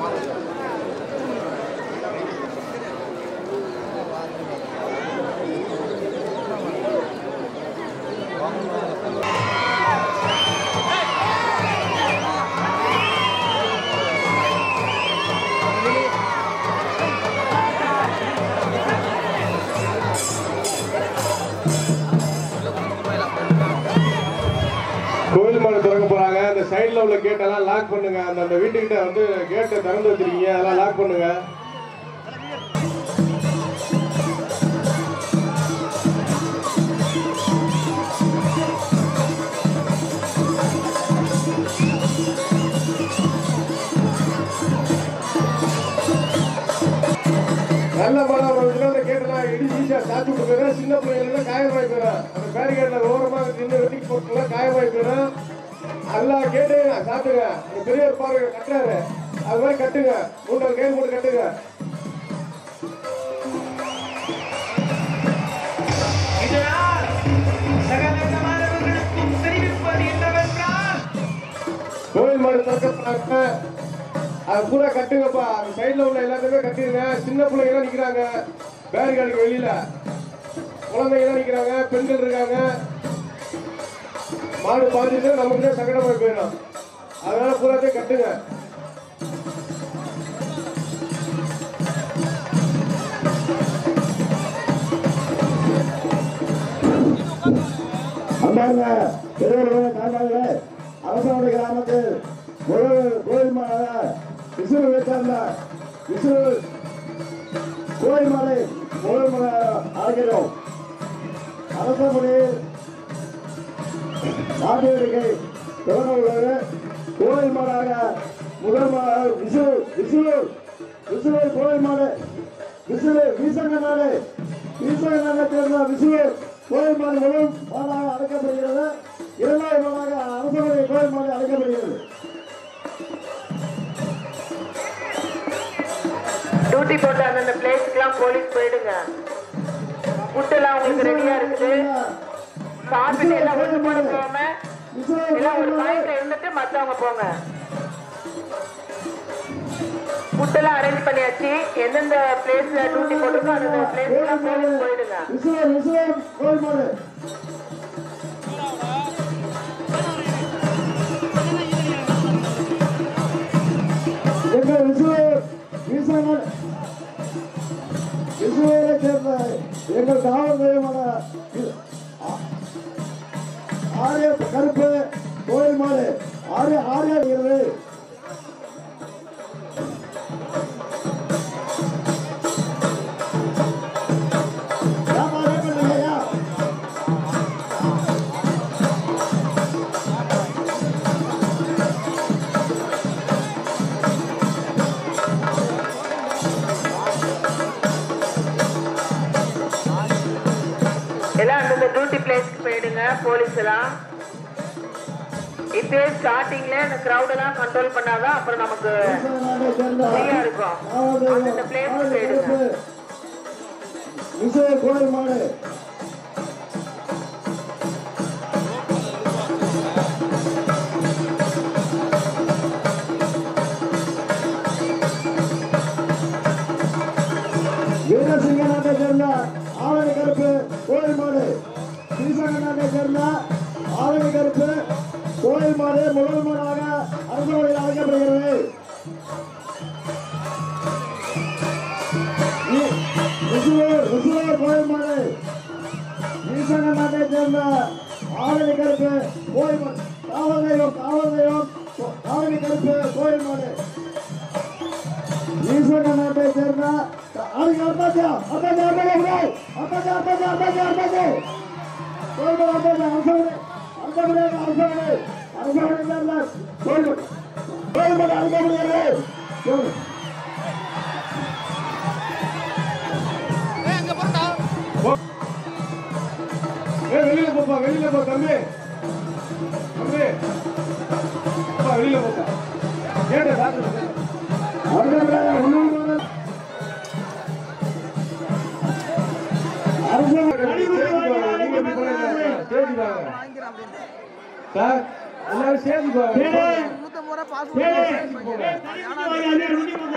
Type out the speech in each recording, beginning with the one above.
கோயில் மாடு திறக்க போறாங்க அந்த சைடுல உள்ள கேட் எல்லாம் லாக் பண்ணுங்க அந்த அந்த வீட்டுக்கிட்ட வந்து கேட்டை திறந்து வச்சிருக்கீங்க அதெல்லாம் லாக் பண்ணுங்க நல்ல மழை வந்துச்சுன்னா அந்த கேட்டெல்லாம் இடிச்சு ஈஸியாக சாத்தி விட்டு போயிடும் சின்ன பிள்ளைங்களுக்கு காயமாய் போயிடும் அந்த பேரிகேட்ல ஓரமாக நின்று வெட்டி போட்டுலாம் காயமாய் போயிடும் நல்லா கேட்டுங்க சாப்பிட்டுங்க அந்த பெரியவர் பாருங்க கட்டுறாரு அது மாதிரி கட்டுங்க மூணு கேட் போட்டு கட்டுங்க இதனால் சகலமானவர்களுக்கும் தெரிவிப்பது என்னவென்றால் கோயில் மாடு திறக்கிறாங்க அது கூட கட்டுங்கப்பா அந்த சைடுல உள்ள எல்லாத்தையுமே கட்டிடுங்க சின்ன பிள்ளைங்க நிக்கிறாங்க பேரிகார்டுக்கு வெளியில குழந்தைங்க எல்லாம் நிக்கிறாங்க பெண்கள் இருக்காங்க மாடு பாஞ்சிட்டு நமக்கு தான் சங்கடமா போயிடும் அதனால பூராத்தையும் கட்டுங்க அன்பார்ந்த பெரியவர்களே தாய்மார்களே அரசனுடைய கிராமத்தில் முதல் கோயில் மாத விசுறு வைத்தார்ந்த விசுறு கோயில் மாலை முதல் முறை அழைக்கிறோம் அரச முறையில் நாட்டு வேடிக்கை தொடங்க உள்ளது கோயில் மாடாக முதல் மாத விசுறு விசுறு விசுறு கோயில் மாடு விசுறு வீசங்க நாடு வீசங்க நாட்டை சேர்ந்த விசுறு கோயில் மாடு முதல் மாடாக அழைக்கப்படுகிறது இரண்டாவது மாடாக அரசனுடைய கோயில் மாடு அழைக்கப்படுகிறது டியூட்டி போட்டு அந்தந்த பிளேஸுக்குலாம் போலீஸ் போயிடுங்க ஃபுட்டெல்லாம் உங்களுக்கு ரெடியா இருக்குது சாப்பிட்டு எல்லாம் ஒன்று போட போகாம விசுறு எல்லாம் ஒரு கோயில் மாடு பாயிண்ட்ல இருந்துட்டு மத்தவங்க போங்க ஃபுட்டெல்லாம் அரேஞ்ச் பண்ணியாச்சு எந்தெந்த பிளேஸ்ல டியூட்டி போட்டுருக்கோ அந்தந்த பிளேஸ்க்குலாம் போலீஸ் போயிடுங்க விசுறு விசுறு கோயில் மாடு எங்கள் விசுறு வீசங்க விசுவையை சேர்ந்த எங்கள் காவல் தெய்வமான வி- ஆ- ஆரிய கருப்பு கோயில் மாடு ஆரிய ஆரிய இருக்கிறது ஏம்மா, ஏன் பண்ணீங்க, ஏன்? எல்லாம் அந்தந்த டியூட்டி பிளேஸ்க்கு போயிடுங்க போலீஸ் எல்லாம் இப்பயே ஸ்டார்டிங்ல இந்த crowd எல்லாம் கண்ட்ரோல் பண்ணாதான் அப்புறம் நமக்கு விசுவநாட்டை சேர்ந்த ஃப்ரீயா இருக்கும் காவல் தெய்வம் அந்தந்த பிளேஸ்க்கு ஆரிய போயிடுங்க கருப்பு விசுவ கோயில் மாடு வீரசிங்க நாட்டை சேர்ந்த ஆவணி கருப்பு கோயில் மாடு ஸ்ரீசங்க நாட்டை சேர்ந்த ஆவணி கருப்பு கோயில் மாடு முதல் மாடாக அரசு அழைக்கப்படுகிறது ரிசுவர் ரிசுவர் கோயில் மாடு ஈசன நாட்டை சேர்ந்த ஆவணி கருப்பு கோயில் மாடு காவல் தெய்வம் காவல் தெய்வம் ஆவணி கருப்பு கோயில் மாடு ஈஸ்வர நாட்டை சேர்ந்த அதுக்கு அர்த்தாச்சா அர்த்தாச்சா அர்த்தாச்சா அர்த்தாச்சா அர்த்தாச்சா அர்த்தாச்சா கோயில் அர்த்தாச்சா அரசவனை அரசவனை அரசவனை அரசவனை சேர்ந்த கோயில் கோயில் மாடு அழைக்க முடியாது ஏ வெளியில போப்பா வெளியில போ தம்பி தம்பி அப்பா வெளியில போப்பா கேட்ட சாப்பிட்டு சார் எல்லாரும் சேர்ந்து போங்க நூத்தம்பது ரூபா பாஸ்போர்ட் சேர்ந்து போங்க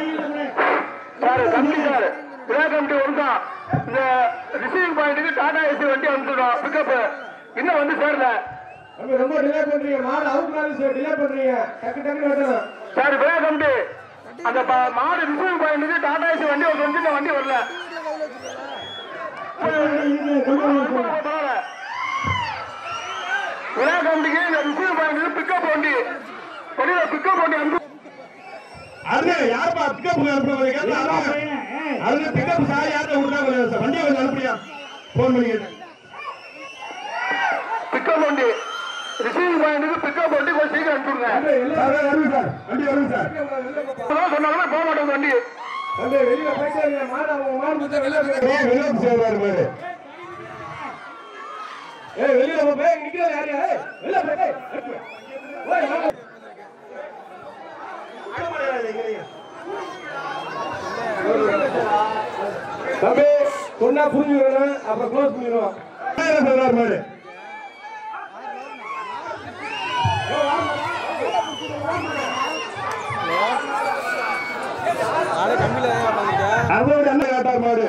சார் கம்பெனி சார் விழா கமிட்டி ஒருதான் இந்த ரிசீவிங் பாயிண்ட்டுக்கு டாடா ஏசி வண்டி அனுப்பிச்சிடும் பிக்கப் இன்னும் வந்து சேரல தம்பி ரொம்ப டிலே பண்றீங்க மாடு அவுட்லாரு சார் டிலே பண்றீங்க டக்கு டக்கு வெட்டணும் சார் விழா கமிட்டி அந்த ப- மாடு ரிசீவிங் பாயிண்ட்டுக்கு டாடா ஏசி வண்டி ஒரு வந்து இந்த வண்டி வரல பரவாயில்ல. விழா கமிட்டிக்கு இந்த ரிசீவிங் பாயிண்ட்டுக்கு பிக்கப் வண்டி வெளியில பிக்கப் வண்டி அனுப்பி அது யாருப்பா பிக்கப் அனுப்புறவங்க கேட்டா அதுல பிக்கப் சார் யார்கிட்ட விடுறாங்க வண்டியை கொஞ்சம் அனுப்புறியா போன் பண்ணி கேட்டேன் பிக்கப் வண்டி ரிசீவிங் பாயிண்ட்டுக்கு பிக்கப் வண்டி கொஞ்சம் சீக்கிரம் அனுப்பிடுங்க சார் வருங்க சார் வண்டி வருங்க சார் இப்பதான் சொன்னாங்கன்னா போக மாட்டேங்குது வண்டி தம்பி வெளியில போயிட்டே இருங்க மாடு அவங்க மாடு கொடுத்தா வெளியில போய் ஏய் வெளியே சேர்வாரு மாடு ஏய் வெளியில போ போய் நிக்கிறது யாரு ஏய் வெளியில போய் ஏய், அனுப்பு. ஓய், வாங்க. தம்பி சொன்னா புரிஞ்சுக்கணும் அப்புறம் க்ளோஸ் பண்ணிடுவோம் சொல்றாரு மாடு அதோட என்ன கேட்டார் மாடு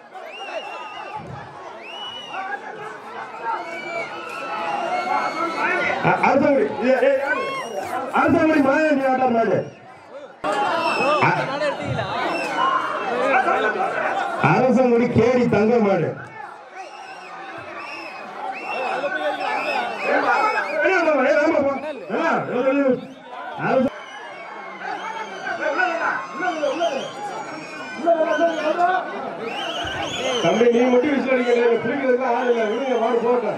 அ- அரசங்குடி ஏ, ஏ, யாரு? அரசங்குடி மாயாண்டி கேட்டார் மாடு அ- அரசங்குடி கேடி தங்க மாடு ஏய், ஆமா, ஏய், ஆமா, போ. ஆ, ஏய், ஏய், அரச- தம்பி நீ மட்டும் விசில் அடிக்கல பிடிக்கிறதுக்கு ஆள் இல்லை விடுங்க மாடு போட்டேன்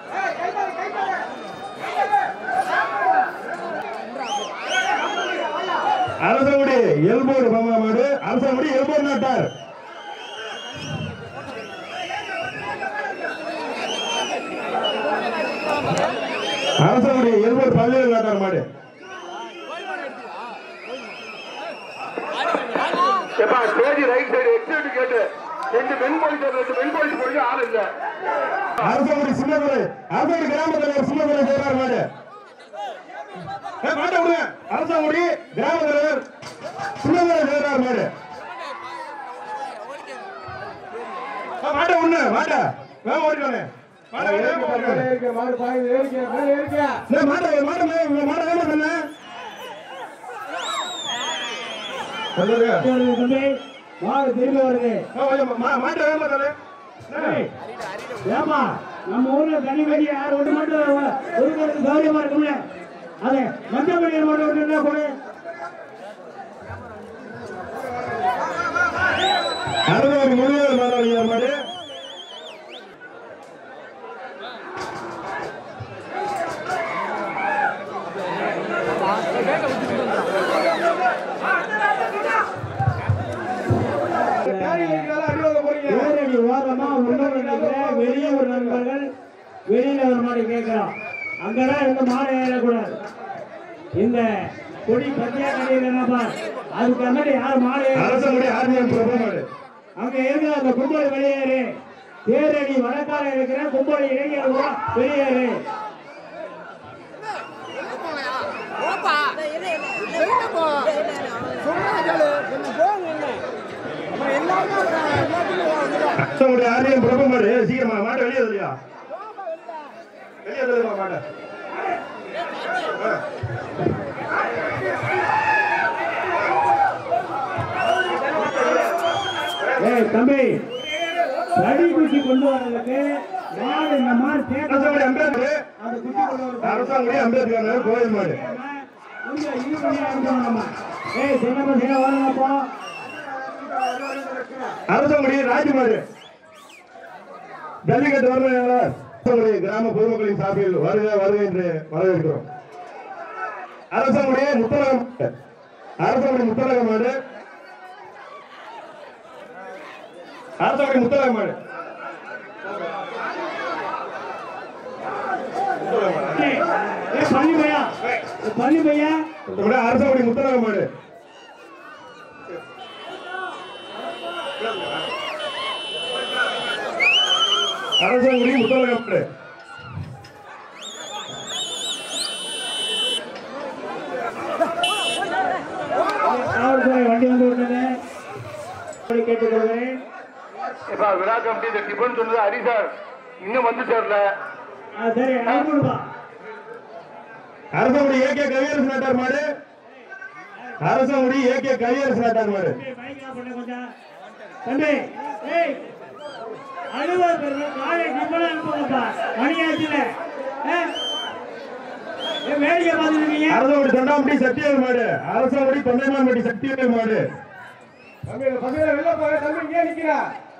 அரசங்குடி எல்போர்டு மாமா மாடு அரசங்குடி எல்போர்டு நாட்டார் அரசங்குடி எல்போர்டு பள்ளியில் நாட்டார் மாடு எப்பா ஸ்டேஜ் ரைட் சைடு எக்ஸிட் கேட்டு ரெண்டு பெண் போலீஸ் ரெண்டு பெண் போலீஸ் போலீஸ் ஆள் இல்ல அரசங்குடி சின்னதுரை அரசங்குடி கிராம தலைவர் சின்னதுரை சேர்றார் மாடு ஏய், மாட்டை விடுங்க அரசங்குடி கிராம தலைவர் சின்னதுரை சேர்றார் மாடு ஆ, மாட்டை விடுங்க மாட்டை வேகம் ஓடிக்கோனே மாட்டை மேலே வேகமா ஏறிக்க, ஓடிக்கோனே. மேலே ஏறிக்க, மாடு பாயுது, ஏறிக்க, மேலே ஏறிக்க. டேய், மாட்டை மாட்டை மே- மாட்டை வேகமா தள்ளு. தள்ளுங்க. மாடு திரும்பி வருது ஆ, கொஞ்சம் மா- மாட்டை வேகமா தள்ளு. டேய், ஏமா நம்ம ஊர்ல தனி வண்டி யார் ஒன்று மட்டும் ஒருவருக்கு சௌரியமா இருக்கும்ல அது மஞ்சள் வண்டியில் மட்டும் ஒன்று என்ன கொடு அறுநூறு முழுவதும் மாணவர்கள் மாடு கேரி வைக்கிறதால அடி வாங்க போறீங்க. நேரடி ஓரமா முன்னோர் நினைக்கிற வெளியூர் நண்பர்கள் வெளியில ஒரு மாடு கேட்கிறோம் அங்கதான் இந்த மாடு ஏறக்கூடாது இந்த கொடி பத்தியா கடையில் அதுக்கு முன்னாடி யார் மாடு ஏற அரசங்குடி ஆர்மிஎம் பிரபு மாடு அங்க இருக்கிற அந்த கும்பல் வெளியேறு தேரடி வழக்கால இருக்கிற கும்பல் இளைஞர்கள் கூட வெளியேறு அரசங்குடி ஆர்மிஎம் பிரபு மாடு ஏய், சீக்கிரமா மாட்டை வெளியே இல்லையா வெளியே தள்ளுமா மாட்டை ஆ. ஏய் தம்பி தடி குச்சி கொண்டு வர்றதுக்கு மாடு இந்த மாடு அரசங்குடி சேர்க்க அம்பேத்கர் அந்த குச்சி கொண்டு வர அரசங்குடி அம்பேத்கர் நகர் கோயில் மாடு கொஞ்சம் இது பண்ணி அனுப்பணும் நம்ம ஏய் சின்ன சின்ன வரலப்போ அரசங்குடி ராஜ்மாடு ஜல்லிக்கட்டு வரணும் அரசங்குடி கிராம பொதுமக்களின் சார்பில் வருக வருக என்று வரவேற்கிறோம் அரசங்குடி முத்தரகம் அரசங்குடி முத்தரக மாடு அரசங்குடி முத்தரக மாடு ஏய் ஏய், பள்ளி பையா ஏய், பள்ளி பையா கூட அரசங்குடி முத்தரக மாடு அரசங்குடி முத்தரக மாடு காவல்துறை வண்டி வந்து விட்டது கேட்டுக்கொள்கிறேன் இப்ப விழா கமிட்டி இந்த டிஃபன் சொன்னது ஹரி சார் இன்னும் வந்து சேரல ஆ, சரி அனுப்பிடுப்பா அரசமுடி ஏகே கவியரசு நாட்டார் மாடு அரசமுடி ஏகே கவியரசு நாட்டார் மாடு மைக் ஆஃப் பண்ண கொஞ்சம் தம்பி ஏய் அலுவலர் பெருமை காலை டிஃபன் அனுப்புங்கப்பா மணியாச்சுல வேடிக்கை பார்த்துருக்கீங்க அரசமுடி தொண்டாமுடி சத்தியவேல் மாடு அரசமுடி தொண்டைமான்பட்டி சத்தியவேல் மாடு தம்பி இந்த பசங்களை வெளில போங்க தம்பி இங்கே நிக்கிறா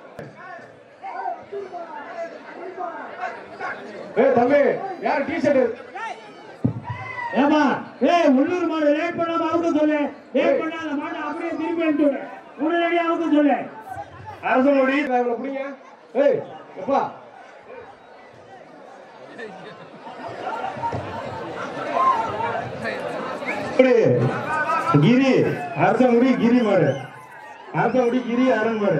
ஏய் தம்பி யார் டி ஷர்ட் ஏமா ஏய் உள்ளூர் மாடு லேட் பண்ணாம அவுக்க சொல்லு லேட் பண்ணாத மாட்டை அப்படியே திருப்பி அனுப்பிச்சு விடு உடனடியாக அவுக்க சொல்லு அரசமுடி இவ்வளவு பிடிங்க ஏய் எப்பா கிரி அரசமுடி கிரி மாடு அரசமுடி கிரி அரண் மாடு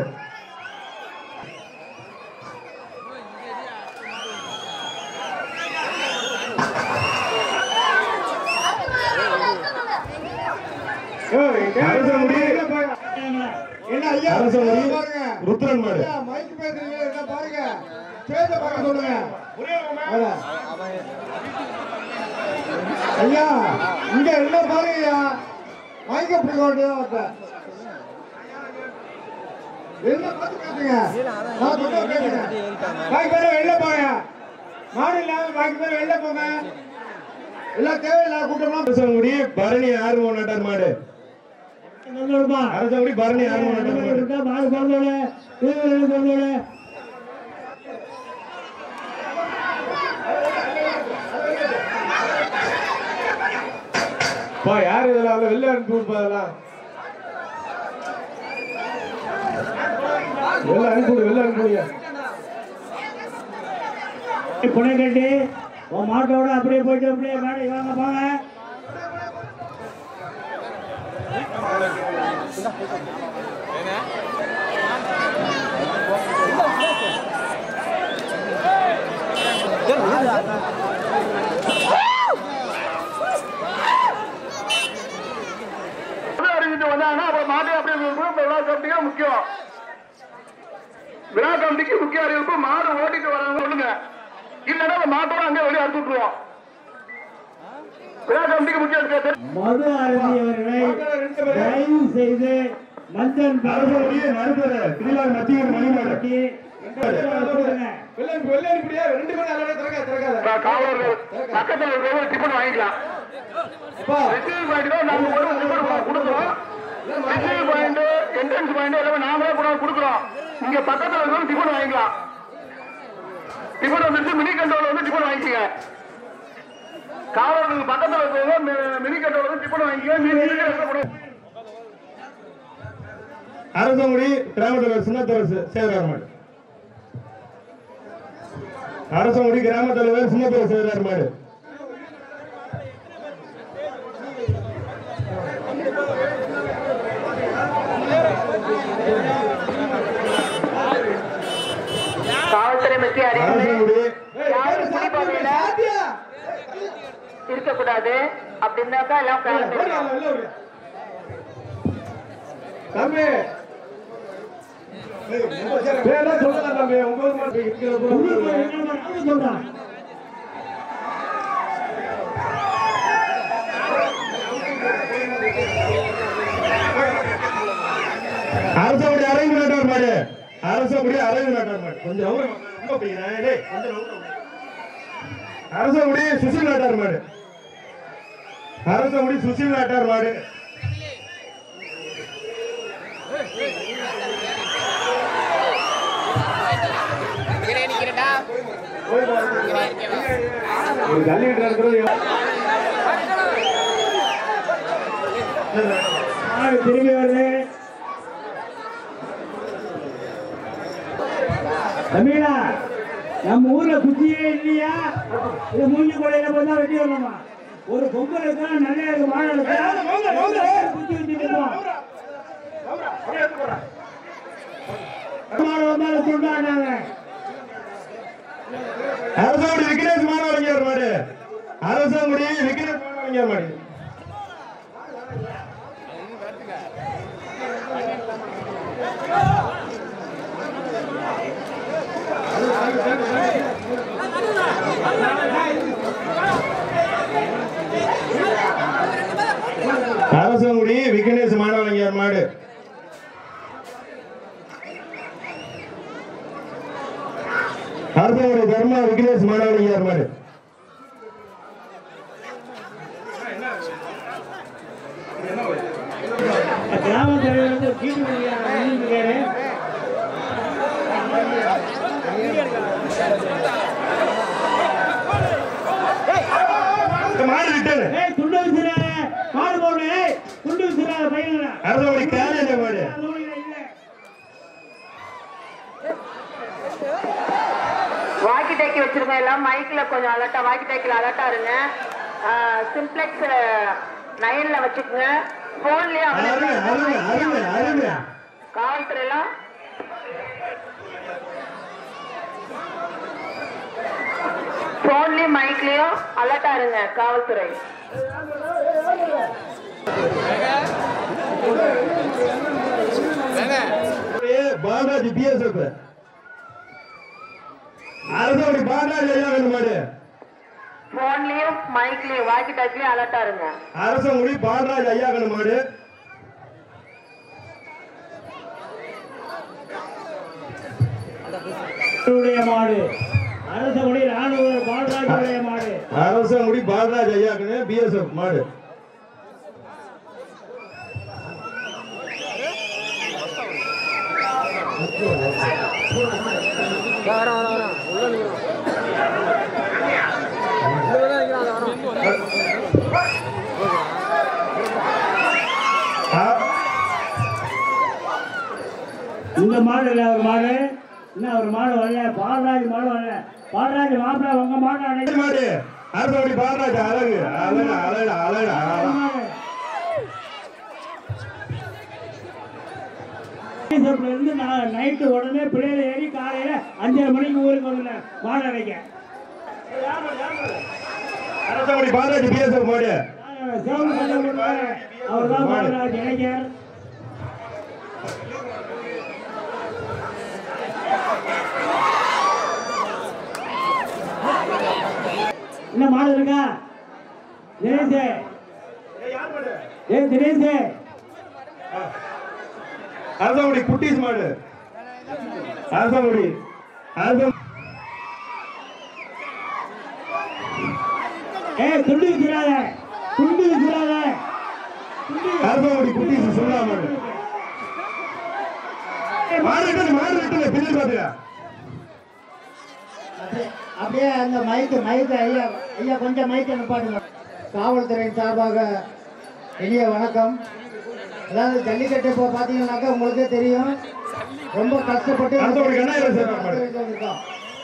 ஏய் அரசமுடி என்ன ஐயா அரசமுடி பாருங்க ருத்ரன் மாடு ஐயா மைக் பேசுறீங்க என்ன பாருங்க ஸ்டேஜ பார்க்க சொல்லுங்க அட. ஐயா இங்க என்ன பாருங்க ஐயா மைக்க பிடிக்க வேண்டியதான் வந்தேன் என்ன பார்த்து பேசுங்க நான் சொல்ல பேசுங்க பாக்கி பேர வெளில போங்க மாடு இல்லாம பாக்கி பேர் வெளில போங்க எல்லாம் தேவையில்லாத கூட்டம்லாம் அரசமுடி பரணி ஆர்வம் நாட்டார் மாடு வந்துடுப்பா அரசமுடி பரணி ஆர்வம் நாட்டார் மாடு இருக்கா மாடு பிறந்தோட பிறந்தோட பா யார் இதெல்லாம் அவ்வளவு வெளில அனுப்பி விடுப்பா அதெல்லாம் வெளில அனுப்பி விடு வெளில அனுப்பி விடுங்க புனை கட்டி உன் மாட்டோட அப்படியே போயிட்டு அப்படியே மேடை வாங்க போங்க அறிவித்து வந்தாங்கன்னா அப்புறம் மாட்டை அப்படியே இருக்கும். இப்ப விழா கமிட்டிக்கு முக்கியம் விழா கமிட்டிக்கு முக்கிய அறிவிப்பு மாடு ஓட்டிட்டு வராங்க சொல்லுங்க இல்லைன்னா அந்த மாட்டோட அங்கே வெளியே அறுத்து விட்டுருவோம் விழா கமிட்டிக்கு முக்கிய அறிவிப்பு. மது அருந்தியவர்களை தயவு செய்து மஞ்சள் அரசமுடி நடுத்தர திருவிழா மத்திய மணி மாடு கொடுங்க வெளில அனுப்பி வெளில அனுப்பிடியா ரெண்டு பேரும் நல்லா திறக்காத திறக்காத இப்ப காவலர்கள் பக்கத்துல இருக்கிறவங்க டிஃபன் வாங்கிக்கலாம் அப்பா ரிசீவ் பாயிண்ட் தான் நாங்க ஒரு டிஃபன் கொடுக்குறோம் ரிசீவ் பாயிண்ட் என்ட்ரன்ஸ் பாயிண்ட் எல்லாமே நாமளே கூட கொடுக்குறோம் இங்க பக்கத்துல இருக்கிறவங்க டிஃபன் வாங்கிக்கலாம் டிஃபன் வந்துட்டு மினி கண்ட்ரோல் வந்து டிஃபன் வாங்கிக்கங்க காவலர்களுக்கு பக்கத்துல இருக்கிறவங்க மி- மினி கண்ட்ரோல் வந்து டிஃபன் வாங்கிக்கங்க மீதி இருக்கிறவங்க கூட அரசங்குடி கிராமத்தில் சின்னத்தரசு சேகரார் மாடு அரசங்குடி கிராம தலைவர் சின்னத்தர சேகரார் மாடு காவல்துறை முக்கிய அறிவிப்பு அரசங்குடி யாரும் குடிபோதையில இருக்கக்கூடாது அப்படின்னாக்கா எல்லாம் கலந்துக்கணும் தம்பி பேரா சொல்லலாம் தம்பி உங்க ஊர் மாதிரி இருக்கிற உங்களுக்கு போது என்ன பண்ணாலும் சொல்றான் அரசங்குடி அரைந்து நாட்டார் மாடு அரசங்குடி அரைந்து நாட்டார் மாடு கொஞ்சம் அவரு ரொம்ப பிடிக்கிறேன். டேய், கொஞ்சம் நவுறு. அரசங்குடி சுசில் நாட்டார் மாடு அரசங்குடி சுசில் நாட்டார் மாடு ஒரு ஜல்லிக்கட்டு நடக்கிறது மாடு திரும்பி வருது தமிழா நம்ம ஊர்ல குச்சியே இல்லையா இது மூஞ்சி கொடையில போய் தான் வெட்டி வரணுமா ஒரு பொங்கல் இருக்கா நல்ல இருக்கு வாழை இருக்கா குச்சி வச்சுட்டு மாடு வந்தாலும் சொல்றாங்க அரசங்குடி விக்னேஷ் மாணவரிஞர் மாடு அரசங்குடி விக்னேஷ் மாணவரிஞர் மாடு ஏய் மாடு அரசனுடைய தர்மா விக்னேஷ் மாணவனியார் மாடு கிராம தலைவர் வந்து கீட்டு இருக்காரு இந்த மாடு ரிட்டர்ன் ஏய் துண்டு விசிறாத மாடு போடு ஏய் துண்டு விசிறாத பையனா அரசனுடைய காலையில மாடு வாக்கி டாக்கி வச்சிருங்க எல்லாம் மைக்ல கொஞ்சம் அலர்ட்டா வாக்கி டாக்கில அலர்ட்டா இருங்க சிம்ப்ளெக்ஸ் நைன்ல வச்சுக்கோங்க போன்லயே அருமை அருமை அருமை அருமை காவல்துறை எல்லாம் போன்லயும் மைக்லயும் அலர்ட்டா இருங்க காவல்துறை பாலாஜி பிஎஸ்எஃப் அரசனுடைய பாலாஜி ஐயா வேணும் மாடு போன்லயும் மைக்லயும் வாக்கி டாக்கிலயும் அலர்ட்டா இருங்க அரசங்குடி பாலராஜ் ஐயா வேணும் மாடு உடைய மாடு அரசகுடி ராணுவ பாலராஜுடைய மாடு அரசங்குடி பாலராஜ் ஐயாக்குன்னு பிஎஸ்எஃப் மாடு ஆ, இந்த மாடு இல்ல ஒரு மாடு இன்னும் ஒரு மாடு வரல பாலராஜ் மாடு வரல பாலராஜ் மாப்பிள்ள உங்க மாடு அன்னைக்கு மாடு அரசங்குடி பாலராஜ் அழகு அழகு அழகு அழகு அழகு மாடு. ரிசப்ல இருந்து நான் நைட்டு உடனே பிள்ளையில ஏறி காலையில அஞ்சரை மணிக்கு ஊருக்கு வந்துட்டேன் மாடு அடைக்க அரசங்குடி பாலராஜ் பிஎஸ்எஃப் மாடு சிவப்பு சட்டை போட்டுருக்காரு. அவர்தான் பாலராஜ் இளைஞர் என்ன மாடு இருக்கா தினேஷ் ஏ தினேஷ் அரசங்குடி குட்டீஸ் மாடு அரசங்குடி அரசம் ஏ துண்டு விற்கிறாத துண்டு விற்கிறாத அரசங்குடி குட்டீஸ் சொல்லா மாடு மாடு விட்டு மாடு விட்டு பின்னாடி பாத்துக்க அப்படியே அந்த மைக்கு மைக்கு ஐயா ஐயா கொஞ்சம் மைக்கு நிப்பாட்டுங்க காவல்துறை சார்பாக இனிய வணக்கம் அதாவது ஜல்லிக்கட்டு இப்போ பார்த்தீங்கன்னாக்கா உங்களுக்கே தெரியும் ரொம்ப கஷ்டப்பட்டு இந்த அடுத்த ஒரு கண்ணாயிரம் சார் நடத்தி வைத்து வந்திருக்கோம்.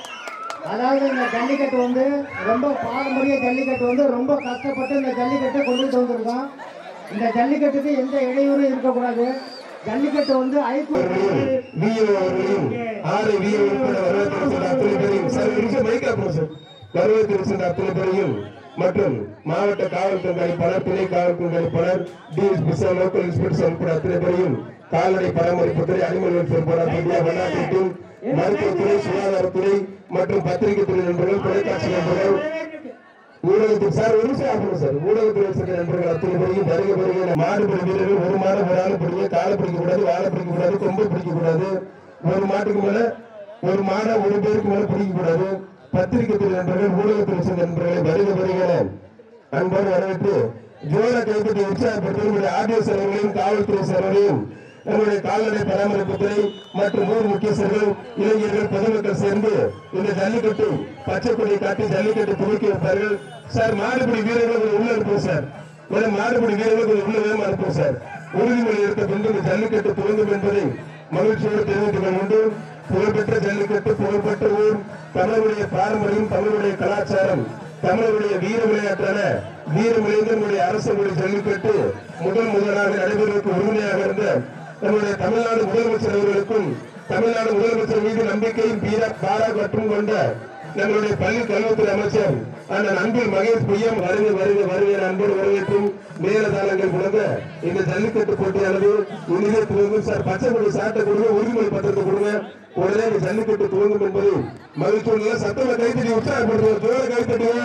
அதாவது இந்த ஜல்லிக்கட்டு வந்து ரொம்ப பாரம்பரிய ஜல்லிக்கட்டு வந்து ரொம்ப கஷ்டப்பட்டு இந்த ஜல்லிக்கட்டை கொண்டுட்டு வந்திருக்கோம் இந்த ஜல்லிக்கட்டுக்கு எந்த இடையூறும் இருக்கக்கூடாது ஜல்லிக்கட்டு வந்து ஐக்கூர் விஓ அவர்களையும் ஆறு விஓ உட்பட வரவேற்று சென்ற அத்தனை பேரையும் சார் ஒரு நிமிஷம் மைக் ஆஃப் சார் வரவேற்று சென்ற அத்தனை பேரையும் மற்றும் மாவட்ட காவல் கண்காணிப்பாளர் துணை காவல் கண்காணிப்பாளர் டிஎஸ்பி சார் லோக்கல் இன்ஸ்பெக்டர் உட்பட அத்தனை பேரையும் கால்நடை பராமரிப்புத்துறை animal welfare board of India வண்ணாட்டியும் மருத்துவத்துறை சுகாதாரத்துறை மற்றும் பத்திரிகை துறை நண்பர்கள் தொலைக்காட்சி நண்பர்கள் ஊடகத்தில் சார் ஒரு நிமிஷம் ஆகணும் சார் ஊடகத்தில் இருக்கிற நண்பர்கள் அத்தனை பேரையும் வருக வருக மாடுபிடி வீரர்கள் ஒரு மாடு ஒரு ஆள் பிடிங்க காலை பிடிக்க கூடாது வாழை பிடிக்க கூடாது கொம்பு பிடிக்க கூடாது ஒரு மாட்டுக்கு மேல ஒரு மாடை ஒரு பேருக்கு மேல பிடிக்க கூடாது பத்திரிகை துறை நண்பர்கள் ஊடகத்தில் சேர்ந்த நண்பர்களை வருக வருக அன்போடு வரவேற்று ஜோர கைப்பற்றி உற்சாகப்படுத்தி உங்களுடைய ஆடியோ சேவைகளையும் காவல்துறை சேவைகளையும் நம்முடைய கால்நடை பராமரிப்புத்துறை மற்றும் ஊர் முக்கியஸ்தர்கள் இளைஞர்கள் பொதுமக்கள் சேர்ந்து இந்த ஜல்லிக்கட்டு பச்சை கொடியை காட்டி ஜல்லிக்கட்டு துவக்கி வைப்பார்கள் சார் மாடுபிடி வீரர்கள் கொஞ்சம் உள்ள இருப்போம் சார் மேடம் மாடுபிடி வீரர்கள் கொஞ்சம் உள்ள வேகமா இருப்போம் சார் உறுதிமொழி எடுத்த பின்பு இந்த ஜல்லிக்கட்டு துவங்கும் என்பதை மகிழ்ச்சியோடு தெரிவித்துக் கொண்டு புகழ்பெற்ற ஜல்லிக்கட்டு புகழ்பெற்ற ஊர் தமிழருடைய பாரம்பரியம் தமிழருடைய கலாச்சாரம் தமிழருடைய வீர விளையாட்டான வீர விளைந்தனுடைய அரசனுடைய ஜல்லிக்கட்டு முதல் முதலாக நடைபெறுவதற்கு உறுதுணையாக இருந்த நம்முடைய தமிழ்நாடு முதலமைச்சர் அவர்களுக்கும் தமிழ்நாடு முதலமைச்சர் மீது நம்பிக்கையும் வீர பாராட்டும் கொண்ட நம்மளுடைய பள்ளி கல்வித்துறை அமைச்சர் அண்ணன் அன்பில் மகேஷ் பொய்யம் வருக வருக வருக என அன்போடு வரவேற்றும் மேலதாளங்கள் கொடுங்க இந்த ஜல்லிக்கட்டு போட்டியானது இனிதே துவங்கும் சார் பச்சை கொடி சாட்டை கொடுங்க உறுதிமொழி பத்திரத்தை கொடுங்க உடனே இந்த ஜல்லிக்கட்டு துவங்கும் என்பது மகிழ்ச்சியோடு சத்தமா கைத்தட்டி உற்சாகப்படுத்துவோம் ஜோர கைத்தட்டுங்க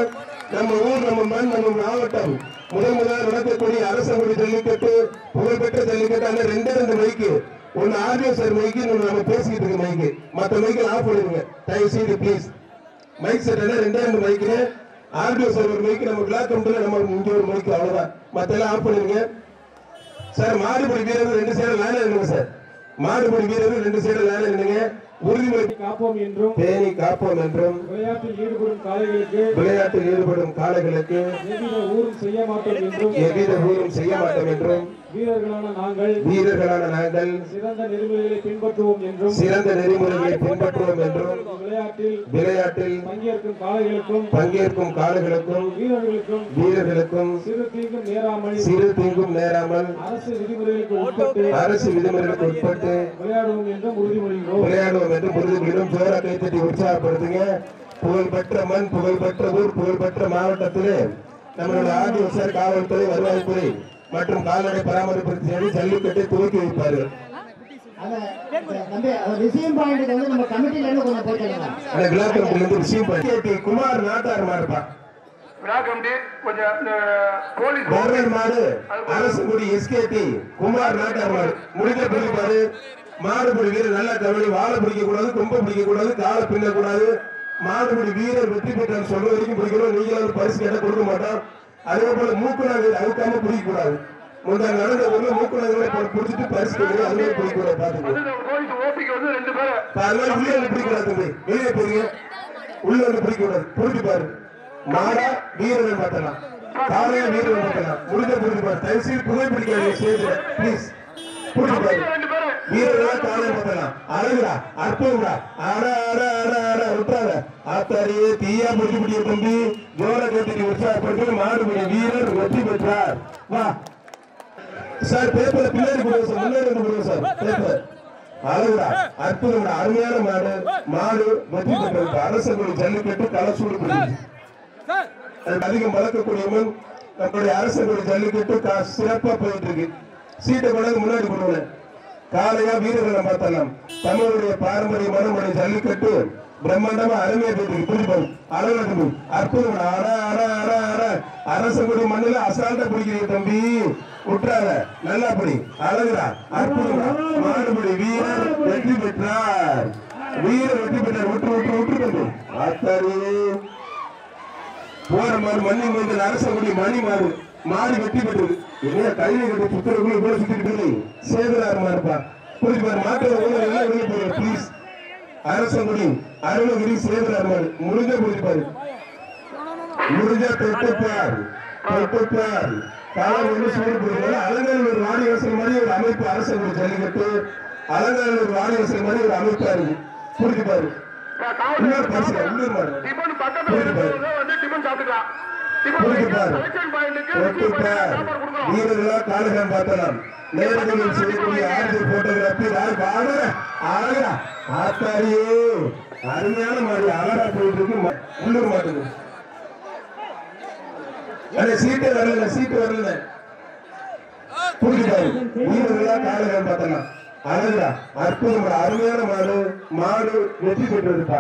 நம்ம ஊர் நம்ம மண் நம்ம மாவட்டம் முதல் முதல் நடக்கக்கூடிய அரசங்குடி ஜல்லிக்கட்டு புகழ்பெற்ற ஜல்லிக்கட்டு அந்த ரெண்டே ரெண்டு மைக்கு ஒன்னு ஆர்டிஓ சார் மைக்கு இன்னொன்னு நம்ம பேசிக்கிட்டு இருக்க மைக்கு மத்த மைக்கு ஆஃப் பண்ணிடுங்க தயவு செய்து ப்ளீஸ் மைக் செட் ரெண்டே ரெண்டு மைக்கு ஆர்டிஓ சார் ஒரு மைக்கு நம்ம பிளாக் கவுண்டர்ல நம்ம இங்க ஒரு மைக்கு அவ்வளவுதான் மத்த எல்லாம் ஆஃப் பண்ணிடுங்க சார் மாடுபிடி வீரர்கள் ரெண்டு சைடு லைன்ல நின்னுங்க சார் மாடுபிடி வீரர்கள் ரெண்டு சைடு லைன்ல நின்னுங்க உறுதிமொழி காப்போம் என்றும் பேணி காப்போம் என்றும் விளையாட்டில் ஈடுபடும் காளைகளுக்கு விளையாட்டில் ஈடுபடும் காளைகளுக்கு எவ்வித ஊரும் செய்ய மாட்டோம் என்றும் எவ்வித ஊரும் செய்ய மாட்டோம் என்றும் வீரர்களான நாங்கள் வீரர்களான நாங்கள் சிறந்த நெறிமுறைகளை பின்பற்றுவோம் என்றும் சிறந்த நெறிமுறைகளை பின்பற்றுவோம் என்றும் இந்த விளையாட்டில் விளையாட்டில் பங்கேற்கும் காளைகளுக்கும் பங்கேற்கும் காளைகளுக்கும் வீரர்களுக்கும் வீரர்களுக்கும் சிறு தீங்கும் நேராமல் சிறு தீங்கும் நேராமல் அரசு விதிமுறைகளுக்கு உட்பட்டு அரசு விதிமுறைகளுக்கு உட்பட்டு விளையாடுவோம் என்றும் உறுதிமொழிகிறோம் விளையாடுவோம் என்று உறுதிமொழியும் ஜோரா கைத்தட்டி உற்சாகப்படுத்துங்க புகழ்பெற்ற மண் புகழ்பெற்ற ஊர் புகழ்பெற்ற மாவட்டத்திலே நம்மளுடைய ஆர்டிஓ சார் காவல்துறை வருவாய்த்துறை மற்றும் கால்நடை பராமரிப்பு துறை ஜல்லிக்கட்டை துவக்கி வைப்பார்கள் அதை தம்பி அதை ரிசீவ் பாயிண்ட்டுக்கு வந்து நம்ம கமிட்டில இருந்து கொஞ்சம் போயிட்டு அந்த விழாக்கத்தில் இருந்து ரிசீவ் பண்ணி குமார் நாட்டார் மாறுப்பான் விழா கமிட்டி கொஞ்சம் இந்த போலீஸ் கவர்னர் மாடு அரசு முடி எஸ்கேடி குமார் நாட்டார் மாடு முடிக்க பிடிப்பாரு மாடுபிடி வீரர் நல்ல கவனி வாழை பிடிக்க கூடாது கொம்பை பிடிக்க கூடாது காலை பின்ன கூடாது மாடுபிடி வீரர் வெற்றி பெற்றார் சொல்ற வரைக்கும் பிடிக்கணும் நீங்க ஒரு பரிசு கேட்ட கொடுக்க மாட்டோம் அதே போல மூக்குநாங்க அழுக்காம பிடிக்க கூடாது முந்தா நடந்த ஊர்ல மூக்குநாங்களை பிடிச்சிட்டு பரிசு கேட்கணும் அதுவே பிடிக்க கூடாது பாத்துக்கோ வந்து போலீஸ் ஓபிக்கு வந்து ரெண்டு பேர் அதனால உள்ளே வந்து பிடிக்க கூடாது தம்பி வெளியே போறீங்க உள்ள வந்து பிடிக்க கூடாது புரிஞ்சு பாரு மாடா வீரர்கள் பார்த்தலாம் காலையா வீரர்கள் பார்த்தலாம் முடிஞ்ச புரிஞ்சு பாரு தயவு செய்து புகைப்பிடிக்காதீங்க ஸ்டேஜ்ல ப்ளீஸ் புரிஞ்சு பாரு ரெண்டு பேர் வீரர்களா காலையை பார்த்தலாம் அழகுடா அற்புதம்டா அட அட அட அட விட்டாத ஆத்தாரியே தீயா பிடிச்சு பிடிக்க தம்பி ஜோர கட்டிட்டு உற்சாகப்பட்டு மாடுபிடி வீரர் வெற்றி பெற்றார் வா சார் பேப்பர் பின்னாடி கொடுங்க சார் முன்னாடி வந்து கொடுங்க சார் பேப்பர் அழகுடா அற்புதம்டா அருமையான மாடு மாடு வெற்றி பெற்றது அரசங்குடி ஜல்லிக்கட்டு கலசூடு பிடிச்சு அதுக்கு அதிகம் வளர்க்கக்கூடியவன் நம்மளுடைய அரசங்குடி ஜல்லிக்கட்டு கா- சிறப்பா போயிட்டு இருக்கு சீட்டை கொண்டாந்து முன்னாடி கொண்டு காலையா வீரர்களை பார்த்தலாம் தமிழுடைய பாரம்பரியமான நம்முடைய ஜல்லிக்கட்டு பிரம்மாண்டமா அருமையா போயிட்டு இருக்கு புரிஞ்சு அழகு அற்புதம் அட அட அட அட அரசங்குடி மண்ணுல அசால்ட்டா பிடிக்கிறீங்க தம்பி விட்டுறாத நல்லா படி அழகுடா அற்புதம் மாடுபடி வீரர் வெற்றி பெற்றார் வீரர் வெற்றி பெற்றார் விட்டு விட்டு விட்டு தம்பி ஆத்தாரியே போற மாடு மண்ணி வந்து அரசங்குடி மணி மாடு மாடு வெட்டி பெற்றது என்ன கையில கட்டி சுத்தரவுக்குள்ள இவ்வளவு சுத்திட்டு போய் சேதுரார் மாறுப்பா புரிஞ்சு பாரு மாட்டு ஊழல் எல்லாம் வெளியே போயிரு ப்ளீஸ் அரசங்குடி அருணகிரி சேதுரார் மாடு முடிஞ்ச புரிஞ்சு பாரு முடிஞ்சா தொட்டுப்பார் தொட்டுப்பார் காலம் ஒன்று சூடு போடுறது அலங்காநல்லூர் வாடிவாசல் மாதிரி ஒரு அமைப்பு அரசங்குடி ஜல்லிக்கட்டு அலங்காநல்லூர் வாடிவாசல் மாதிரி ஒரு அமைப்பா இருக்கு புரிஞ்சு பாரு உள்ளூர் பரிசு உள்ளூர் மாடு டிபன் பக்கத்துல இருக்கிறவங்க வந்து டிபன் சாப்பிட்டுக்கலாம் டிபன் புரிஞ்சு பாரு செலக்ஷன் பாயிண்ட்டுக்கு தொட்டுப்பார் சாப்பாடு கொடுக்குறோம் வீரர்களா காலகம் பார்த்தலாம் நேரடியில் செய்யக்கூடிய ஆர்ஜி போட்டோகிராபி ஆடுற அழகா ஆத்தாரியே அருமையான மாதிரி அழகா போயிட்டு இருக்கு ம- உள்ளூர் மாட்டுக்கு அண்ணே சீட்டு வரல சீட்டு வரல புரிஞ்சுக்காரு வீரர்களா காலகம் பார்த்தலாம் அழகுடா அற்புதம் அருமையான மாடு மாடு வெற்றி பெற்றிருப்பா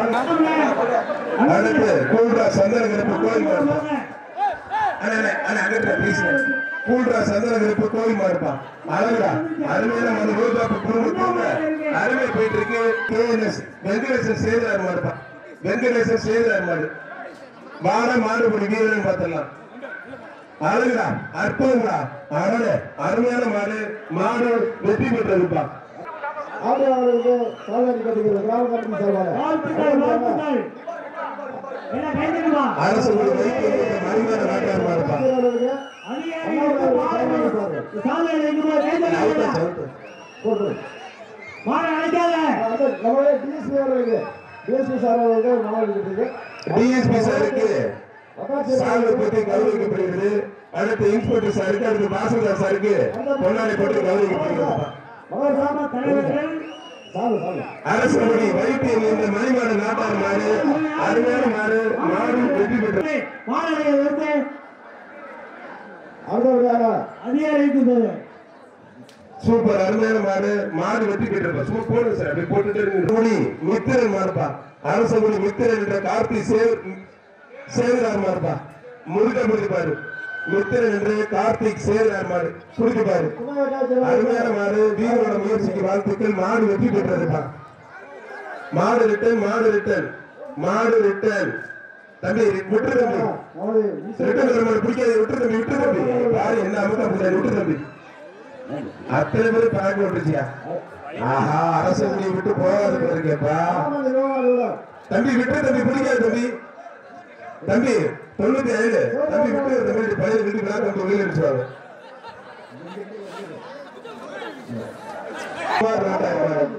அடுத்து கூடுறா சந்தன கருப்பு கோயில் மாடு அண்ணே, அண்ணே, அண்ணே, அகற்றுற, please, அண்ணே. கூல்ட்ரா சந்தன கருப்பு கோயில் மாடுப்பா அழகுடா அருமையான மது ரோஜாப்பு குடும்பத்தோட அருமை போயிட்டு இருக்கு கேஎன்எஸ் வெங்கடேசன் சேதுரார் மாடுப்பா வெங்கடேசன் சேதுரார் மாடு வாட மாடுபடி வீரன் பார்த்தலாம் அழகுடா அற்புதம்டா அழகு அருமையான மாடு மாடு வெற்றி பெற்றதுப்பா ஆடுறவர்களுக்கு சாதனை கட்டுகிறது கிராம கமிட்டி சார்பாக வாழ்த்துக்கள் வாழ்த்துக்கள் என்ன கைதட்டுமா அரசு ஒரு வைத்திய மணிமான நாட்டார் மாடுப்பா ஆடுறவர்களுக்கு அதிகாரிகளுக்கு பாருங்கள். சாதனை வைக்கும்போது கைதட்டுங்க. சவுத்தா, சவுத்தா. போட்டு மாடு அழைக்காத அது நம்மளுடைய டிஎஸ்பி அவர்களுக்கு டிஎஸ்பி சார் அவர்களுக்கு மனோஜ் இருக்குது டிஎஸ்பி சாருக்கு அப்பாச்சி சாலை பற்றி கௌரவிக்கப்படுகிறது அடுத்து இன்ஸ்பெக்டர் சாருக்கு அடுத்து தாசில்தார் சாருக்கு பொன்னாடை போட்டு கௌரவிக்கப்படுகிறது மனோஜ் கிராம தலைவர்கள் சாலு சாலு அரசு மொழி வைத்தியம் இந்த மணிமாடு நாட்டார் மாடு அருமையான மாடு மாடு வெற்றி பெற்றது மாநில வந்து அடுத்தவர்களாக அதிகாரிக்கு சூப்பர் அருமையான மாடு மாடு வெற்றி பெற்றிருப்பா சும்மா போடுங்க சார் அப்படி போட்டுட்டு இருங்க மொழி மித்திரன் மாடுப்பா அரச மொழி மித்திரன் என்ற கார்த்தி சேவ் சேதுரார் மாடுப்பா முருக முடிப்பாரு மித்திரன் என்று கார்த்திக் சேதுரார் மாடு புரிஞ்சுப்பாரு அருமையான மாடு வீரோட முயற்சிக்கு வாழ்த்துக்கள் மாடு வெற்றி பெற்றதுப்பா மாடு ரிட்டன் மாடு ரிட்டன் மாடு ரிட்டன் தம்பி விட்டு தம்பி ரிட்டன் வர மாடு பிடிக்காது விட்டு தம்பி விட்டு தம்பி யாரு என்ன அமுக்க முடியாது விட்டு தம்பி அத்தனை பேர் பேக் விட்டுச்சியா ஆஹா அரசு முடியை விட்டு போகாது இருக்கேப்பா தம்பி விட்டு தம்பி பிடிக்காது தம்பி தம்பி தொண்ணூத்தி ஏழு தம்பி விட்டு தம்பி பழைய வீட்டு விழா தம்பி வெளியே அடிச்சுவாங்க குமார் நாட்டாயம்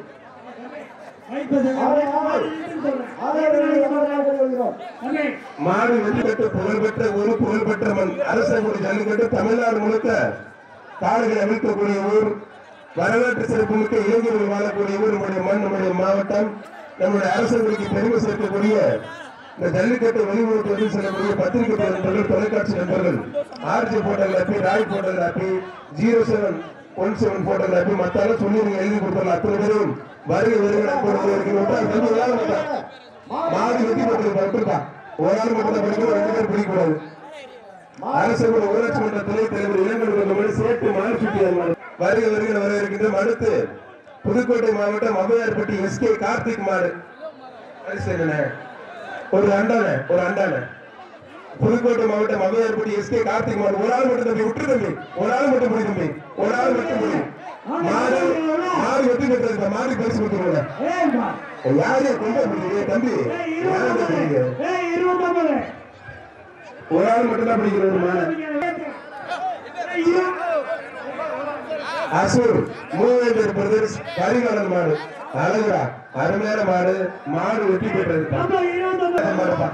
மாடு வெற்றி பெற்ற புகழ்பெற்ற ஒரு புகழ்பெற்ற மண் அரசங்குடி ஜல்லிக்கட்டு தமிழ்நாடு முழுக்க காடுகளை அவிழ்க்கக்கூடிய ஊர் வரலாற்று சிறப்புமிக்க இளைஞர்கள் வாழக்கூடிய ஊர் நம்முடைய மண் நம்முடைய மாவட்டம் நம்முடைய அரசங்குடிக்கு பெருமை சேர்க்கக்கூடிய இந்த ஜல்லிக்கட்டு வெளியுறவு செல்லக்கூடிய பத்திரிகை நண்பர்கள் தொலைக்காட்சி நண்பர்கள் RG photography Roy photography zero seven one seven photography மத்தாலும் சொல்லி நீங்க எழுதி கொடுத்துடலாம் அத்தனை பேரும் வருகை வருகை நண்பர்கள் வருகிறோம் மாடு வெட்டி போட்டு விட்டுருக்கா ஒரு ஆள் மட்டும் தான் படிக்கணும் ரெண்டு பேர் பிடிக்கக்கூடாது அரசு ஊராட்சி மன்ற துணைத் தலைவர் இளங்கல் சேர்த்து மாறுசுட்டி வருக வருகிற வர இருக்கின்றோம் அடுத்து புதுக்கோட்டை மாவட்டம் அவையார்பட்டி எஸ் கே கார்த்திக் மாடு சரிண்ணே. ஒரு அண்டானே ஒரு அண்டானே புதுக்கோட்டை மாவட்டம் அவையார்பட்டி எஸ் கே கார்த்திக் மாடு ஒரு ஆள் மட்டும் தம்பி விட்டு தம்பி ஒரு ஆள் மட்டும் பிடி தம்பி ஒரு ஆள் மட்டும் பிடி மாடு மாடு வெட்டி பெற்றது மாடு பரிசு கொடுத்துருங்க யாரு கொண்டு பிடிக்கிறீங்க தம்பி யாரு பிடிக்கிறீங்க ஒரு ஆள் மட்டும் தான் பிடிக்கிறது மாடு அசூர் மூவேந்தர் பிரதர்ஸ் கரிகாலன் மாடு அழகுடா அருமையான மாடு மாடு வெற்றி பெற்றது மாடுப்பா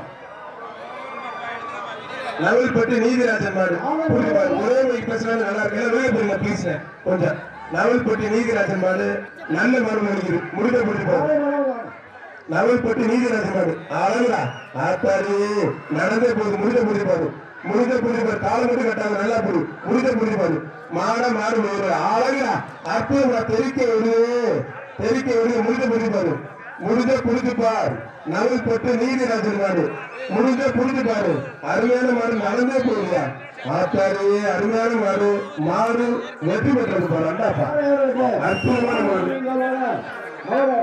நவல்பட்டு நீதிராஜன் மாடு புரியுது பாரு. ஒரே மைக் பேசுறது நல்லா இருக்கு எல்லாம் வெளியே போயிருங்க ப்ளீஸ் கொஞ்சம் நவல்பட்டு நீதிராஜன் மாடு நல்ல மாடு முடிக்குது முடிக்க பிடிச்சி பாரு நவல்பட்டு நீதிராஜன் மாடு அழகுடா ஆத்தாரி நடந்தே போகுது முடிஞ்ச புரிஞ்சு பாரு முடிஞ்ச புரிஞ்சு பாரு காலை மட்டும் கட்டாங்க நல்லா புரி முடிஞ்ச புரிஞ்சு பாரு மாட மாடு ஒரு அழகுடா அற்புதமா தெரிக்க விடு தெரிக்க விடு முடிஞ்ச புரிஞ்சு பாரு முடிஞ்ச புரிஞ்சு பார் நவல்பட்டு நீதிராஜன் மாடு முடிஞ்ச புரிஞ்சு பாரு அருமையான மாடு நடந்தே போகுதுயா ஆத்தாரி அருமையான மாடு மாடு வெற்றி பெற்றது பாரு அண்டாப்பா அற்புதமான மாடு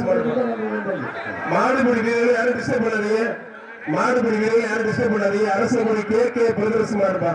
மாடுபிடி வீரர்கள் யாரும் டிஸ்டர்ப் பண்ணாதீங்க மாடுபிடி வீரர்கள் யாரும் டிஸ்டர்ப் பண்ணாதீங்க அரசு மொழி கேட்க பிரதர்சனமா இருப்பா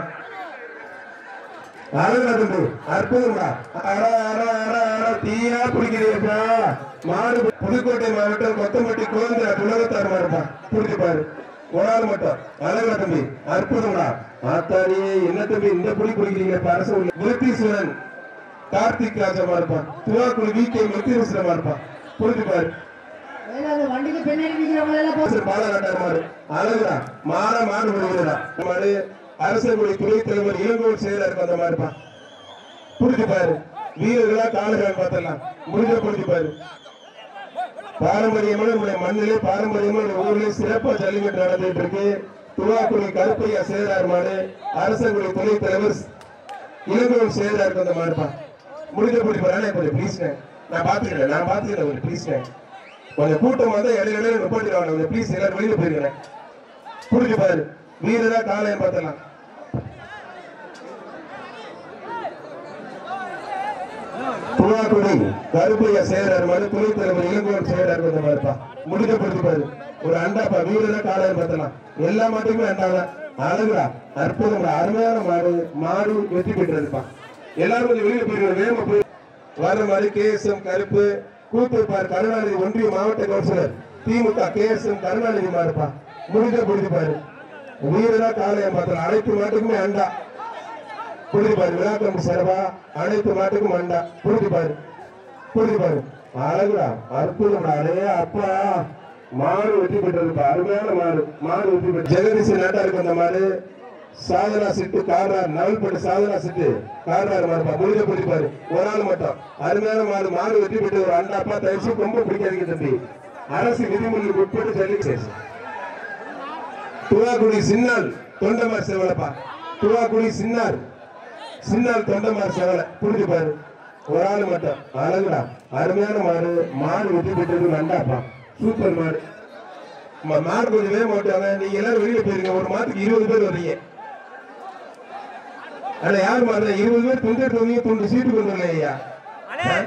அழகா தம்பி அற்புதம்டா அட அட அட அட தீயா பிடிக்கிறீப்பா மாடு புதுக்கோட்டை மாவட்டம் கொத்தம்பட்டி குழந்தை துலகத்தார் மாடுப்பா புடிச்சு பாரு ஒரு ஆள் மட்டும் அழகா தம்பி அற்புதம்டா ஆத்தாரி என்ன தம்பி இந்த புடி பிடிக்கிறீங்க அரசு விருத்தீஸ்வரன் கார்த்திக் ராஜா மாடுப்பா துவாக்குடி வி கே முத்திரேஸ்வரமா இருப்பான் புரிஞ்சு பாரு வண்டிக்கு பின்னாடி நிக்கிறவங்க எல்லாம் போ- பாலகாட்டார் மாடு அழகுடா மாற மாடு விடுகிறா மாடு அரசகுடி துணைத் தலைவர் இளங்கோல் செயலருக்கு அந்த மாதிரிப்பா புரிஞ்சு பாரு வீரர்களா காலகாலம் பார்த்தலாம் முடிஞ்ச புரிஞ்சு பாரு பாரம்பரியமான நம்முடைய மண்ணிலே பாரம்பரியமான நம்ம ஊர்ல சிறப்பா ஜல்லிக்கட்டு நடந்துட்டு இருக்கு துவாக்குடி கருப்பையா சேதார் மாடு அரசகுடி துணைத் தலைவர் இளங்கோல் சேதாருக்கு அந்த மாதிரிப்பா முடிஞ்ச புரிஞ்சு பாரு கொஞ்சம் ப்ளீஸ் நான் பாத்துக்கிறேன் நான் பாத்துக்கிறேன் கொஞ்சம் ப்ளீஸ் கொஞ்சம் கூட்டம் வந்து இடையில இடையில நிப்பாட்டிடுவாங்க கொஞ்சம் ப்ளீஸ் எல்லாரும் வெளியில போயிருக்கிறேன் புரிஞ்சு பாரு வீரரா காலையம் பார்த்தலாம் துவாக்குடி கருப்பையா சேரார் மாதிரி துணைத் தலைவர் இளங்கோவன் சேரார் வந்த மாதிரிப்பா முடிஞ்ச புரிஞ்சு பாரு ஒரு அண்டாப்பா வீரரா காலையம் பார்த்தலாம் எல்லா மாட்டுக்குமே அண்டாங்க அழகுடா அற்புதம் அருமையான மாடு மாடு வெற்றி பெற்றதுப்பா எல்லாரும் கொஞ்சம் வெளியில போயிருக்காங்க வேகமா போய் வர்ற மாதிரி கேஎஸ்எம் கருப்பு கூத்தூர்பார் கருணாநிதி ஒன்றிய மாவட்ட கவுன்சிலர் திமுக கேஎஸ்எம் கருணாநிதி மாறுப்பா முடிஞ்ச புரிஞ்சு பாரு வீரரா காலையம் பார்த்தலாம் அனைத்து மாட்டுக்குமே அண்டா புரிஞ்சு பாரு விழாக்கம் சிறப்பா அனைத்து மாட்டுக்கும் அண்டா புரிஞ்சு பாரு புரிஞ்சு பாரு அழகுடா அற்புதம்டா அடே அப்பா மாடு வெற்றி பெற்றதுப்பா அருமையான மாடு மாடு வெற்றி பெற்ற ஜெகதீசன் நாட்டாருக்கு வந்த மாடு சாதனா சிட்டு கார்னார் நவல்பட்டு சாதனா சிட்டு கார்னார் மாடுப்பா முடிஞ்ச புரிஞ்சு பாரு ஒரு ஆள் மட்டும் அருமையான மாடு மாடு வெற்றி பெற்ற ஒரு அண்டாப்பா தயவுசு ரொம்ப பிடிக்காதீங்க தம்பி அரசு விதிமுறைகளுக்கு உட்பட்டு ஜல்லிக்கட்டு துவாக்குடி சின்னால் தொண்டமார் செவலப்பா துவாக்குடி சின்னார் சின்னால் தொண்டமார் செவல புரிஞ்சு பாரு ஒரு ஆள் மட்டும் அழகுடா அருமையான மாடு மாடு வெற்றி பெற்றது நண்டாப்பா சூப்பர் மாடு மா- மாடு கொஞ்சம் வேக மாட்டாங்க நீங்க எல்லாரும் வெளியில போயிருங்க ஒரு மாட்டுக்கு இருபது பேர் வர்றீங்க ஆனா யார் மாறுற இருபது பேர் துண்டு எடுத்து வந்தீங்க துண்டு சீட்டு கொண்டு வரல ஐயா ஆ?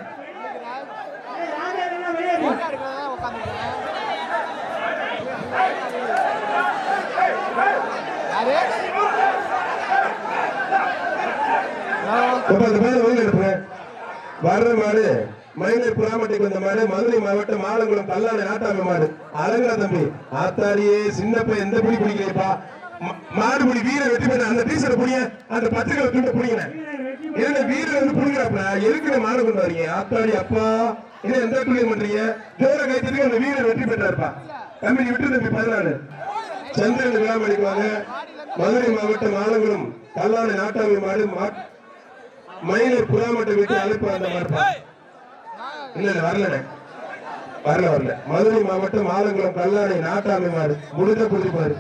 அப்ப அந்த பேரை வெளியில எடுப்புங்க வர்ற மாடு மயிலை புறாமட்டைக்கு வந்த மாடு மதுரை மாவட்டம் ஆலங்குளம் கல்லாணை நாட்டாமை மாடு அழகா தம்பி ஆத்தாரியே சின்ன பையன் எந்த பிடி பிடிக்கலையப்பா ம- மாடு பிடி வீரர் வெற்றி பெற்ற அந்த டீசர்ட் புடிங்க அந்த பத்திரிகை துண்டு புடிங்க என்ன வீரர் வந்து புடிக்கிறாப்ல எதுக்கு இந்த மாடு கொண்டு வரீங்க ஆத்தாடி அப்பா என்ன எந்த துணியம் பண்றீங்க ஜோர கைத்தறி அந்த வீரர் வெற்றி பெற்றாருப்பா தம்பி விட்டு தம்பி பதினாலு சந்திரன் விழா படிக்குவாங்க மதுரை மாவட்டம் ஆலங்குளம் கல்லாணை நாட்டாமை மாடு மா- மயிலர் புறாமட்டை விட்டு அழைப்பு அந்த மாதிரி இல்ல இல்ல வரல வரல வரல மதுரை மாவட்டம் ஆலங்குளம் கல்லாணை நாட்டாமை மாடு முடிஞ்ச புரிஞ்சுப்பாரு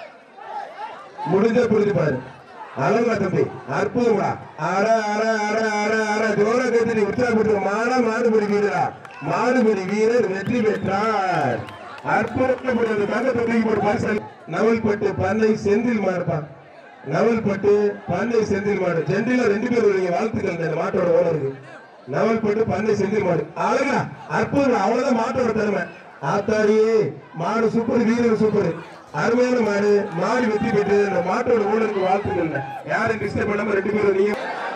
முடிஞ்ச புரிஞ்சுப்பாரு அழகா தம்பி அற்புதம்டா அர அர அர அர அர ஜோர கத்திரி உற்சாகப்படுத்த மாடா மாடுபடி வீரரா மாடுபடி வீரர் வெற்றி பெற்றார் அற்புதப்படுறது தங்கத்தை தூக்கி போட்டு பரிசல் நவல்பட்டு பண்ணை செந்தில் மாடுப்பான் நவல்பட்டு பண்ணை செந்தில் மாடு ஜென்டில ரெண்டு பேர் வருவீங்க வாழ்த்துக்கள் இந்த மாட்டோட ஓனருக்கு நவல்பட்டு பண்ணை செந்தில் மாடு அழகா அற்புதம் அவ்வளவுதான் மாட்டோட திறமை ஆத்தாடியே மாடு சூப்பர் வீரர் சூப்பர் அருமையான மாடு மாடு வெற்றி பெற்று அந்த மாட்டோட ஓனருக்கு வாழ்த்துக்கள் யாரும் டிஸ்டர்ப் பண்ணாம ரெண்டு பேரும் நீங்க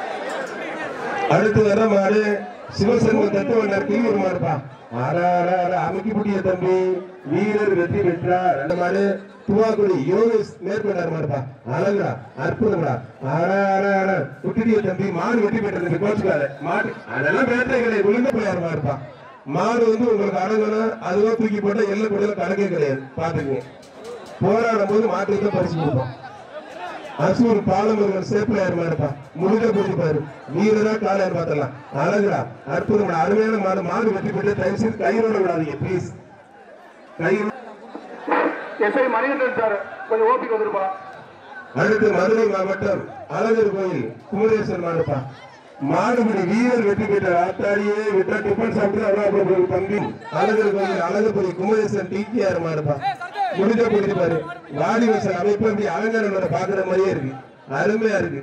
அடுத்து வர மாடு சிவசண்முக தத்துவனர் கிளியூர் மாடுப்பா அர அர அர அமைக்கி புட்டிய தம்பி வீரர் வெற்றி பெற்றார் அந்த மாடு துவாக்குடி யோகேஷ் மேற்கொண்டார் மாடுப்பா அழகுடா அற்புதம்டா அர அர அர விட்டுடிய தம்பி மாடு வெற்றி பெற்றது கோச்சுக்காத மாடு அதெல்லாம் வேட்டை கிடையாது விழுந்த பிள்ளையார் மாடுப்பா மாடு வந்து உங்களுக்கு அடங்கணும் அதுவா தூக்கி போட்டா எல்லை கூட கணக்கே கிடையாது பாத்துக்கங்க போராடும் போது மாட்டுக்கு தான் பரிசு கொடுப்போம் அசூர் பாலமுருகன் சேப்பிளையார் இருப்பா முழுக போட்டுப்பாரு வீரரா காலையார் பார்த்தலாம் அழகுடா அற்புதம் அருமையான மாடு மாடு வெற்றி பெற்று தயவு செய்து கையிலோட விடாதீங்க ப்ளீஸ் கையில் எஸ்ஐ மணிகண்டன் சார் கொஞ்சம் ஓபிக்கு வந்துருப்பா அடுத்து மதுரை மாவட்டம் அழகர் கோயில் குமரேசன் மாடுப்பா மாடுபிடி வீரர் வெற்றி பெற்ற ஆத்தாடியே விட்டா டிஃபன் சாப்பிட்டு அவ்வளவு தம்பி அழகர் கோயில் அழகர்புரி குமரேசன் டிடிஆர் மாடுப்பா முடிஞ்ச பிடிப்பாரு வாடி வசல் அமைப்பு அப்படி அலங்காரம் பாக்குற மாதிரியே இருக்கு அருமையா இருக்கு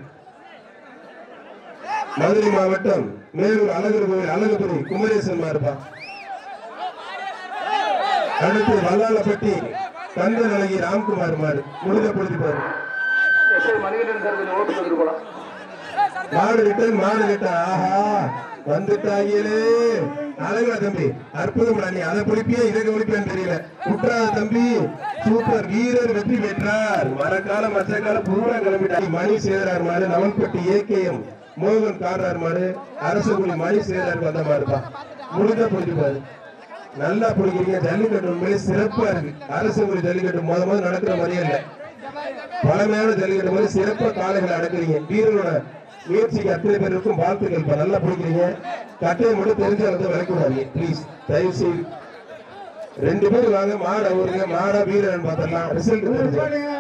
மதுரை மாவட்டம் மேலூர் அழகர் கோயில் அழகர்புரி குமரேசன் மாடுப்பா அடுத்து வல்லாளப்பட்டி கந்தன் அழகி ராம்குமார் மாடு முடிஞ்ச பிடிப்பாரு எஸ்ஐ மணிகண்டன் சார் கொஞ்சம் ஓபிக்கு வந்துருப்பா மாடு ரிட்டன் மாடு ரிட்டன் ஆஹா வந்துட்டாங்களே அழகா தம்பி அற்புதம் நீ அதை பிடிப்பியா இதை கவனிப்பியான்னு தெரியல குற்றாத தம்பி சூப்பர் வீரர் வெற்றி பெற்றார் மரக்கால மச்சக்கால பூரா கிளம்பிட்டார் மணி சேதரார் மாடு நவல்பட்டி ஏகேஎம் மோகன் கார்றார் மாடு அரசகுடி மணி சேதரார் வந்த மாடுப்பா முடிஞ்சா பிடிச்சிப்பாரு நல்லா பிடிக்கிறீங்க ஜல்லிக்கட்டு உண்மையிலே சிறப்பா இருக்கு அரசகுடி ஜல்லிக்கட்டு முத முத நடக்கிற மாதிரியே இல்லை பழமையான ஜல்லிக்கட்டு மாதிரி சிறப்பா காளைகளை அடக்குறீங்க வீரரோட முயற்சிக்கு அத்தனை பேருக்கும் வாழ்த்துக்கள் இப்ப நல்லா பிடிக்கிறீங்க கட்டையை மட்டும் தெரிஞ்ச அளவுக்கு விளக்கூடாதீங்க ப்ளீஸ் தயவு செய்து ரெண்டு பேர் வாங்க மாட ஊருங்க மாடா வீரன் பார்த்தரலாம் ரிசல்ட் தெரிஞ்சு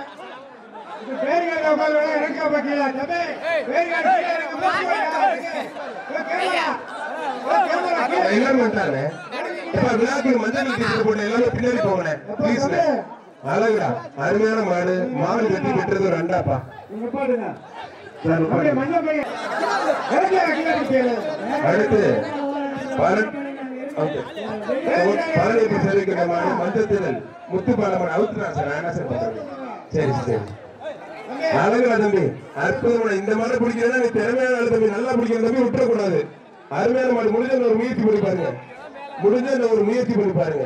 பேருகார்டு உட்கார்ந்து வேணா இறக்க வைக்கல. தம்பி, பேருகார்டு கீழே இறக்க முடியாது. ஏய், கேமரா. ஏய், கேமரா கீழே. எல்லாரும் வந்துட்டாங்க இப்ப விழாக்கு மஞ்சள் டீச்சர் போட்ட எல்லாரும் பின்னாடி போங்கண்ணே ப்ளீஸ் அழகுடா அருமையான மாடு மாடு வெற்றி பெற்றது ஒரு அண்டாப்பா நீங்க பாருங்க. சார், அப்படியே உட்காருங்க. மஞ்சள் பையன். இறக்கி கீழே இருக்கீங்களே. அடுத்து பர- ஓகே. பழனி இப்ப தெரிவிக்கிற மாதிரி மஞ்சத்திரல் முத்துப்பாலமன் அவுத்துனா சார் நான் என்ன சார் பண்றது சரி சரி அழகுடா தம்பி அற்புதமான இந்த மாடு பிடிக்கிறதா நீ திறமையான ஆளு தம்பி நல்லா பிடிக்கிற தம்பி விட்டுறக்கூடாது அருமையான மாடு முடிஞ்ச ஒரு முயற்சி பண்ணி பாருங்க முடிஞ்ச ஒரு முயற்சி பண்ணி பாருங்க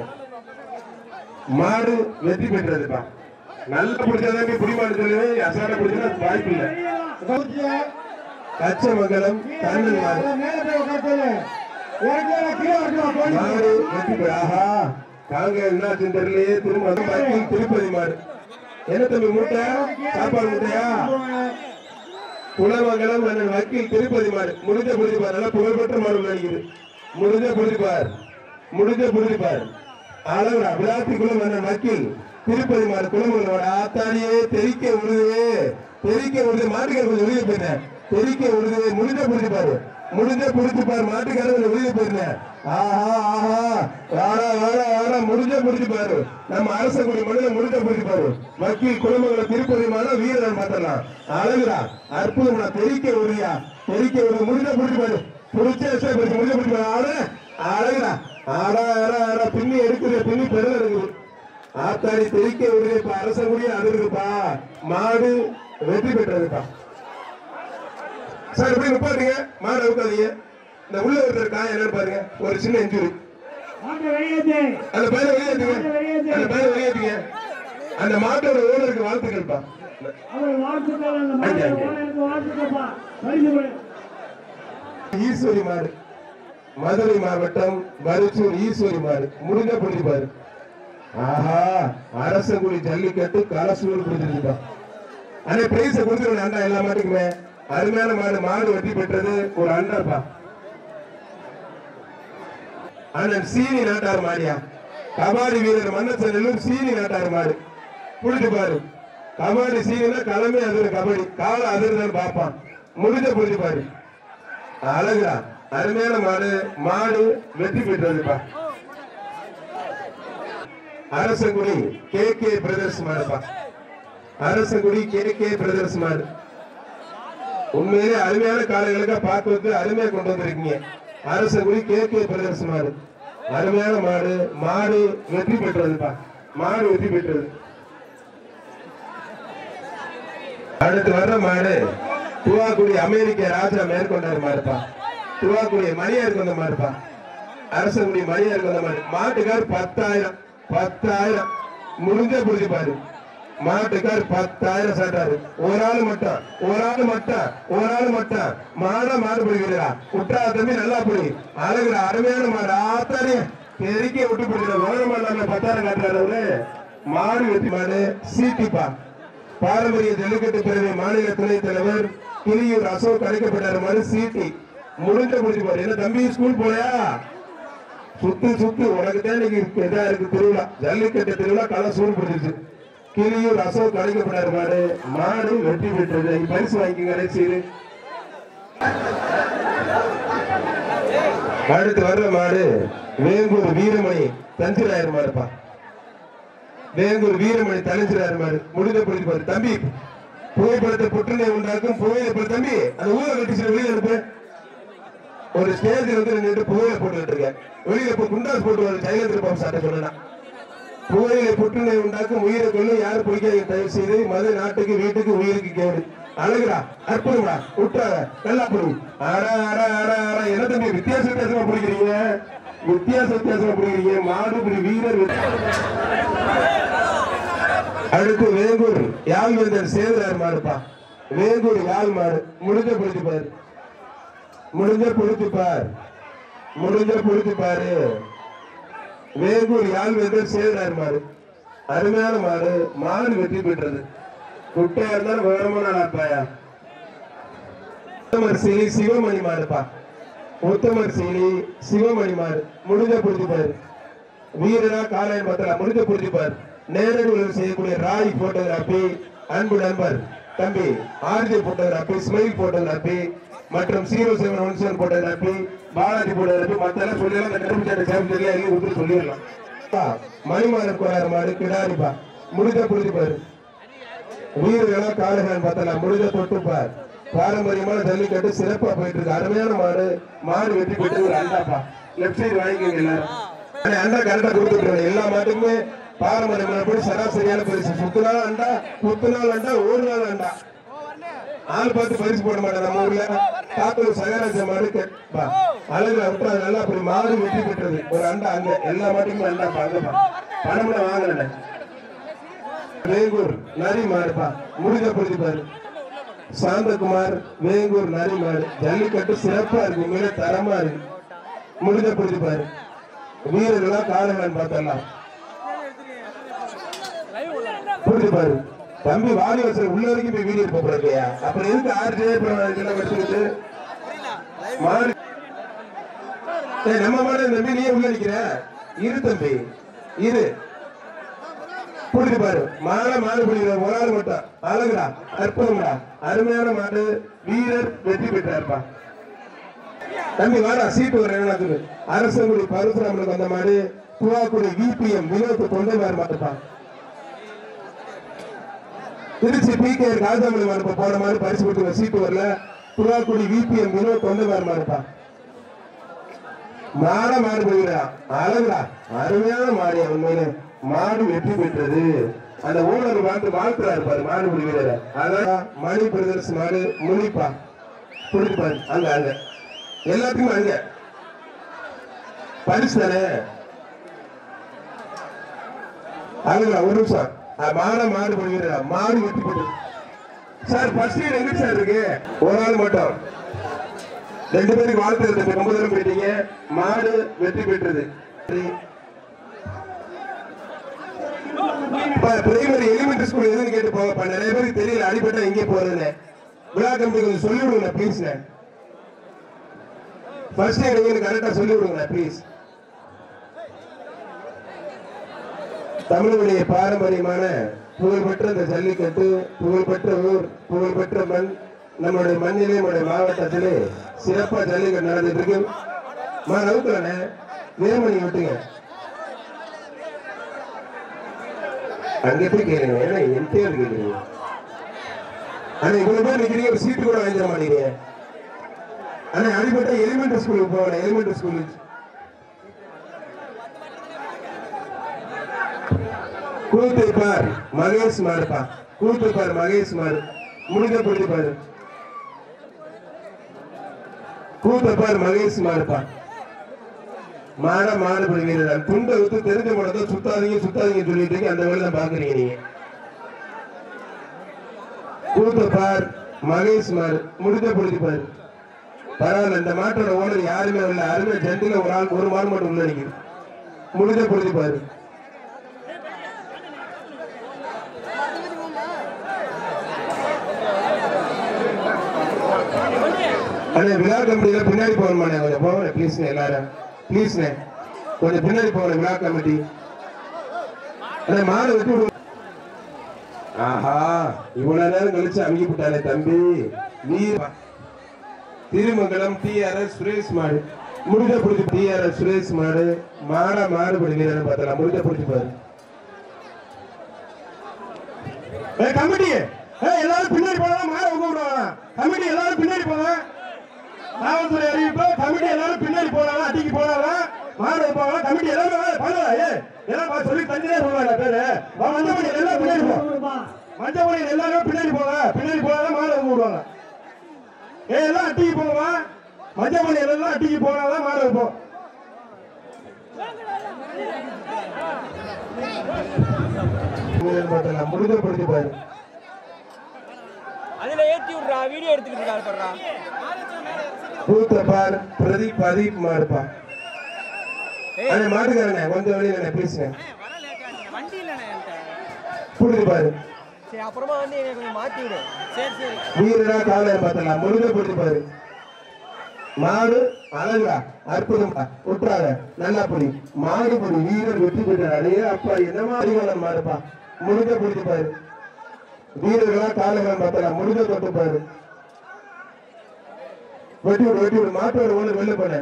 மாடு வெற்றி பெற்றதுப்பா நல்லா பிடிச்சதா பிடி மாடு சொல்லுவே அசாட பிடிச்சா வாய்ப்பு இல்லை கவுச்சியா. கச்சமங்கலம் கண்ணன் மாடு அதை மேல போய் உட்கார்ந்து. இறக்கி கீழே வரட்டும், போலீஸ். மாடு வெற்றி பெற ஆஹா காங்க என்ன தெரியலையே திரும்ப வந்து பாக்கி திருப்பதி மாடு என்ன தம்பி மூட்டை சாப்பாடு மூட்டையா குலமங்கலம் மன்னன் வக்கீல் திருப்பதி மாடு முடிஞ்ச புரிஞ்சுப்பார் நல்லா புகழ்பெற்ற மாடு நினைக்குது முடிஞ்ச புரிஞ்சுப்பார் முடிஞ்ச புரிஞ்சுப்பார் அளவுடா விளாத்திக்குள்ள மன்னன் வக்கீல் திருப்பதி மாடு குலமங்கலம் ஆத்தாடியே தெரிக்க உழுது தெரிக்க உழுது மாட்டுக்கு கொஞ்சம் வெளியே போயிட்டேன் தெரிக்க உழுது முடிஞ்ச புரிஞ்சுப்பாரு முடிஞ்ச புடிச்சு பாரு மாட்டுக்காரங்க வெளியே போயிருந்தேன் ஆஹா ஆஹா வாடா வாடா வாடா முடிஞ்ச புடிச்சு பாரு நம்ம அரச குடி மண்ணில முடிஞ்ச புடிச்சு பாரு வக்கீல் குடும்பங்களை திருப்பதிமான வீரர் மாத்தலாம் அழகுடா அற்புதம்டா தெரிக்க உரியா தெரிக்க ஒரு முடிஞ்ச புடிச்சு பாரு புடிச்ச எஸ்ஐ புடிச்சு முடிஞ்ச புடிச்சு பாரு ஆட அழகுடா ஆடா ஆடா ஆடா பின்னி எடுக்குது பின்னி பெருல இருக்குது ஆத்தாடி தெரிக்க உரிய இப்ப அரச குடியே அது இருக்குப்பா மாடு வெற்றி பெற்றதுப்பா சார் எப்படி நிப்பாட்டுங்க மாடு அவுக்காதீங்க இந்த உள்ள ஒருத்தர் காயம் என்னன்னு பாருங்க ஒரு சின்ன இன்ஜுரி மாட்டை வெளியேற்று அந்த பையனை வெளியேற்றுங்க அந்த பையனை வெளியேற்றுங்க அந்த மாட்டோட ஓனருக்கு வாழ்த்துக்கள்ப்பா அவர் வாழ்த்துக்கள் அந்த மாட்டை ஓனருக்கு வாழ்த்துக்கப்பா பரிசு கொடு. ஈஸ்வரி மாடு மதுரை மாவட்டம் மருச்சூர் ஈஸ்வரி மாடு முடிஞ்ச பிடிப்பாரு ஆஹா அரசங்குடி ஜல்லிக்கட்டு கலசூர் பிடிச்சிருப்பா அண்ணே பிரைஸ கொடுத்துருவேன் அண்டா எல்லா மாட்டுக்குமே அருமையான மாடு மாடு வெற்றி பெற்றது ஒரு அண்டாப்பா அண்ணன் சீனி நாட்டார் மாடியா கபாடி வீரர் மன்னச்சனிலும் சீனி நாட்டார் மாடு புடிச்சு பாரு கபாடி சீனினா களமே அதிர் கபடி கால அதிர்தான் பார்ப்பான் முடிஞ்ச புடிச்சு பாரு அழகுடா அருமையான மாடு மாடு வெற்றி பெற்றதுப்பா அரசங்குடி கே கே பிரதர்ஸ் மாடுப்பா அரசங்குடி கே கே பிரதர்ஸ் மாடு உண்மையிலே அருமையான காலைகளுக்கு பார்க்கறதுக்கு அருமையா கொண்டு வந்திருக்கீங்க அரசங்குடி கே கே பிரதர்ஸ் மாடு அருமையான மாடு மாடு வெற்றி பெற்றதுப்பா மாடு வெற்றி பெற்றது அடுத்து வர்ற மாடு துவாக்குடி அமெரிக்க ராஜா மேற்கொண்டார் மாடுப்பா துவாக்குடி மணியாருக்கு வந்த மாடுப்பா அரசங்குடி மணியாருக்கு வந்த மாடு மாட்டுக்கார் பத்தாயிரம் பத்தாயிரம் முடிஞ்ச புடிச்சு பாரு மாட்டுக்கார் பத்தாயிரம் சாட்டாரு ஒரு ஆள் மட்டும் ஒரு ஆள் மட்டும் ஒரு ஆள் மட்டும் மாட மாடு பிடிக்கிறா விட்டா தம்பி நல்லா பிடி அழகுற அருமையான மாடு ஆத்தாரி பெருக்கி விட்டு பிடிக்கிற கவர்மெண்ட் பத்தாயிரம் காட்டுறாரு அவரு மாடு வெற்றி மாடு சீட்டிப்பா பாரம்பரிய ஜல்லிக்கட்டு பேரவை மாநில துணைத் தலைவர் கிளியூர் அசோக் அழைக்கப்பட்டார் மாதிரி சீட்டி முடிஞ்ச முடிச்சு பாரு என்ன தம்பி ஸ்கூல் போலையா சுத்து சுத்து உனக்கு தான் இன்னைக்கு இதா இருக்கு திருவிழா ஜல்லிக்கட்டு திருவிழா களை சூடு பிடிச்சிருச்சு கிளியூர் அசோக் அழைக்கப்பட்டார் மாடு மாடு வெற்றி பெற்றது இங்க பரிசு வாங்கிக்கங்க கடைசியில் அடுத்து வர்ற மாடு வேங்கூர் வீரமணி தஞ்சிராயர் மாடுப்பா வேங்கூர் வீரமணி தலைஞ்சிராயர் மாடு முடிந்த பிடிச்சு பாரு தம்பி புகைப்படத்தை புற்றுநோய் உண்டாக்கும் புகையில தம்பி அந்த ஊரை கட்டிச்சு வெளியே அனுப்பு ஒரு ஸ்டேஜ்ல வந்து நின்று புகையில போட்டுக்கிட்டு இருக்கேன் வெளியில போய் குண்டாஸ் போட்டு வர சைலந்திர பாம்பு சாட்ட சொன்னா புகையில புற்றுநோய் உண்டாக்கும் உயிரை கொள்ளும் யாரும் பிடிக்காதீங்க தயவு செய்து மது நாட்டுக்கு வீட்டுக்கு உயிருக்கு கேடு அழகுடா அற்புதம்டா விட்டாத நல்லா புடி அடா அடா அடா அடா என்ன தம்பி வித்தியாச வித்தியாசமா பிடிக்கிறீங்க வித்தியாச வித்தியாசமா பிடிக்கிறீங்க மாடு பிடி வீரர் அடுத்து வேங்கூர் யாழ்வேந்தர் சேதுரார் மாடுப்பா வேங்கூர் யாழ் மாடு முடிஞ்ச பிடிச்சு பாரு முடிஞ்ச பிடிச்சு பார் முடிஞ்ச பிடிச்சு பாரு வேங்கூர் யாழ்வேந்தர் சேதுரார் மாடு அருமையான மாடு மாடு வெற்றி பெற்றது குட்டையா இருந்தாலும் விவரமான ஆப்பாயா உத்தமர் சீனி சிவமணி மாடுப்பா உத்தமர் சீனி சிவமணி மாடு முடிஞ்ச பிடிச்சு பாரு வீரரா காலையன் பார்த்தல முடிஞ்ச புரிஞ்சு பார் நேரடி உதவி செய்யக்கூடிய ராய் போட்டோகிராபி அன்பு நண்பர் தம்பி ஆர்ஜி போட்டோகிராபி ஸ்மைல் போட்டோகிராபி மற்றும் zero seven one seven photography Balaji photography மத்த எல்லாம் சொல்லலாம் அந்த கருப்பு சாட்டை சேவை சொல்லி எல்லாம் கொடுத்து சொல்லிடலாம் பா, மணிமாறன் கோளாறு மாடு கிடாரிப்பா முடிஞ்ச புரிஞ்சு பாரு வீரர்களா காளைகள் பார்த்தலாம் முடிஞ்ச தொட்டு பார் பாரம்பரியமான ஜல்லிக்கட்டு சிறப்பா போயிட்டு இருக்கு அருமையான மாடு மாடு வெற்றி பெற்று ஒரு அண்டாப்பா லெப்ட் சைடு வாங்கிக்கோங்க எல்லாரும் ஆனா, அண்டா கரெக்டா கொடுத்துட்டு எல்லா மாட்டுக்குமே பாரம்பரிய முறைப்படி சராசரியான பரிசு சுத்து நாள் அண்டா குத்து நாள் அண்டா ஒரு நாள் அண்டா ஆள் பார்த்து பரிசு போட மாட்டேன் நம்ம ஊர்ல தாத்தூர் சகராஜ மாடு கேட்பா அழகுல விட்டு அது நல்லா அப்படி மாடு வெற்றி பெற்றது ஒரு அண்டா அங்க எல்லா மாட்டுக்குமே அண்டாப்பா அங்கப்பா பணம்ல வாங்கல வேங்கூர் நரி மாடுப்பா முடிஞ்ச புரிஞ்சு பாரு சாந்தகுமார் வேங்கூர் நரி மாடு ஜல்லிக்கட்டு சிறப்பா இருக்கு உண்மையிலே தரமா இருக்கு முடிஞ்ச புரிஞ்சு பாரு வீரர்களா காலங்களான்னு பார்த்தலாம் புரிஞ்சு பாரு தம்பி வாலி வசதி உள்ள வரைக்கும் போய் வீடியோ போடுறதையா அப்புறம் எதுக்கு ஆறு இதெல்லாம் வச்சுக்கிட்டு மாடு ஏய், நம்ம மாடு தம்பி நீயே உள்ள நிக்கிற இரு தம்பி இரு புடிச்சு பாரு மாலை மாடு பிடிக்கிற ஒரு ஆள் மட்டும் அழகுடா அற்புதம்டா அருமையான மாடு வீரர் வெற்றி பெற்றார்ப்பா தம்பி வாடா சீட்டு ஒரு என்ன அரசங்குடி பரசுராமனுக்கு வந்த மாதிரி துவாக்குடி விபிஎம் வினோத் கொண்டு வர மாட்டான் திருச்சி பி கே ராஜாமணி மரப்ப போன மாதிரி பரிசு கொடுத்து சீட்டு வரல துவாக்குடி விபிஎம் வினோத் கொண்டு வர மாட்டான் மாட மாடு போகிறா அழகுடா அருமையான மாடு உண்மையில மாடு வெற்றி பெற்றது அந்த ஊழல் மாட்டு வாழ்த்துறாரு பாரு மாடுபிடி வீரரை அதான் மணி பிரதர்ஸ் மாடு முனிப்பா கொடுப்பாரு அங்க அங்க எல்லாத்துக்குமே அங்க பரிசு தானே அழகுடா ஒரு நிமிஷம் அஹ் மாட மாடு போகிறா மாடு வெற்றி பெற்றது சார் ஃபர்ஸ்ட் இயர் எங்க சார் இருக்கு ஒரு ஆள் மட்டும் ரெண்டு பேருக்கு வாழ்த்து இருக்கு ரொம்ப தூரம் போயிட்டீங்க மாடு வெற்றி பெற்றது பிரைமரி எலிமெண்டரி ஸ்கூல் எதுன்னு கேட்டு போங்கப்பா நிறைய பேருக்கு தெரியல அடிப்பட்டா எங்கே போறதுன்னு விழா கமிட்டி கொஞ்சம் சொல்லி விடுங்க ப்ளீஸ் ஃபர்ஸ்ட் இயர் எங்க கரெக்டா சொல்லி விடுங்க ப்ளீஸ் தமிழுடைய பாரம்பரியமான புகழ்பெற்ற இந்த ஜல்லிக்கட்டு புகழ்பெற்ற ஊர் புகழ்பெற்ற மண் நம்மளுடைய மண்ணிலே நம்முடைய மாவட்டத்திலே சிறப்பா ஜல்லிக்கட்டு நடந்துட்டு இருக்கு மா நவுக்கலண்ணே வேமணி விட்டுங்க அங்க போய் கேளுங்க ஏன்னா என் பேர் கேளுங்க ஆனா இவ்வளவு பேர் நிக்கிறீங்க ஒரு சீட்டு கூட வாங்கி தர மாட்டீங்க ஆனா அடிப்பட்ட எலிமெண்டரி ஸ்கூலுக்கு போகணும் எலிமெண்டரி ஸ்கூலுக்கு கூத்து பார் மகேஷ் மாருப்பா கூத்து பார் மகேஷ் மாறு முடிஞ்ச பொழுது பாரு கூத்த பார் மகேஷ் மாருப்பா மாட மாடுபடி வீரர் துண்டை விட்டு தெரிஞ்ச முடத்தை சுத்தாதீங்க சுத்தாதீங்க சொல்லிட்டு இருக்கீங்க, அந்த வேலை தான் பாக்குறீங்க நீங்க கூத்த பார் மகேஷ் மாறு முடிஞ்ச பொழுது பாரு பரவாயில்ல இந்த மாட்டோட ஓனர் யாருமே இல்ல அருமை ஜென்டில ஒரு ஆள் ஒரு மாடு மட்டும் உள்ள நிக்குது முடிஞ்ச பொழுது பாரு அண்ணே விழா கமிட்டியில பின்னாடி போகணுமாண்ணே கொஞ்சம் போகணும் ப்ளீஸ்ண்ணே எல்லாரும் ப்ளீஸ்ண்ணே கொஞ்சம் பின்னாடி போகணும் விழா கமிட்டி அண்ணே மாடு வெட்டி விடு ஆஹா இவ்வளவு நேரம் கழிச்சு அமுகி விட்டானே தம்பி நீர் திருமங்கலம் டிஆர்எஸ் சுரேஷ் மாடு முடிஞ்ச பிடிச்சி டிஆர்எஸ் சுரேஷ் மாடு மாடா மாறுபடி வீரன் பார்த்தலாம் முடிஞ்ச பிடிச்சி பாரு ஏ கமிட்டி ஏ எல்லாரும் பின்னாடி போனா மாட கூப்பிடுவாங்க கமிட்டி எல்லாரும் பின்னாடி போங்க காவல்துறை அறிவிப்பு கமிட்டி எல்லாரும் பின்னாடி போனாங்க அடிக்கு போனாங்க மாடு போவாங்க கமிட்டி எல்லாரும் பண்ணல ஏ எல்லாம் பா- சொல்லி தஞ்சிலே சொல்லுவாங்க பேரு வா, மஞ்சள் எல்லாம் பின்னாடி போ மஞ்சள் மணி எல்லாரும் பின்னாடி போங்க பின்னாடி போனாதான் மாடு கூப்பிடுவாங்க ஏ எல்லாம் அட்டிக்கு போங்க மஞ்சள் மணி எல்லாம் அட்டிக்கு போனாதான் மாடு வைப்போம் முருகப்படுத்தி பாரு அதுல ஏத்தி விடுறா வீடியோ எடுத்துக்கிட்டு இருக்காரு பாருடா பூத்த பார் பிரதீப் பிரதீப் மாடுப்பா அந்த மாட்டுக்காரண்ணே கொஞ்சம் வெளியில பேசுங்க வண்டி இல்லண்ணே என்கிட்ட புரியுது பாரு சரி அப்புறமா வந்து என்னை கொஞ்சம் மாத்தி விடு சரி சரி வீரரா காலையில பார்த்தலாம் முருக புரிஞ்சு பாரு மாடு அழகா அற்புதம் விட்டுறாத நல்லா புடி மாடு புடி வீரர் வெற்றி பெற்றாரு அப்பா என்னமா அறிவாளன் மாடுப்பா முருக புரிஞ்சு பாரு வீரர்களா காலையில பார்த்தலாம் முருக தொட்டு பாரு வெட்டி விடு வெட்டி விடு மாட்டோட ஒண்ணு வெளில போன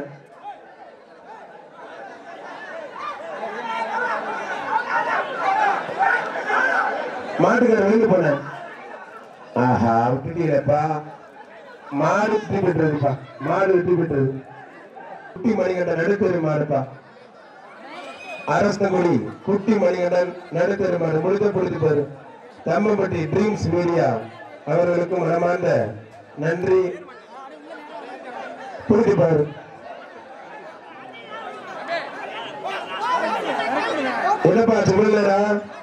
மாட்டுக்கார வெளில போன ஆஹா விட்டுட்டீங்களப்பா மாடு வெற்றி பெற்றதுப்பா மாடு வெற்றி பெற்றது குட்டி மணிகண்டன் நடுத்தெரு மாடுப்பா அரசங்குடி குட்டி மணிகண்டன் நடுத்தெரு மாடு முழுக்க பொழுது பாரு தம்மம்பட்டி ட்ரீம்ஸ் மீடியா அவர்களுக்கும் மனமார்ந்த நன்றி புரிஞ்சு பாரு என்னப்பா சொல்லலரா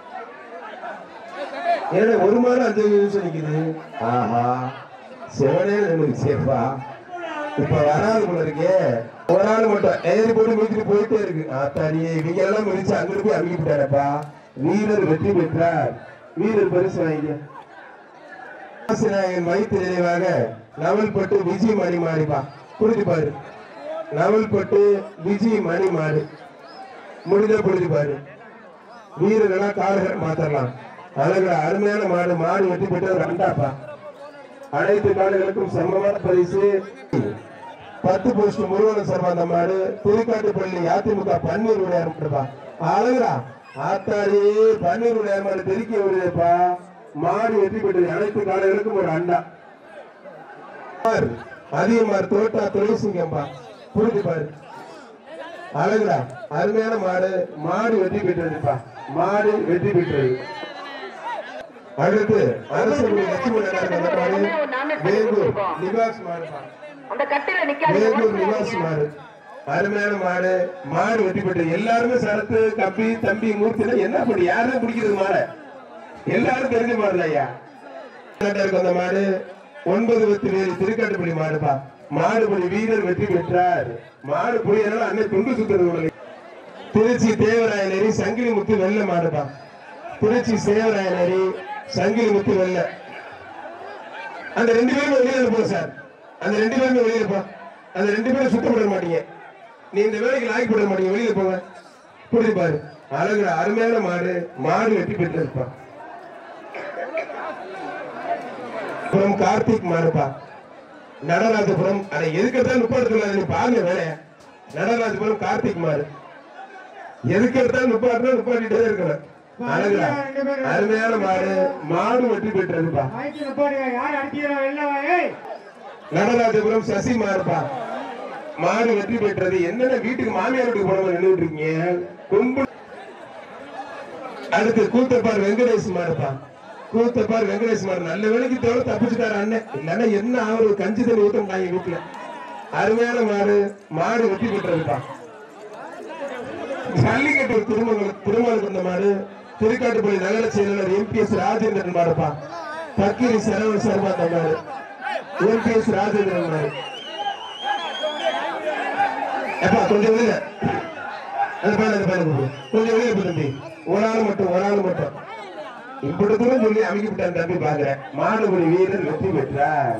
ஏன்னா ஒரு மாடு அஞ்சு நிமிஷம் நிக்குது ஆஹா சிவனே எனக்கு சேஃபா இப்ப வராது போல இருக்கே ஒரு ஆள் மட்டும் ஏறி போட்டு மிதிச்சுட்டு போயிட்டே இருக்கு ஆத்தாடியே இவங்க எல்லாம் மிதிச்சு அங்கிட்டு போய் அமுக்கி விட்டாரப்பா வீரர் வெற்றி பெற்றார் வீரர் பரிசு வாங்கிக்க ஆசிரியர் மைத்து நினைவாக நவல்பட்டு விஜய் மணி மாடிப்பா புரிஞ்சு பாரு நவல்பட்டு விஜய் மணி மாடு முடிஞ்ச புரிஞ்சு பாரு வீரர்களா காடுகளை மாத்தரலாம் அழகா அருமையான மாடு மாடு வெட்டி பெற்றது ரெண்டாப்பா அனைத்து காடுகளுக்கும் சமமான பரிசு பத்து போஸ்ட் முருகன் சர்வாந்த மாடு திருக்காட்டுப்பள்ளி அதிமுக பன்னீர் விளையாடுப்பா அழகுடா ஆத்தாடி பன்னீர் விளையாடு மாடு தெருக்கி விடுதேப்பா மாடு வெற்றி பெற்றது அனைத்து காலைகளுக்கும் ஒரு அண்டா பாரு, அதிகமார் தோட்டா துளசிங்கம்பா புரிஞ்சு பாரு அழகுடா அருமையான மாடு மாடு வெற்றி பெற்றதுப்பா மாடு வெற்றி பெற்றது அடுத்து அரசு லட்சுமி வேகூர் நிவாஸ் மாடுப்பா அந்த கட்டில நிக்காதீங்க வேலூர் நிவாஸ் மாடு அருமையான மாடு மாடு வெற்றி பெற்றது எல்லாருமே சரத்து கம்பி தம்பி மூர்த்தினா என்ன பண்ணி யாரும் பிடிக்கிறது மாடை எல்லாரும் தெரிஞ்ச மாடு ஐயா இருக்கு அந்த மாடு ஒன்பது பத்து பேர் திருக்காட்டுப்பள்ளி மாடுப்பா மாடுபடி வீரர் வெற்றி பெற்றார் மாடு புரியனால அன்னை துண்டு சுத்துறது உடனே திருச்சி தேவராய நெறி சங்கிலி முத்து வெள்ள மாடுப்பா திருச்சி சேவராய நெறி சங்கிலி முத்து வெள்ள அந்த ரெண்டு பேரும் வெளியே இருப்போம் சார் அந்த ரெண்டு பேருமே வெளியே இருப்போம் அந்த ரெண்டு பேரும் சுத்த விட மாட்டீங்க நீ இந்த வேலைக்கு லாய்க்கு போட மாட்டீங்க வெளியில போங்க புரியுது பாரு அழகுற அருமையான மாடு மாடு வெற்றி பெற்றிருப்பா அப்புறம் கார்த்திக் மாடுப்பா நடராஜபுரம் அதை எதுக்கெடுத்தாலும் முப்பாடுத்துல நீ பாருங்க வேலைய நடராஜபுரம் கார்த்திக் மாடு எதுக்கு எடுத்தாலும் முப்பாடுனா முப்பாடிட்டே தான் இருக்கணும் அழகுடா அருமையான மாடு மாடு வெற்றி பெற்றதுப்பா யார் அடிக்கிறா வெளில வாயே நடராஜபுரம் சசி மாறுப்பா மாடு வெற்றி பெற்றது என்னென்ன வீட்டுக்கு மாமியார் வீட்டுக்கு போனவங்க நின்றுட்டு இருக்கீங்க கொம்பு அடுத்து கூத்தப்பார் வெங்கடேஷ் மாடுப்பா கூத்தப்பார் வெங்கடேஷ் மாடு நல்ல வேலைக்கு தவிர தப்பிச்சுட்டாரு அண்ணன் இல்லன்னா என்ன அவரு கஞ்சி தண்ணி ஊத்தம் வீட்டுல அருமையான மாடு மாடு வெற்றி பெற்றதுப்பா ஜல்லிக்கட்டு திருமணம் திருமணம் வந்த மாடு திருக்காட்டுப்பள்ளி நகர செயலாளர் எம்பிஎஸ் ராஜேந்திரன் மாடுப்பா பக்கிரி சரவண சர்மா மாடு எம்பிஎஸ் ராஜேந்திரன் மாடு எப்பா கொஞ்சம் வெளியில அந்த பையன் அந்த பையன் கூப்பிடு. கொஞ்சம் வெளியில போ தம்பி ஒரு ஆள் மட்டும் ஒரு ஆள் மட்டும் இப்படி தூரம் சொல்லி அமைக்க விட்டான் தம்பி பாக்குறேன் மாடுபடி வீரர் வெற்றி பெற்றார்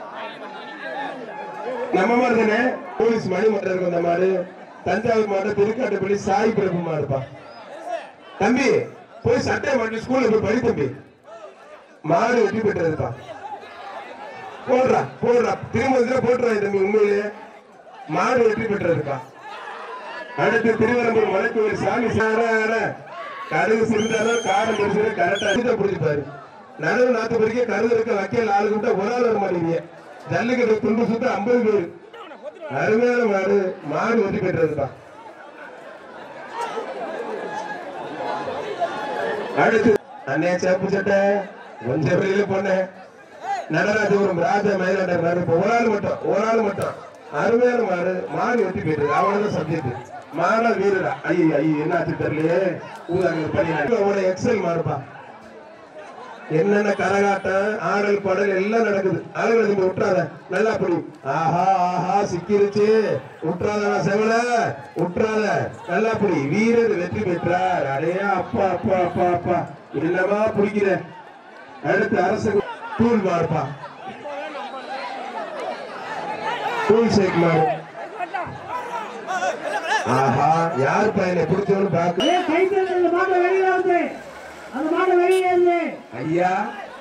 நம்ம மாதிரி தானே போலீஸ் மணி மட்டும் இருக்கும் அந்த மாடு தஞ்சாவூர் மாடு திருக்காட்டுப்பள்ளி சாய் பிரபு மாடுப்பா தம்பி போய் சட்டை மாட்டி ஸ்கூல்ல போய் படி தம்பி மாடு வெற்றி பெற்றதுப்பா போடுறா போடுறா திரும்ப இதுல போட்டுறா தம்பி உண்மையிலேயே மாடு வெற்றி பெற்றதுப்பா அடுத்து திருவரம்பூர் மலைக்கோவில் சாமி சார கருது சிரிந்தாலும் காரம் பெருசு கரெக்டா இதை புரிஞ்சுப்பாரு நடுவு நாத்து பிறகு கருது இருக்க வக்கீல் ஆளு கூட்ட ஒரு ஆள் வர மாட்டேங்க ஜல்லிக்கட்டு துண்டு சுத்த ஐம்பது பேர் அருமையான மாடு மாடு வெற்றி பெற்றதுப்பா அடுத்து அண்ணே சேப்பு சட்டை கொஞ்சம் வெளியில போனேன் நடராஜபுரம் ராஜ மயிலாண்டர் மாடு இப்ப ஒரு ஆள் மட்டும் ஒரு ஆள் மட்டும் அருமையான மாடு மாடு வெட்டி போயிட்டு அவ்வளவுதான் சப்ஜெக்ட் மாடா வீரரா ஐயோ ஐயோ என்ன ஆச்சு தெரியலையே ஊதாங்க பண்ணி எக்ஸல் மாடுப்பா என்னென்ன கரகாட்டம் ஆடல் பாடல் எல்லாம் நடக்குது அழகு நீங்க விட்டுறாத நல்லா படி ஆஹா ஆஹா சிக்கிருச்சு விட்டுறாத செவல விட்டுறாத நல்லா படி வீரர் வெற்றி பெற்றார் அடே அப்பா அப்பா அப்பா அப்பா என்னமா பிடிக்கிற அடுத்து அரசு டூல் மாறுப்பா டூல் ஷேக் மாறு ஆஹா யார் பையனை பிடிச்சவனு பாக்க ஏய், கை தட்டு, அந்த மாடு வெளியில வந்து அந்த மாடு வெளியே இருந்து ஐயா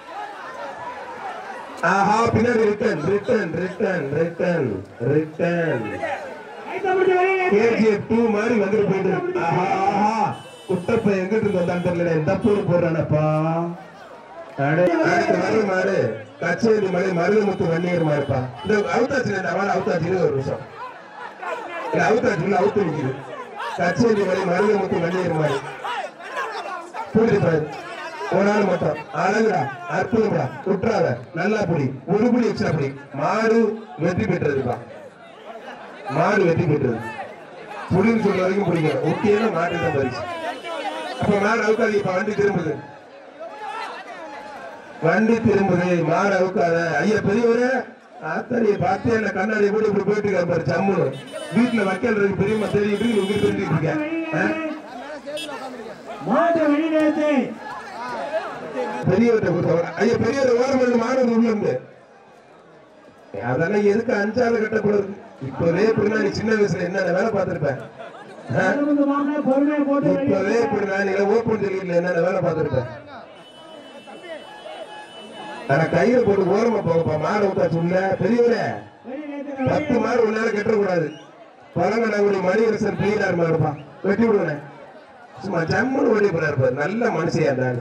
ஆஹா பின்னாடி return return return return return கை தப்பிட்டு வெளியில இருந்து கேஜிஎஃப் டூ மாதிரி வந்துட்டு போயிட்டு இருக்கு. ஆஹா ஆஹா குட்டப்ப எங்கிட்டு இருந்து வந்தான்னு தெரியல எந்த பூர் போடுறானப்பா அடே, அடுத்து வர மாடு கச்சேரி மலை மருதமுத்து வன்னியர் மாறுப்பா இந்த அவுத்தாச்சு இந்த அவன் அவுத்தாச்சு இரு ஒரு நிமிஷம் இல்ல அவுத்தாச்சு இல்ல அவுத்து நிக்குது கச்சேரி மலை மருதமுத்து வன்னியர் மாறு புரியுது பாரு ஒரு ஆள் மட்டும் அழகுடா அற்புதம்டா விட்டுறாத நல்லா புடி ஒரு புடி எக்ஸ்ட்ரா புடி மாடு வெற்றி பெற்றதுப்பா மாடு வெற்றி பெற்றது புடின்னு சொல்ற வரைக்கும் பிடிக்கல ஒட்டியான மாட்டு தான் பரிசு அப்ப மாடு அவுக்காது இப்ப வண்டி திரும்புது வண்டி திரும்புது மாடு அவுக்காத ஐயா பெரியவரே ஆத்தாரிய பார்த்தே என்ன கண்ணாடி கூட இப்படி போயிட்டு இருக்காரு பாரு ஜம்முன்னு வீட்டுல வைக்கல் இருக்கு பெரியம்மா தெரியுது நீங்க தெரிஞ்சுட்டு இருக்கேன் ஆ? மாட்டை வெளியில இருந்து பெரியவர்கிட்ட கொடுத்தவங்க ஐயா பெரியவர் ஓரம் ரெண்டு மாடு உள்ள இருந்து அதெல்லாம் எதுக்கு அஞ்சாவது கட்டக்கூடாது இப்பவே இப்படின்னா நீ சின்ன வயசுல என்னென்ன வேலை பார்த்திருப்பேன் ஆ? அறுபது மாமனை பொறுமையா போட்டு வெளியே இப்பவே இப்படின்னா நீ ஓப்பன் ஜெல்லியில் என்னென்ன வேலை பார்த்திருப்பேன் ஆனா கையில போட்டு ஓரமா போகப்பா மாடு விட்டாச்சு உள்ள பெரியவரே வெளியில இருந்து பத்து மாடு உன்னால கட்டக்கூடாது பழங்கடங்குடி மணியரசன் பிள்ளையார் மாடுப்பா வெட்டி விடுவேன் சும்மா ஜம்முன்னு ஓடி போறாரு பாரு நல்ல மனுஷையா இருந்தாரு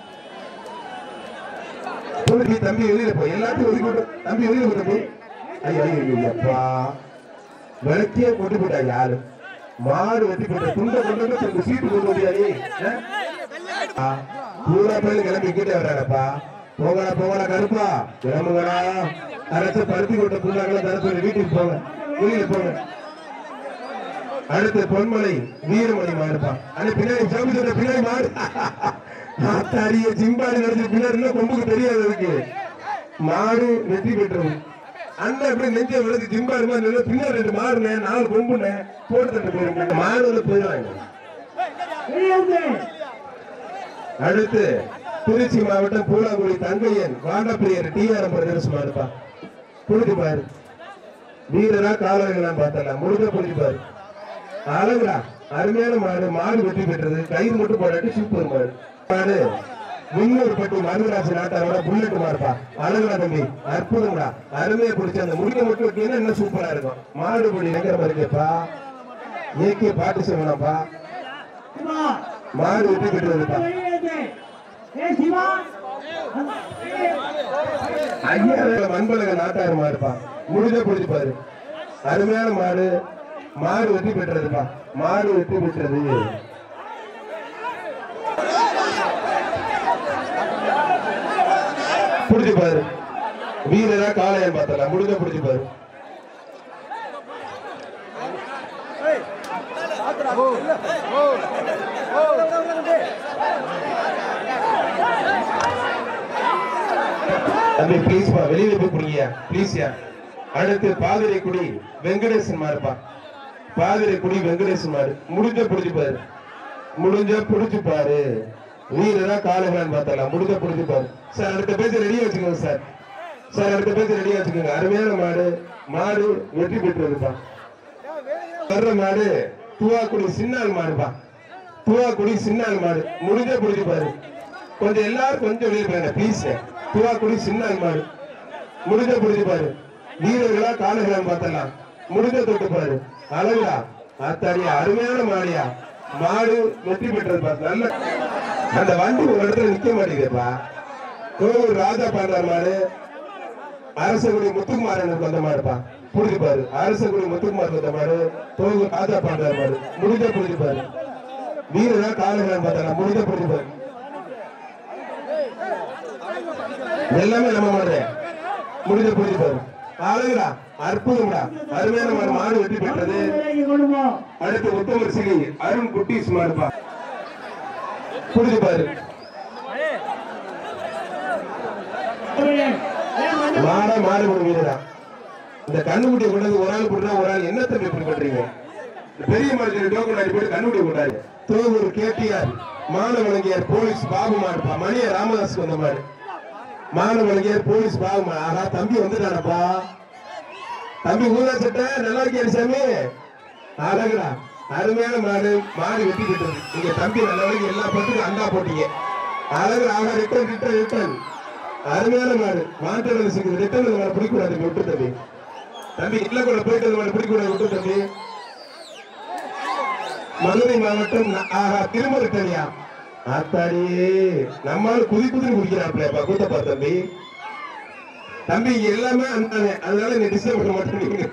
தம்பி தம்பி வெளியில போய் எல்லாத்தையும் ஒதுக்கி விட்டு தம்பி வெளியில விட்டு போய் ஐயோ ஐயோ ஐயோ, அப்பா விளக்கியே கொண்டு போயிட்டாங்க யாரு மாடு வெட்டி போட்ட துண்டை கொண்டு வந்து தங்க சீட்டு கொண்டு முடியாது பூரா பேரு கிளம்பி கிட்டே வர்றாடப்பா போகடா போகடா கருப்பா கிளம்புங்கடா அரைச்சு பருத்தி கொட்ட புண்ணாக்களை தர சொல்லி வீட்டுக்கு போங்க வெளியில போங்க அடுத்து பொன்மலை வீரமணி மாடுப்பா அந்த பின்னாடி சாமி சொல்ற பின்னாடி மாடு ஆத்தாரிய சிம்பாடி நடந்து பின்னாடி இன்னும் கொம்புக்கு தெரியாது அதுக்கு மாடு வெற்றி பெற்றது அண்ணன் எப்படி நெஞ்ச விழுந்து ஜிம்பாடு மாதிரி நின்னு பின்னாடி ரெண்டு மாடுனே நாலு கொம்புனே போட்டு தட்டு போயிருங்க மாடு வந்து போயிடுவாங்க அடுத்து திருச்சி மாவட்டம் பூலாங்குடி தங்கையன் வாண்டப்பிரியர் டிஆர்எம் பிரதேசம் மாடுப்பா புரிஞ்சு பாரு வீரரா காலர்களா பார்த்தல முழுக்க புரிஞ்சு பாரு அழகுடா அருமையான மாடு மாடு வெற்றி பெற்றது கயிறு மட்டும் போடாட்டி சூப்பர் மாடு மாடு முன்னூறு பட்டி மருதராஜ் நாட்டாரோட புல்லட் மாடுப்பா அழகுடா தம்பி அற்புதம்டா அருமையா பிடிச்ச அந்த முடிய மட்டும் வெட்டினா இன்னும் சூப்பரா இருக்கும் மாடு படி நிக்கிற மாதிரி இருக்கேப்பா ஏகே பாட்டு செய்யணும்ப்பா மாடு வெற்றி பெற்றதுப்பா ஐயா மண்பலக நாட்டார் மாடுப்பா முடிஞ்ச பிடிச்சு பாரு அருமையான மாடு மாடு வெற்றி பெற்றதுப்பா மாடு வெற்றி பெற்றது புடிச்சு பாரு வீரரா காளையன் பார்த்தல முடிஞ்ச புடிச்சு பாரு தம்பி ப்ளீஸ் பா வெளியில போய் குடிங்கயா ப்ளீஸ் யா அடுத்து பாதிரை குடி வெங்கடேசன் மாறுப்பா பாதிரை குடி வெங்கடேசன் மாறு முடிஞ்ச புடிச்சு பாரு முடிஞ்ச புடிச்சு பாரு வீரரா காலகலான்னு பார்த்தலாம் முடிஞ்ச புடிச்சு பாரு சார் அடுத்த பேஜ் ரெடியா வச்சுக்கோங்க சார் சார் அடுத்த பேஜ் ரெடியா வச்சுக்கோங்க அருமையான மாடு மாடு வெற்றி பெற்றதுப்பா வர்ற மாடு துவாக்குடி சின்னால் மாடுப்பா துவாக்குடி சின்னால் மாடு முடிஞ்ச புடிச்சு பாரு கொஞ்சம் எல்லாரும் கொஞ்சம் வெளியே போயிருங்க ப்ளீஸ் துவாக்குடி சின்னால் மாடு முடிஞ்ச புடிச்சு பாரு வீரர்களா காலகலான்னு பார்த்தலாம் முடிஞ்ச தொட்டு பாரு அழகுடா அத்தாடியா அருமையான மாடியா மாடு வெற்றி பெற்றது பாரு நல்ல அந்த வண்டி ஒரு இடத்துல நிக்க மாட்டேங்குதுப்பா கோவில் ராஜா பாண்டார் மாடு அரசகுடி முத்துக்குமாரனுக்கு வந்த மாடுப்பா புரிஞ்சு பாரு அரசகுடி முத்துக்குமார் வந்த மாடு கோவில் ராஜா பாண்டார் மாடு முடிஞ்ச புரிஞ்சு பாரு வீரரா காலகலான்னு பார்த்தலாம் முடிஞ்ச புரிஞ்சு பாரு எல்லாமே நம்ம மாடு முடிஞ்ச புரிஞ்சு பாரு அழகுடா அற்புதம்டா அருமையான மாடு மாடு வெற்றி பெற்றது அடுத்து உத்தமர் சிலி அருண் குட்டீஸ் மாடுப்பா புரிஞ்சு பாரு மாடா மாடு கொண்டு வீரரா இந்த கண்ணுக்குட்டியை கொண்டு வந்து ஒரு ஆள் போட்டுனா ஒரு ஆள் என்ன தம்பி இப்படி பண்றீங்க இந்த பெரிய மனுஷன் டோக்கன் போட்டு கண்ணுக்குட்டியை கொண்டாரு தோகூர் கேடிஆர் மாணவழங்கியார் போலீஸ் பாபு மாடுப்பா மணிய ராமதாஸ் வந்த மாடு மாணவழங்கியார் போலீஸ் பாபு மாடு ஆஹா தம்பி வந்துட்டானப்பா தம்பி ஊதா சட்டை நல்லா இருக்கியா சாமி அழகுடா அருமையான மாடு மாடு வெட்டி கிட்டது நீங்க தம்பி நல்ல வரைக்கும் எல்லா பத்துக்கும் அண்டா போட்டீங்க அழகு ஆக ரிட்டன் ரிட்டன் ரிட்டன் அருமையான மாடு மாட்டு சிக்கு ரிட்டன் மாடு பிடிக்கூடாது தம்பி விட்டு தம்பி தம்பி இல்ல கூட போயிட்டு அந்த மாடு பிடிக்கூடாது விட்டு தம்பி மதுரை மாவட்டம் ந- ஆஹா திரும்ப ரிட்டனியா ஆத்தாடியே நம்மால் குதி குதிரை குடிக்கிறாப்லப்பா கூத்தப்பா தம்பி தம்பி இங்க எல்லாமே அந்தாங்க அதனால நீ டிஸ்டர்ப் பண்ண மாட்டேங்க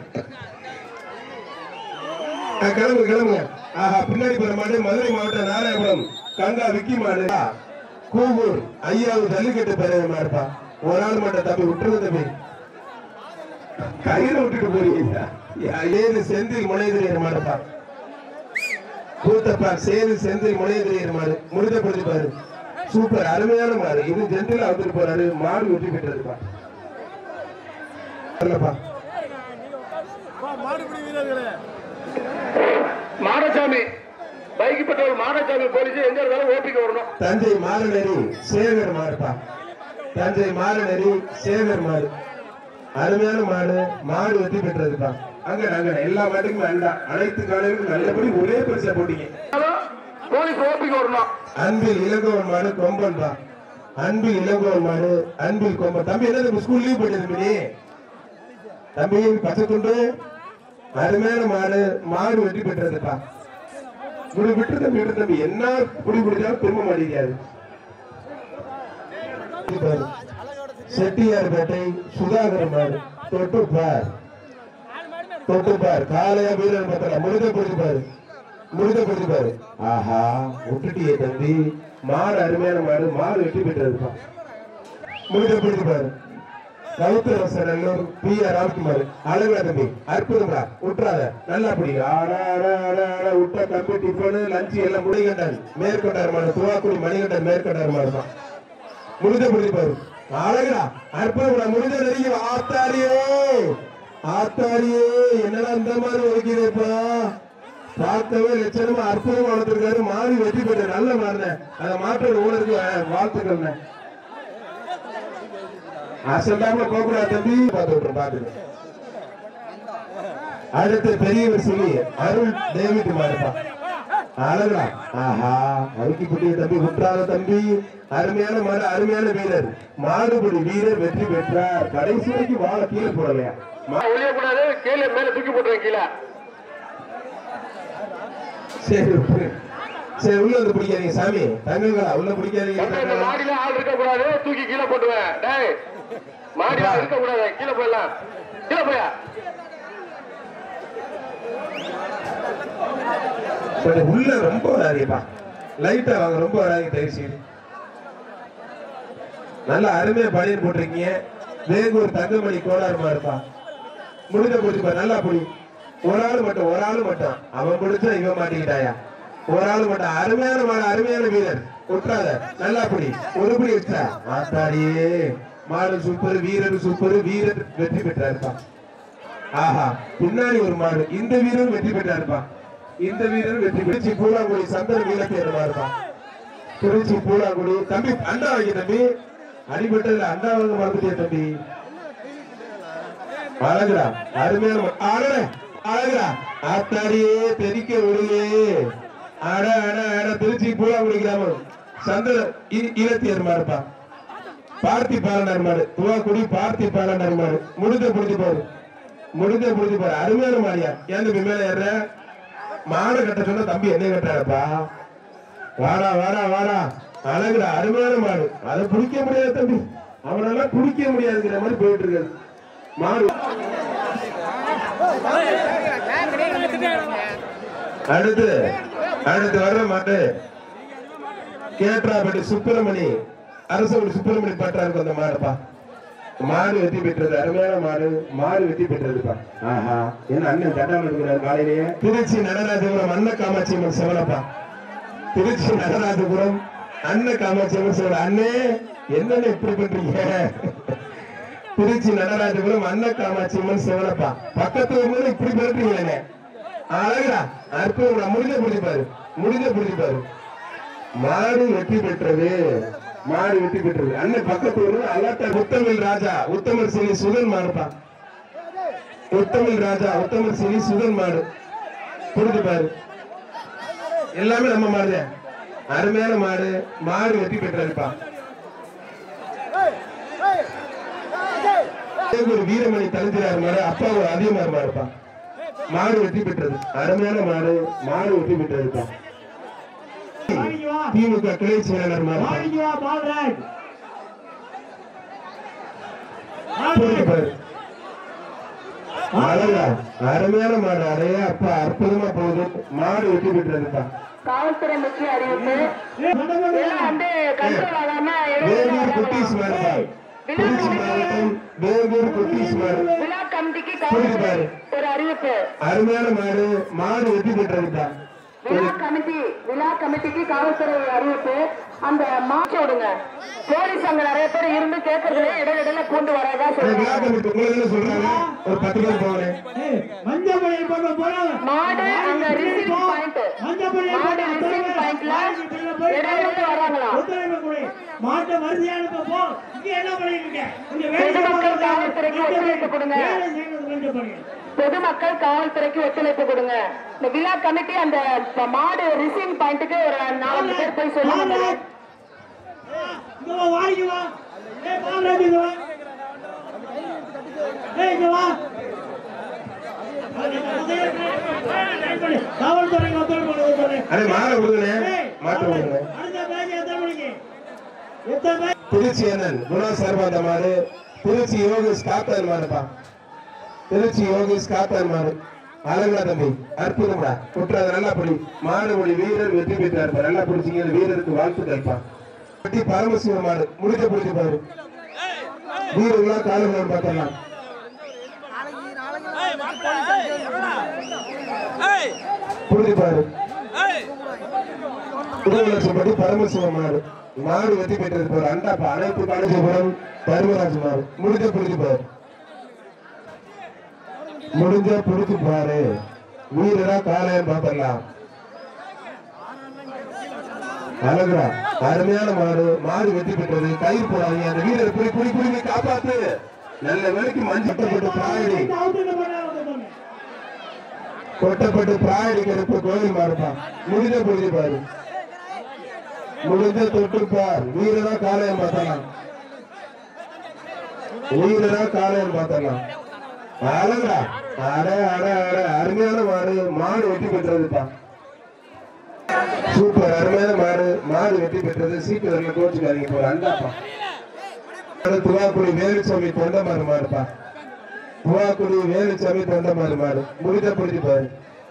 கிளம்பு கிளம்புங்க ஆஹா பின்னாடி போற மாடு மதுரை மாவட்டம் நாராயணபுரம் கங்கா விக்கி மாடு கூவூர் ஐயாவது ஜல்லிக்கட்டு பேரவை மாடுப்பா ஒரு ஆள் மட்டும் தம்பி விட்டுருங்க தம்பி கையில விட்டுட்டு போறீங்க ஏது செந்தில் முனைதிரியர் மாடுப்பா கூத்தப்பா சேது செந்தில் முனைதிரியர் மாடு முடிஞ்ச பிடிச்சு பாரு சூப்பர் அருமையான மாடு இது ஜென்டில் வந்துட்டு போறாரு மாடு வெற்றி பெற்றதுப்பா வரலப்பா Madasamy bike petrol Madasamy police எங்க இருந்தாலும் ஓபிக்கு வரணும் தஞ்சை மாரநெறி சேகர் மாடுப்பா தஞ்சை மாரநெறி சேகர் மாடு அருமையான மாடு மாடு வெற்றி பெற்றதுப்பா அங்க நாங்க எல்லா மாட்டுக்கும் அண்டா அனைத்து காலையிலும் நல்லபடி ஒரே பரிசா போட்டீங்க போலீஸ் ஓபிக்கு வரணும் அன்பில் இளங்கோவன் மாடு கொம்பன்பா அன்பில் இளங்கோவன் மாடு அன்பில் கொம்பன் தம்பி என்ன தம்பி ஸ்கூல் லீவ் போயிட்டு நீ தம்பி பச்சை துண்டு அருமையான மாடு மாடு வெற்றி பெற்றதுப்பா முடி விட்டு தம்பி விட்டு தம்பி என்ன குடி குடிச்சாலும் திரும்ப மாட்டேங்காது பாரு. செட்டியார்பேட்டை சுதாகர் மாடு தொட்டு பார் தொட்டு பார் காலையா வீரர் பார்த்தல முழுத பிடிச்சு பாரு முழுத பிடிச்சு பாரு ஆஹா விட்டுட்டியே தம்பி மாடு அருமையான மாடு மாடு வெற்றி பெற்றதுப்பா முழுத பிடிச்சு பாரு கவுத்தரசநல்லூர் பி ஆர் ராம்குமார் அழகுடா தம்பி அற்புதம்டா விட்டுறாத நல்லா பிடி ஆடா ஆடா ஆடா ஆடா விட்ட கம்பி டிஃபனு லஞ்சு எல்லாம் முடிகண்டான் மேற்கொண்டார் மாடு துவாக்குடி மணிகண்டார் மேற்கொண்டார் மாடு தான் முடிஞ்ச முடிஞ்சு பாரு அழகுடா அற்புதம்டா முடிஞ்ச நெருங்கி வா. ஆத்தாரியே ஆத்தாரியே என்னடா இந்த மாதிரி ஒதுக்கிறேப்பா பார்க்கவே லட்சணமா அற்புதமா வளர்த்துருக்காரு மாறி வெற்றி பெற்ற நல்ல மாறின அந்த மாற்றோட ஊழலுக்கு வாழ்த்துக்கள்ண்ணே அசல்லாம போகக்கூடாது தம்பி பார்த்து விட்டுரும் பாத்துக்க அடுத்து பெரியவர் சொல்லி அருள் டேவிட் மாறுப்பா அழகா ஆஹா அழுக்கி குட்டிய தம்பி விட்டுறாத தம்பி அருமையான மாடு அருமையான வீரர் மாடுபடி வீரர் வெற்றி பெற்றார் கடைசி வரைக்கும் வாழ கீழே போடலையா ஒளிய கூடாது கீழே மேல தூக்கி போட்டுருவேன் கீழே சரி விட்டுரு. சரி உள்ள வந்து பிடிக்காதீங்க சாமி தங்கங்களா உள்ள பிடிக்காதீங்க தம்பி, இந்த மாடியில ஆள் இருக்க கூடாது தூக்கி கீழே போட்டுவேன் டேய் மாடியில ஆள் இருக்க கூடாது கீழே போயிடலாம் கீழே போயா சரி, உள்ள ரொம்ப வராதீங்கப்பா லைட்டா வாங்க ரொம்ப வராதீங்க தயவு செய்து நல்ல அருமையா பணியன் போட்டிருக்கீங்க வேகூர் தங்கமணி கோளாறுமா இருப்பா முடிஞ்ச பிடிச்சுப்பா நல்லா புடி ஒரு ஆள் மட்டும் ஒரு ஆள் மட்டும் அவன் பிடிச்சா இவன் மாட்டிக்கிட்டாயா ஒரு ஆள் மட்டும் அருமையான மாடு அருமையான வீரர் விட்டுறாத நல்லா புடி ஒரு புடி வச்சா மாத்தாடியே மாடு சூப்பர் வீரர் சூப்பர் வீரர் வெற்றி பெற்றாருப்பா ஆஹா பின்னாடி ஒரு மாடு இந்த வீரர் வெற்றி பெற்றாருப்பா இந்த வீரர் வெற்றி பெற்று பூலாங்குடி சந்தன வீரத்தேர்மா இருப்பான் திருச்சி பூலாங்குடி தம்பி அண்டா வைக்க தம்பி அடிபட்டதுல அண்டா வாங்க மறந்துட்டே தம்பி அழகுடா அருமையான மா- அழகே அழகுடா ஆத்தாடியே தெறிக்க விடுவே அட அட அட திருச்சி பூலாங்குடி கிராமம் சந்தன ஈழத்தியர் மாடுப்பா பார்த்தி பாலனர் மாடு துவாக்குடி பார்த்தி பாலனர் மாடு முடிஞ்ச புடிச்சு பாரு முடிஞ்ச புடிச்சு பாரு அருமையான மாடியா ஏன் தம்பி மேல ஏற மாடு கட்ட சொன்னா தம்பி என்ன கட்டாரப்பா வாடா வாடா வாடா அழகுடா அருமையான மாடு அதை பிடிக்க முடியாது தம்பி அவனெல்லாம் பிடிக்க முடியாதுங்கிற மாதிரி போயிட்டு இருக்காது மாடு அடுத்து அடுத்து வர்ற மாட்டு கேட்ராபட்டி சுப்பிரமணி அரசு சுப்பிரமணி பாட்டா இருக்கும் அந்த மாடுப்பா மாடு வெற்றி பெற்றது அருமையான மாடு மாடு வெற்றி பெற்றதுப்பா ஆஹா என்ன அண்ணன் தட்டாமல் இருக்கிறார் காலையிலேயே திருச்சி நடராஜபுரம் அன்ன காமாட்சி அம்மன் சிவனப்பா திருச்சி நடராஜபுரம் அன்ன காமாட்சி அம்மன் சிவன் அண்ணே என்னன்னு இப்படி பண்றீங்க திருச்சி நடராஜபுரம் அன்ன காமாட்சி அம்மன் சிவனப்பா பக்கத்துல இருந்து இப்படி பண்றீங்களே அழகா அற்புதம் முடிஞ்ச பிடிச்சு பாரு முடிஞ்ச பிடிச்சு பாரு மாடு வெற்றி பெற்றது மாடு வெற்றி பெற்றது அண்ணன் பக்கத்து ஊரு அல்லாட்ட உத்தமிழ் ராஜா உத்தமர் சிறி சுதன் மாடுப்பா உத்தமிழ் ராஜா உத்தமர் சிறி சுதன் மாடு கொடுத்து பாரு எல்லாமே நம்ம மாடு அருமையான மாடு மாடு வெற்றி பெற்றதுப்பா ஒரு வீரமணி தலைஞ்சிரார் மாடு அப்பா ஒரு அதிகமார் மாடுப்பா மாடு வெற்றி பெற்றது அருமையான மாடு மாடு வெற்றி பெற்றதுப்பா வாடிக்கு வா திமுக கிளை செயலாளர் மாடு வாடிக்கு வா பால்ராஜ் போயிட்டு பாரு. அழகா அருமையான மாடு அடைய அப்பா அற்புதமா போகுது மாடு வெற்றி பெற்றதுப்பா காவல்துறை முக்கிய அறிவிப்பு இதெல்லாம் வந்து கண்ட்ரோல் ஆகாம வேலூர் குட்டீஸ் மாடுப்பா திருச்சி மாவட்டம் வேலூர் குட்டீஸ் மாடு விழா கமிட்டிக்கு புரியுது காவல்துறை பாரு. ஒரு அறிவிப்பு அருமையான மாடு மாடு வெற்றி பெற்றதுப்பா விழா கமிட்டி விழா கமிட்டிக்கு காவல்துறை ஒரு அறிவிப்பு அந்த மாற்ற விடுங்க போலீஸ் அங்க நிறைய பேர் இருந்து கேட்கறதுல இடையில பூண்டு வராதா விழா சொல்லுங்க கமிட்டி உங்களுக்கு என்ன சொல்றாங்க ஒரு பத்து பேர் போகிறேன் மஞ்சள் பழைய போட்டு போறாங்க மாடு அங்க ரிசீவிங் பாயிண்ட் மஞ்சள் பழைய மாடு ரிசீவிங் பாயிண்ட்ல இடையில வராங்களா ஒத்துழைப்பு கொடு மாட்டை வரிசையா அனுப்ப போ இங்க என்ன பண்ணிருக்க இங்க வேலை பொதுமக்கள் காவல்துறைக்கு ஒத்துழைப்பு கொடுங்க. வேலை செய்யறது கொஞ்சம் பண்ணுங்க பொதுமக்கள் காவல்துறைக்கு ஒத்துழைப்பு கொடுங்க இந்த விழா கமிட்டி அந்த மாடு ரிசீவிங் பாயிண்ட்டுக்கு ஒரு நாலஞ்சு பேர் போய் சொல்லுங்க பால்ராஜ். இங்க வா வாடிக்கு வா ஏய் பால்ராஜ் இங்க வா ஏய் இங்க வா காவல்துறைக்கு ஒத்துழைப்பு கொடுக்க அண்ணே மாலை விடுங்கண்ணே மாட்டு விடுங்க அடுத்த பேஜ் எத்தனை மணிக்கு எத்தனை பேஜ் திருச்சி அண்ணன் குணா சர்வாத மாறு திருச்சி யோகேஷ் காத்தான் மாறுப்பா திருச்சி யோகேஷ் காத்தான் மாறு அழகா தம்பி அற்புதம்டா குற்றாத நல்லா படி மாடுபடி வீரர் வெற்றி பெற்றாருப்பா நல்லா பிடிச்சிங்க வீரருக்கு வாழ்த்துக்கள்ப்பா வெட்டி பரமசிவ மாடு முடிக்க பிடிச்சி பாரு வீரர்களா காலங்கள் பார்த்தலாம் புரிஞ்சு பாரு திருவள்ளப்படி பரமசிவ மாடு மாடு வெற்றி பெற்றது பாரு அண்டாப்பா அனைத்து காலேஜபுரம் தர்மராஜ் மாடு முடிஞ்ச புரிஞ்சு பாரு முடிஞ்ச புடிச்சு பாரு வீரரா காலையம் பார்த்தலாம் அழகுடா அருமையான மாடு மாடு வெற்றி பெற்றது கயிறு போடாதீங்க அந்த வீரர் புடி புடி புடி காப்பாத்து நல்ல வேலைக்கு மஞ்சப்பட்டு பிராயடி அவுட்டுக்கு போனா வந்து கொட்டப்பட்டு பிராயடி கருப்பு கோயில் மாறுப்பா முடிஞ்ச புரிஞ்சு பாரு முடிஞ்ச தொட்டு பார் வீரரா காலையம் பார்த்தலாம் வீரரா காலையம் பார்த்தலாம் அழகுடா அட அட அட அருமையான மாடு மாடு வெற்றி பெற்றதுப்பா சூப்பர் அருமையான மாடு மாடு வெற்றி பெற்றது சீட்டு வரல கோச்சுக்காதீங்க போற அண்டாப்பா துவாக்குடி வேலுசாமி தொண்டமாறு மாடுப்பா துவாக்குடி வேலுசாமி தொண்டமாறு மாடு முடிஞ்ச புரிஞ்சு பாரு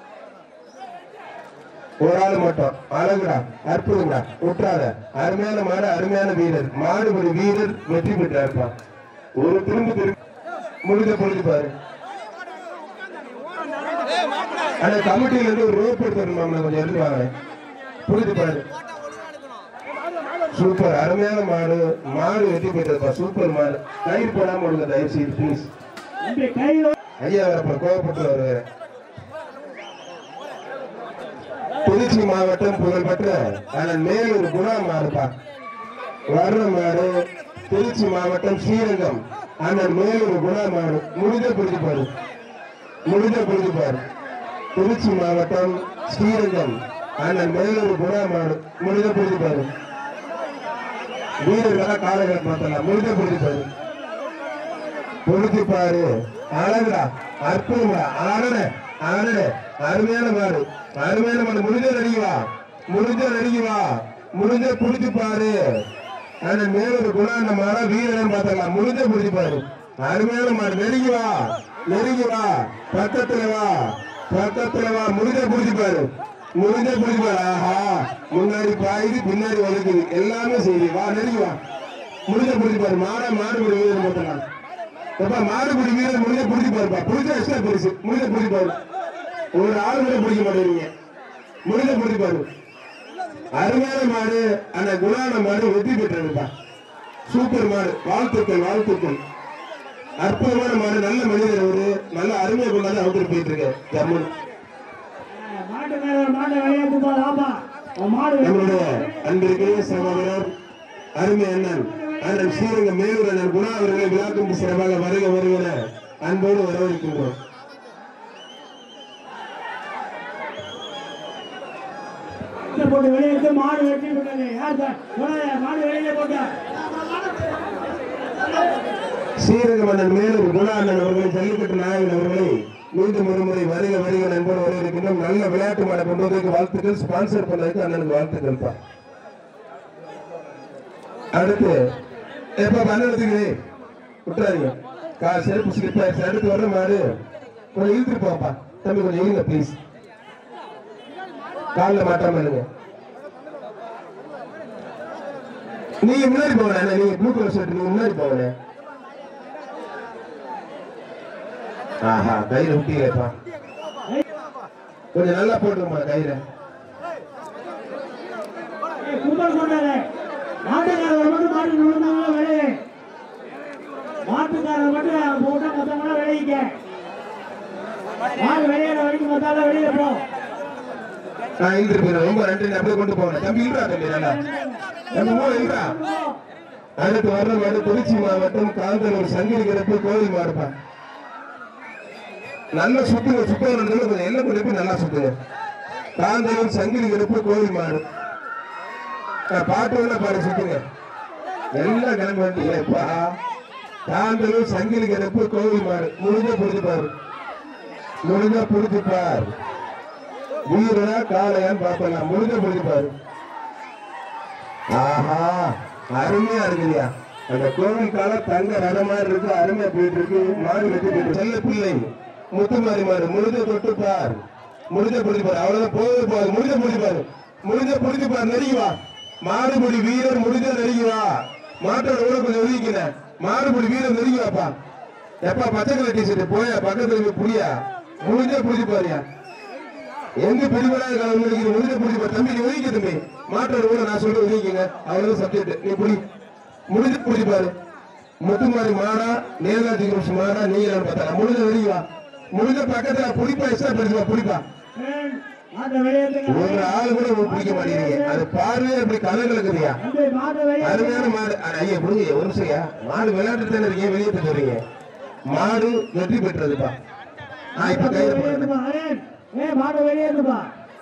ஒரு ஆள் மட்டும் அழகுடா அற்புதம்டா விட்டுறாத அருமையான மாடு அருமையான வீரர் மாடுபடி வீரர் வெற்றி பெற்றாருப்பா ஒரு திரும்ப திரும்ப முடிஞ்ச புரிஞ்சு பாரு ஆனா கமிட்டியில இருந்து ஒரு ரோப் எடுத்து வரணும் கொஞ்சம் எடுத்து வாங்க புரிஞ்சு பாரு சூப்பர் அருமையான மாடு மாடு வெற்றி பெற்றதுப்பா சூப்பர் மாடு கயிறு போடாம விடுங்க தயவு செய்து ப்ளீஸ் இப்படி கையில் ஐயா வரப்ப கோவப்பட்டு வருவாரு திருச்சி மாவட்டம் புகழ்பெற்ற அதன் மேலூர் குணா மாடுப்பா வர்ற மாடு திருச்சி மாவட்டம் ஸ்ரீரங்கம் அண்ணன் மேலூர் குணா மாடு முடிஞ்ச புரிஞ்சு பாரு முடிஞ்ச புரிஞ்சு பாரு திருச்சி மாவட்டம் ஸ்ரீரங்கம் அண்ணன் மேலூர் குணா மாடு முடிஞ்ச புரிஞ்சு பாரு வீரர்களா காலங்களை மாத்தலாம் முடிஞ்ச புரிஞ்சு பாரு பொழுது பாரு அழகுடா அற்புதம்டா ஆடட ஆடட அருமையான மாடு அருமையான மாடு முடிஞ்ச நடிகை வா முடிஞ்ச நடிகை வா முடிஞ்ச புடிச்சு பாரு ஆனா மேலொரு குணாண்ட மாடா வீரன் பார்த்தலாம் முடிஞ்ச புடிச்சு பாரு அருமையான மாடு நெருங்கி வா நெருங்கி வா பக்கத்துல வா பக்கத்துல வா முடிஞ்ச புடிச்சு பாரு முடிஞ்ச புடிச்சு பாரு ஆஹா முன்னாடி பாயுது பின்னாடி வலிக்குது எல்லாமே செய்யுது வா நெருங்கி வா முடிஞ்ச புடிச்சு பாரு மாடா மாடு ஒரு வீரன் பார்த்தலாம் எப்பா மாடுபிடி வீரர் முடிஞ்ச பிடிச்சி பாருப்பா பிடிச்ச எக்ஸ்ட்ரா பெருசு முடிஞ்ச பிடிச்சி பாரு ஒரு ஆள் கூட பிடிக்க மாட்டேங்கிறீங்க முடிஞ்ச பிடிச்சி பாரு அருமையான மாடு அந்த குணான மாடு வெற்றி பெற்றதுப்பா சூப்பர் மாடு வாழ்த்துக்கள் வாழ்த்துக்கள் அற்புதமான மாடு நல்ல மனிதர் அவரு நல்ல அருமையை கொண்டாந்து அவுட்டர் போயிட்டு இருக்க ஜம்முன் மாட்டு மேல மாட்டை விளையாட்டு போது ஆமா உன் மாடு நம்மளுடைய அன்பிற்குரிய சகோதரர் அருமை அண்ணன் அண்ணன் ஸ்ரீரங்க மேலூர் அண்ணன் குணா அவர்களை விழாக்கும் சிறப்பாக வருக வருகிற அன்போடு வரவேற்கின்றோம் போட்டு வெளியெடுத்து மாடு வெட்டி விட்டது யார் சார் சொல்லாத, மாடு வெளியில போட்டா ஸ்ரீரங்க மன்னன் மேலூர் குணா அண்ணன் அவர்களை ஜல்லிக்கட்டு நாயகன் அவர்களை மீண்டும் ஒரு முறை வருக வருக நண்போடு வரவேற்கின்றோம் நல்ல விளையாட்டு மாடை கொண்டு வந்ததுக்கு வாழ்த்துக்கள் ஸ்பான்சர் பண்ணதுக்கு அண்ணனுக்கு வாழ்த்துக்கள் பா அடுத்து எப்ப பண்ணதுக்கு விட்டுறாதீங்க கா செருப்பு ஸ்லிப் ஆயிடுச்சு அடுத்து வர்ற மாடு கொஞ்சம் இழுத்துட்டு போப்பா தம்பி கொஞ்சம் இழுங்க ப்ளீஸ் காலில் மாட்டாம இருங்க நீங்க முன்னாடி போகணும் நீங்க ப்ளூ கலர் ஷர்ட் நீங்க முன்னாடி போகணும் ஆஹா கயிறு விட்டீங்களேப்பா கொஞ்சம் நல்லா போட்டுருமா கயிறை ஏய், கும்பல் கொண்டாரு மாட்டுக்காரர் மட்டும் மாட்டு நுழைந்தாங்க வெளியே மாட்டுக்காரர் மட்டும் போட்டா மொத்தம் விளைவிக்க மாடு வெளியேற வரைக்கும் மொத்தம் வெளியில போ நான் இழுத்துட்டு போயிடுறேன் ரொம்ப நன்றி நான் அப்படியே கொண்டு போகணும் தம்பி இழுறா தம்பி நல்லா தம்பி மூணு இழுறா அடுத்து வர்ற மாடு திருச்சி மாவட்டம் காந்தலூர் சங்கிலி கிடப்பு கோவில் மாடுப்பா நல்லா சுத்துங்க சுத்த கொஞ்சம் எல்லாம் கொண்டு போய் நல்லா சுத்துங்க காந்தலூர் சங்கிலி கிடப்பு கோவில் மாடு ஆ, பாட்டு வேணா பாடு சுத்துங்க எல்லாம் கிளம்பி வந்துட்டீங்களேப்பா காந்தலூர் சங்கிலி கிடப்பு கோவில் மாடு முடிஞ்ச புரிஞ்சு பாரு முடிஞ்ச புரிஞ்சுப்பார் வீரனா காளையான்னு பார்ப்பேன் முடிஞ்ச புரிஞ்சுப்பார் ஆஹா அருமையா இருக்குதுயா அந்த கோவில் கால தங்க ரத மாதிரி இருக்கு அருமையா போயிட்டு இருக்கு மாடு வெட்டி போயிட்டு இருக்கு. செல்ல பிள்ளை முத்துமாரி மாடு முடிஞ்ச தொட்டுப்பார் முடிஞ்ச புரிஞ்சுப்பார் அவ்வளவுதான் போகுது போகுது முடிஞ்ச புரிஞ்சுப்பாரு முடிஞ்ச புரிஞ்சுப்பார் நெருங்கி வா மாடுபடி வீரர் முடிஞ்ச நெருங்கி வா மாட்டோட கூட கொஞ்சம் ஒதுக்கின மாடுபடி வீரர் நெருங்கி வாப்பா எப்பா பச்சை கலர் டிஷர்ட் போயா பக்கத்துல போய் புரியா முடிஞ்ச புரிஞ்சு பாருயா எங்க பிடிபடாத காலம் இருக்குது முடிஞ்ச புரிஞ்சு பாரு தம்பி நீ ஒதுக்க தம்பி மாட்டோட கூட நான் சொல்ற ஒதுக்கிங்க அவ்வளவு சப்ஜெக்ட் நீ புடி முடிஞ்சு புரிஞ்சு பாரு முத்துமாரி மாடா நேதாஜி கிருஷ்ண மாடா நீங்க பார்த்தா முடிஞ்ச நெருங்கி வா முடிஞ்ச பக்கத்துல புடிப்பா எக்ஸ்ட்ரா படிச்சுப்பா புடிப்பா மாட்டை வெளியேற்றுங்க ஒரு ஆள் கூட பிடிக்க மாட்டேங்கிறீங்க அது பார்வையே அப்படி கலங்க இருக்குதுயா தம்பி, மாட்டை வெளியே அருமையான மாடு அட, ஐயா புரியுங்க ஒரு நிமிஷம்யா மாடு விளையாட்டு தானே இருக்கீங்க வெளியே சொல்றீங்க மாடு வெற்றி பெற்றதுப்பா நான் இப்ப கையில போடுறேன். வெளியேற்றுப்பா அரண் ஏ மாட்டை வெளியேற்றுப்பா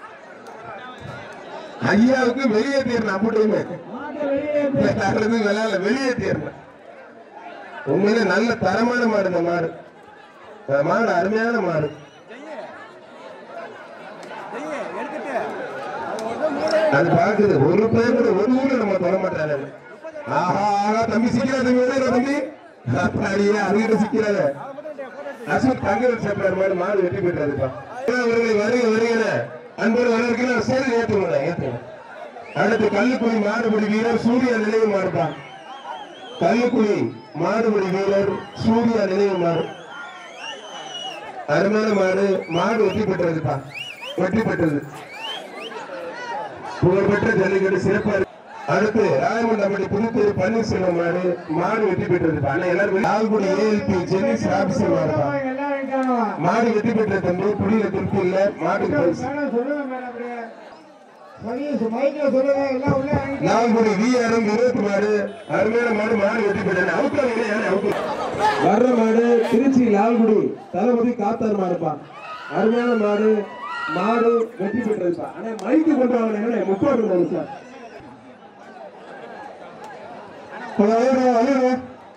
ஐயாவுக்கு வெளியேற்றிடணும் அப்படியுமே மாட்டை வெளியேற்று அல்லது விளையாட வெளியேற்றிடணும் உண்மையிலே நல்ல தரமான மாடு இந்த மாடு இந்த மாடு அருமையான மாடு அது பாக்குது ஒரு பேர் கூட ஒரு ஊர்ல நம்ம தொட மாட்டாங்க ஆஹா ஆஹா தம்பி சிக்கிறாத தம்பி வெளியில தம்பி அப்பாடியே அதுகிட்ட சிக்கிறாத அசோக் தங்கவேல் சேப்பர் மாதிரி மாடு வெட்டி போயிட்டாருப்பா அவர்களை வருக வருகிற அன்பர் வரவிருக்கிற சரி ஏற்றுங்க ஏற்றுங்க அடுத்து கல்லுக்குழி மாடுபடி வீரர் சூர்யா நினைவு மாடுப்பா கல்லுக்குழி மாடுபடி வீரர் சூர்யா நினைவு மாடு அருமையான மாடு மாடு வெற்றி பெற்றதுப்பா வெற்றி பெற்றது புகழ்பெற்ற ஜல்லிக்கட்டு சிறப்பா இருக்கு. அடுத்து ராயமண்டபடி புதுத்தேரி பன்னீர்செல்வம் மாடு மாடு வெற்றி பெற்றது அண்ணா எல்லாரும் லால்குடி ஏஎல்பி ஜென்னிஸ் ஆபீசர் மாடுப்பா எல்லாரும் இருக்காங்க மாடு வெற்றி பெற்ற தம்பி புடியில திருப்தி இல்ல மாட்டுக்கு பரிசு மேடம் சொல்லுங்க மேடம் அப்படியே சரி மைக்கில் சொல்லுங்க எல்லாம் உள்ள இறங்கிட்டு லால்குடி விஆர்எம் இருபத்தி மாடு அருமையான மாடு மாடு வெற்றி பெற்றது அவுக்கலாம் வர்ற மாடு திருச்சி லால்குடி தளபதி காத்தார் மாடுப்பா அருமையான மாடு மாடு வெற்றி பெற்றதுப்பா ஆனா மைக்கு கொண்டு வாங்க என்ன முப்பது மாடு சார் கொஞ்சம் ஐயோ, ஐயோ.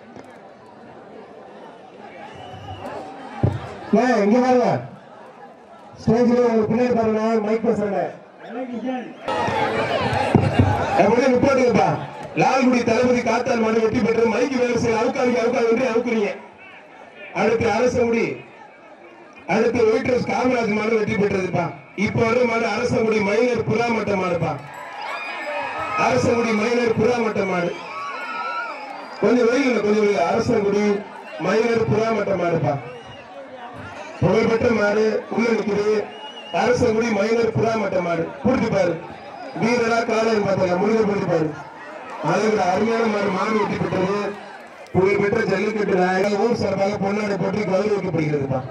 ஏய், இங்க பாருங்க ஸ்டேஜ்ல உங்க பின்னாடி பாருங்க மைக் பேசுறேன் எலக்ட்ரிஷியன் அப்படியே நிப்பாட்டுங்கப்பா லால்குடி தளபதி காத்தால் மாடு வெற்றி பெற்று மைக்கு வேலை செய்ய அவுக்காவிக்கு அவுக்கா என்று அவுக்குறீங்க அடுத்து அரசங்குடி அடுத்து வெயிட்டர்ஸ் காமராஜ் மாடு வெற்றி பெற்றதுப்பா இப்ப வர மாடு அரசங்குடி மைனர் புறாமட்ட மாடுப்பா அரசங்குடி மைனர் புறாமட்ட மாடு கொஞ்சம் வெயில் கொஞ்சம் வெயில் அரசங்குடி மைனர் புறாமட்ட மாடுப்பா புகழ்பெற்ற மாடு உள்ள நிக்குது அரசங்குடி மைனர் புறாமட்ட மாடு புடிச்சு பாரு வீரரா காலையில் பார்த்தல முடிஞ்ச புடிச்சு பாரு அதை விட அருமையான மாடு மாடு வெட்டி பெற்றது புகழ்பெற்ற ஜல்லிக்கட்டு நாயகர் ஊர் சார்பாக பொன்னாடை போட்டு கௌரவிக்கப்படுகிறதுப்பா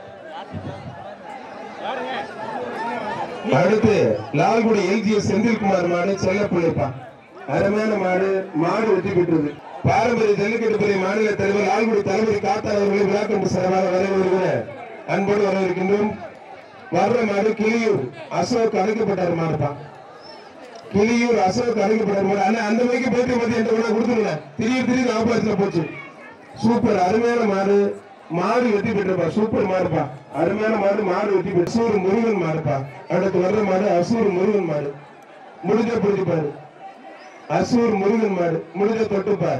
அடுத்து லால்குடி எல்ஜிஎஸ் செந்தில்குமார் மாடு செல்லப்பிள்ளைப்பா அருமையான மாடு மாடு வெற்றி பெற்றது பாரம்பரிய ஜல்லிக்கட்டு துறை மாநில தலைவர் லால்குடி தளபதி காத்தார் அவர்களை விழாக்கண்டு சிறப்பாக வரவேற்கிற அன்போடு வரவேற்கின்றோம் வர்ற மாடு கிளியூர் அசோக் அழைக்கப்பட்டார் மாடுப்பா கிளியூர் அசோக் அழைக்கப்பட்டார் மாடு ஆனா அந்த மைக்கு போயிட்டு பத்தி என்கிட்ட கூட கொடுத்துருங்க திடீர் திடீர் ஆபாசத்துல போச்சு சூப்பர் அருமையான மாடு மாடு வெட்டி பெற்றப்பா சூப்பர் மாடுப்பா அருமையான மாடு மாடு வெட்டி பெற்று அசூர் முருகன் மாடுப்பா அடுத்து வர்ற மாடு அசூர் முருகன் மாடு முடிஞ்ச பிடிப்பாரு அசூர் முருகன் மாடு முடிஞ்ச தொட்டுப்பார்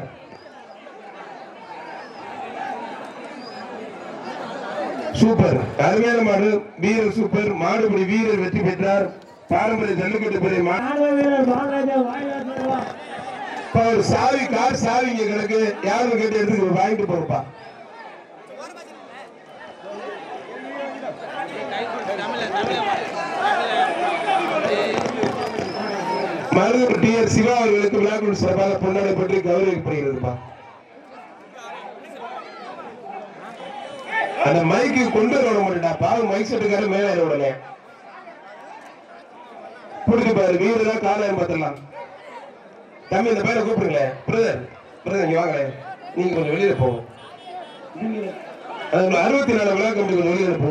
சூப்பர் அருமையான மாடு வீரர் சூப்பர் மாடுபடி வீரர் வெற்றி பெற்றார் பாரம்பரிய ஜல்லிக்கட்டு பெரிய மாடு ராணுவ வீரர் பாலராஜா வாயிலா சொல்லுவா இப்ப ஒரு சாவி கார் சாவி இங்க கிடக்கு யாரும் கேட்டு எடுத்து வாங்கிட்டு போங்கப்பா மருதூர் டி ஆர் சிவா அவர்களுக்கு விழாக்குழு சிறப்பாக பொன்னாடை பற்றி கௌரவிக்கப்படுகிறதுப்பா அந்த மைக்கு கொண்டு வர விட மாட்டேடா பாவம் மைக் செட்டுக்காரன் மேல ஏற விடல புடிச்சு பாரு வீரரா காலையம் பார்த்துடலாம் தம்பி இந்த பையனை கூப்பிடுங்களேன் பிரதர் பிரதர் இங்க வாங்களேன் நீங்க கொஞ்சம் வெளியில போங்க அது அறுபத்தி நாலு விழா கம்பி கொஞ்சம் வெளியில போ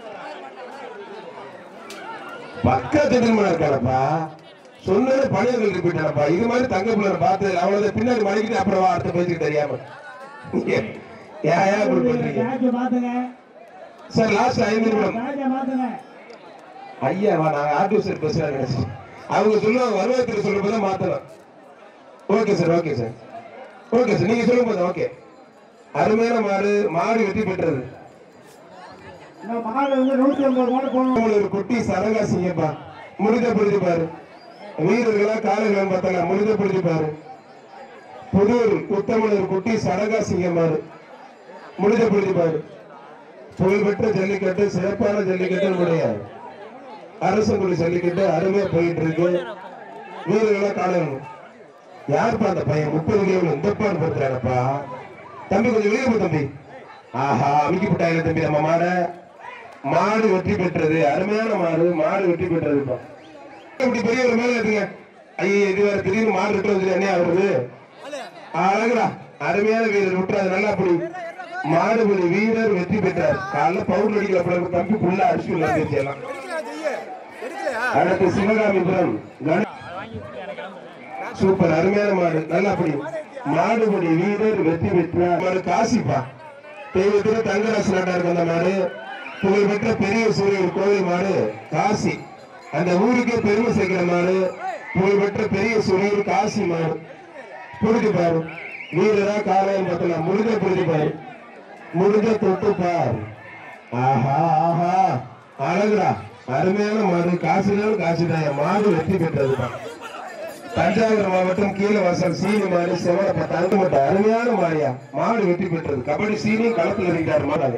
பக்கா திருமணம் இருக்கானப்பா சொன்னது பணியர்கள் ரிப்பீட்டானப்பா இது மாதிரி தங்க பிள்ளை பார்த்து அவ்வளவு பின்னாடி மடிக்கிட்டு அப்புறம் வா, அடுத்த பேச்சுக்கு தெரியாம ஏன் ஏன் இப்படி பண்றீங்க கேட்ச் பாத்துங்க சார் லாஸ்ட் ஐந்து நிமிடம் ராஜா மாத்துங்க ஐயா வா நாங்க ஆர்டிஸ்டர் பேசுறாங்க நினைச்சேன் அவங்க சொல்லுவாங்க வருவாய்த்துறை சொல்லும் போது மாத்தலாம் okay sir okay sir okay sir நீங்க சொல்லும் போது ஓகே அருமையான மாடு மாடு வெற்றி பெற்றது இந்த மாடு வந்து நூத்தி ஐம்பது மாடு போகணும் ஒரு குட்டி சரங்கா செய்யப்பா முடித பிடிச்சு பாரு வீரர்களா காலைகள் பார்த்தாங்க முடித பிடிச்சு பாரு புதூர் உத்தமன் ஒரு குட்டி சரங்கா செய்யமாறு முடித பிடிச்சு பாரு புகழ்பெற்ற ஜல்லிக்கட்டு சிறப்பான ஜல்லிக்கட்டு நம்முடைய அரசங்குடி ஜல்லிக்கட்டு அருமையா போயிட்டு இருக்கு வீரர்களா காலைகள் யாருப்பா அந்த பையன் முப்பது கேவலம் இந்த பாடு படுத்துறானப்பா தம்பி கொஞ்சம் வெளியே போ தம்பி ஆஹா அமுக்கி விட்டாங்க தம்பி நம்ம மாட மாடு வெற்றி பெற்றது அருமையான மாடு மாடு வெற்றி பெற்றதுப்பா இப்படி பெரிய ஒரு மேல இருக்குங்க ஐயா இது வேற திடீர்னு மாடு விட்டு வந்து என்ன ஆகுறது அழகுடா அருமையான வீரர் விட்டுறாது நல்லா அப்படி மாடுபடி வீரர் வெற்றி பெற்றார் காலைல பவுடர் அடிக்கல பிறகு தம்பி புள்ள அரிசி உள்ள பேசியெல்லாம் அடுத்து சிவகாமிபுரம் கண- சூப்பர் அருமையான மாடு நல்லா அப்படி மாடுபடி வீரர் வெற்றி பெற்றார் மாடு காசிப்பா தெய்வத்துல தங்கராசு நாட்டா இருக்கு அந்த மாடு புகழ்பெற்ற பெரிய சூரியன் கோவில் மாடு காசி அந்த ஊருக்கே பெருமை சேர்க்கிற மாடு புகழ்பெற்ற பெரிய சூரியன் காசி மாடு புரிஞ்சு பாரு வீரரா காலையும் பார்த்தலாம் முடிஞ்ச புரிஞ்சு பாரு முடிஞ்ச தொட்டு பார் ஆஹா ஆஹா அழகுடா அருமையான மாடு காசுனாலும் காசுதான் மாடு வெற்றி பெற்றதுதான் தஞ்சாவூர் மாவட்டம் கீழவாசல் சீனி மாடு செவனப்ப தங்க மாட்டோம் அருமையான மாடியா மாடு வெற்றி பெற்றது கபடி சீனியும் களத்தில் இருக்கிறார் மாடு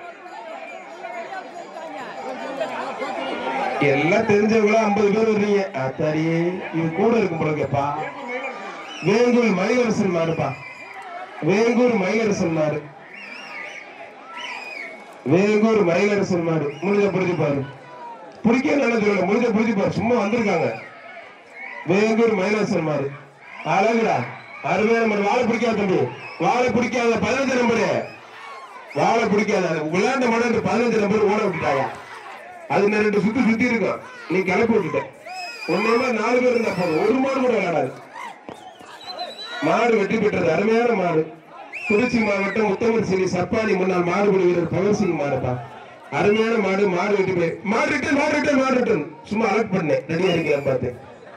எல்லாம் தெரிஞ்சவங்களா ஐம்பது பேர் வர்றீங்க அத்தாடி இது கூட இருக்கும் போலங்கப்பா வேங்கூர் மயிலரசன் மாடுப்பா வேங்கூர் மயிலரசன் மாடு வேங்கூர் மயிலரசன் மாடு முடிஞ்ச புரிஞ்சு பாரு பிடிக்க நல்லது முடிஞ்ச புரிஞ்சு பாரு சும்மா வந்திருக்காங்க வேங்கூர் மயிலாசன் மாடு அழகுடா அருமையான மாடு வாழை பிடிக்காத தம்பி வாழை பிடிக்காத பதினஞ்சு நம்பரு வாழை பிடிக்காத அது விளையாண்ட மாடு பதினஞ்சு நம்பர் ஓட விட்டுட்டாங்க அது நான் ரெண்டு சுத்தி சுத்தி இருக்கும் நீ கிளப்பி விட்டுட்ட ஒன்னே மாதிரி நாலு பேர் இருந்தா போதும் ஒரு மாடு கூட விளையாடாது மாடு வெற்றி பெற்றது அருமையான மாடு திருச்சி மாவட்டம் உத்தமர் சிறி சப்பானி முன்னாள் மாடுபிடி வீரர் பகத் சிங் மாடுப்பா அருமையான மாடு மாடு வெற்றி பெற்று மாடு ரிட்டன் மாடு ரிட்டன் மாடு ரிட்டன் சும்மா அலர்ட் பண்ணேன் ரெடியா இருக்கேன் பார்த்தேன்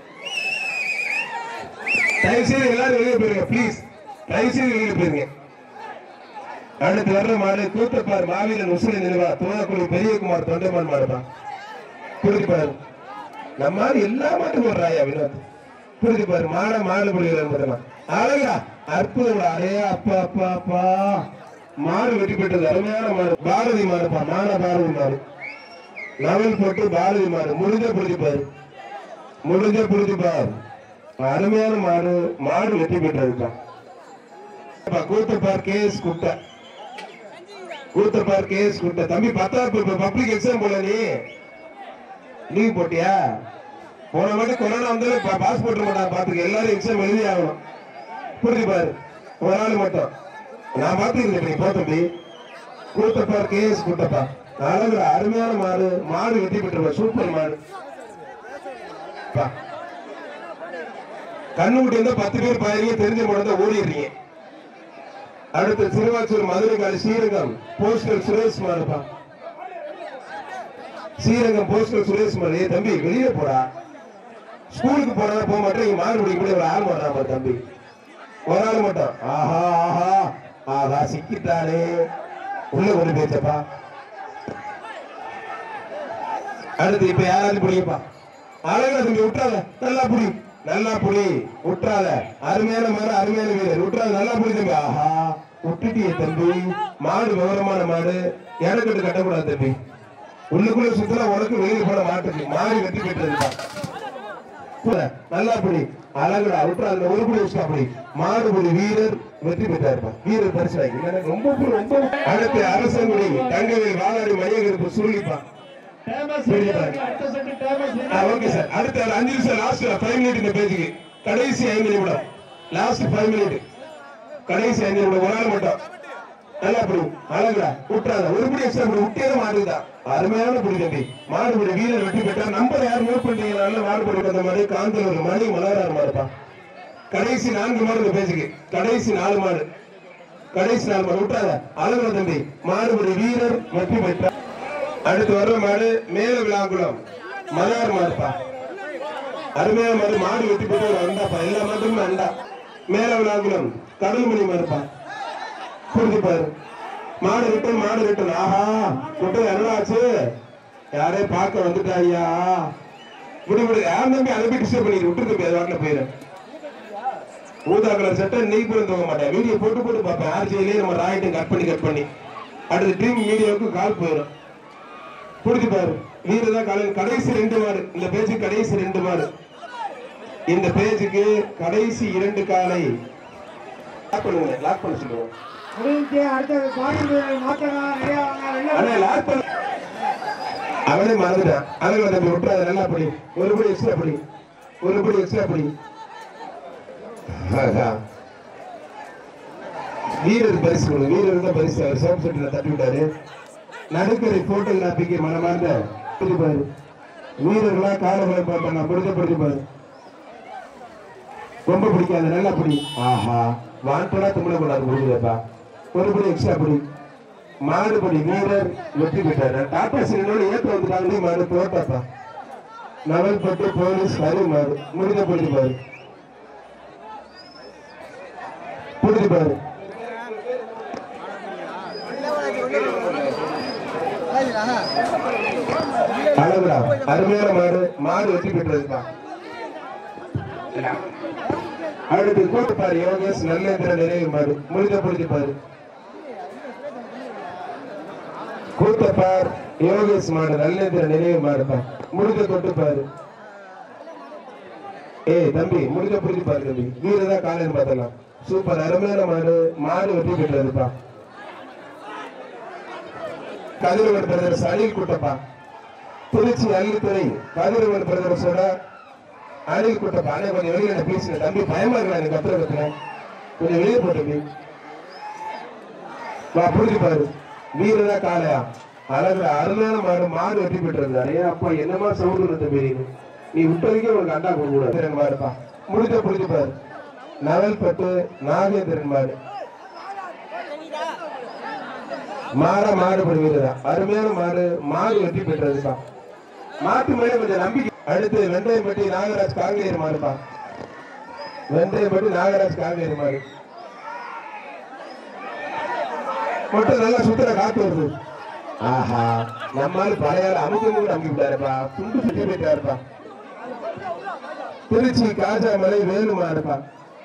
தயவு செய்து எல்லாரும் வெளியே போயிருங்க ப்ளீஸ் தயவு செய்து வெளியே போயிருங்க அடுத்து வர்ற மாடு கூத்தப்பார் மாவீரன் உசிலை நினைவா தோணக்குழி பெரியகுமார் தொண்டைமான் மாடுப்பா புரிஞ்சு பாரு நம்ம மாதிரி எல்லா மாட்டுக்கும் ஒரு ராயா வினோத் புரிஞ்சு பாரு மாட மாடு புரியுது அழகா அற்புதம் அரே அப்பா அப்பா அப்பா மாடு வெற்றி பெற்றது அருமையான மாடு பாரதி மாடுப்பா மான பாரதி மாடு நவல் போட்டு பாரதி மாடு முடிஞ்ச புரிஞ்சு பாரு முடிஞ்ச புரிஞ்சு பாரு அருமையான மாடு மாடு வெற்றி பெற்றதுப்பா கூத்தப்பார் கேஸ் குட்டை கூத்தப்பார் கேஸ் குட்டை தம்பி பத்தாவது இப்ப பப்ளிக் எக்ஸாம் போல நீ லீவ் போட்டியா போன வாட்டி கொரோனா வந்தாலும் பாஸ் போட்டு மாட்டா பாத்துக்க எல்லாரும் எக்ஸாம் எழுதி ஆகணும் புரிஞ்சு பாரு ஒரு ஆள் மட்டும் நான் பாத்துக்கிறேன் நீ போ தம்பி கூத்தப்பார் கேஸ் குட்டப்பா அழகு அருமையான மாடு மாடு வெற்றி பெற்றுவா சூப்பர் மாடு பா கண்ணுக்குட்டி இருந்தா பத்து பேர் பாருங்க தெரிஞ்ச மாடு தான் ஓடிடுறீங்க அடுத்து திருவாச்சூர் மதுரை காலி ஸ்ரீரங்கம் போஸ்டல் சுரேஷ் மாடுப்பா ஸ்ரீரங்கம் போஸ்டல் சுரேஷ் மாடு ஏய் தம்பி வெளியே போடா ஸ்கூலுக்கு போனா போக மாட்டேன் இங்க மாறுபடி கூட ஒரு ஆள் மாட்டான் பாரு தம்பி ஒரு ஆள் மட்டும் ஆஹா ஆஹா ஆஹா சிக்கிட்டானே உள்ள கொண்டு போச்சப்பா அடுத்து இப்ப யாராவது புடிங்கப்பா அழகா தம்பி விட்டுறாத நல்லா புடி நல்லா புடி விட்டுறாத அருமையான மாடு அருமையான வீரர் விட்டுறாத நல்லா புடி தம்பி ஆஹா விட்டுட்டியே தம்பி மாடு விவரமான மாடு இடக்கட்டு கட்டக்கூடாது தம்பி உள்ளுக்குள்ள சுத்தலாம் உனக்கு வெளியே போட மாட்டுக்கு மாடு வெட்டி பெற்றதுப்பா கூட நல்லா புடி அழகுடா விட்டுறாத ஒரு புடி வச்சுக்கா அப்படி மாடுபடி வீரர் வெற்றி பெற்றாருப்பா வீரர் பரிசு வாங்கி இல்லைன்னா ரொம்ப புடி, ரொம்ப அடுத்து அரசங்குடி தங்கவேல் வாழாடி மையகருப்பு சுருளிப்பா ஓகே சார் அடுத்த ஒரு அஞ்சு நிமிஷம் லாஸ்ட் ஃபைவ் மினிட் இந்த பேஜுக்கு கடைசி ஐந்து நிமிடம் லாஸ்ட் ஃபைவ் மினிட் கடைசி ஐந்து நிமிடம் ஒரு ஆள் மட்டும் நல்லா புடி அழகுடா விட்டுறாத ஒரு படி எக்ஸ்ட்ரா புடி விட்டே மாடுதான் அருமையான புடி தம்பி மாடுபடி வீரர் வெற்றி பெற்றா நம்பர் யார் நோட் பண்றீங்க நல்ல மாடுபடி வந்த மாதிரி காந்தலூர் மணி மலரார் மாடுப்பா கடைசி நான்கு மாடு இந்த பேஜுக்கு கடைசி நாலு மாடு கடைசி நாலு மாடு விட்டுறாத அழகுடா தம்பி மாடுபடி வீரர் வெற்றி பெற்றார் அடுத்து வர்ற மாடு மேல விழாக்குளம் மதார் மாடுப்பா அருமையான மாடு மாடு வெட்டி போட்டு ஒரு அண்டாப்பா எல்லா மாட்டுமே அண்டா மேல விழாக்குளம் கடல்மணி மாடுப்பா புரிஞ்சு பாரு மாடு ரிட்டன் மாடு ரிட்டன் ஆஹா குட்டை என்னாச்சு யாரே பார்க்க வந்துட்டா ஐயா விடு விடு யார் நம்பி அதை போய் டிஸ்டர்ப் பண்ணிடு விட்டு தம்பி அது வாட்டில் போயிரு ஊதா கலர் சட்டை நெய் போய் தூங்க மாட்டேன் வீடியோ போட்டு போட்டு பார்ப்பேன் ஆர்ஜியிலேயே நம்ம ராயிட்டும் கட் பண்ணி கட் பண்ணி அடுத்து ட்ரீம் மீடியாவுக்கு கால் போயிடும் புரிஞ்சு பாரு வீடு தான் காலையில் கடைசி ரெண்டு மாடு இந்த பேஜுக்கு கடைசி ரெண்டு மாடு இந்த பேஜுக்கு கடைசி இரண்டு காலை லாக் பண்ணுங்க லாக் பண்ண சொல்லுவோம் முடிஞ்சு அடுத்த பாடி மாற்றலாம் நிறைய வாங்க வெளில அண்ணா லாக் பண்ண அவனே மறந்துட்டான் அவன் தம்பி விட்டுறாத நல்லா படி ஒரு படி எக்ஸ்ட்ரா படி ஒரு படி எக்ஸ்ட்ரா படி ஆஹா. வீரர் பரிசு கொடு வீரர் தான் பரிசு அவர் சோப் செட்டில் தட்டி விட்டாரு நடுக்கரை போட்டோகிராபிக்கு மனமார்ந்த பாரு வீரர்களா காலங்களை பார்ப்பாங்க முடிஞ்ச பாரு ரொம்ப பிடிக்காது நல்லா பிடி ஆஹா வாண்டடா தும்பல கூடாது முடிஞ்சப்பா ஒரு படி எக்ஸ்ட்ரா படி மாடுபடி வீரர் வெற்றி பெற்றார் டாடா சிங்கனோட ஏற்ற வந்துட்டாங்க மாடு தோட்டாப்பா நவல்பட்டு போலீஸ் ஹரி மாடு முடிஞ்ச பிடிச்சு பாரு பிடிச்சு பாரு அழகுடா அருமையான மாடு மாடு வெற்றி பெற்றதுப்பா அடுத்து கூட்டு பாரு யோகேஷ் நல்லேந்திர நிறைவு மாடு முடிஞ்ச பிடிச்சு பாரு கூட்டப்பார் யோகேஷ் மாடு நல்லேந்திர நினைவு மாடுப்பா முடிஞ்ச கொட்டு பாரு ஏய் தம்பி முடிஞ்ச புரிஞ்சு பாரு தம்பி வீரதான் காலையில் பார்த்தலாம் சூப்பர் அருமையான மாடு மாடு வெற்றி பெற்றதுப்பா கதிரவன் பிரதர்ஸ் அணில் கூட்டப்பா திருச்சி அள்ளித்துறை கதிரவன் பிரதர்ஸோட அணில் கூட்டப்பா அண்ணே கொஞ்சம் வெளியில பேசுங்க தம்பி பயமா இருக்கா எனக்கு கத்துற கத்துன கொஞ்சம் வெளியே போட்டு வா புரிஞ்சு பாரு வீரதா காளையா அழகு அருமையான மாடு மாடு வெட்டி பெற்றது அரே அப்பா என்னமா சவுண்ட் இருந்த பெரிய நீ விட்டதுக்கே உனக்கு அண்டா கொடுக்க மாடுப்பா முடிஞ்ச புரிஞ்சு பாரு நவல்பட்டு நாகேந்திரன் மாடு மாற மாடுபடி வீரதா அருமையான மாடு மாடு வெற்றி பெற்றதுப்பா மாட்டு மேல கொஞ்சம் நம்பிக்கை அடுத்து வெந்தயம்பட்டி நாகராஜ் காங்கேயர் மாடுப்பா வெந்தயம்பட்டி நாகராஜ் காங்கேயர் மாடு மட்டும் நல்லா சுத்துற காத்து வருது ஆஹா நம்மால பழைய அமுக்கு கூட நம்பி விட்டாருப்பா துண்டு சுத்தி போயிட்டாருப்பா திருச்சி காஜாமலை வேலுமாடுப்பா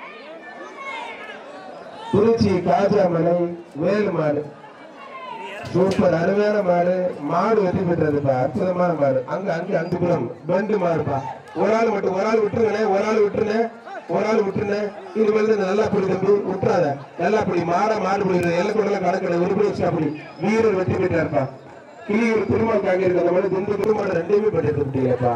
திருச்சி காஜாமலை வேலுமாடு சூப்பர் அருமையான மாடு மாடு வெற்றி பெற்றதுப்பா அற்புதமான மாடு அங்க அங்க அஞ்சு புறம் பெண்டு மாடுப்பா ஒரு ஆள் மட்டும் ஒரு ஆள் விட்டுருங்கண்ணே ஒரு ஆள் விட்டுருனே ஒரு ஆள் விட்டுருனே இது வந்து நல்லா பிடி தம்பி விட்டுறாத நல்லா பிடி மாட மாடு பிடிக்கிறது எல்லாம் கூட கணக்கு ஒரு பிடி வச்சா அப்படி வீரர் வெற்றி பெற்றாருப்பா கிளியூர் திருமால் காங்க இருக்க அந்த மாதிரி இந்த திருமாடு ரெண்டையுமே பெற்று விட்டீங்கப்பா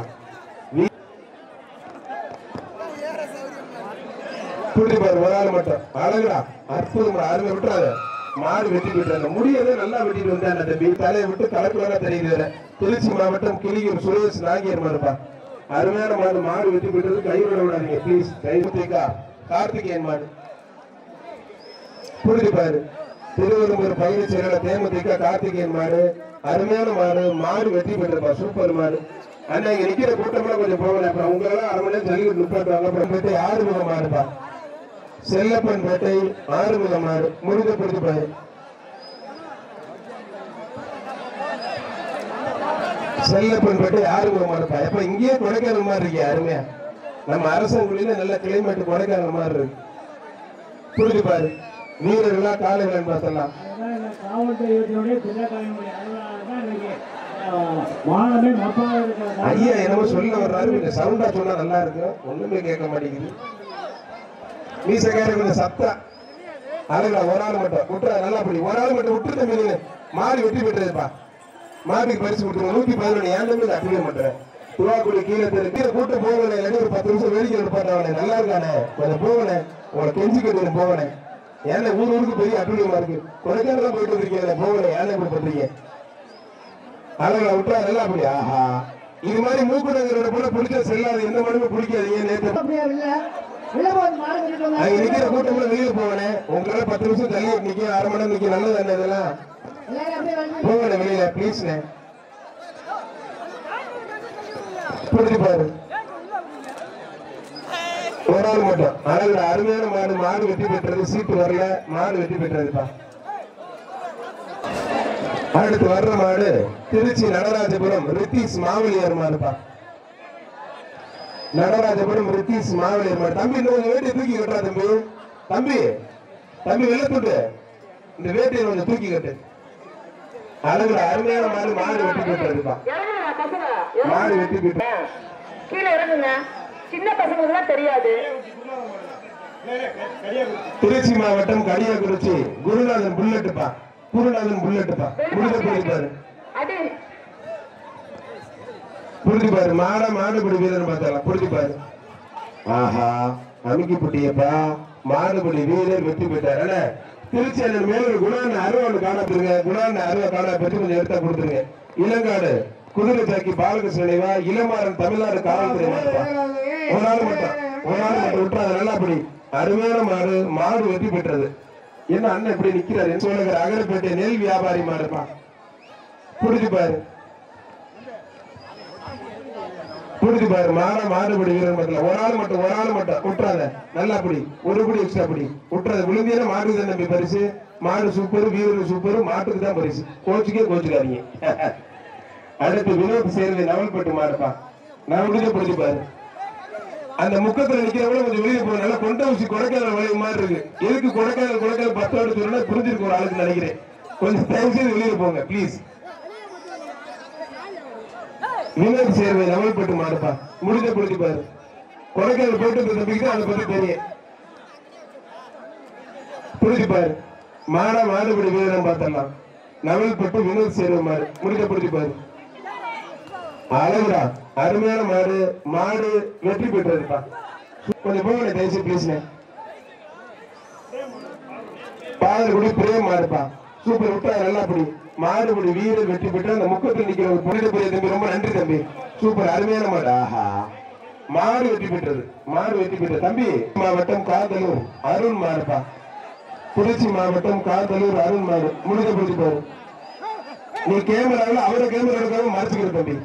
புள்ளி பாரு ஒரு ஆள் மட்டும் அழகுடா அற்புதம் அருமை விட்டுறாத மாடு வெட்டி விட்டாங்க முடியவே நல்லா வெட்டிட்டு வந்தாங்க தம்பி தலையை விட்டு கலக்குலரா தெரியுது வேற திருச்சி மாவட்டம் கிளியூர் சுரேஷ் நாகியர் மாடுப்பா அருமையான மாடு மாடு வெட்டி விட்டது கை விட விடாதீங்க ப்ளீஸ் கைவிட்டேக்கா கார்த்திகேயன் மாடு புரிஞ்சு பாரு திருவெரும்பூர் பகுதி செயலாளர் தேமுதிக கார்த்திகேயன் மாடு அருமையான மாடு மாடு வெற்றி பெற்றப்பா சூப்பர் மாடு அண்ணா இங்க நிக்கிற கூட்டம்லாம் கொஞ்சம் போகல அப்புறம் உங்களெல்லாம் அரை மணி நேரம் ஜல்லிக்கட்டு நிப்பாட்டுவாங்க அப்புறம் போயிட்டு ஆறுமுகம் மாடுப்பா செல்லப்பன் பேட்டை ஆறுமுகம் மாடு முடிஞ்ச பிடிச்சு பாரு செல்லப்பன் பேட்டை ஆறுமுகம் மாடுப்பா எப்ப இங்கேயே கொடைக்கானல் மாதிரி இருக்கே அருமையா நம்ம அரசங்குடியில நல்ல கிளைமேட் கொடைக்கானல் மாதிரி இருக்கு புரிஞ்சு பாரு வீரர்களா காலை வேணும் பார்த்தலாம் அதுதான் இந்த காவல்துறையினுடைய பிள்ளைக்காரனுடைய அலுவலகம் தான் இன்னைக்கு அஹ், வானமே மப்பாக இருக்கிற ஐயா என்னமோ சொல்ல வர்றாரு கொஞ்சம் சவுண்டா சொன்னா நல்லா இருக்கும் ஒண்ணுமே கேட்க மாட்டேங்குது மீசக்கார கொஞ்சம் சத்தா அழகா ஒரு ஆள் மட்டும் விட்டுறா நல்லா படி ஒரு ஆள் மட்டும் விட்டுருந்த மீன் மாடு வெட்டி பெற்றதுப்பா மாட்டுக்கு பரிசு கொடுத்துருவோம் நூத்தி பதினொன்று ஏன் தம்பி அட்டுவே மாட்டேன் துவாக்குடி கீழே தெரு கீழே கூட்டு போகணும் இல்லாட்டி ஒரு பத்து நிமிஷம் வேடிக்கை எடுப்பாட்டவனே நல்லா இருக்கானே கொஞ்சம் போகணே உங்களை கெஞ்சி கட்டு போகணே ஏன்னா ஊர் ஊருக்கு பெரிய அட்டுழியமா இருக்கு கொடைக்கானலாம் போயிட்டு இருக்கீங்க போகணே ஏன்னா இப்படி பண்றீங்க அழகா விட்டா நல்லா அப்படி ஆஹா இது மாதிரி மூக்குடங்களோட கூட பிடிச்ச செல்லாது எந்த மாடுமே பிடிக்காதீங்க நேற்று அப்படியா இல்ல வெளில போய் மாடு கட்டிட்டு அங்க வந்தாங்க நிக்கிற கூட்டம்ல வெளியில போவனே உங்களால பத்து நிமிஷம் தள்ளி நிக்க அரை மணி நேரம் நிக்க நல்லது தானே இதெல்லாம் எல்லாரும் அப்படியே வந்து போகணே வெளியில ப்ளீஸ்ண்ணே புரிஞ்சு பாரு ஒரு ஆள் மட்டும் அழகுல அருமையான மாடு மாடு வெற்றி பெற்றது சீட்டு வரல மாடு வெற்றி பெற்றதுப்பா அடுத்து வர்ற மாடு திருச்சி நடராஜபுரம் ரித்தீஷ் மாவலியார் மாடுப்பா நடராஜபுரம் ரித்தீஷ் மாவலியார் மாடு தம்பி இன்னும் கொஞ்சம் வேட்டியை தூக்கி கட்டுறா தம்பி தம்பி தம்பி வெள்ள துண்டு இந்த வேட்டியை கொஞ்சம் தூக்கி கட்டு அழகுல அருமையான மாடு மாடு வெற்றி பெற்றதுப்பா இறங்குங்க பசங்க மாடு வெற்றி பெற்ற கீழே இறங்குங்க சின்ன பசங்களுக்குலாம் தெரியாது திருச்சி மாவட்டம் கடியாக்குறிச்சி குருநாதன் புல்லட்டுப்பா குருநாதன் புல்லட்டுப்பா முடிஞ்ச புரிஞ்சுப்பாரு அடி புரிஞ்சுப்பாரு மாட மாடுபிடி வீரன் பார்த்தாலாம் புரிஞ்சுப்பாரு ஆஹா அமுக்கி புட்டியப்பா மாடுபிடி வீரர் வெற்றி பெற்றார் அண்ணே, திருச்சி அண்ணன் மேல ஒரு குணான அருவா ஒன்று காணப்படுங்க குணான அருவா காண பற்றி கொஞ்சம் எடுத்தா கொடுத்துருங்க இளங்காடு குதிரை சாக்கி பாலகிருஷ்ண நினைவா இளமாறன் தமிழ்நாடு காவல்துறை மாட்டுப்பா ஒரு நாள் மட்டும் ஒரு நாள் மட்டும் விட்டுறாது நல்லா அப்படி அருமையான மாடு மாடு வெற்றி பெற்றது என்ன அண்ணன் இப்படி நிக்கிறாரு சோழகர் அகரப்பேட்டை நெல் வியாபாரி மாடுப்பா புரிஞ்சு பாரு புரிஞ்சு பாரு மாட மாடுபடி வீரன் மட்டும் ஒரு ஆள் மட்டும் ஒரு ஆள் மட்டும் விட்டுறாத நல்லா அப்படி ஒரு படி எக்ஸ்ட்ரா அப்படி விட்டுறாத விழுந்தியான மாடு தான் நம்பி பரிசு மாடு சூப்பர் வீரர் சூப்பர் மாட்டுக்கு தான் பரிசு கோச்சுக்கே கோச்சுக்காதீங்க அடுத்து வினோத் சேர்வை நவல்பட்டு மாடுப்பா நான் விடுதலை பிடிச்சு பாரு அந்த முக்கத்துல நிக்கிறவங்க கொஞ்சம் வெளியே போக நல்லா கொண்ட ஊசி கொடைக்கானல் வளைவு மாதிரி இருக்கு எதுக்கு கொடைக்கானல் கொடைக்கானல் பத்து வாட்டி சொன்னா புரிஞ்சிருக்கு ஒரு ஆளுக்கு நினைக்கிறேன் கொஞ்சம் தயவு செய்து வெளியே போங்க ப்ளீஸ் வினோத் சேர்வை நவல்பட்டு மாடுப்பா முடிஞ்ச பிடிச்சு பாரு கொடைக்கானல் போயிட்டு இருந்த தம்பிக்கு தான் அதை பத்தி தெரியும் புரிஞ்சு பாரு மாடா மாடுபடி வீரன் பார்த்தலாம் நவல்பட்டு வினோத் சேர்வை மாடு முடிஞ்ச பிடிச்சு பாரு அழகுடா அருமையான மாடு மாடு வெற்றி பெற்றதுப்பா கொஞ்சம் போங்க தயவுசெய்து பேசினேன் பாதகுடி பிரேம் மாடுப்பா சூப்பர் விட்டா நல்லா அப்படி மாடுபடி வீரர் வெற்றி பெற்று அந்த முக்கத்தில் நிக்கிற ஒரு புனித பெரிய தம்பி ரொம்ப நன்றி தம்பி சூப்பர் அருமையான மாடு ஆஹா மாடு வெற்றி பெற்றது மாடு வெற்றி பெற்றது தம்பி மாவட்டம் காதலூர் அருண் மாடுப்பா திருச்சி மாவட்டம் காதலூர் அருண் மாடு முடிஞ்ச பிடிச்சு பாரு நீ கேமராவில் அவரை கேமரா எடுக்காம மறைச்சுக்கிற தம்பி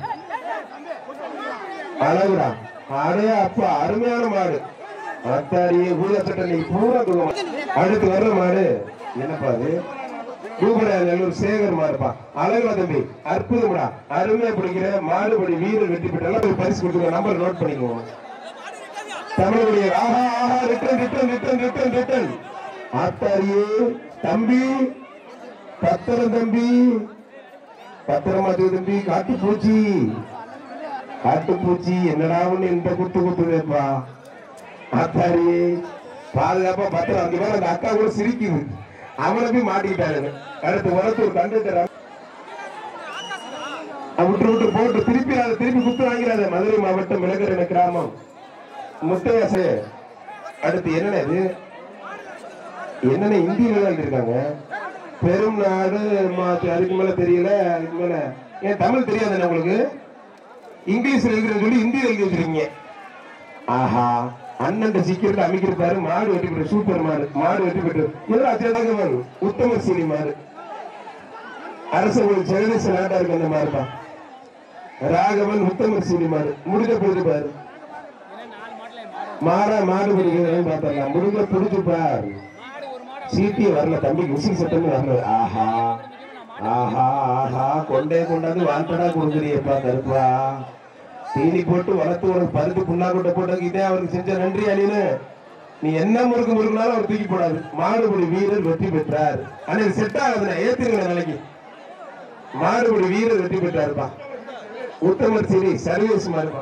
அழகுடா அடே அப்பா அருமையான மாடு அத்தாடியே பூதத்தட்ட நீ பூரா தூக்கம் அடுத்து வர்ற மாடு என்னப்பா அது பூபரா நல்லூர் சேகர் மாடுப்பா அழகுடா தம்பி அற்புதம்டா அருமையா பிடிக்கிற மாடுபடி வீரர் வெற்றி பெற்றாலும் ஒரு பரிசு கொடுத்துருங்க நம்பர் நோட் பண்ணிக்குவோம் தமிழுடைய ஆஹா ஆஹா return return return return return ஆத்தாரியே தம்பி பத்திரம் தம்பி பத்திரமா தூக்கு தம்பி காட்டு பூச்சி காட்டுப்பூச்சி என்னடா ஒண்ணு இந்த குத்து குத்துதேப்பா ஆத்தாரியே பாதுகாப்பா பத்திரம் அந்த மேல அந்த அக்கா கூட சிரிக்குது அவனை போய் மாட்டிக்கிட்டாரு அடுத்து உரத்து ஒரு கண்டக்டர் விட்டு விட்டு போட்டு திருப்பி அதை திருப்பி குத்து வாங்கிறாத மதுரை மாவட்டம் மிளகரண கிராமம் முத்தையாசே அடுத்து என்னென்ன இது என்னென்ன இந்தியில தான் இருக்காங்க பெரும் நாடு மா- அதுக்கு மேல தெரியல அதுக்கு மேல ஏன் தமிழ் தெரியாதுண்ணே உங்களுக்கு இங்கிலீஷ்ல எழுதுறேன்னு சொல்லி ஹிந்தியில் எழுதி வச்சிருக்கீங்க ஆஹா அண்ணன் சீக்கிரம் அமைக்கிறாரு மாடு வெட்டி பெற்று சூப்பர் மாடு மாடு வெட்டி பெற்று இதெல்லாம் அச்சதாகவன் உத்தம சீனி மாடு அரசு ஒரு ஜெகதீச நாட்டா இருக்கு அந்த மாடுப்பா ராகவன் உத்தம சீனி மாடு முடிஞ்ச பொழுது பாரு மாடா மாடு பிடிக்கிறேன் பார்த்தலாம் முடிஞ்ச பிடிச்சு பாரு சீட்டியே வரல தம்பி விசில் சட்டமே வரல ஆஹா ஆஹா ஆஹா கொண்டே கொண்டாந்து வாண்டடா கொடுக்குறியப்பா கருப்பா தீனி போட்டு வளர்த்து உனக்கு பருத்து புண்ணா கொட்டை போட்டதுக்கு இதே அவருக்கு செஞ்ச நன்றி அணின்னு நீ என்ன முறுக்கு முறுக்குனாலும் அவர் தூக்கி போடாது மாடுபடி வீரர் வெற்றி பெற்றார் ஆனா இது செட் ஆகுதுண்ணா ஏத்துருங்க நாளைக்கு மாடுபடி வீரர் வெற்றி பெற்றாருப்பா உத்தமர் சிறி சர்வீஸ் மாறுப்பா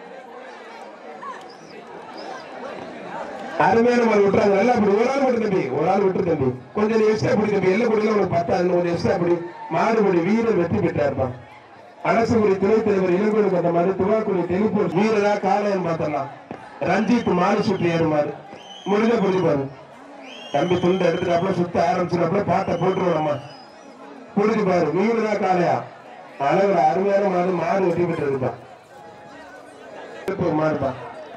அருமையான மாதிரி விட்டுறாங்க நல்லா அப்படி ஒரு ஆள் மட்டும் தம்பி ஒரு ஆள் விட்டு தம்பி கொஞ்சம் எக்ஸ்ட்ரா பிடி தம்பி எல்லை பிடிக்கல உனக்கு பத்தாது கொஞ்சம் எக்ஸ்ட்ரா பிடி மாடுபடி வீரர் வெற்றி பெற்றாருப்பா அரசுமுறை துணைத் தலைவர் இளங்கோடு அந்த மாதிரி துவாக்குடி தெளிப்பூர் வீரரா காளையன் பார்த்தலாம் ரஞ்சித் மாடு சுற்றி ஏறுமாறு முடிஞ்ச பிடிச்சு பாரு தம்பி துண்டு எடுத்துட்டாப்புல சுத்த ஆரம்பிச்சிடாப்புல பாட்டை போட்டுருவோம்மா புரிஞ்சு பாரு வீரரா காளையா அழகுல அருமையான மாடு மாடு வெற்றி பெற்றிருப்பா மாடுப்பா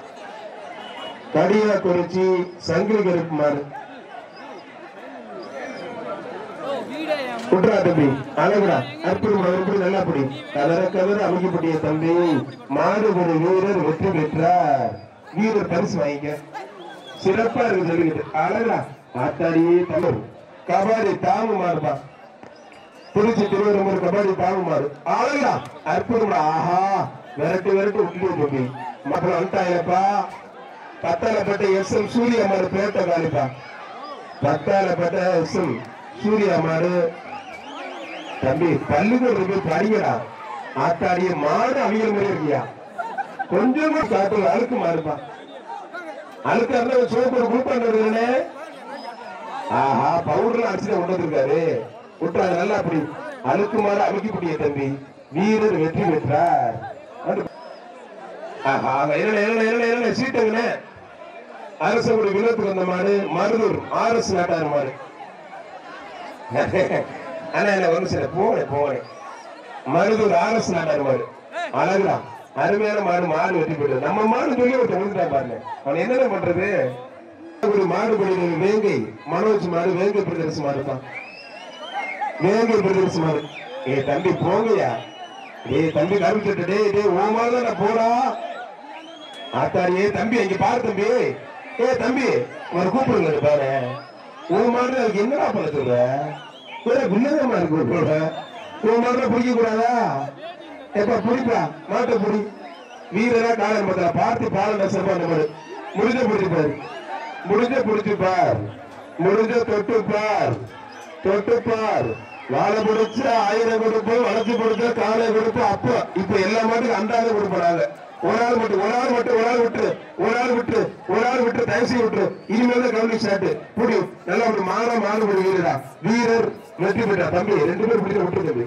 கடியா குறிச்சி சங்கிலி கருப்பு மாடு வீடியோ விட்றா தம்பி அழகுடா அற்புதம் எப்படி நல்லா படி கலர கலர அமைக்கப்பட்டிய தம்பி மாடு ஒரு வீரர் வெற்றி பெற்றார் வீரர் பரிசு வாங்கிக்க சிறப்பா இருக்கு சொல்லிக்கிட்டு அழகா ஆத்தாடியே தமிழ் கபாடி தாமு மாறுபா திருச்சி திருவரம்பூர் கபாடி தாமு மாறு அழகா அற்புதம் ஆஹா விரட்டு விரட்டு விட்டுட்டு தம்பி மக்கள் வந்துட்டாங்கப்பா பத்தாலப்பட்ட எஸ் எம் சூரிய மாறு பேட்ட காலிப்பா பத்தாலப்பட்ட எஸ் எம் சூரிய மாறு தம்பி பள்ளிக்கூடம் போய் படிங்கடா ஆத்தாடிய மாடு அவியல் மாதிரி இருக்கியா கொஞ்சம் கூட காட்டு அழுக்கு மாறுப்பா அழுக்கு இருந்தா சோப்பு குளிப்பாண்டே ஆஹா பவுடர்ல அடிச்சு கொண்டு வந்திருக்காரு விட்டுறாரு நல்லா அப்படி அழுக்கு மாடு அமைக்கப்படிய தம்பி வீரர் வெற்றி பெற்றார் வந்து- ஆஹா என்ன என்ன என்ன என்ன சீட்டுங்கண்ணே அரசகுடி வினத்துக்கு வந்த மாடு மருதூர் ஆர் எஸ் நாட்டார் மாடு அண்ணா என்ன வந்து சார் போனேன் போனேன் மருதூர் ஆர் எஸ் நாட்டார் மாடு அழகுடா அருமையான மாடு மாடு வெட்டி போயிட்டு நம்ம மாடு சொல்லி ஒரு விழுந்துட்டா பாருங்க அவன் என்னென்ன பண்றது ஒரு மாடு படி வேங்கை மனோஜ் மாடு வேங்கை பிரதர்ஸ் மாடு தான் வேங்கை பிரதர்ஸ் மாடு ஏ தம்பி போங்கய்யா ஏய் தம்பி கருப்பிட்டு டேய் டேய் ஓ மாதிரி தான் நான் போடா ஆத்தாடியே தம்பி இங்க பாரு தம்பி ஏ தம்பி ஒரு கூப்பிடுங்க இங்க பாரு உன் மாதிரி அதுக்கு என்னடா பண்ண சொல்ற வேற வில்லங்கமா இருக்கு போட உன் மாதிரி பிடிக்க கூடாதா எப்ப பிடிப்பா மாட்டை பிடி வீரரா காலம் பார்த்தா பார்த்து பாலம் நெசப்பா அந்த மாதிரி முடிஞ்ச பிடிச்சு பாரு முடிஞ்ச பிடிச்சு பார் முடிஞ்ச தொட்டு பார் தொட்டு பார் வாழை பிடிச்சு ஆயிரம் கொடுப்போம் வளர்ச்சி கொடுத்த காலை கொடுப்போம் அப்ப இப்ப எல்லா மாட்டுக்கும் அந்தாத கொடுப்படாங்க ஒரு ஆள் மட்டும் ஒரு ஆள் மட்டும் ஒரு ஆள் விட்டு ஒரு ஆள் விட்டு ஒரு ஆள் விட்டு தயவு செய்து விட்டு இனிமேல் தான் கவனி சாட்டு புடி நல்லா ஒரு மாற மாறு ஒரு வீரரா வீரர் வெற்றி பெற்றா தம்பி ரெண்டு பேரும் பிடிக்க விட்டு தம்பி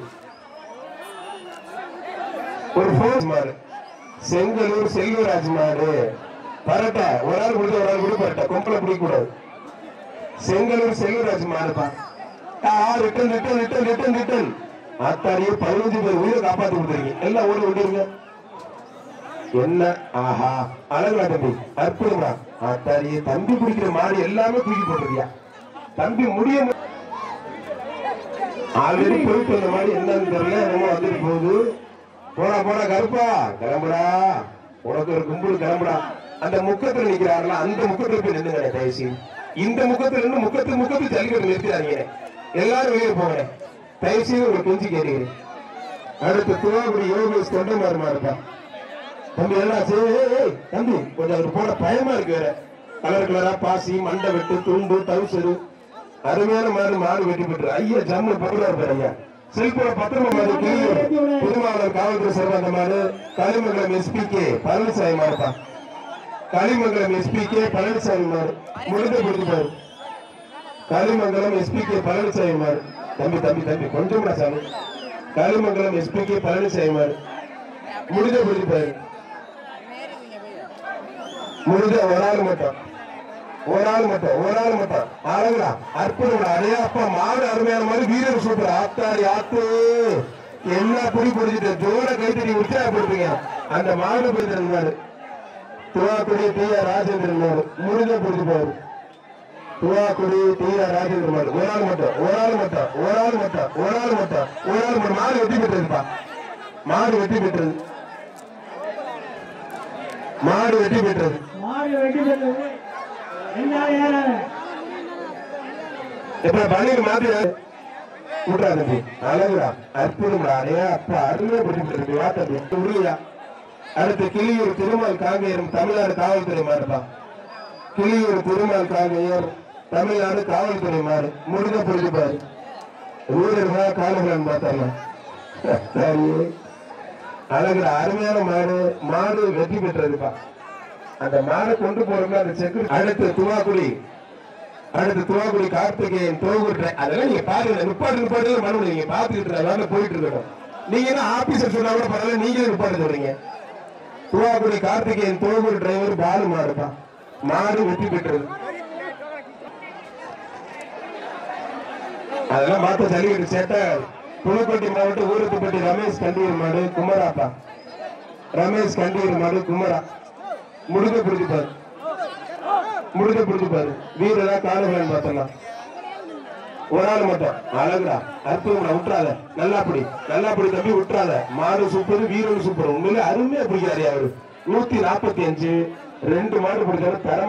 ஒரு போன் மாறு செங்கலூர் செல்வராஜ் மாறு பரட்டா ஒரு ஆள் கொடுத்து ஒரு ஆள் கொடுத்து பரட்டா கொம்பளை பிடிக்க கூடாது செங்கலூர் செல்வராஜ் மாறுப்பா ஆ return return return return return ஆத்தாடியே பதினஞ்சு பேர் உயிரை காப்பாத்தி கொடுத்துருக்கீங்க எல்லாம் ஓடி விட்டுருங்க என்ன ஆஹா அழகுடா தம்பி அற்புதம்டா ஆத்தாடியே தம்பி பிடிக்கிற மாடு எல்லாமே தூக்கி போட்டிருக்கியா தம்பி முடிய ஆல்ரெடி போயிட்டு வந்த மாதிரி என்னன்னு தெரியல என்னமோ வந்துட்டு போகுது போடா போடா கருப்பா கிளம்புடா உனக்கு ஒரு கும்பல் கிளம்புடா அந்த முக்கத்துல நிக்கிறாருல அந்த முக்கத்துல போய் நின்னுங்க தயவுசி இந்த முக்கத்துல இருந்து முக்கத்து முக்கத்து ஜல்லிக்கட்டு நிறுத்திடாதீங்க எல்லாரும் வெளியே போங்க தயவுசெய்து ஒரு கெஞ்சி கேட்கிறேன் அடுத்து துவாகுடி யோகேஷ் தொண்டமாருமா இருப்பா தம்பி என்ன ஆச்சு? ஏய், ஏய், தம்பி கொஞ்சம் அவர் போட பயமா இருக்கு வேற கலர் கலரா பாசி மண்டை வெட்டு துண்டு டவுசரு அருமையான மாடு மாடு வெட்டி பெற்று ஐயா ஜம்மு பக்கத்துல இருப்பாரு ஐயா செல்போன பத்திரமா மாடு கிளியூர் புதுமாவளர் காவல்துறை சார்பா அந்த மாடு களிமங்கலம் எஸ்பிகே பழனிசாமி மாடுப்பா களிமங்கலம் எஸ்பிகே பழனிசாமி மாடு முடிந்த கொடுத்துப்பாரு களிமங்கலம் எஸ்பிகே பழனிசாமி மாடு தம்பி தம்பி தம்பி கொஞ்சம் சாமி களிமங்கலம் எஸ்பிகே பழனிசாமி மாடு முடிஞ்ச கொடுத்துப்பாரு முடிஞ்ச ஒரு ஆள் மட்டும் ஒரு ஆள் மட்டும் ஒரு ஆள் மட்டும் அழகுடா அற்புதம்டா அதே அப்பா மாடு அருமையான மாதிரி வீரர் சூப்பர் ஆத்தாடி ஆத்து என்ன புடி பிடிச்சிட்டு ஜோர கைத்தடி உற்சாகப்படுத்துங்க அந்த மாடு பிடிச்சிருந்தாரு துவாக்குடி டி ஆர் ராஜேந்திரன் மாடு முடிஞ்ச பிடிச்சு போவாரு துவாக்குடி டி ஆர் ராஜேந்திரன் மாடு ஒரு ஆள் மட்டும் ஒரு ஆள் மட்டும் ஒரு ஆள் மட்டும் ஒரு ஆள் மட்டும் ஒரு ஆள் மட்டும் மாடு வெட்டி பெற்றதுப்பா மாடு வெட்டி பெற்றது மாடு வெட்டி பெற்றது மாடு வெட்டி பெற்றது ரெண்டாவது ஏறாத எப்ப பணியில் மாத்தி விட்றா தம்பி அழகுடா அற்புதம்டா அடே அப்பா அருமையா பிடிச்சிட்டு வா தம்பி உருளையா அடுத்து கிளியூர் திருமால் காங்கேயம் தமிழ்நாடு காவல்துறை மாறுப்பா கிளியூர் திருமால் காங்கேயம் தமிழ்நாடு காவல்துறை மாறு முடிஞ்ச புரிஞ்சு பாரு ஊரர்களா காலங்களான்னு பார்த்தாங்க சரி அழகுடா அருமையான மாடு மாடு வெற்றி பெற்றதுப்பா அந்த மாடை கொண்டு போறோம்னா அந்த செக்கு அடுத்து துவாக்குடி அடுத்து துவாக்குடி கார்த்திகேயன் தோகுற்ற அதெல்லாம் நீங்க பாருங்க நிப்பாட்டு நிப்பாட்டு மனு நீங்க பாத்துக்கிட்டு வேலை போயிட்டு இருக்கணும் நீங்க என்ன ஆபீசர் சொன்னா கூட பரவாயில்ல நீங்களே நிப்பாட்டு சொல்றீங்க துவாக்குடி கார்த்திகேயன் தோகூர் டிரைவர் பாலு மாடுப்பா மாடு வெற்றி பெற்றது அதெல்லாம் பார்த்து ஜல்லிக்கட்டு சேட்டை புதுக்கோட்டை மாவட்டம் ஊரத்துப்பட்டி ரமேஷ் கண்டீர் மாடு குமராப்பா ரமேஷ் கண்டீர் மாடு குமரா முடிஞ்ச பிடிச்சிப்பாரு முடிஞ்ச பிடிச்சிப்பாரு வீரரா காலவேன் பார்த்தலாம் ஒரு ஆள் மட்டும் அழகுடா அற்புதம்டா விட்டுறாத நல்லா அப்படி நல்லா அப்படி தம்பி விட்டுறாத மாடு சூப்பர் வீரன் சூப்பர் உண்மையிலே அருமையா பிடிக்கிறாரு அவரு நூத்தி நாற்பத்தி அஞ்சு ரெண்டு மாடு பிடிச்சாரு தரமா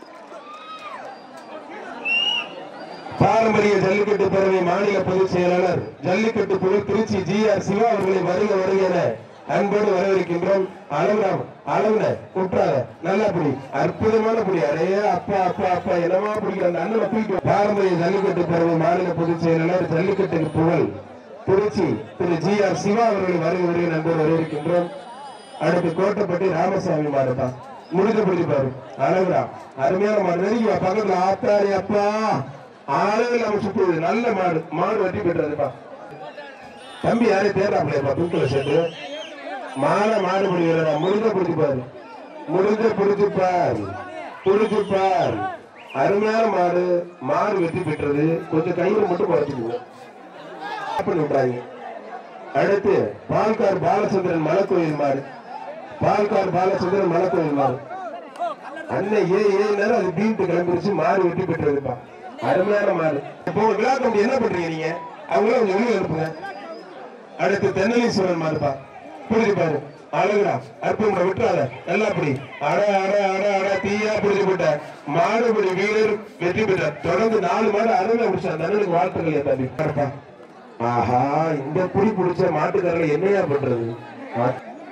பாரம்பரிய ஜல்லிக்கட்டு பேரவை மாநில பொதுச் செயலாளர் ஜல்லிக்கட்டு குழு திருச்சி ஜி ஆர் சிவா அவர்களை வருக வருக என அன்போடு வரவேற்கின்றோம் அளவுடாம் அளவுன குற்றாத நல்லா புடி அற்புதமான புடி அரே அப்பா அப்பா அப்பா என்னமா பிடிக்கிற அந்த அண்ணனை தூக்கி பாரம்பரிய ஜல்லிக்கட்டு பேரவை மாநில பொதுச் செயலாளர் ஜல்லிக்கட்டுக்கு புகழ் திருச்சி திரு ஜி ஆர் சிவா அவர்களை வருக வருக நண்பர் வரவேற்கின்றோம் அடுத்து கோட்டைப்பட்டி ராமசாமி மாடுப்பா முடிஞ்ச பிடிப்பாரு அழகுடா அருமையான மாடு நெருங்கி வா பக்கத்துல ஆத்தாரி அப்பா ஆளுகள் நம்ம சுத்துது நல்ல மாடு மாடு வெட்டி பெற்றதுப்பா தம்பி யாரே தேர்றாப்லையப்பா தூக்கல சேர்த்து மாலை மாடு பிடிக்கிறா முடிஞ்ச பிடிச்சுப்பாரு முடிஞ்ச பிடிச்சுப்பார் பிடிச்சுப்பார் அருமையான மாடு மாடு வெட்டி பெற்றது கொஞ்சம் கையில மட்டும் குறைச்சிக்குவோம் பண்ணி விட்டாங்க அடுத்து பால்கார் பாலச்சந்திரன் மலைக்கோயில் மாடு பால்கார் பாலச்சந்திரன் மலைக்கோயில் மாடு அண்ணன் ஏ ஏ நேரம் அது பீட்டு கிளம்பிருச்சு மாடு வெட்டி பெற்றதுப்பா அருமையான மாடு இப்போ ஒரு விழா கமிட்டி என்ன பண்றீங்க நீங்க அவங்கள கொஞ்சம் வெளியே அனுப்புங்க அடுத்து தென்னலீஸ்வரன் மாடுப்பா புரிஞ்சு பாரு அழகுடா அற்புதம் விட்டுறாத நல்லா அப்படி அட அட அட அட தீயா புரிஞ்சு போட்ட மாடுபடி வீரர் வெற்றி பெற்றார் தொடர்ந்து நாலு மாடு அருமையா முடிச்சா அந்த அண்ணனுக்கு வாழ்த்துக்கள் ஏன் தம்பி பாருப்பா. ஆஹா இந்த புடி பிடிச்ச மாட்டுக்காரர்கள் என்னையா பண்றது ஆ.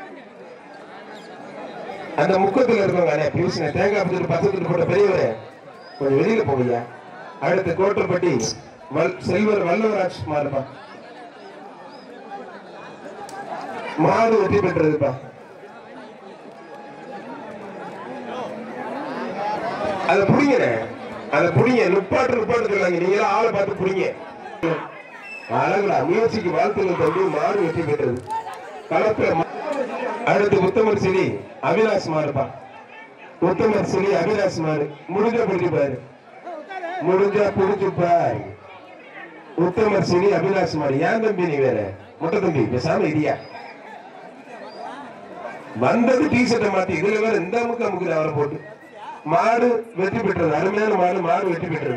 அந்த முக்கத்துல இருக்கவங்க அண்ணே ப்ளீஸ் தேங்காய் பத்து பத்து போட்ட பெரியவரே கொஞ்சம் வெளியில போங்கய்யா அடுத்து கோட்டப்பட்டி வல் செல்வர் வல்லவராஜ் மாறுப்பா மாடு வெற்றி பெற்றதுப்பா அத புடிங்கண்ணே அத புடிங்க நுப்பாட்டு நுப்பாட்டு சொல்லாங்க நீங்க எல்லாம் ஆளை பார்த்து புடிங்க அழகுடா முயற்சிக்கு வாழ்த்துக்கள் தம்பி மாடு வெற்றி பெற்றது கலப்புல மா- அடுத்து உத்தமர் சிறி அவினாஷ் மாறுப்பா உத்தமர் சிறி அவினாஷ் மாறு முடிஞ்ச பிடிச்சு பாரு முடிஞ்சா பிடிச்சு பாரு உத்தமர் சிறி அவினாஷ் மாறு ஏன் தம்பி நீ வேற முட்டை தம்பி பேசாம இரியா வந்தது டி ஷர்ட்டை மாத்தி இதுல வேற இந்த அமுக்கு அமுக்குல அவரை போட்டு மாடு வெற்றி பெற்றது அருமையான மாடு மாடு வெற்றி பெற்றது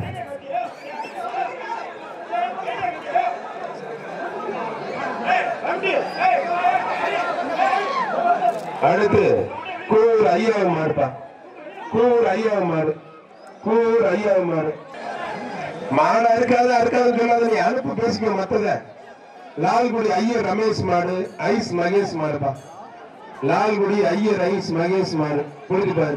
அடுத்து கூர் ஐயாவு மாடுப்பா கூர் ஐயாவு மாடு கூர் ஐயாவு மாடு மாடு அறுக்காத அறுக்காதுன்னு சொல்லாத நீ அனுப்பு பேசிக்க மத்தத லால்குடி ஐயர் ரமேஷ் மாடு ஐஸ் மகேஷ் மாடுப்பா லால்குடி ஐயர் ஐஸ் மகேஷ் மாடு புரிஞ்சு பாரு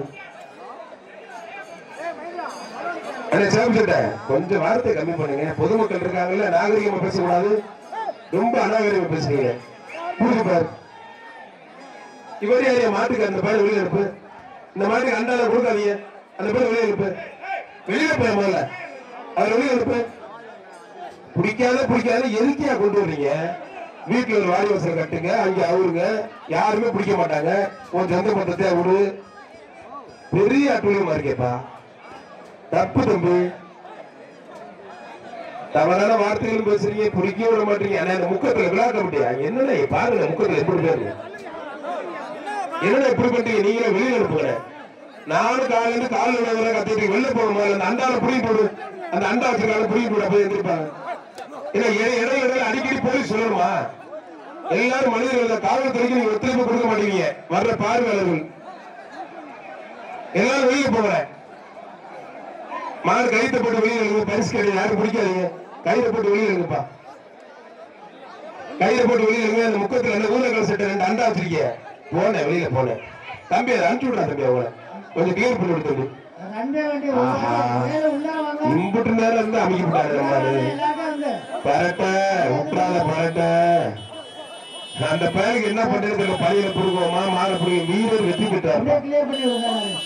அண்ணே சேமிச்சுட்ட கொஞ்சம் வார்த்தை கம்மி பண்ணுங்க பொதுமக்கள் இருக்காங்கல்ல நாகரிகமா பேசக்கூடாது ரொம்ப அநாகரிகமா பேசுறீங்க புரிஞ்சு பாரு இவர் யாரைய மாட்டுக்கு அந்த பேர் வெளியே அனுப்பு இந்த மாட்டுக்கு அண்டால கொடுக்காதீங்க அந்த பேர் வெளியே அனுப்பு வெளியே போய் முதல்ல அதை வெளியே அனுப்பு பிடிக்காத பிடிக்காத எதுக்கியா கொண்டு வர்றீங்க வீட்டுல ஒரு வாடி வசனம் கட்டுங்க அங்க அவருங்க யாருமே பிடிக்க மாட்டாங்க உன் சொந்த மொத்தத்தை விடு பெரிய அட்டுழியமா இருக்கேப்பா தப்பு தம்பி தவறான வார்த்தைகளும் பேசுறீங்க பிடிக்க விட மாட்டீங்க ஆனா இந்த முக்கத்துல விழா கமிட்டியா என்னன்னா பாருங்க முக்கத்துல எப்படி பேரு என்னடா இப்படி பண்றீங்க நீங்களே வெளியில அனுப்புங்க நானும் காலையில இருந்து கால் வர கத்திட்டு வெளில போகும் போது அந்த அண்டால புடிங்கி போடு அந்த அண்டா வச்சிருக்காங்க புடிங்கி போட போய் எந்திரிப்பாங்க இல்ல இடை- இடையில இடையில அடிக்கடி போலீஸ் சொல்லணுமா எல்லாரும் மனிதர்கள் தான் காவல்துறைக்கு நீங்க ஒத்துழைப்பு கொடுக்க மாட்டீங்க வர்ற பார்வையாளர்கள் எல்லாரும் வெளியில போங்க மாடு கைத்தை போட்டு வெளியில இருக்கு பரிசு கிடையாது யாரும் பிடிக்காதீங்க கையில போட்டு வெளியில இருக்குப்பா கையில போட்டு வெளியில இருங்க அந்த முக்கத்துல ரெண்டு ஊரகல் செட்டு ரெண்டு அண்டா வச்சிருக்கீங்க போனேன் வெளியில போனேன் தம்பி அதை அனுப்பிச்சு விடுறா தம்பி அவங்கள கொஞ்சம் கிளியர் பண்ணி விடுத்து ரெண்டே வண்டி ஆஹா. மேல உள்ள வாங்க இம்புட்டு நேரம் இருந்து அமைக்க விட்டாரு மாடு எல்லாரும் வந்து பரட்ட விட்டுறாத பரட்ட அந்த பயலுக்கு என்ன பண்றது தெரியல பழையில புடுங்குவோமா மாலை புடுங்க வீரர் வெற்றி பெற்றார் அப்படியே கிளியர் பண்ணி விடுங்க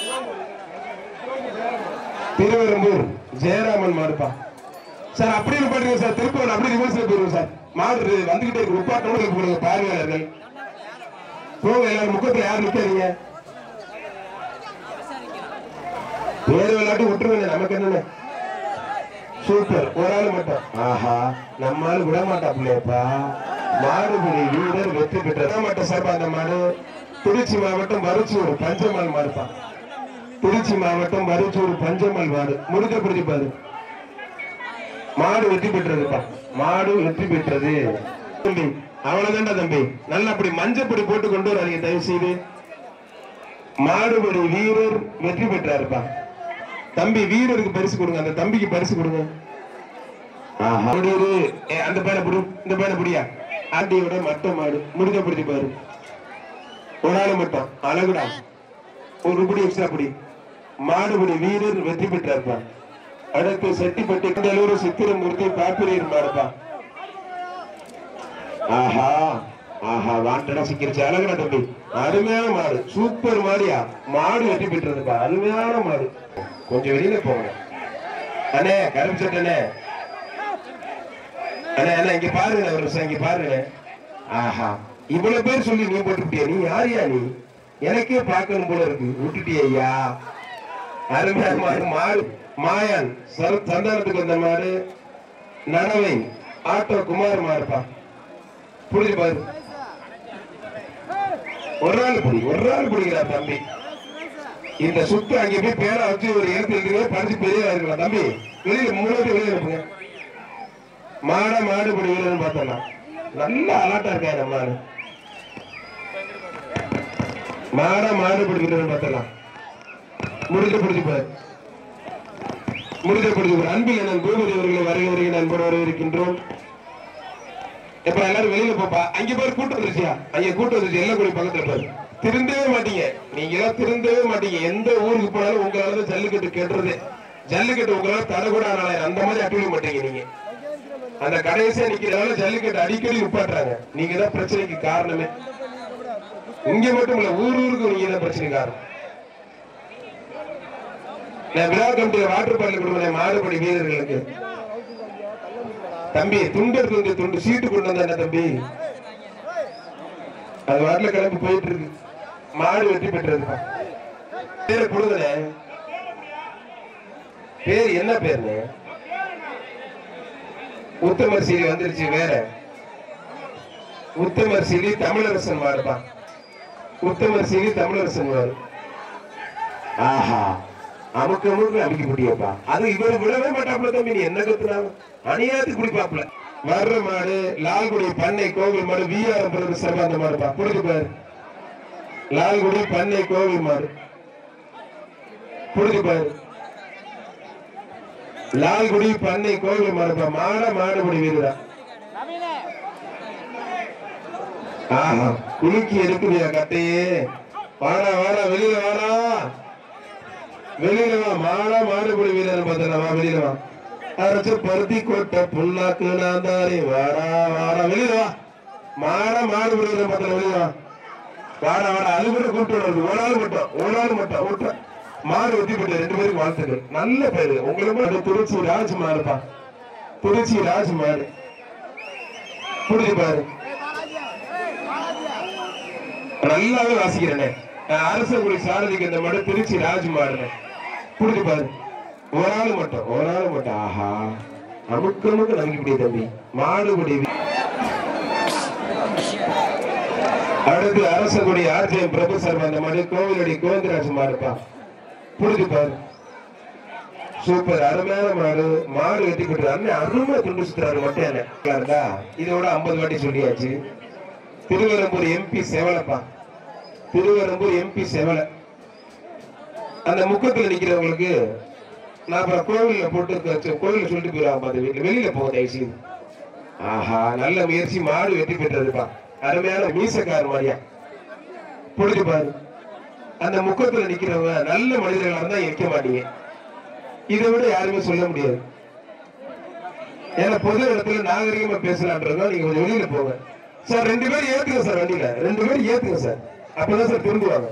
திருவெரும்பூர் ஜெயராமன் மாடுப்பா சார் அப்படி நிப்பாட்டுங்க சார் திருப்பூர் அப்படி ரிவர்ஸ்ல போயிருவோம் சார் மாடு வந்துகிட்டே இருக்கு உப்பாட்டோட போடுங்க பார்வையாளர்கள் போங்க எல்லாரும் முக்கத்துல யாரும் நிக்காதீங்க வேறு விளையாட்டு விட்டுருங்க நமக்கு என்னன்னு சூப்பர் ஒரு ஆள் மட்டும் ஆஹா நம்மால விட மாட்டா பிள்ளையப்பா மாடுபிடி வீரர் வெற்றி பெற்ற மாட்டோம் சார்பா அந்த மாடு திருச்சி மாவட்டம் வரிச்சூர் பஞ்சமால் மாடுப்பா திருச்சி மாவட்டம் வரிச்சூர் பஞ்சமல் வார்டு முடிஞ்ச பிடிச்சு பாரு மாடு வெற்றி பெற்றதுப்பா மாடு வெற்றி பெற்றது தம்பி அவ்வளவுதான்டா தம்பி நல்லா அப்படி மஞ்சப்பொடி போட்டு கொண்டு வராதீங்க தயவு செய்து மாடுபடி வீரர் வெற்றி பெற்றாருப்பா தம்பி வீரருக்கு பரிசு கொடுங்க அந்த தம்பிக்கு பரிசு கொடுங்க ஆஹா. அப்படி இரு. ஏ, அந்த பையனை புடி இந்த பையனை புடியா ஆண்டியோட மட்ட மாடு முடிஞ்ச பிடிச்சி பாரு ஒரு ஆள் மட்டும் அழகுடா ஒரு புடி எக்ஸ்ட்ரா புடி மாடுபடி வீரர் வெற்றி பெற்றாருப்பா அடுத்து செட்டிப்பட்டி கடலூர் சித்திரமூர்த்தி பாப்பிரியர் மாடுப்பா ஆஹா ஆஹா வாண்டடா சிக்கிருச்சு அழகுடா தம்பி அருமையான மாடு சூப்பர் மாடியா மாடு வெற்றி பெற்றதுப்பா அருமையான மாடு கொஞ்சம் வெளியில போங்க அண்ணே கருப்பு சட்டனே அண்ணே அண்ணா இங்க பாருங்க ஒரு நிமிஷம் இங்க பாருங்க ஆஹா இவ்வளவு பேர் சொல்லி நீ போட்டுட்டியா நீ யாரியா நீ எனக்கே பார்க்கணும் போல இருக்கு விட்டுட்டியா ஐயா அருமையான மாடு மாடு மாயான் சர சந்தானத்துக்கு வந்த மாடு நனவை ஆட்டோ குமார் மாடுப்பா புரிஞ்சு பாரு ஒரு நாள் புடி ஒரு நாள் புடிக்கிறார் தம்பி இந்த சுத்து அங்க போய் பேரை வச்சு ஒரு எழுத்து எழுதுங்க படிச்சு பெரிய இருக்கலாம் தம்பி வெளியில மூணு வெளியில இருப்புங்க மாட மாடு பிடி வீரர்னு பார்த்தோம்னா நல்ல அலாட்டா இருக்கா நம்ம மாடு மாட மாடு பிடி வீரர்னு பார்த்தலாம் முடிஞ்ச பிடிச்சு பாரு முடிஞ்ச பிடிச்சு பாரு அன்பில் நான் பூபதி அவர்களை வருகை வருகை நண்பர் வரவிருக்கின்றோம் இப்ப எல்லாரும் வெளியில போப்பா அங்க பாரு கூட்டம் வந்துருச்சியா அங்க கூட்டம் வந்துருச்சு எல்லாம் கூட பக்கத்துல பாரு திருந்தவே மாட்டீங்க நீங்க எல்லாம் திருந்தவே மாட்டீங்க எந்த ஊருக்கு போனாலும் உங்களால தான் ஜல்லிக்கட்டு கெட்டுறது ஜல்லிக்கட்டு உங்களால தடை கூட ஆனால அந்த மாதிரி அட்டுவிக்க மாட்டீங்க நீங்க அந்த கடைசியா நிக்கிறதால ஜல்லிக்கட்டு அடிக்கடி நிப்பாட்டுறாங்க நீங்க தான் பிரச்சனைக்கு காரணமே இங்க மட்டும் இல்ல ஊர் ஊருக்கு நீங்க தான் பிரச்சனை காரணம் நான் விழா கமிட்டியில வாட்டர் பாட்டில் கொடுக்குறேன் மாடுபடி வீரர்களுக்கு தம்பி துண்டு எடுத்து வந்து துண்டு சீட்டு கொண்டு வந்தா என்ன தம்பி அது வாட்டில கிளம்பி போயிட்டு இருக்கு மாடு வெற்றி பெற்றது பேரு கொடுங்கண்ணே பேர் என்ன பேருண்ணே உத்தமர் சீலி வந்துருச்சு வேற உத்தமர் சீலி தமிழரசன் மாடுப்பா உத்தமர் சீலி தமிழரசன் மாடு ஆஹா அமுக்கு அமுக்கு அமுக்கி முடியப்பா அது இவர் விடவே மாட்டாப்ல தம்பி நீ என்ன கத்துனாலும் அநியாயத்துக்கு குடிப்பாப்ல வர்ற மாடு லால்குடி பண்ணை கோவில் மாடு விஆர் பிரதர் சர்வா அந்த மாடுப்பா புரிஞ்சு பாரு லால்குடி பண்ணை கோவில் மாடு புரிஞ்சு பாரு லால்குடி பண்ணை கோவில் மாடுப்பா மாட மாடுபடி வீரரா ஆஹா குலுக்கி எடுக்குதியா கட்டையே வாடா வாடா வெளியில வாடா வெளியில வா மாடா மாடுபடி வீரர் பார்த்தா வா வெளியில வா அரைச்சு பருத்தி கொட்ட புண்ணாக்கு நாந்தாரி வாடா வாடா வெளியில வா மாடா மாடுபடி வீரர் பார்த்தா வெளியில வா வாடா வாடா அது கூட கூப்பிட்டு வருது ஒரு ஆள் மட்டும் ஒரு ஆள் மட்டும் விட்டு மாடு வெற்றி பெற்ற ரெண்டு பேருக்கு வாழ்த்துக்கள் நல்ல பேரு உங்களுக்கு அது திருச்சி ராஜ் மாடுப்பா திருச்சி ராஜ் மாடு புரிஞ்சு பாரு நல்லாவே வாசிக்கிறேனே நான் அரசங்குடி சாரதிக்கு இந்த மாடு திருச்சி ராஜ் மாடுனேன் புரிஞ்சு பாரு ஒரு ஆள் மட்டும் ஒரு ஆள் மட்டும் ஆஹா அமுக்கு அமுக்கு நம்பிக்கை தம்பி மாடுபடி அடுத்து அரசங்குடி ஆர்ஜிஎம் பிரபு சர்மா அந்த மாடு கோவிலடி கோவிந்தராஜ் மாடுப்பா புரிஞ்சு பாரு சூப்பர் அருமையான மாடு மாடு வெட்டி பெற்று அண்ணன் அருமை துண்டு சுத்துறாரு மட்டும் என்ன இருக்கா இதோட ஐம்பது வாட்டி சொல்லியாச்சு திருவரம்பூர் எம்பி செவலப்பா திருவரம்பூர் எம்பி செவல அந்த முக்கத்துல நிக்கிறவங்களுக்கு நான் அப்புறம் கோவில்ல போட்டு க- கோவில்ல சொல்லிட்டு போயிருவாங்க அந்த வீட்டுல வெளியில போக தயவுசெய்து ஆஹா நல்ல முயற்சி மாடு வெற்றி பெற்றதுப்பா அருமையான மீசக்கார மாதிரியா புரிஞ்சு பாரு அந்த முக்கத்துல நிக்கிறவங்க நல்ல மனிதர்களா இருந்தா வைக்க மாட்டீங்க இதை விட யாருமே சொல்ல முடியாது ஏன்னா பொது இடத்துல நாகரிகமா பேசலான்றதா நீங்க கொஞ்சம் வெளியில போங்க சார் ரெண்டு பேரும் ஏத்துங்க சார் வண்டியில ரெண்டு பேரும் ஏத்துங்க சார் அப்பதான் சார் திரும்புவாங்க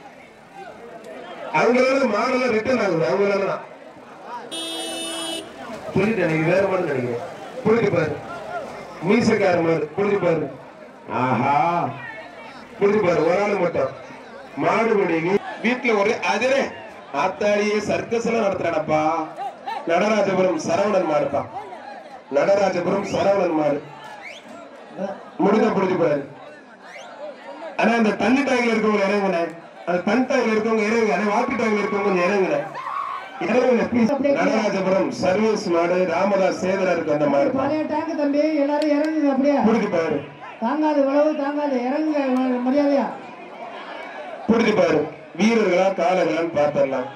அவங்களால மாடலாம் ரிட்டர்ன் ஆகுது அவங்களால தான் சொல்லிட்டேன் நீங்க வேற மாதிரி நினைக்கிறேன் புரிஞ்சு பாரு மீசக்கார மாதிரி புரிஞ்சு பாரு ஆஹா புரிஞ்சு பாரு ஒரு ஆள் மட்டும் மாடுபடி வீ- வீட்டுல ஒரு அதிரே ஆத்தாடியே சர்க்கஸ் எல்லாம் நடத்துறானப்பா நடராஜபுரம் சரவணன் மாடுப்பா நடராஜபுரம் சரவணன் மாடு முடிஞ்ச புரிஞ்சு பாரு ஆனா அந்த தண்ணி டேங்க்ல இருக்கவங்க இறங்குனே அந்த தன் டேங்க்ல இருக்கவங்க இறங்குங்க ஆனா வாட்டர் டேங்க்ல இருக்கவங்க கொஞ்சம் இறங்குனே இறைவன் please. நடராஜபுரம் சர்வீஸ் மாடு ராமதாஸ் சேதராருக்கு அந்த மாடு பழைய டேங்க் தம்பி எல்லாரும் இறங்குங்க அப்படியே புடிச்சு பாரு தாங்காது விளவு தாங்காது இறங்குங்க ம- மரியாதையா புடிச்சு பாரு வீரர்களா காலங்களான்னு பார்த்தரலாம்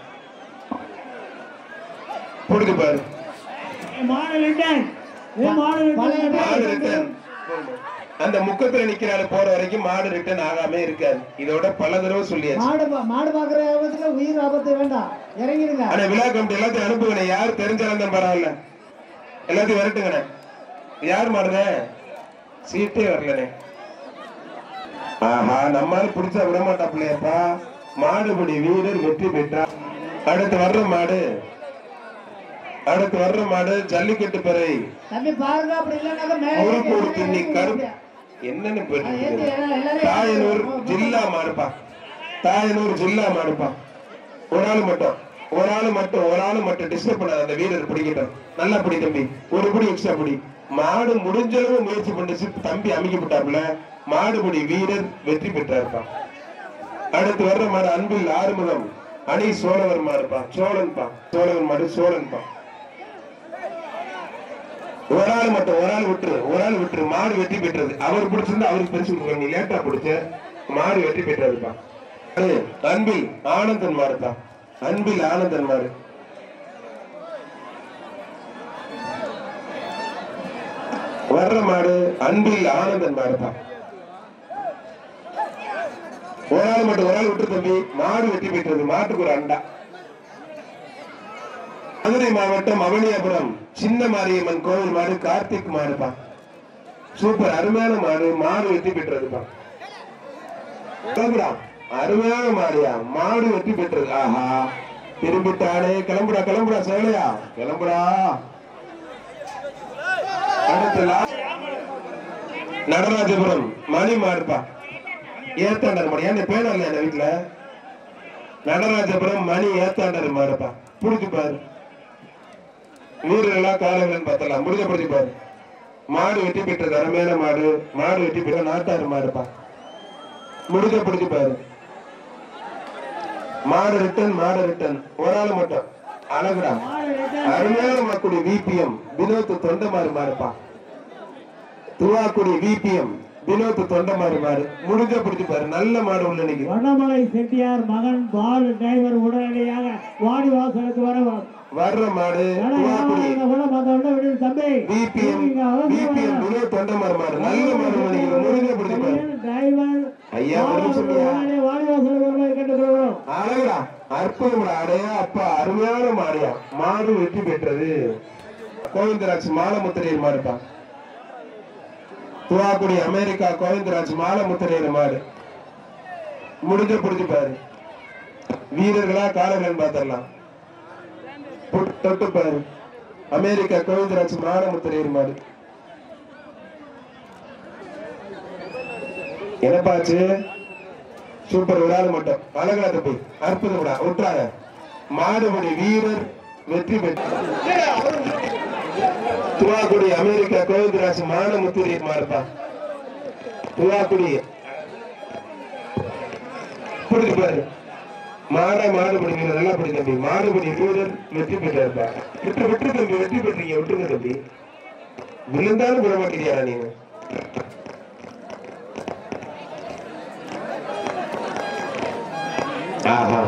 புடிச்சு பாரு மாடு ரிட்டன் மாடு பழைய ரிட்டன் மாடு டேங்க் ரிட்டர்ன் அந்த முக்கத்துல நிக்கிறாரு போற வரைக்கும் மாடு ரிட்டர்ன் ஆகாம இருக்காது இதோட பல தடவை சொல்லியாச்சு மாடு பா- மாடு பாக்குற ஆபத்துல உயிர் ஆபத்து வேண்டாம் இறங்கிடுங்க ஆனா விழா கமிட்டி எல்லாத்தையும் அனுப்புங்கண்ணே யார் தெரிஞ்சாலும் தான் பரவாயில்ல எல்லாத்தையும் விரட்டுங்கண்ணே யார் மாடுங்க சீட்டே வரலண்ணே ஆஹா நம்மால பிடிச்சா விட மாட்டாப்லையாப்பா மாடுபடி வீரர் வெற்றி பெற்றார் அடுத்து வர்ற மாடு அடுத்து வர்ற மாடு ஜல்லிக்கட்டு பிறை தம்பி பாருங்க அப்படி இல்லைன்னாக்க மேலே முறுக்கு ஏத்தி ஒரு திண்ணி இறங்குங்க கருப்பு அப்படியே. என்னன்னு போயிட்டு ஏத்தி இருக்குது? எல்லாரும் எல்லாரும் தாயனூர் ஜில்லா மாடுப்பா தாயனூர் ஜில்லா மாடுப்பா ஒரு ஆள் மட்டும் ஒரு ஆள் மட்டும் ஒரு ஆள் மட்டும் டிஸ்டர்ப் பண்ணாத அந்த வீரர் பிடிக்கட்டும் நல்லா பிடி தம்பி ஒரு பிடி எக்ஸ்ட்ரா பிடி மாடு முடிஞ்ச அளவு முயற்சி பண்ணிச்சு தம்பி அமைக்கப்பட்டாப்புல மாடுபிடி வீரர் வெற்றி பெற்றாருப்பா அடுத்து வர்ற மாடு அன்பில் ஆறுமுகம் அணி சோழவர் மாடுப்பா சோழன்பா சோழவர் மாடு சோழன்பா ஒரு ஆள் மட்டும் ஒரு ஆள் விட்டுரு ஒரு ஆள் விட்டுரு மாடு வெற்றி பெற்றது அவர் பிடிச்சிருந்தா அவருக்கு பரிசு கொடுக்கணும் நீ லேட்டா பிடிச்ச மாடு வெற்றி பெற்றதுப்பா அது அன்பில் ஆனந்தன் மாடுப்பா அன்பில் ஆனந்தன் மாடு வர்ற மாடு அன்பில் ஆனந்தன் மாடுப்பா ஒரு ஆள் மட்டும் ஒரு ஆள் விட்டு தம்பி மாடு வெற்றி பெற்றது மாட்டுக்கு ஒரு அண்டா மதுரை மாவட்டம் அவனியாபுரம் சின்ன மாரியம்மன் கோவில் மாடு கார்த்திக் மாடுப்பா சூப்பர் அருமையான மாடு மாடு வெற்றி பெற்றதுப்பா கிளம்புடா அருமையான மாடியா மாடு வெற்றி பெற்றது ஆஹா திரும்பிட்டானே கிளம்புடா கிளம்புடா சேலையா கிளம்புடா அடுத்து லா- நடராஜபுரம் மணி மாடுப்பா ஏத்தாண்டர் மாடு ஏன் பேனா இல்லையா இந்த வீட்டுல நடராஜபுரம் மணி ஏத்தாண்டர் மாடுப்பா புடிச்சு பாரு வீரர்களா காலங்கள் பார்த்தலாம் முடிஞ்சபடி பாரு மாடு வெட்டி பெற்றது அருமையான மாடு மாடு வெட்டி பெற்ற நாட்டாறு மாடுப்பா முடிஞ்ச பிடிச்சு பாரு மாடு ரிட்டன் மாடு ரிட்டன் ஒரு ஆள் மட்டும் அழகுடா அருமையான மக்களுடைய விபிஎம் வினோத் தொண்டமாறு மாடுப்பா துவாக்குடி விபிஎம் வினோத் தொண்டமாறு மாடு முடிஞ்ச பிடிச்சு பாரு நல்ல மாடு உள்ள நிக்குது வண்ணமலை செட்டியார் மகன் பால் டிரைவர் உடனடியாக வாடி வாசலுக்கு வர வர்ற மாடு துவாக்குடி தம்பி பிபிஎம் பிபிஎம் வினோத் தொண்டமாறு மாடு நல்ல மாடு உள்ள நிக்குது முடிஞ்ச பிடிச்சு பாரு டிரைவர் ஐயா ஒரு நிமிஷம் ஐயா. வாடி வாசலுக்கு வரும்போது கேட்டுக்கொள்கிறோம் அழகுடா அற்புதம்டா அடையா அப்பா அருமையான மாடியா மாடு வெற்றி பெற்றது கோவிந்தராஜ் மாலமுத்திரையர் மாடுப்பா துவாக்குடி அமெரிக்கா கோவிந்தராஜ் மாலமுத்திரையர் மாடு முடிஞ்ச பிடிச்சு பாரு வீரர்களா காலங்கள் பார்த்தரலாம் புட்- தொட்டு பாரு அமெரிக்கா கோவிந்தராஜ் மாலமுத்திரையர் மாடு என்னப்பாச்சு சூப்பர் ஒரு ஆள் மட்டும் அழகா தம்பி அற்புதம்டா விட்டுறாங்க மாடுபடி வீரர் வெற்றி பெற்றார் துவாக்குடி அமெரிக்கா கோவிந்தராஜ் மானமுத்திரி மாறுப்பா துவாக்குடி பிடிச்சு பாரு மாட மாடுபடி வீரர் நல்லா பிடி தம்பி மாடுபடி வீரர் வெற்றி பெற்றாருப்பா விட்டு விட்டு தம்பி வெற்றி பெற்றீங்க விட்டுருங்க தம்பி விழுந்தாலும் விட மாட்டேங்கியா நீங்க ஆஹா.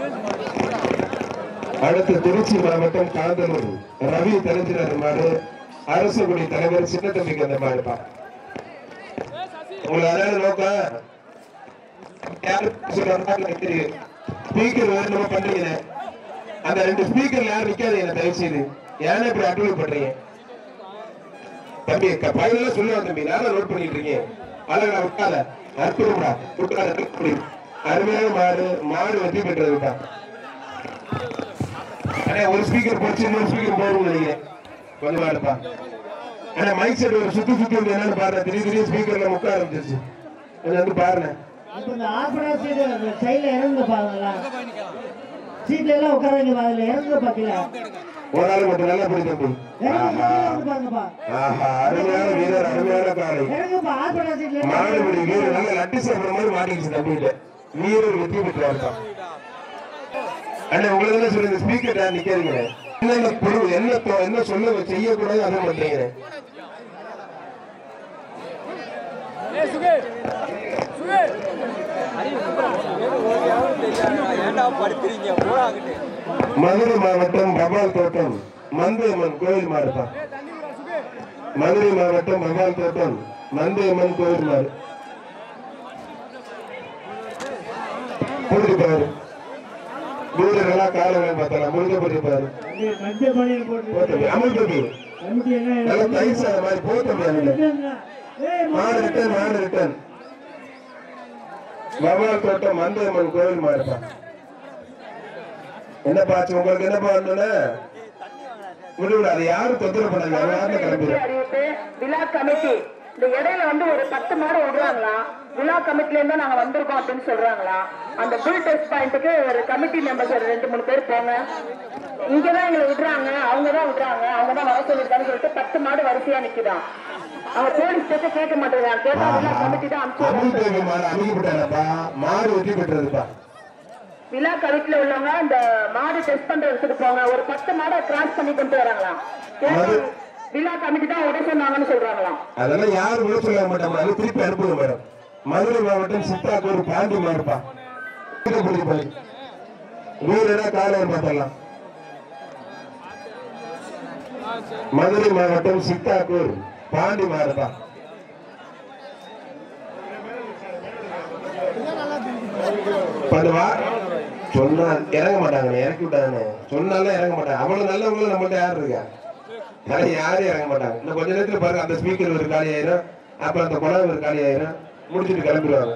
அடுத்து திருச்சி மாவட்டம் காந்தலூர் ரவி தலைஞ்சினார் மாடு அரசுகுடி தலைவர் சின்ன தம்பிக்கு அந்த மாடுப்பா உங்களை அதாவது நோக்கம் யாரு சொல்றாங்க எனக்கு தெரியும் ஸ்பீக்கர் வேறு நம்ம பண்றீங்க அந்த ரெண்டு ஸ்பீக்கர்ல யாரும் நிக்காதீங்க தயவு செய்து ஏன்னா இப்படி அட்வைஸ் பண்றீங்க தம்பி பையனெல்லாம் சொல்லுவாங்க தம்பி நானும் நோட் பண்ணிட்டு இருக்கீங்க அழகா விட்டாத அற்புதம்டா விட்டாத அப்படி அருமையான மாடு மாடு வெற்றி பெற்றதுப்பா அண்ணே ஒரு ஸ்பீக்கர் போச்சு இன்னொரு ஸ்பீக்கர் போகணும்னு நினைக்கிறேன் கொஞ்சம் மாடுப்பா அண்ணா மைக் செட் ஒரு சுத்தி சுத்தி வந்து என்னன்னு பாருங்க திடீர் திடீர் ஸ்பீக்கர்ல முக்க ஆரம்பிச்சிருச்சு கொஞ்சம் வந்து பாருங்க இப்ப இந்த ஆர்பனா சீட்டு அந்த சைடுல இறங்குங்க பாருங்களா சீட்ல எல்லாம் உட்காருங்க அதுல இறங்குங்க பாக்கல ஒரு ஆள் மட்டும் நல்லா பிடி தம்பி இறங்குங்க ஆஹா இறங்குங்க பாருங்கப்பா ஆஹா அருமையான வீரர் அருமையான காலை இறங்குப்பா ஆர்பனா சீட்ல மாடுபடி வீரர் நல்ல லட்டு சாப்பிடுற மாதிரி மாட்டிக்கிச்சு தம்பிகிட்ட வீரர் வெற்றி பெற்றாருப்பா அண்ணே உங்களுக்கு என்ன சொல்லுங்க ஸ்பீக்கர் யார் நிக்கிறீங்க என்னென்ன பொருள் என்ன தொ- என்ன சொல்ல செய்யக்கூடாது அதை பண்றீங்க ஏன்டா படுத்துறீங்க போடாங்கிட்டு மதுரை மாவட்டம் பபால் தோட்டம் மந்தையம்மன் கோயில் மாடுப்பா மதுரை மாவட்டம் பபால் தோட்டம் மந்தையம்மன் கோயில் மாடு புரிஞ்சு பாரு வீரர்களா காலங்கள் பார்த்தலாம் முழுக்க புரிஞ்சு பாரு இங்கே மஞ்சள் பணியில் போட்டு போத்தம்பி அமல் தம்பி கமிட்டி என்ன நல்லா தயிர் சாதம் மாதிரி போத்தம்பி அண்ணன் ஏய், மாடு ரிட்டர்ன் மாடு ரிட்டர்ன் பவால் தோட்டம் மந்தையம்மன் கோவில் மாடுப்பா என்னப்பா ஆச்சு உங்களுக்கு என்னப்பா வரணும்னா விடுவிட அது யாரும் தொந்தரவு பண்ணாங்க அது யாரும் கிளம்பிடும் அறிவிப்பு விழா கமிட்டி இந்த இடையில வந்து ஒரு பத்து மாடு விடுறாங்களா விழா கமிட்டில இருந்து நாங்க வந்திருக்கோம் அப்படின்னு சொல்றாங்களா அந்த புல் டெஸ்ட் பாயிண்ட்டுக்கு ஒரு கமிட்டி மெம்பர்ஸ் ஒரு ரெண்டு மூணு பேர் போங்க இங்கதான் எங்களை விடுறாங்க அவங்க தான் விடுறாங்க அவங்க தான் வர சொல்லிருக்காங்கன்னு சொல்லிட்டு பத்து மாடு வரிசையா நிக்குதான் அவங்க போலீஸ் கிட்ட கேட்க மாட்டேங்கிறாங்க கேட்டா விழா கமிட்டி தான் அனுப்பிச்சு அமுல் விடுறாங்க. தேவி மாடு அமைக்கப்பட்டானப்பா மாடு வெற்றி பெற்றதுப்பா விழா கமிட்டில உள்ளவங்க இந்த மாடு டெஸ்ட் பண்றதுக்கு போங்க ஒரு பத்து மாடை கிராஸ் பண்ணி கொண்டு வராங்களாம் கேட்டா மது- விழா கமிட்டி தான் விட சொன்னாங்கன்னு சொல்றாங்களாம் அதெல்லாம் யாரும் விட சொல்ல மாட்டாங்க அது திருப்பி அனுப்புங்க மேடம் மதுரை மாவட்டம் சித்தாக்கூர் பாண்டி மாடுப்பா புரிஞ்சு பாரு வீரரா காலையில் பார்த்தலாம் மதுரை மாவட்டம் சித்தாக்கூர் பாண்டி மாடுப்பா பண்ணுவா சொன்னா இறங்க மாட்டாங்க இறக்கி விட்டாங்க சொன்னாலும் இறங்க மாட்டாங்க அவ்வளவு நல்லவங்களும் நம்மள்ட்ட யார் இருக்கா வேற யாரும் இறங்க மாட்டாங்க இன்னும் கொஞ்ச நேரத்துல பாருங்க அந்த ஸ்பீக்கர் ஒரு காலி ஆயிரும் அப்புறம் அந்த குழாய் ஒரு காலி ஆயிரும் முடிச்சிட்டு கிளம்பிடுவாங்க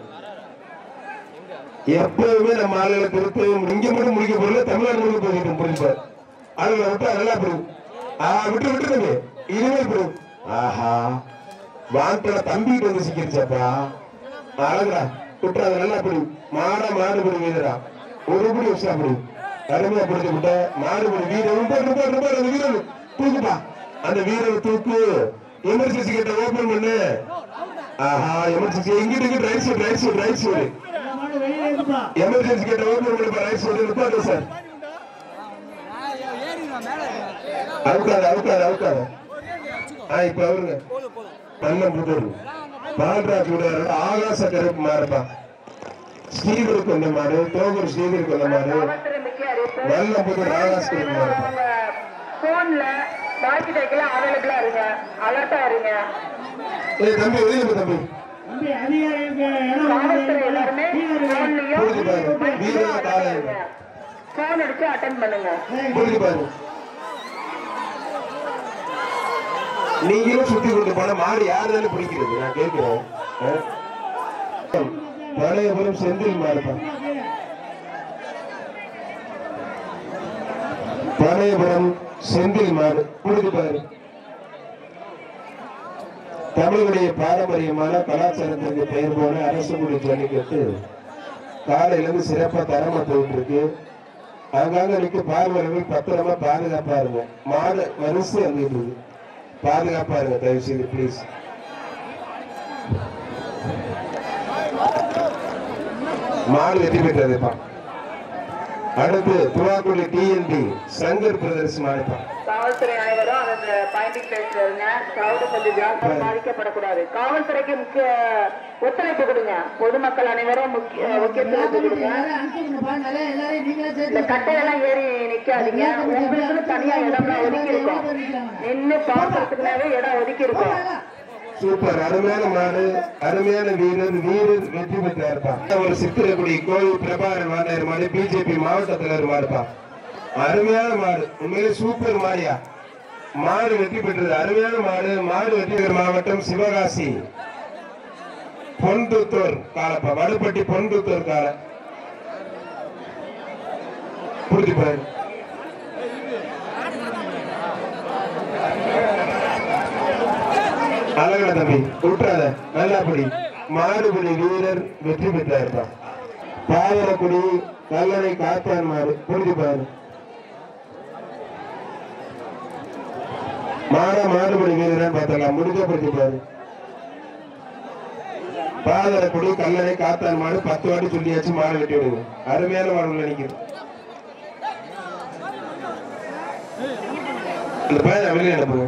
எப்பவுமே நம்ம ஆளுகளை பொறுத்து இங்க மட்டும் முடிக்க போறல தமிழ்நாடு முழுக்க போயிட்டு புரிஞ்சுப்பார் ஆளுகளை விட்டு அதெல்லாம் அப்படி ஆ விட்டு விட்டு தம்பி இனிமேல் இப்படி ஆஹா வான்கட தம்பிட்டு வந்து சிக்கிருச்சாப்பா அழகுடா விட்டு அதை நல்லா அப்படி மாடா மாடுபடி வீரரா ஒரு படி வச்சு அப்படி அருமையா பிடிச்சு விட்ட மாடுபடி வீரர் ரொம்ப ரொம்ப ரொம்ப அந்த வீரர் தூக்குப்பா அந்த வீரர் தூக்கு எமர்ஜென்சி கிட்ட ஓபன் பண்ணு ஆஹா எமர்ஜென்சி எங்கிட்ட இங்கிட்ட right side right side right side இந்த மாடு வெளியில இருக்குப்பா எமர்ஜென்சி கேட்ட ஓபன் பண்ணி ரைட் சைடு நிப்பாட்டு சார் அவுக்காது அவுக்காது அவுக்காது ஆ இப்ப அவருங்க பள்ளம் புதூர் பால்ராஜ் விடுவாரு ஆகாச கருப்பு மாறுப்பா ஸ்ரீதர் கொண்ட மாடு தோகூர் ஸ்ரீதர் கொண்ட மாடு காவல்துறை முக்கிய அறிவிப்பு. நல்ல புது ராகாஸ்கர் மாடு உங்க போன்ல வாக்கி டைக்கெல்லாம் அவைலபிளா இருங்க அலர்ட்டா இருங்க ஏய் தம்பி வெளியில போ தம்பி தம்பி அதிகாரிகளுக்கு இடம் காவல்துறை எல்லாருமே வீரர்கள் புரிஞ்சு பாரு போன்லயும் வீரரா காலை போன் அடிச்சு அட்டன் பண்ணுங்க புரிஞ்சு பாரு நீங்களும் சுத்தி கொண்டு போன மாடு யாருதானே பிடிக்கிறது நான் கேட்கிறேன் ஆ? பழையபுரம் செந்தில் மாடுப்பா பழையபுரம் செந்தில் மாடு புரிஞ்சு பாரு தமிழுடைய பாரம்பரியமான கலாச்சாரத்திற்கு பெயர் போன அரசு மொழி ஜல்லிக்கட்டு காலையில இருந்து சிறப்பா தரமா போயிட்டு இருக்கு அங்கங்க நிக்க பார்வையாளர்கள் பத்திரமா பாதுகாப்பா இருங்க மாடு வரிசை வந்துட்டு இருக்கு பாதுகாப்பா இருங்க தயவு செய்து ப்ளீஸ் மாடு வெற்றி பெற்றதுப்பா அடுத்து துவாக்குடி டிஎன்பி சங்கர் பிரதர்ஸ் மாடுப்பா காவல்துறை அனைவரும் அந்த பாயிண்டிங் பிளேஸ்ல இருங்க கிரௌடு கொஞ்சம் ஜாஸ்தியா பாதிக்கப்படக்கூடாது காவல்துறைக்கு முக்கிய ஒத்துழைப்பு கொடுங்க பொதுமக்கள் அனைவரும் முக்கிய முக்கியத்துவம் கொடுங்க இந்த கட்டையெல்லாம் ஏறி நிக்காதீங்க உங்களுக்குன்னு தனியா இடம்லாம் ஒதுக்கி இருக்கும் நின்னு பாக்குறதுக்குனாவே இடம் ஒதுக்கி இருக்கும் சூப்பர் அருமையான மாடு அருமையான வீரர் வீரர் வெற்றி பெற்றாருப்பா ஒரு சித்திரக்குடி கோயில் பிரபாகரன் வாண்டியர் மாடு பிஜேபி மாவட்ட தலைவர் மாடுப்பா அருமையான மாடு உண்மையிலே சூப்பர் மாடியா மாடு வெற்றி பெற்றது அருமையான மாடு மாடு வெற்றி பெற்ற மாவட்டம் சிவகாசி பொன்துத்தூர் காலப்பா வடுப்பட்டி பொன்துத்தூர் கால புரிஞ்சு பாரு அழகா தம்பி விட்டுறாத நல்லா படி மாடுபடி வீரர் வெற்றி பெற்றாருப்பா பாவரக்குடி கல்லணை காத்தான் மாடு புரிஞ்சு பாரு மாட மாடுபடி வீரர் பார்த்தலாம் முடிஞ்ச புரிஞ்சு பாரு பாதரக்குடி கல்லணை காத்தான் மாடு பத்து வாட்டி சொல்லியாச்சு மாடு வெட்டி விடுங்க அருமையான மாடுகள் நினைக்குது அந்த பையனை வெளியே அனுப்புங்க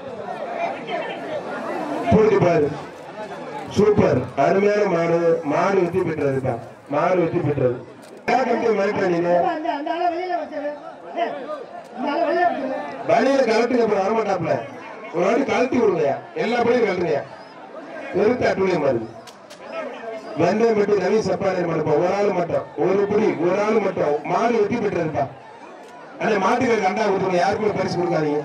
புரிஞ்சு பாரு சூப்பர் அருமையான மாடு மாடு வெற்றி பெற்றதுப்பா மாடு வெற்றி பெற்றது யார் கமிட்டி மிரட்டுற நீங்க அந்த அந்த ஆளை வெளியில வச்சிரு ஏய், அந்த ஆளை வெளியில வச்சிரு வழியில கழட்டுங்க அப்புறம் வரமாட்டாப்ல ஒரு வாட்டி கழட்டி விடுங்கய்யா எல்லா படியும் கழட்டுங்கய்யா பெருத்த அட்டுடைய மாதிரி வெந்தயம் பெட்டி ரவி சப்பானை மடுப்பா ஒரு ஆள் மட்டும் ஒரு புடி ஒரு ஆள் மட்டும் மாடு வெற்றி பெற்றதுப்பா அண்ணே மாட்டுக்கு கண்டா கொடுத்துருங்க யாருக்குமே பரிசு கொடுக்காதீங்க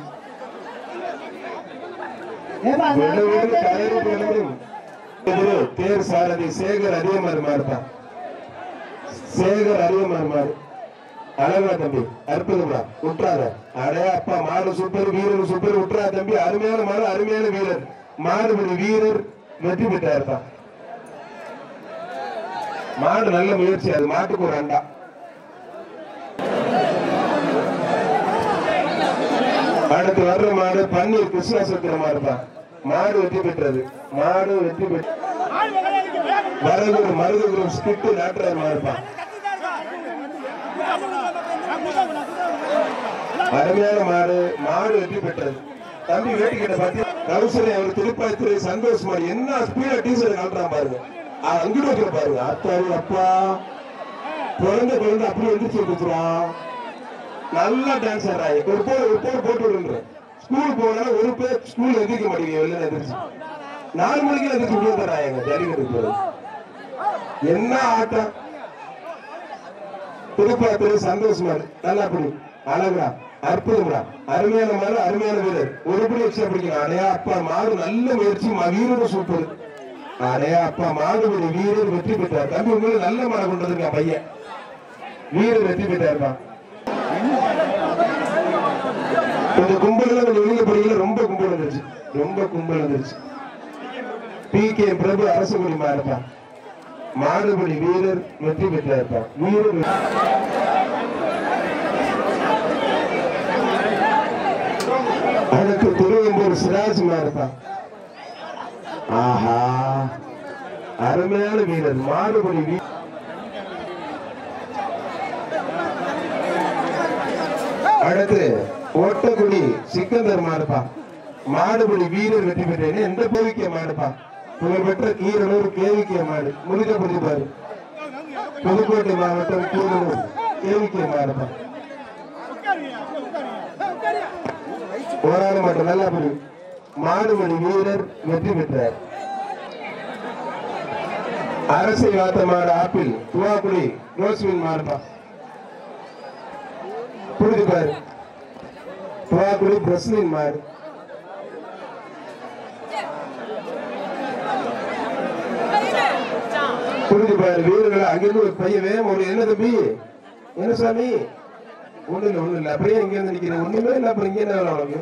ஏப்பா அந்த ஆளை வெள்ளவேலு வெளியில கயிறு வச்சிரு. வேலுமணி. குரு, தேர் சாரதி சேகர் அதிகமாறு மாறுப்பா சேகர் அதிகமாறு மாறு அழகா தம்பி அற்புதமா விட்டுறாத அடே அப்பா மாடு சூப்பர் வீரர் சூப்பர் விட்டுறா தம்பி அருமையான மாடு அருமையான வீரர் மாடுபடி வீரர் வெற்றி பெற்றாருப்பா மாடு நல்ல முயற்சி அது மாட்டுக்கு ஒரு அண்டா அடுத்து வர்ற மாடு பன்னீர் கிருஷ்ணா சத்திர மாடுப்பா மாடு வெற்றி பெற்றது மாடு வெற்றி பெற்று வரகுரு மருதுகுரு ஸ்கிட்டு நாட்டுறாரு மாடுப்பா அருமையான மாடு மாடு வெற்றி பெற்றது தம்பி வேட்டி கிட்ட பாத்தி கவுசரி அவர் திருப்பாய்த்துறை சந்தோஷ் மாடு என்ன ஸ்பீடா டீசர் கலட்டுறான் பாருங்க அது அங்கிட்டு வைக்கிற பாருங்க அத்தாரி அப்பா குழந்தை குழந்தை அப்படி எந்திரிச்சு கொடுத்துருவான் நல்லா டான்ஸ் ஆடுறாங்க ஒரு போர் ஒரு போர் போட்டு விடுன்ற ஸ்கூல் போனா ஒரு பேர் ஸ்கூல் எதிர்க்க மாட்டேங்க வெளில எதிர்த்து நாலு மணிக்கு எதிர்த்து விட்டு தராங்க ஜல்லிக்கட்டு போறது என்ன ஆட்டம் திருப்பாத்திரை சந்தோஷமா நல்லா படி அழகா அற்புதம்டா அருமையான மாடு அருமையான வீரர் ஒரு படி எக்ஸ்ட்ரா பிடிக்கலாம் அடையா அப்பா மாடு நல்ல முயற்சி மா- வீரரும் சூப்பர் அடையா அப்பா மாடுபடி வீரர் வெற்றி பெற்றார் தம்பி உங்களுக்கு நல்ல மாடு கொண்டு வந்திருக்கான் பையன் வீரர் வெற்றி பெற்றாருப்பா கொஞ்சம் கும்பல் கொஞ்சம் வெளியில படிக்கல ரொம்ப கும்பல் வந்துருச்சு ரொம்ப கும்பல் வந்துருச்சு பி கே பிரபு அரசுகுடி மாறுப்பா மாடுபடி வீரர் வெற்றி பெற்றாருப்பா வீரர் வெற்றி- அடுத்து திருவெம்பூர் சிராஜ் மாறுப்பா ஆஹா அருமையான வீரர் மாடுபடி வீரர் அடுத்து ஓட்டக்குடி சிக்கந்தர் மாடுப்பா மாடுபடி வீரர் வெற்றி பெற்றேன் எந்த கோவிக்க மாடுப்பா புகழ்பெற்ற கீரனூர் கேவிக்கிய மாடு முடிஞ்சபடி பாரு புதுக்கோட்டை மாவட்டம் கீரனூர் கேவிக்கிய மாடுப்பா போராட மாட்டோம் நல்லா படி மாடுபடி வீரர் வெற்றி பெற்றார் அரசை வாத்த மாடு ஆப்பிள் துவாக்குடி ரோஸ்மின் மாடுப்பா புரிஞ்சு பாரு துவாக்குடி பிரஸ்லின் மாடு புரிஞ்சு பாரு வீரர்கள் அங்கிருந்து ஒரு பையன் வேகம் ஒரு என்ன தம்பி என்ன சாமி ஒண்ணு இல்ல ஒண்ணு இல்ல அப்படியே இங்க இருந்து நிக்கிறேன் ஒண்ணுமே இல்ல அப்புறம் இங்க என்ன வேலை உனக்கு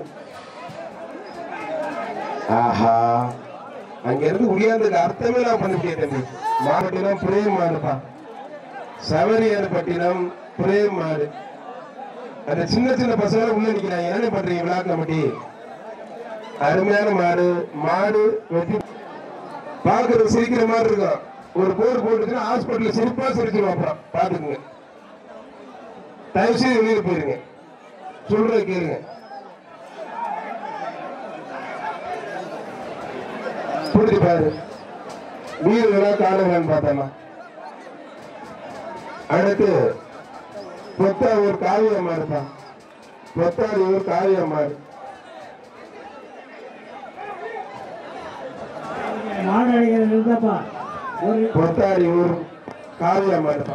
ஆஹா அங்க இருந்து உயர்ந்ததுக்கு அர்த்தமே நான் பண்ணிட்டேன் தம்பி மாவட்டம் பிரேம் மாடுப்பா சவரியார் பட்டினம் பிரேம் மாடு அந்த சின்ன சின்ன பசங்க உள்ள நிக்கிறாங்க என்ன பண்றீங்க விழா கமிட்டி அருமையான மாடு மாடு வெட்டி பாக்குறது சிரிக்கிற மாதிரி இருக்கும் ஒரு போர் போட்டுச்சுன்னா ஹாஸ்பிட்டல்ல சிரிப்பா சிரிச்சிருவோம் அப்புறம் பாத்துக்குங்க தயவு செய்து வெளியில போயிருங்க சொல்றத கேளுங்க புரிஞ்சு பாரு வீரர்களா காணுங்கன்னு பார்த்தோம்னா அடுத்து பொத்தாவூர் காவிய மாடுப்பா பொத்தாடியூர் காவிய மாடு மாடு அடிக்கிறது நிறுத்தப்பா ஒரு பொத்தாடியூர் காவிய மாடுப்பா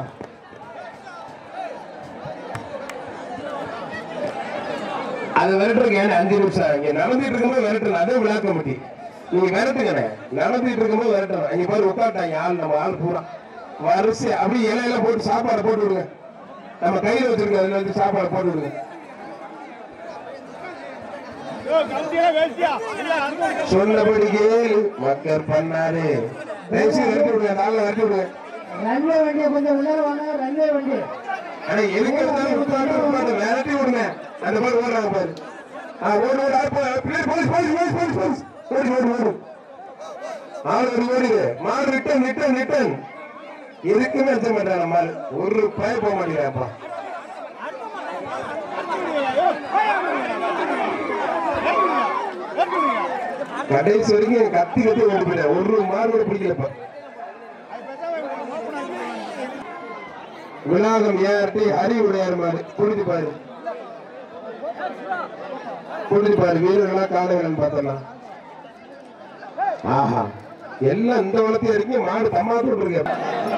அதை விரட்டுறதுக்கு ஏன்னா அஞ்சு நிமிஷம் இங்க நடந்துட்டு இருக்கும்போது விரட்டணும் அதே விழா கமிட்டி நீங்க விரட்டுங்கண்ணே நடந்துட்டு இருக்கும்போது விரட்டணும் இங்க பாரு உட்காட்டாங்க ஆள் நம்ம ஆள் பூரா வரிசை அப்படியே இலையில போட்டு சாப்பாடு போட்டு விடுங்க நம்ம கையில வச்சிருக்க அதுல இருந்து சாப்பாடு போட்டு விடுங்க சொன்னபடி கேளு மக்கள் பண்ணாரு தயவுசெய்து விரட்டி விடுங்க நாளில் விரட்டி விடுங்க ரன்வே வண்டியை கொஞ்சம் உள்ளே வாங்க ரன்வே வண்டி ஆனா எதுக்கு இருந்தாலும் உட்காந்து உட்காந்து விரட்டி விடுங்க அந்த மாதிரி ஓடுறாங்க பாரு ஆ ஓடு ஓடு ஆ, போ- பின்னாடி police police police police police ஓடி ஓடி ஓடு ஆள் ஓடி ஓடுது மாடு ரிட்டன் ரிட்டன் ரிட்டன் எதுக்குமே எடுத்த மாட்டாங்க மாடு ஒரு பய போக மாட்டேங்கிறாப்பா கடைசி வரைக்கும் என் கத்தி கத்தி ஓடி போயிட்டேன் ஒரு மாடு கூட பிடிக்கலப்பா விநாயகம் ஏஆர்டி ஹரி உடையார் மாடு குடிச்சு பாரு குடிச்சு பாரு வீரர்களா காலைகள் பார்த்தலாம் ஆஹா எல்லாம் இந்த வளர்த்தி வரைக்கும் மாடு தம்மாத்து இருக்கு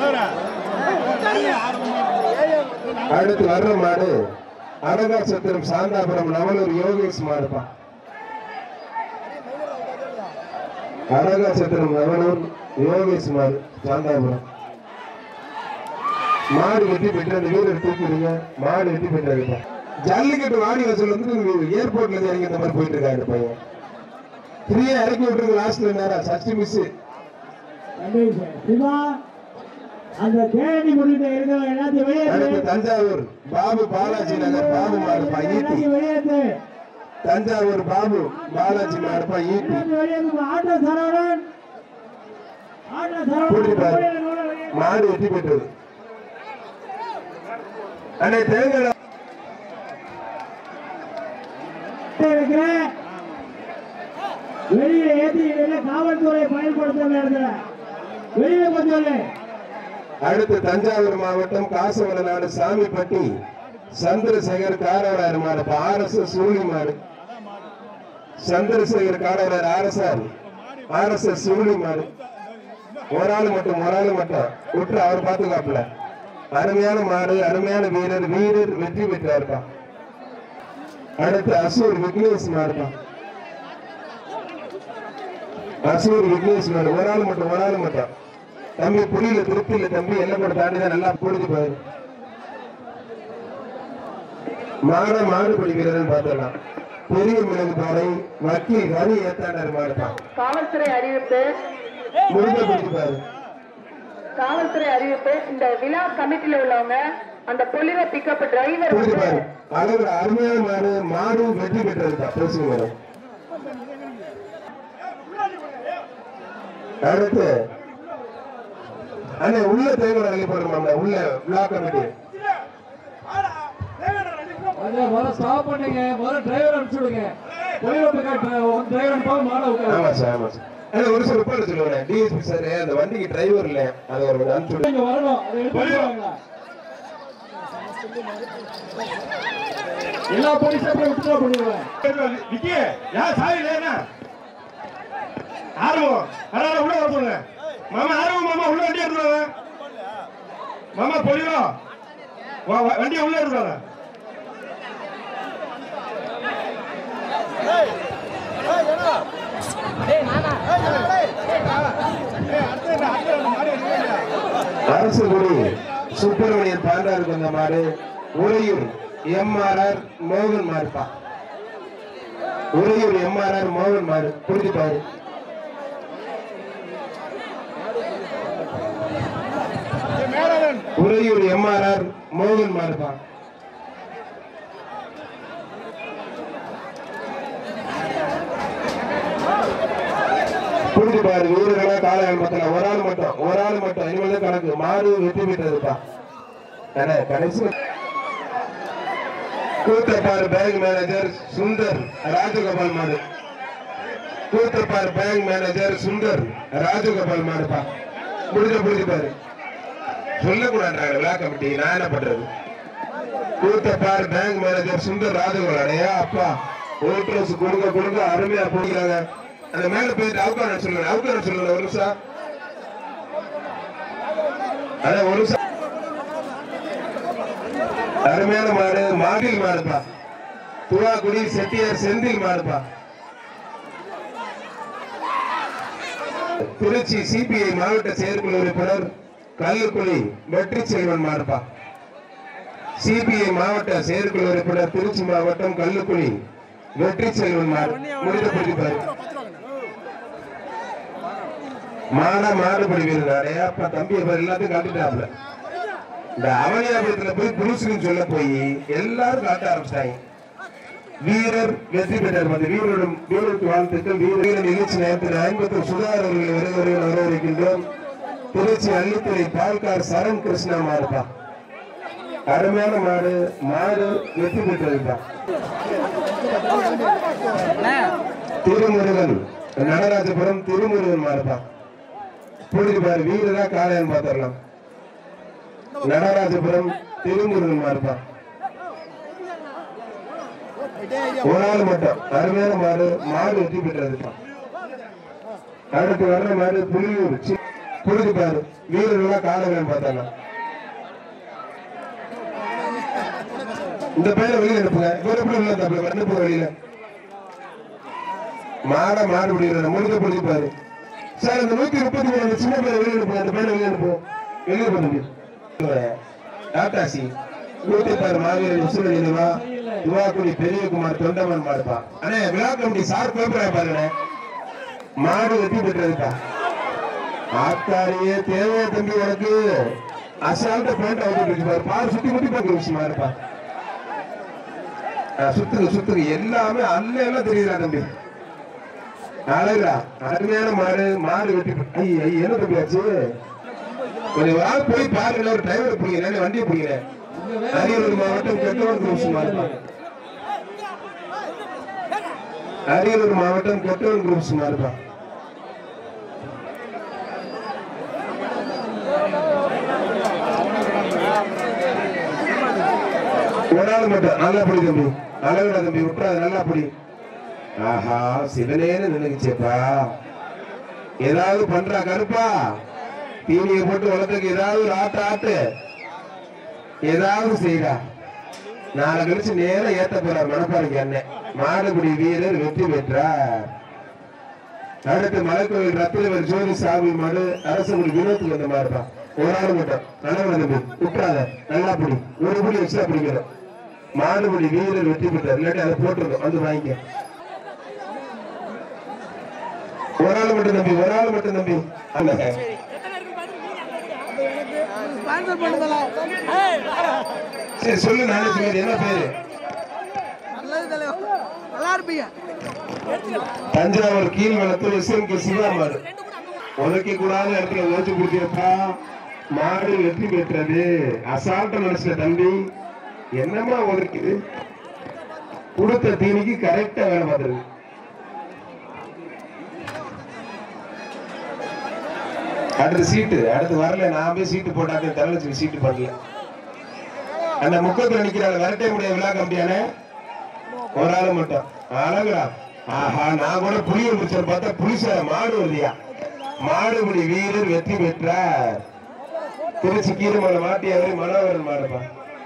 அடுத்து வர்ற மாடு அழகா சத்திரம் சாந்தாபுரம் நவலூர் யோகேஷ் மாடுப்பா அழகா சத்திரம் நவலூர் யோகேஷ் மாடு சாந்தாபுரம் மாடு வெட்டி பெற்று அந்த வீரர் தூக்கிடுங்க மாடு வெட்டி பெற்றாருப்பா ஜல்லிக்கட்டு வாடி வசூல் வந்து ஏர்போர்ட்ல இருந்து இறங்கி இந்த மாதிரி போயிட்டு இருக்காரு இந்த பையன் ஃப்ரீயா இறக்கி விட்டுருங்க லாஸ்ட்ல நேரம் சஷ்டி மிஸ் சிவா அந்த தேனி முடிந்த இருக்கிறவங்க எல்லாத்தையும் அடுத்து வெளியேற்று தஞ்சாவூர் பாபு பாலாஜி நகர் பாபு மாடுப்பா ஈட்டி எல்லாத்தையும் வெளியேற்று தஞ்சாவூர் பாபு பாலாஜி மாடுப்பா ஈட்டி எல்லாத்தையும் வெளியேற்று ஆட்டோ சரவணன் ஆட்டோ கூட்டி பாரு சரவணன் மாடு வெற்றி பெற்றது அன்னை தேர்தல் இருக்கிற வெளியில ஏத்தி காவல்துறை பயன்படுத்த இடத்துல வெளியில கொஞ்சம் அடுத்து தஞ்சாவூர் மாவட்டம் காசவர நாடு சாமிப்பட்டி சந்திரசேகர் காரவராயர் மாடு ஆர் எஸ் எஸ் சூழி மாடு சந்திரசேகர் காரவராயர் R S R R S S சூழி மாடு ஒரு ஆள் மட்டும் ஒரு ஆள் மட்டும் விட்டு அவர் பாத்துக்காப்புல அருமையான மாடு அருமையான வீரர் வீரர் வெற்றி பெற்றாருப்பா அடுத்து அசூர் விக்னேஷ் மாடுப்பா அசூர் விக்னேஷ் மாடு ஒரு ஆள் மட்டும் ஒரு ஆள் மட்டும் தம்பி புரியல திருப்தி இல்ல தம்பி எல்லாம் கூட தாண்டி தான் நல்லா பொழுது பாரு மாட மாடுபடி வீரர்னு பார்த்தலாம் பெரிய மிளகு பாறை வக்கீல் ஹரி ஏத்தாண்டார் மாடுப்பான் காவல்துறை அறிவிப்பு முடிஞ்ச பிடிச்சு பாரு காவல்துறை அறிவிப்பு இந்த விழா கமிட்டில உள்ளவங்க அந்த பொலிவ பிக்கப் டிரைவர் புரிஞ்சு வந்து பாரு அளவுல அருமையான மாடு மாடு வெற்றி பெற்றதுதான் பேசுங்க மேடம் அடுத்து அண்ணே உள்ள தேவையான அள்ளி போடுறோம் உள்ள விழா கமிட்டி முதல்ல ஸ்டாப் பண்ணுங்க முதல்ல டிரைவர் அனுப்பிச்சு விடுங்க பொலிவப்பு டிரைவர் போக மாட உட்காரு ஆமா சார் ஆமா சார் அண்ணே ஒரு சில உட்கார சொல்லுவேன் டிஎஸ்பி சார் அந்த வண்டிக்கு டிரைவர் இல்ல அதை ஒரு கொஞ்சம் அனுப்பிச்சு விடுங்க இங்க வரணும் அதை எடுத்து வாங்க எல்லா போலீஸும் அப்படியே விட்டுட்டா பண்ணிடுவேன் விக்கி யார் சாவி இல்லையா ஆர்வம் அதனால உள்ள வர சொல்லுங்க மாமா ஆர்வம் மாமா உள்ள வண்டி எடுத்துருவாங்க மாமா பொலிவா வண்டியை உள்ள எடுத்துருவாங்க அரசு குடி சுப்பிரமணியன் பாண்டாருக்கு வந்த மாடு உறையூர் எம்ஆர்ஆர் மோகன் மாடுப்பா உறையூர் எம்ஆர்ஆர் மோகன் மாடு புரிஞ்சு பாரு உறையூர் எம்ஆர்ஆர் மோகன் மாடுப்பா புரிஞ்சு பாரு வீரர்களா கால மத்தல ஒரு ஆள் மட்டும் ஒரு ஆள் மட்டும் இனிமேல் தான் கணக்கு மாடு வெற்றி பெற்றதுப்பா அண்ணே, கடைசி கூத்தப்பார் பேங்க் மேனேஜர் சுந்தர் ராஜகோபால் மாடு கூத்தப்பார் பேங்க் மேனேஜர் சுந்தர் ராஜகோபால் மாடுப்பா முடிஞ்ச புரிஞ்சு பாரு சொல்லக்கூடாது விழா கமிட்டி நான் என்ன பண்றது கூத்தப்பார் பேங்க் மேனேஜர் சுந்தர் ராஜகோபால் அடையா அப்பா ஓட்டர்ஸ் கொடுக்க கொடுக்க அருமையா போகிறாங்க அந்த மேல போயிட்டு அவுக்கான சொல்லுங்க அவுக்கான சொல்லுங்க ஒரு நிமிஷம் அதான் ஒரு நிமிஷம் அருமையான மாடு மாடில் மாடுப்பா துவாக்குடி செட்டியார் செந்தில் மாடுப்பா திருச்சி சிபிஐ மாவட்ட செயற்குழு உறுப்பினர் கல்லுக்குழி வெற்றி செல்வன் மாடுப்பா சிபிஐ மாவட்ட செயற்குழு உறுப்பினர் திருச்சி மாவட்டம் கல்லுக்குழி வெற்றி செல்வன் மாடு முடிந்த பிடிப்பாரு மாடா மாடுபடி வீரர் அடையாப்பா தம்பியை பாரு எல்லாத்தையும் காட்டிட்டாப்ல இந்த அவனியாபுரத்துல போய் புருஷன் சொல்ல போய் எல்லாரும் காட்ட ஆரம்பிச்சிட்டாங்க வீரர் வெற்றி பெற்றார் அந்த வீரரும் வீரருக்கு வாழ்த்துக்கள் வீரர் நிகழ்ச்சி நேரத்தில் ஐம்பத்தி சுதாகர் அவர்களை வருகிறவர்கள் வரவிருக்கின்றோம் திருச்சி அள்ளித்துறை பால்கார் சரண் கிருஷ்ணா மாடுப்பா அருமையான மாடு மாடு வெற்றி பெற்றதுப்பா திருமுருகன் நடராஜபுரம் திருமுருகன் மாறுப்பா புரிஞ்சு பாரு வீரரா காளையான்னு பாத்திரலாம் நடராஜபுரம் திருமுருகன் மாறுப்பா ஒரு ஆள் மட்டும் அருமையான மாடு மாடு வெற்றி பெற்றதுப்பா அடுத்து வர்ற மாடு புலியூர் சி- புரிஞ்சு பாரு வீரர்களா காளையான்னு பார்த்தாலாம் இந்த பையனை வெளியில அனுப்புங்க இவரை எப்படி உள்ள தப்பு அனுப்புங்க வெளியில மாட மாடு பிடிக்கிற முழுக்க பிடிச்சி பாரு சார் இந்த நூத்தி முப்பத்தி மூணு அந்த சின்ன பையனை வெளியில அனுப்புங்க அந்த பையனை வெளியில அனுப்புவோம் வெளியில பண்ணுங்க டாட்டாசி நூத்தி பாரு மாவீரர் விசுவல் நினைவா துவாக்குடி பெரியகுமார் தொண்டமன் மாடுப்பா அண்ணே விழா கமிட்டி சார் பேப்பரா பாருங்க மாடு வெற்றி பெற்றதுப்பா ஆத்தாரியே தேவையா தம்பி உனக்கு அசால்ட்ட பேண்ட் அவுட் இருக்கு பாரு பாரு சுத்தி முத்தி பார்க்குற விஷயமா இருப்பா ஆ, சுத்துங்க சுத்துங்க எல்லாமே அல்ல எல்லாம் தெரியுதா தம்பி அழகுடா அருமையான மாடு மாடு வெட்டி ஐய் ஐய் என்ன தம்பி ஆச்சு கொஞ்சம் வாரம் போய் பாருங்க ஒரு டிரைவர் பிடிக்கிறேன் வண்டியை பிடிக்கிறேன் அரியலூர் மாவட்டம் கெட்டவன் குரூப்ஸ் மாறுப்பா அரியலூர் மாவட்டம் கெட்டவன் குரூப்ஸ் மாறுப்பா ஒரு ஆள் மட்டும் நல்லா பிடி தம்பி அழகுடா தம்பி விட்டுறாது நல்லா பிடி ஆஹா சிவனேன்னு நினைச்சேப்பா ஏதாவது பண்றா கருப்பா தீனியை போட்டு வளர்த்துக்கு ஏதாவது ஒரு ஆட்டு ஆட்டு ஏதாவது செய்யறா நாளை கழிச்சு நேரம் ஏத்த போறார் மணப்பாறைக்கு அண்ணன் மாடுபிடி வீரர் வெற்றி பெற்றார் அடுத்து மலைக்கோவில் ரத்தினவர் ஜோதி சாமி மாடு அரசகுடி வினோத்துக்கு வந்த மாதிரி தான் ஒரு ஆள் மட்டும் நல்லவன தம்பி விட்டுறாத நல்லா பிடி ஒரு பிடி எக்ஸ்ட்ரா பிடிக்கணும் மாடுபிடி வீரர் வெற்றி பெற்றார் இல்லாட்டி அதை போட்டுருக்கோம் வந்து வாங்கிக்க ஒரு ஆள் மட்டும் தம்பி ஒரு ஆள் மட்டும் தம்பி அந்த சரி சொல்லு நானே சொல்லுது என்ன பேரு தஞ்சாவூர் கீழ்வளத்தூர் எஸ்எம் கே சிவா மாடு உதைக்க கூடாத இடத்துல உழைச்சு கொடுத்தியப்பா மாடு வெற்றி பெற்றது அசால்ட்ட நினைச்ச தம்பி என்னமா உதைக்குது கொடுத்த தீனிக்கு கரெக்டா வேலை பார்த்துருக்கு அடுத்து சீட்டு அடுத்து வரல நான் போய் சீட்டு போட்டாக்க தரலட்சுமி சீட்டு பண்ணல அந்த முக்கத்துல நிக்கிறாங்க விரட்டே முடியாது விழா கம்பியானே ஒரு ஆளு மட்டும் அழகுடா ஆஹா நான் கூட புளியூர் பிடிச்சர் பார்த்தா புளிச மாடு வருதியா மாடுபடி வீரர் வெற்றி பெற்றார் திருச்சி கீரமலை மாட்டியாவரி மனோகரன் மாடுப்பா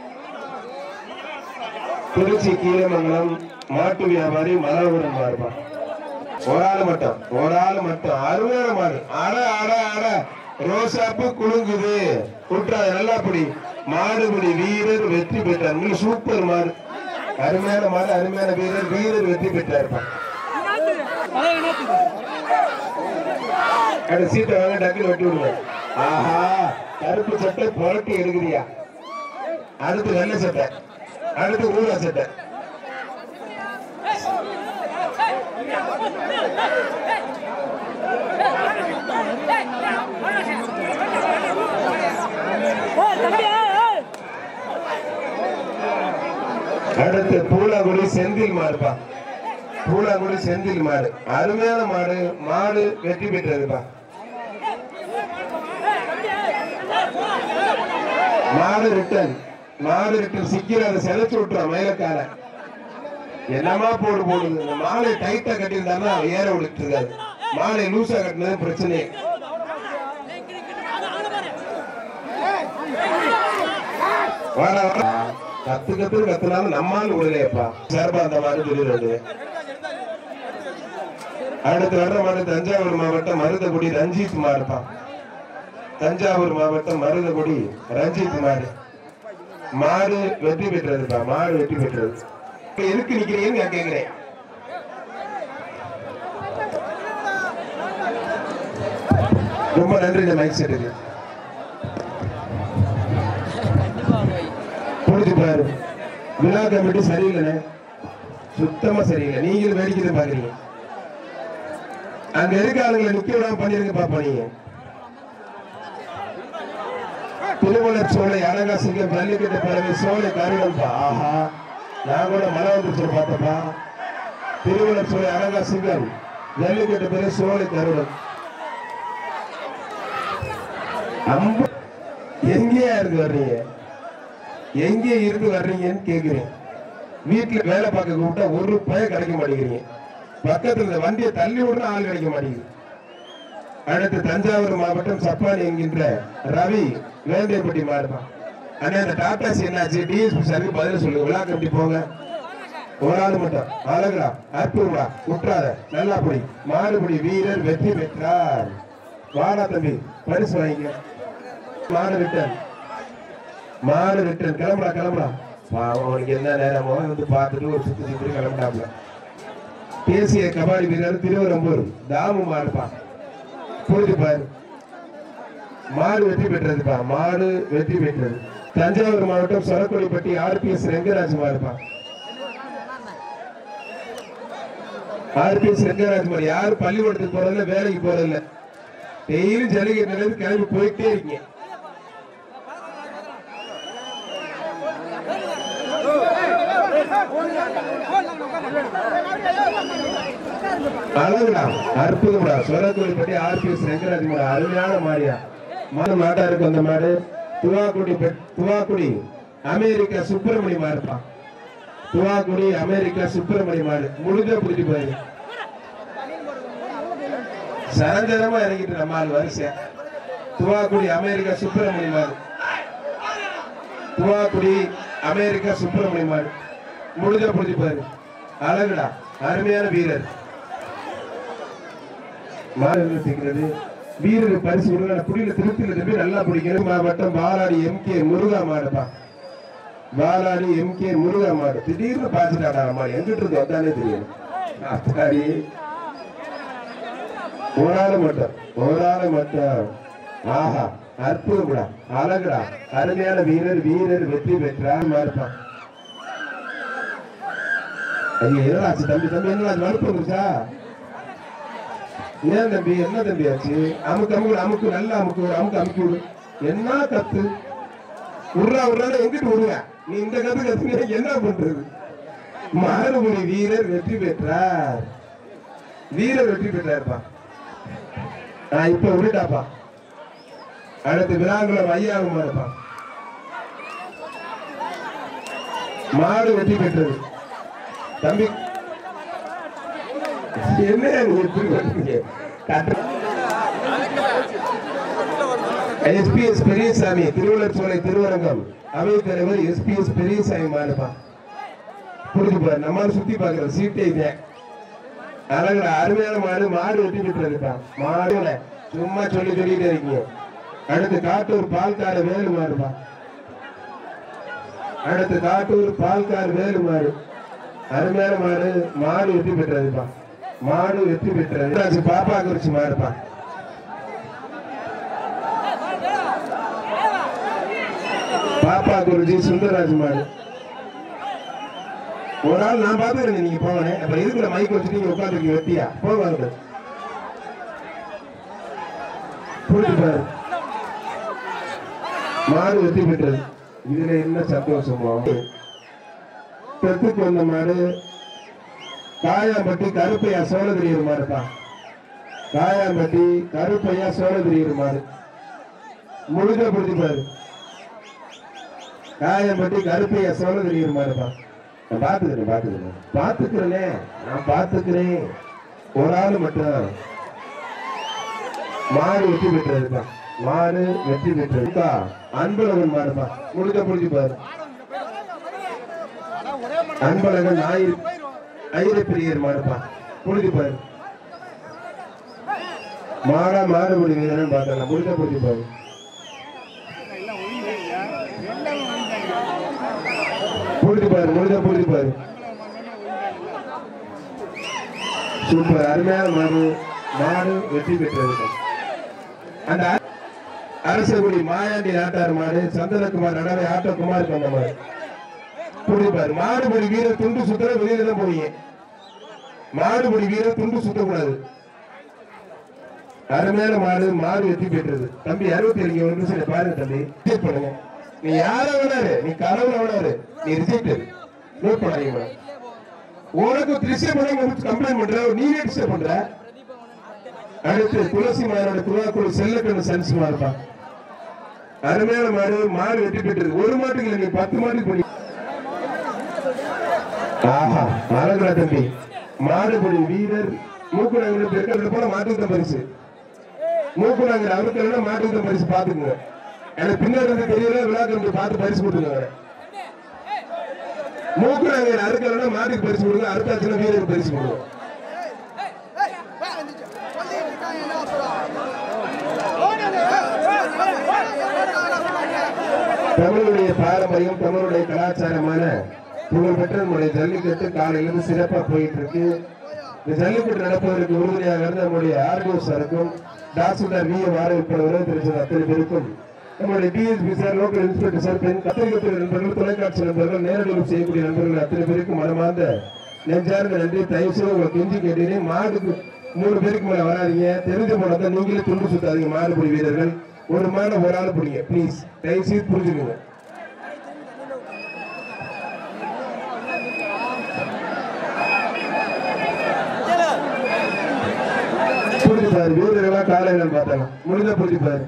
திருச்சி கீரமங்கலம் மாட்டு வியாபாரி மனோகரன் மாடுப்பா ஒரு ஆள் மட்டும் ஒரு ஆள் மட்டும் அருமையான மாடு அட அட அட ரோசாப்பு குலுங்குது குற்றாது நல்லா பிடி மாடுபிடி வீரர் வெற்றி பெற்றார் மிக சூப்பர் மாடு அருமையான மாடு அருமையான வீரர் வீரர் வெற்றி பெற்றார் அடுத்த சீட்டை வாங்க டக்குனு வெட்டி விடுவேன் ஆஹா கருப்பு சட்டை புரட்டி எடுக்கிறியா அடுத்து வெள்ளை சட்டை அடுத்து ஊதா சட்டை அடுத்து பூலாங்குடி செந்தில் மாடுப்பா பூலாங்குடி செந்தில் மாடு அருமையான மாடு மாடு வெற்றி பெற்றதுப்பா மாடு ரிட்டன் மாடு ரிட்டன் சிக்கிற அதை செதைச்சு விட்டுறான் மயிலக்கார என்னமா போடு போடுது இந்த மாலை டைட்டா கட்டியிருந்தாருன்னா ஏற விட்டுட்டு இருக்காது மாலை லூசா கட்டினது பிரச்சனையே வாடா வாடா கத்து கத்து கத்துனாலும் நம்மால் விடலையப்பா சார்பா அந்த மாதிரி சொல்லிடுறது அடுத்து வர்ற மாடு தஞ்சாவூர் மாவட்டம் மருதகுடி ரஞ்சித் மாடுப்பா தஞ்சாவூர் மாவட்டம் மருதகுடி ரஞ்சித் மாடு மாடு வெற்றி பெற்றதுப்பா மாடு வெற்றி பெற்றது இப்ப எதுக்கு நிக்கிறீங்கன்னு நான் கேக்குறேன் ரொம்ப நன்றி இந்த மைக் செட்டுக்கு புரிஞ்சு பாரு விழா கமிட்டி சரியில்லைண்ணே சுத்தமா சரியில்லை நீங்களும் வேடிக்கை தான் பாக்குறீங்க அங்க இருக்க ஆளுங்களை நிக்க விடாம பண்ணிருங்க பாப்பா நீங்க திருவள்ளர் சோலை அழகாசிங்கம் ஜல்லிக்கட்டு பறவை சோலை கருடம்பா ஆஹா நான் கூட மலை வந்துச்சு பார்த்தப்பா திருவள்ளர் சோலை அழகாசிங்கம் ஜல்லிக்கட்டு பேரு சோலை தருணம் அம்பு எங்கேயா இருந்து வர்றீங்க எங்கே இருந்து வர்றீங்கன்னு கேக்குறேன் வீட்டுல வேலை பார்க்க கூப்பிட்டா ஒரு பய கிடைக்க மாட்டேங்கிறீங்க பக்கத்துல இந்த வண்டியை தள்ளி விடுற ஆள் கிடைக்க மாட்டேங்குது அடுத்து தஞ்சாவூர் மாவட்டம் சப்பானி என்கின்ற ரவி வேண்டியப்பட்டி மாறுதான் அண்ணா இந்த டாடாசி என்னாச்சு டிஎஸ்பி சாருக்கு பதில் சொல்லுங்க விழா கமிட்டி போங்க ஒரு ஆள் மட்டும் அழகுடா அற்புதா குற்றாத நல்லா புடி மாறுபடி வீரர் வெற்றி பெற்றார் வாடா தம்பி பரிசு வாங்கிக்க மாடு ரிட்டன் மாடு ரிட்டன் கிளம்புடா கிளம்புடா பாவம் அவனுக்கு என்ன நேரமோ வந்து பார்த்துட்டு ஒரு சுத்தி சுத்தி கிளம்பிட்டாப்ல தேசிய கபாடி வீரர் திருவரம்பூர் தாமு மாடுப்பா புரிஞ்சு பாரு மாடு வெற்றி பெற்றதுப்பா மாடு வெற்றி பெற்றது தஞ்சாவூர் மாவட்டம் சொரக்கொடிப்பட்டி ஆர்பிஎஸ் ரெங்கராஜ் மாடுப்பா ஆர்பிஎஸ் ரெங்கராஜ் மாடு யாரும் பள்ளிக்கூடத்துக்கு போறதில்ல வேலைக்கு போறதில்ல டெய்லி ஜல்லிக்கட்டு நிலையத்து கிளம்பி போயிட்டே இருக்கீங்க அழகுடா அற்புதம்டா சொரக்கோழிப்பட்டி ஆர்பிஎஸ் ரெங்கராஜ் மாடு அருமையான மாடியா மாடு மாட்டா இருக்கு அந்த மாடு துவாக்குடி பெட்- துவாக்குடி அமெரிக்கா சுப்பிரமணி மாடுப்பா துவாக்குடி அமெரிக்கா சுப்பிரமணி மாடு முழுத பிடிச்சி போயிரு சரஞ்சரமா இறங்கிட்டு நம்ம ஆள் வரிசையா துவாக்குடி அமெரிக்கா சுப்பிரமணி மாடு துவாக்குடி அமெரிக்கா சுப்பிரமணி மாடு முழுத பிடிச்சி போயிரு அழகுடா அருமையான வீரர் மாடு நிறுத்திக்கிறது வீரர் பரிசு கொடுங்க புடியில திருப்தியில திருப்பி நல்லா பிடிக்கிறது மாவட்டம் பாலாடி எம் கே முருகா மாடுப்பா பாலாடி எம் கே முருகா மாடு திடீர்னு பாத்துட்டாடா மாடு எங்கிட்டு இருந்து வந்தானே தெரியும் அத்தாடி ஒரு ஆளு மட்டும் ஒரு ஆளு மட்டும் ஆஹா அற்புதம்டா அழகுடா அருமையான வீரர் வீரர் வெற்றி பெற்றார் மாறுப்பான் ஐயோ என்னடாச்சு தம்பி தம்பி என்னடா வலுப்பு வந்துருச்சா ஏன் தம்பி என்ன தம்பி ஆச்சு அமுக்கு அமுக்கு அமுக்கு நல்லா அமுக்கு விடு, அமுக்கு அமுக்கி விடு என்ன கத்து உருளா உருளா எங்கிட்டு விடுவ நீ இந்த கத்து கத்துனா என்ன பண்றது மாறுபடி வீரர் வெற்றி பெற்றார் வீரர் வெற்றி பெற்றார்ப்பா நான் இப்ப விட்டுட்டாப்பா அடுத்து விழாங்குளம் ஐயாவும் மாறுப்பா மாடு வெற்றி பெற்றது தம்பி என்ன நீ எப்படி வரீங்க எஸ்பிஎஸ் பெரியசாமி திருவள்ளர் சோலை திருவரங்கம் அவை தலைவர் எஸ்பிஎஸ் பெரியசாமி மாறுப்பா புரிஞ்சு பாரு நம்மால சுத்தி பாக்குற சீட்டே இதே அழகுல அருமையான மாடு மாடு வெட்டி விட்டுறதுப்பா மாடுல சும்மா சொல்லி சொல்லிட்டே இருக்கீங்க அடுத்து காட்டூர் பால்கார வேலு மாடுப்பா அடுத்து காட்டூர் பால்கார் வேலு மாடு அருமையான மாடு மாடு வெற்றி பெற்றதுப்பா மாடு வெற்றி பெற்றது ராஜு பாப்பா குறிச்சி மாடுப்பா பாப்பா குருஜி சுந்தரராஜ் மாடு ஒரு நாள் நான் பாத்துக்கிறேன் நீங்க போங்க அப்புறம் இருக்கிற மைக் வச்சுட்டு நீங்க உட்காந்துருக்கீங்க வெட்டியா போவாங்க புரிஞ்சு பாரு மாடு வெற்றி பெற்றது இதுல என்ன சந்தோஷமோ பெத்துக்கு வந்த மாடு காயாம்பட்டி கருப்பையா சோழகிரியூர் மாடுப்பா காயாம்பட்டி கருப்பையா சோழகிரியூர் மாடு முழுக்க பிடிச்சு பாரு காயம்பட்டி கருப்பையா சோழகிரியூர் மாடுப்பா நான் பாத்துக்கிறேன் பாத்துக்கிறேன் பாத்துக்கிறேனே நான் பாத்துக்கிறேன் ஒரு ஆள் மட்டும் மாடு வெற்றி பெற்றதுப்பா மாடு வெற்றி பெற்றதுப்பா அன்பழகன் மாடுப்பா முழுக்க பிடிச்சு பாரு அன்பழகன் ஆயிரம் ஐரப்பிரியர் மாடுப்பா புழுதி பாரு மாடா மாடுபடி வீரன் பார்க்கலாம் முழுக்க புழுதி பாரு புழுதி பாரு முழுக்க புழுதி பாரு சூப்பர் அருமையான மாடு மாடு வெற்றி பெற்றது அந்த அ- அரசகுடி மாயாண்டி நாட்டார் மாடு சந்தனகுமார் நடவை ஆட்டோகுமார் கொண்ட மாடு புரிப்பாரு மாடுபடி வீரர் துண்டு சுத்துற வெளியில தான் போவீங்க மாடுபடி வீரர் துண்டு சுத்தக்கூடாது அருமையான மாடு மாடு வெற்றி பெற்றது தம்பி அறுபத்தி ஏழு ஒரு நிமிஷம் பாருங்க தம்பி ரிஜெக்ட் பண்ணுங்க நீ யார வேணாரு நீ கடவுள வேணாரு நீ ரிஜெக்ட் நோட் பண்ணாதீங்க மேடம் உனக்கு டிஸ்டர்ப் பண்ணி கம்ப்ளைண்ட் பண்ற நீ டிஸ்டர்ப் பண்ற அடுத்து துளசி மாரோட துவாக்குழு செல்லக்கண்ணு சன்ஸ் மாறுப்பா அருமையான மாடு மாடு வெற்றி பெற்றது ஒரு மாட்டுக்கு இல்லை நீ பத்து மாட்டுக்கு பண்ணி ஆஹா அழகுடா தம்பி மாடுபடி வீரர் மூக்குநாங்கல் பெருக்கிறது போல மாட்டுக்கு பரிசு மூக்குநாங்கல் அவருக்கு மாட்டுக்கு பரிசு பாத்துக்குங்க எனக்கு பின்னாடி இருந்து தெரியல விழா கமிட்டி பார்த்து பரிசு கொடுத்துங்க மூக்குநாங்கல் அறுக்கலன்னா மாட்டுக்கு பரிசு கொடுங்க அறுத்தாச்சுன்னா வீரருக்கு பரிசு கொடுங்க தமிழுடைய பாரம்பரியம் தமிழுடைய கலாச்சாரமான புகழ்பெற்ற நம்முடைய ஜல்லிக்கட்டு காலையிலிருந்து சிறப்பா போயிட்டு இருக்கு இந்த ஜல்லிக்கட்டு நடப்பதற்கு உறுதுணையாக இருந்த நம்முடைய ஆர்டிஓ சாருக்கும் தாசில்தார் வி வார உட்பட தெரிஞ்ச அத்தனை பேருக்கும் நம்முடைய DSP sir local inspector sir பெண் பத்திரிகை நண்பர்கள் தொலைக்காட்சி நண்பர்கள் நேரடி செய்யக்கூடிய நண்பர்கள் அத்தனை பேருக்கும் மனமார்ந்த நெஞ்சார்ந்த நன்றி தயவு செய்து உங்களை கெஞ்சி கேட்டீங்க மாடுக்கு மூணு பேருக்கு மேல வராதீங்க தெரிஞ்ச போனதை நீங்களே துண்டு சுத்தாதீங்க மாடுபிடி வீரர்கள் ஒரு மாடு ஒரு ஆள் பிடிங்க ப்ளீஸ் தயவு செய்து புரிஞ்சுக்கோங்க புரிஞ்சு பாரு வீரர்களா காலையில பார்த்தாங்க முடிஞ்ச புரிஞ்சு பாரு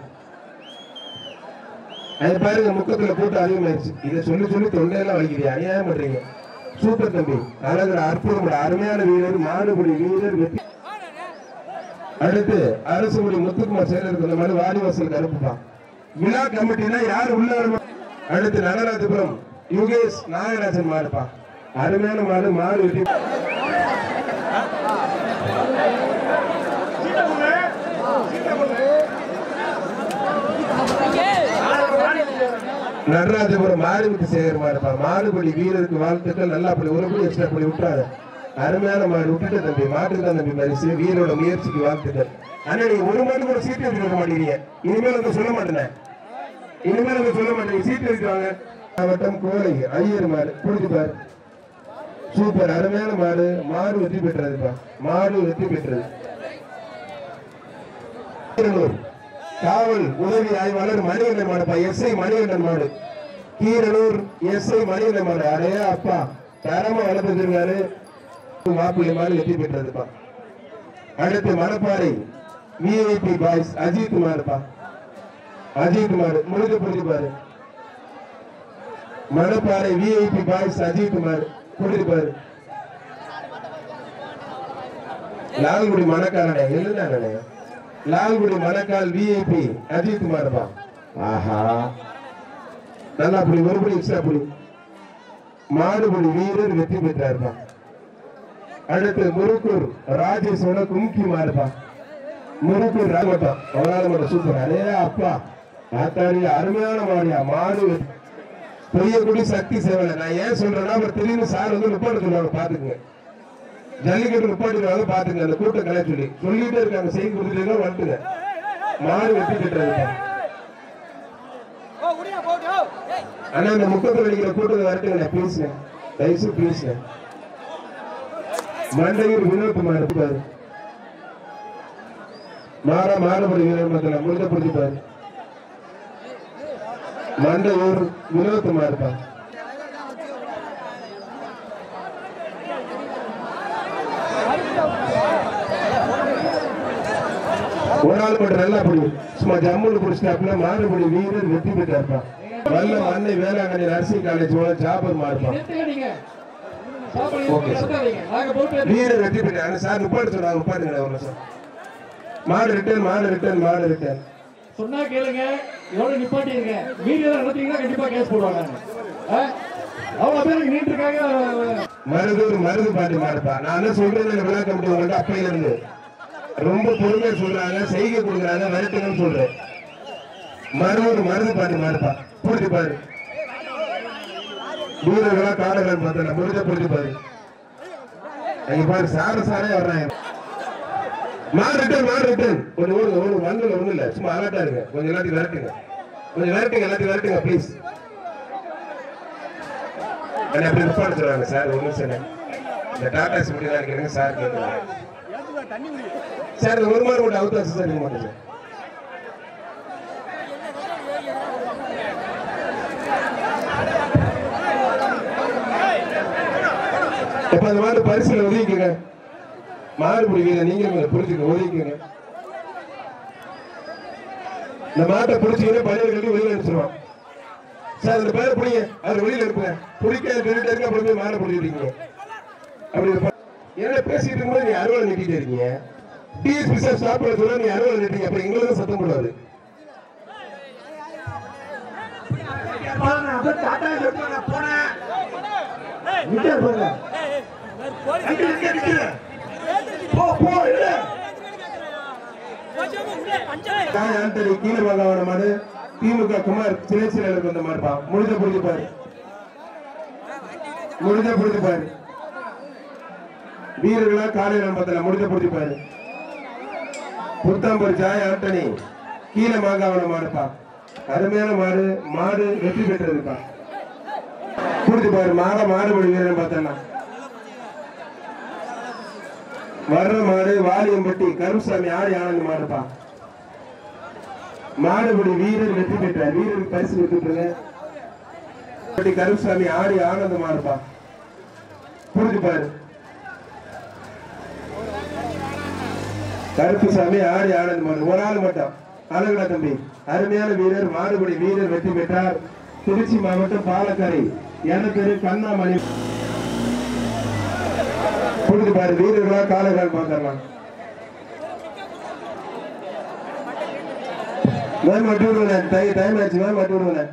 அது பாருங்க முக்கத்துல கூட்டம் அதிகமாயிருச்சு இதை சொல்லி சொல்லி தொண்டையெல்லாம் வலிக்குது அநியாயம் பண்றீங்க சூப்பர் தம்பி அழகுற அற்புதம் அருமையான வீரர் மாடுபடி வீரர் வெற்றி அடுத்து அரசுபடி முத்துக்குமார் செயலருக்கு இந்த மாதிரி வாடிவாசலுக்கு அனுப்புப்பான் விழா கமிட்டினா யாரு உள்ள வரணும்? அடுத்து நகராஜபுரம் யுகேஷ் நாகராஜன் மாடுப்பா அருமையான மாடு மாடு வெட்டி நடராஜபுரம் மாடுபடி சேகர் மாடுப்பா மாடுபடி வீரருக்கு வாழ்த்துக்கள் நல்லா அப்படி ஒரு படி எக்ஸ்ட்ரா படி விட்டுறாரு அருமையான மாடு விட்டுட்டு தம்பி மாட்டுக்கு தான் தம்பி பரிசு வீரோட முயற்சிக்கு வாழ்த்துக்கள் ஆனா நீங்க ஒரு மாடு கூட சீட்டு எடுத்து வர மாட்டேங்கிறீங்க இனிமேல் வந்து சொல்ல மாட்டேனே இனிமேல் வந்து சொல்ல மாட்டேங்க சீட்டு எடுக்கிறாங்க மாவட்டம் கோலை ஐயர் மாடு புரிஞ்சு பாரு சூப்பர் அருமையான மாடு மாடு வெற்றி பெற்றதுப்பா மாடு வெற்றி பெற்றது கீரனூர் காவல் உதவி ஆய்வாளர் மணிகண்டன் மாடுப்பா எஸ்ஐ மணிகண்டன் மாடு கீரனூர் எஸ்ஐ மணிகண்டன் மாடு அரே அப்பா தரமா வளர்த்துருக்காரு மாப்பிள்ளை மாடு வெற்றி பெற்றதுப்பா அடுத்து மணப்பாறை விஐபி பாய்ஸ் அஜித் மாடுப்பா அஜித் மாடு முழுக்க புரிஞ்சு பாரு மணப்பாறை விஐபி பாய்ஸ் அஜித் மாடு புரிஞ்சு பாரு லால்குடி மணக்காரனே எழுதானே லால்குடி மணக்கால் விஐபி அஜித் குமார்பா ஆஹா நல்லா அப்படி ஒருபடி எக்ஸ்ட்ரா அப்படி மாடுபடி வீரர் வெற்றி பெற்றார்பா அடுத்து முருக்கூர் ராஜேஷோட கும்கி மாறுபா முருக்கூர் ராமட்டம் அவரால் மட்டும் சூப்பர் அரே அப்பா ஆத்தாடி அருமையான மாடியா மாடு பெரியகுடி சக்தி சேவலை நான் ஏன் சொல்றேன்னா அப்புறம் திடீர்னு சார் வந்து நிப்பாட்ட சொல்லுவாங்க பாத்துக்குங்க ஜல்லிக்கட்டு நிப்பாட்டிடுவாங்க பாத்துங்க அந்த கூட்டம் கலை சொல்லி சொல்லிட்டே இருக்காங்க செய்தி கொடுத்துட்டு வந்துட்டுங்க மாடு வெட்டி கட்டுறது ஆனா இந்த முக்கத்தில் அடிக்கிற கூட்டத்தை வரட்டுங்க ப்ளீஸ்ங்க தயவுசு ப்ளீஸ்ங்க மண்டையூர் வினோத்குமார் இருப்பாரு மாற மாறுபடி வீரர் மத்தில முடிஞ்ச புரிஞ்சுப்பாரு மண்டையூர் வினோத்குமார் இருப்பார் ஒரு ஆள் மட்டும் நல்லா பிடிக்கும் சும்மா ஜம்முன்னு பிடிச்சிட்டாப்புல மாறுபடி வீரர் வெற்றி பெற்றாருப்பான் வல்ல மண்ணை வேளாங்கண்ணி நர்சிங் காலேஜ் போல ஜாபர் மாறுப்பான் நிறுத்துங்க நீங்க ஸ்டாப் பண்ணி ஓகே சார். நிறுத்தாதீங்க. நாங்க போட்டு வீரர் வெற்றி பெற்றாங்க சார் நிப்பாட்டு சொன்னாங்க நிப்பாட்டுங்க ஒரு நிமிஷம் மாடு ரிட்டர்ன் மாடு ரிட்டர்ன் மாடு ரிட்டர்ன் சொன்னா கேளுங்க எவ்வளவு நிப்பாட்டிருங்க வீடியோ நடத்தீங்கன்னா கண்டிப்பா கேஸ் போடுவாங்க ஆ? அவ்வளவு பேர் நின்று இருக்காங்க மருதூர் மருது பாண்டி மாடுப்பா நான் என்ன சொல்றேன் இந்த விழா கமிட்டி உங்கள்ட்ட அப்பையில இருந்து ரொம்ப பொறுமையா சொல்றாங்க செய்கை கொடுக்குறாங்க விரட்டுங்கன்னு சொல்றேன் மருதூர் மருது பாண்டி மாடுப்பா புரிஞ்சு பாரு வீரர்களா காடகன் பார்த்தல முடிஞ்ச புரிஞ்சு பாரு அங்க பாரு சார சாரே வர்றாங்க மாடு ரிட்டர்ன் மாடு ரிட்டர்ன் கொஞ்சம் ஓடுங்க ஓடுங்க வந்தல ஒண்ணு இல்ல சும்மா அலர்ட்டா இருங்க கொஞ்சம் எல்லாத்தையும் விரட்டுங்க கொஞ்சம் விரட்டுங்க எல்லாத்தையும் விரட்டுங்க ப்ளீஸ் என்ன அப்படி நிப்பாட சொல்றாங்க சார் ஒரு நிமிஷம் இருங்க. இந்த டாடா சிமெண்ட் தான் கேளுங்க சார் கேட்குறாங்க சார் இந்த ஒரு மாதிரி மட்டும் அவுட் ஆச்சு சார் நீங்க மட்டும் சார் இப்ப அந்த மாதிரி பரிசுல ஒதுக்கிங்க மாடு பிடிக்கீங்க நீங்க புரிஞ்சுக்க ஒதுக்கிங்க இந்த மாட்டை பிடிச்சீங்கன்னா பழைய கட்டி வெளியில அனுப்பிச்சிருவான் சார் அந்த பேரை பிடிங்க அவர் வெளியில இருப்பேன் பிடிக்காது சொல்லிட்டு இருக்க அப்புறம் போய் மாடை பிடிச்சிருக்கீங்க அப்படி இது ப- என்ன பேசிட்டு இருக்கும்போது நீ அறுவலை நிட்டிட்டு இருக்கீங்க டிஎஸ்பி சார் ஸ்டாப் பண்ண சொல்ல நீ அறுவலை நிட்டீங்க அப்புறம் எங்களுக்கு சத்தம் போடாது நிக்காது பாருங்க நான் ஆண்டனி கீழே வாங்க மாடு திமுக குமார் சிலை செயலருக்கு வந்த மாடுப்பா முடிஞ்ச புரிஞ்சு பாரு முடிஞ்ச புரிஞ்சு பாரு வீரர்களா காலையில பார்த்தல முடிஞ்ச புரிஞ்சு பாரு புத்தாம்பூர் ஜாய் ஆண்டனி கீழே மாங்காவன மாடுப்பா அருமையான மாடு மாடு வெற்றி பெற்றதுப்பா புரிஞ்சு பாரு மாட மாடுபடி வீரன் பார்த்தலாம் வர்ற மாடு வாலியம்பட்டி கருசாமி ஆடி ஆனந்த் மாடுப்பா மாடுபடி வீரர் வெற்றி பெற்றார் வீரருக்கு பரிசு கொடுத்துருங்க பட்டி கருசாமி ஆடி ஆனந்த மாடுப்பா புரிஞ்சு பாரு கருப்புசாமி ஆடி ஆனந்த் மாடு ஒரு ஆள் மட்டும் அழகுடா தம்பி அருமையான வீரர் மாடுபடி வீரர் வெற்றி பெற்றார் திருச்சி மாவட்டம் பாலக்கரை எனப்பெரு கண்ணாமணி புரிஞ்சு பாரு வீரர்களா காலகால் பார்க்கலாம் மேம் மட்டி விடுவேன் டைம் டைம் ஆச்சு மேம் மட்டி விடுவேன்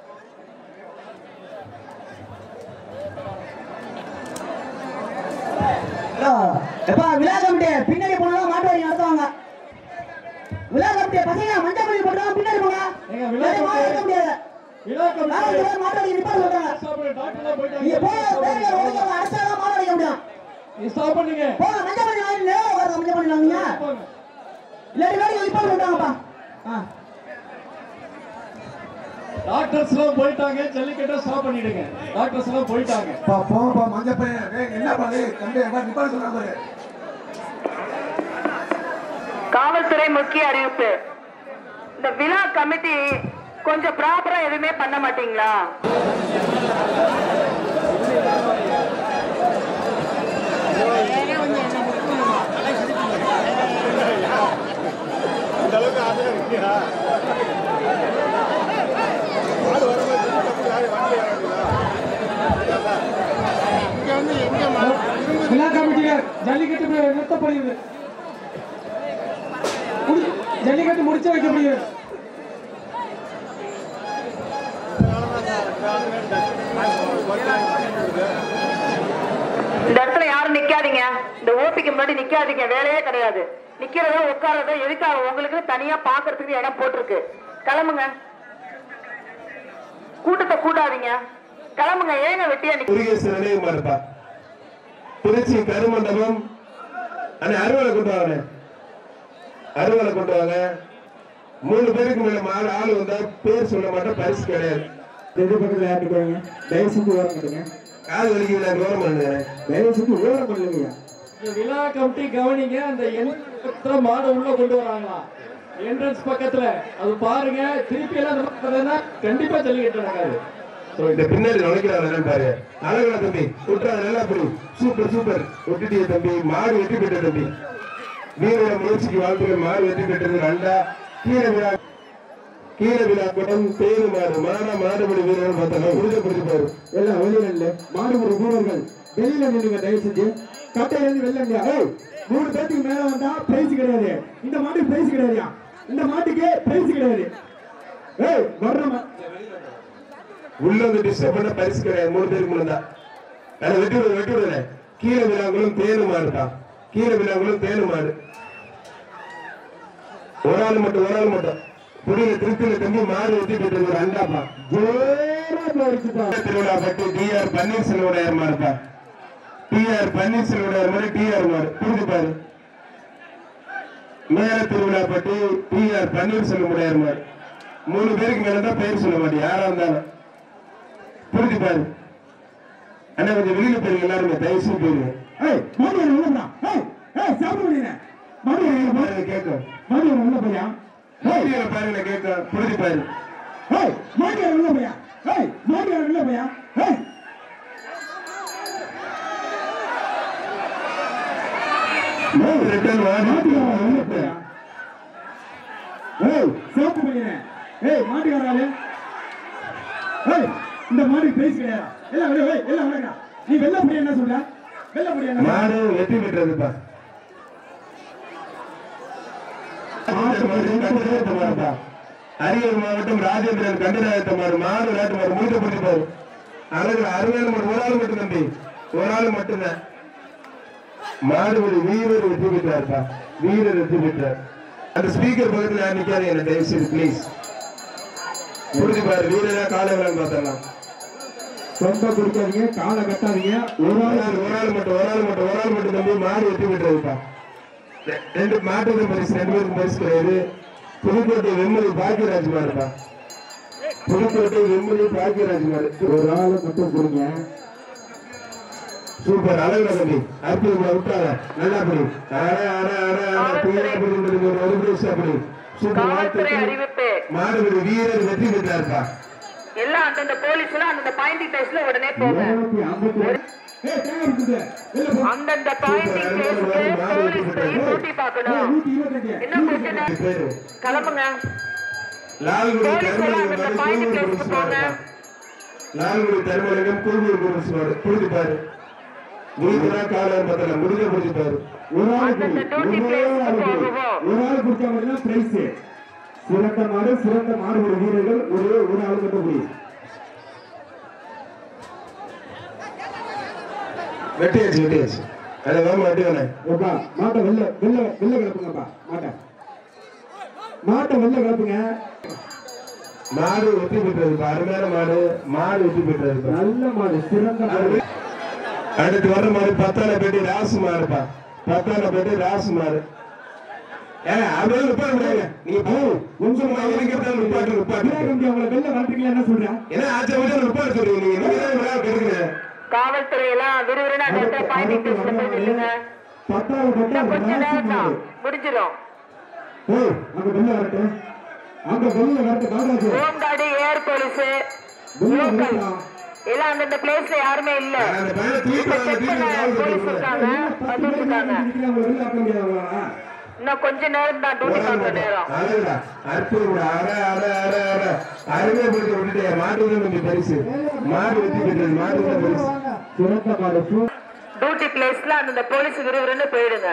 எப்பா விழா கமிட்டி பின்னாடி போனா மாட்டு வரி நடத்துவாங்க விழா கமிட்டி பசங்க மஞ்சள் பள்ளி போட்டுருவாங்க பின்னாடி போங்க ஏங்க, விழா பின்னாடி மாடு கமிட்டி- எடுக்க முடியாது விழா கமிட்டி- நாலு பேர் மாட்டு வரி நிப்பாட சொல்றாங்க சாப்பிடு, டாக்டர்லாம் போயிட்டாங்க. நீங்க போங்க பேருங்க ஓடிக்கோங்க அடிச்சாதான் மாடு அடிக்க முடியும் நீ ஸ்டாப் பண்ணுங்க போங்க மஞ்சள் பள்ளி வாங்கி நேரம் உட்காருங்க மஞ்சள் பள்ளி வாங்குங்க போங்க. இல்லாட்டி வேலைக்கு நிப்பாட சொல்றாங்கப்பா ஆ டாக்டர்ஸ் எல்லாம் போயிட்டாங்க ஜல்லிக்கட்டை ஸ்டாப் பண்ணிடுங்க டாக்டர்ஸ் எல்லாம் போயிட்டாங்க போங்கப்பா மஞ்சள் பையன் ஏய், என்ன பாரு தம்பி எல்லாம் நிப்பாட சொன்னா பாரு காவல்துறை முக்கிய அறிவிப்பு இந்த விழா கமிட்டி கொஞ்சம் ப்ராப்பரா எதுவுமே பண்ண மாட்டீங்களா விழா கமிட்டியார் ஜல்லிக்கட்டு நிறுத்தப்படுகிறது முடி- ஜல்லிக்கட்டு முடிச்சு வைக்கப்படுகிறது இந்த இடத்துல யாரும் நிக்காதீங்க இந்த ஓபிக்கு முன்னாடி நிக்காதீங்க வேலையே கிடையாது நிக்கிறதோ உட்காரதோ எதுக்காக உங்களுக்கு தனியா பாக்குறதுக்கு இடம் போட்டிருக்கு கிளம்புங்க கூட்டத்தை கூட்டாதீங்க கிளம்புங்க ஏங்க வெட்டியா நிக்க முருகேசன் நினைவு மாறுப்பா திருச்சி கருமண்டபம் அண்ணே அறுவலை கொண்டு வாங்க அறுவலை கொண்டு வாங்க மூணு பேருக்கு மேல மாறு ஆள் வந்தா பேர் சொல்ல மாட்டேன் பரிசு கிடையாது எது பக்கத்துல யாருக்குங்க தயவு செஞ்சு ஓரம் பண்ணுங்க காது வலிக்கு நான் கவனம் பண்ணுறேன் தயவு செஞ்சு ஓரம் பண்ணுங்க இந்த விழா கமிட்டி கவனிங்க அந்த எந்த மாடு உள்ள கொண்டு வராங்களா என்ட்ரன்ஸ் பக்கத்துல அது பாருங்க திருப்பி எல்லாம் இந்த பக்கம் வந்ததுன்னா கண்டிப்பா ஜல்லிக்கட்டு நடக்காது இந்த பின்னாடி நுழைக்கிறாங்க பாரு அழகா தம்பி விட்டா நல்லா புரி சூப்பர் சூப்பர் ஒட்டிட்டிய தம்பி மாடு வெற்றி பெற்ற தம்பி வீரோட முயற்சிக்கு வாழ்த்துக்கள் மாடு வெற்றி பெற்றது ரெண்டா கீழ விழா கீழ விழா கூட்டம் பேரு மாடு மாடா மாடுபடி வீரர்கள் பார்த்தாங்க உறுதிப்படுத்தி பாரு எல்லாம் வெளியில இல்ல மாடுபடி வீரர்கள் வெளியில நின்னுங்க தயவு செஞ்சு கட்டையில இருந்து வெளில இல்லையா ஏய் மூணு பேத்துக்கு மேல வந்தா பிரைஸ் கிடையாது இந்த மாட்டுக்கு பிரைஸ் கிடையாதுயா இந்த மாட்டுக்கு பிரைஸ் கிடையாது ஏய் வர்ற மா- உள்ள வந்து டிஸ்டர்ப் பண்ண பரிசு கிடையாது மூணு பேருக்கு முன்னதா அதை வெட்டி விடுங்க வெட்டி விடுங்க கீழே விழாங்களும் தேனு மாடுப்பா கீழே விழாங்களும் தேனு மாடு ஒரு ஆள் மட்டும் ஒரு ஆள் மட்டும் புரியல திருப்தியில தம்பி மாடு வெட்டி பெற்றது ரெண்டாப்பா ஜோரா போயிருச்சுப்பா திருவிழா பட்டு டிஆர் பன்னீர்செல்வம் மாடுப்பா டிஆர் பன்னீர்செல்வம் மாதிரி டிஆர் மாடு புரிஞ்சு பாரு மேல திருவிழா பட்டு டிஆர் பன்னீர்செல்வம் மாடு மூணு பேருக்கு மேலதான் பெயர் சொல்ல மாட்டேன் யாரா இருந்தாலும் புரிஞ்சு பாரு அண்ணா கொஞ்சம் வெளியில போயிருங்க எல்லாருமே தயவு செய்து போயிருங்க ஏய் மாடு உள்ள ஏய் ஏய் சாப்பிட முடியல மாடு உள்ள பாருங்க கேட்கும் மாடு உள்ள போயா வீடியோல பாருங்க கேட்கும் புரிஞ்சு பாரு ஏய் மாடு உள்ள போயா ஏய் மாடு உள்ள போயா ஏய் ரிட்டர்ன் வாடி மாடு உள்ள போயா ஏய் சாப்பிட முடியல ஏய் மாட்டுக்காராளு ஏய் இந்த மாடு பிரைஸ் கிடையாது எல்லாம் விடு ஏய் எல்லாம் விடுங்க நீ வெள்ளப்படி என்ன சொல்ற வெள்ளப்படி என்ன சொல்ற? மாடு வெற்றி பெற்றதுப்பா அரியலூர் மாவட்டம் ராஜேந்திரன் கண்டநாயத்த மாடு மாடு நாட்டு மாடு முடிக்க பிடிப்பாரு அழகு அருமையான மாடு ஒரு ஆள் மட்டும் தம்பி ஒரு ஆள் மட்டும்தான் மாடு ஒரு வீரர் வெற்றி பெற்றாருப்பா வீரர் வெற்றி பெற்றார் அந்த ஸ்பீக்கர் பக்கத்துல யார் நிக்காது என்ன தயவு செய்து ப்ளீஸ் புரிஞ்சு பாரு வீரரா காலை வேலை பார்த்தலாம் சொந்த கொடுக்காதீங்க காலை கட்டாதீங்க ஒரு ஒரு ஆள் ஆள் ஒரு ஆள் மட்டும் ஒரு ஆள் மட்டும் ஒரு ஆள் மட்டும் தம்பி மாடு வெற்றி பெற்றதுப்பா ரெ- ரெண்டு மாட்டுக்கு பரிசு ரெண்டு பேருக்கு பரிசு கிடையாது புதுக்கோட்டை வெம்மதி பாக்கியராஜ் மாடுப்பா புதுக்கோட்டை வெம்மதி பாக்கியராஜ் மாடு ஒரு ஆளை மட்டும் கொடுங்க சூப்பர் அழகுல தம்பி அற்புதமா விட்டாங்க நல்லா படி அட அட அட அட பேரா படி ஒரு ஒரு நிமிஷம் அப்படி சூப்பர் காவல்துறை வாழ்த்துக்கள். அறிவிப்பு மாடுபடி வீரர் வெற்றி பெற்றாருப்பா எல்லாம் அந்தந்த போலீஸ்ல அந்தந்த பாயிண்டிங் பிளேஸ்ல உடனே போங்க இருநூத்தி ஐம்பத்தி ஏய் தேங்காய் இருக்குது வெளில போ அந்தந்த பாயிண்டிங் பிளேஸ்க்கு போலீஸ் போய் டியூட்டி பார்க்கணும் நூத்தி இருபத்தஞ்சு இன்னும் கொஞ்ச நேரம் பேரு கிளம்புங்க லால்குடி போலீஸ் எல்லாம் தர்மலிங்கம் அந்தந்த மாடு பாயிண்டிங் கூகுள் பிளேஸ்க்கு குருசு போங்க மாடுப்பா. லால்குடி தர்மலிங்கம் கூகுள் குருசு மாடு புரிஞ்சு பாரு நீங்க காலம் பார்த்தல முடிஞ்ச புரிஞ்சு பாரு ஒரு ஆள் அந்தந்த கொடு. டியூட்டி ஒரே ஆள் பிளேஸ்க்கு கொடு. போகவும் ஒரு ஆள் கொடுத்தா மட்டும்தான் பிரைஸ் சிறந்த மாடு சிறந்த மாடு வீரர்கள் ஒரே ஒரு ஆள் மட்டும் புரியும் வெட்டியாச்சு வெட்டியாச்சு அதை வேணும் வெட்டியானே ஏப்பா மாட்டை வெளில வெளில வெளில கிளப்புங்கப்பா மாட்டை மாட்டை வெளில கிளப்புங்க மாடு வெற்றி பெற்றதுப்பா அருமையான மாடு மாடு வெற்றி பெற்றதுப்பா நல்ல மாடு சிறந்த மாடு அடுத்து வர மாடு பத்தான பேட்டி ராசு மாடுப்பா பத்தான பேட்டி ராசு மாடு ஏங்க அப்படியே நிப்பாட்ட முடியாங்க நீங்க போ கொஞ்சம் இருக்கிறதா நிப்பாட்டு நிப்பாட்டு வீரகம்பி அவங்களை வெளில வரட்டுங்களா என்ன சொல்றேன் ஏன்னா ஆச்சா மட்டும் நிப்பாட்டு சொல்றீங்க நீங்க நீங்க தான் விழா கெடுக்குங்க காவல்துறை எல்லாம் விறுவிறுன்னு அந்த இடத்துல பாயிண்டிங் பிளேஸ்ல போய் நில்லுங்க பத்தாவது பட்டா இன்னும் கொஞ்ச ராசி நேரம் தான் மாடு முடிஞ்சிடும் ஏய் அங்க வெளில வரட்டும் அங்க வெளில வரட்டும் Kamaraj home guard air police வெளில லோக்கல் வரட்டும் எல்லாம் அந்தந்த பிளேஸ்ல யாருமே இல்ல அந்த பையனை தூக்கி இப்ப வாங்க, செக் தூக்கி பண்ண வாங்க, போலீஸ் சொல்லுங்க. இருக்காங்க பத்து வந்துட்டு பேர் இருக்காங்க நிக்கிறாங்க, வெளில ஆக்க முடியாதவங்களா? இன்னும் கொஞ்ச நேரம் தான் டியூட்டி பார்க்க நேரம் அழகுடா அற்புதம்டா அட அட அட அட அருமையா போயிட்டு விட்டுட்டே மாட்டு தான் கொஞ்சம் பெருசு மாடு வெற்றி பெற்றது மாடு தான் பெருசு சிறந்த மாடு சூ- டியூட்டி பிளேஸ்ல அந்தந்த போலீஸ் விறுவிறுன்னு போயிடுங்க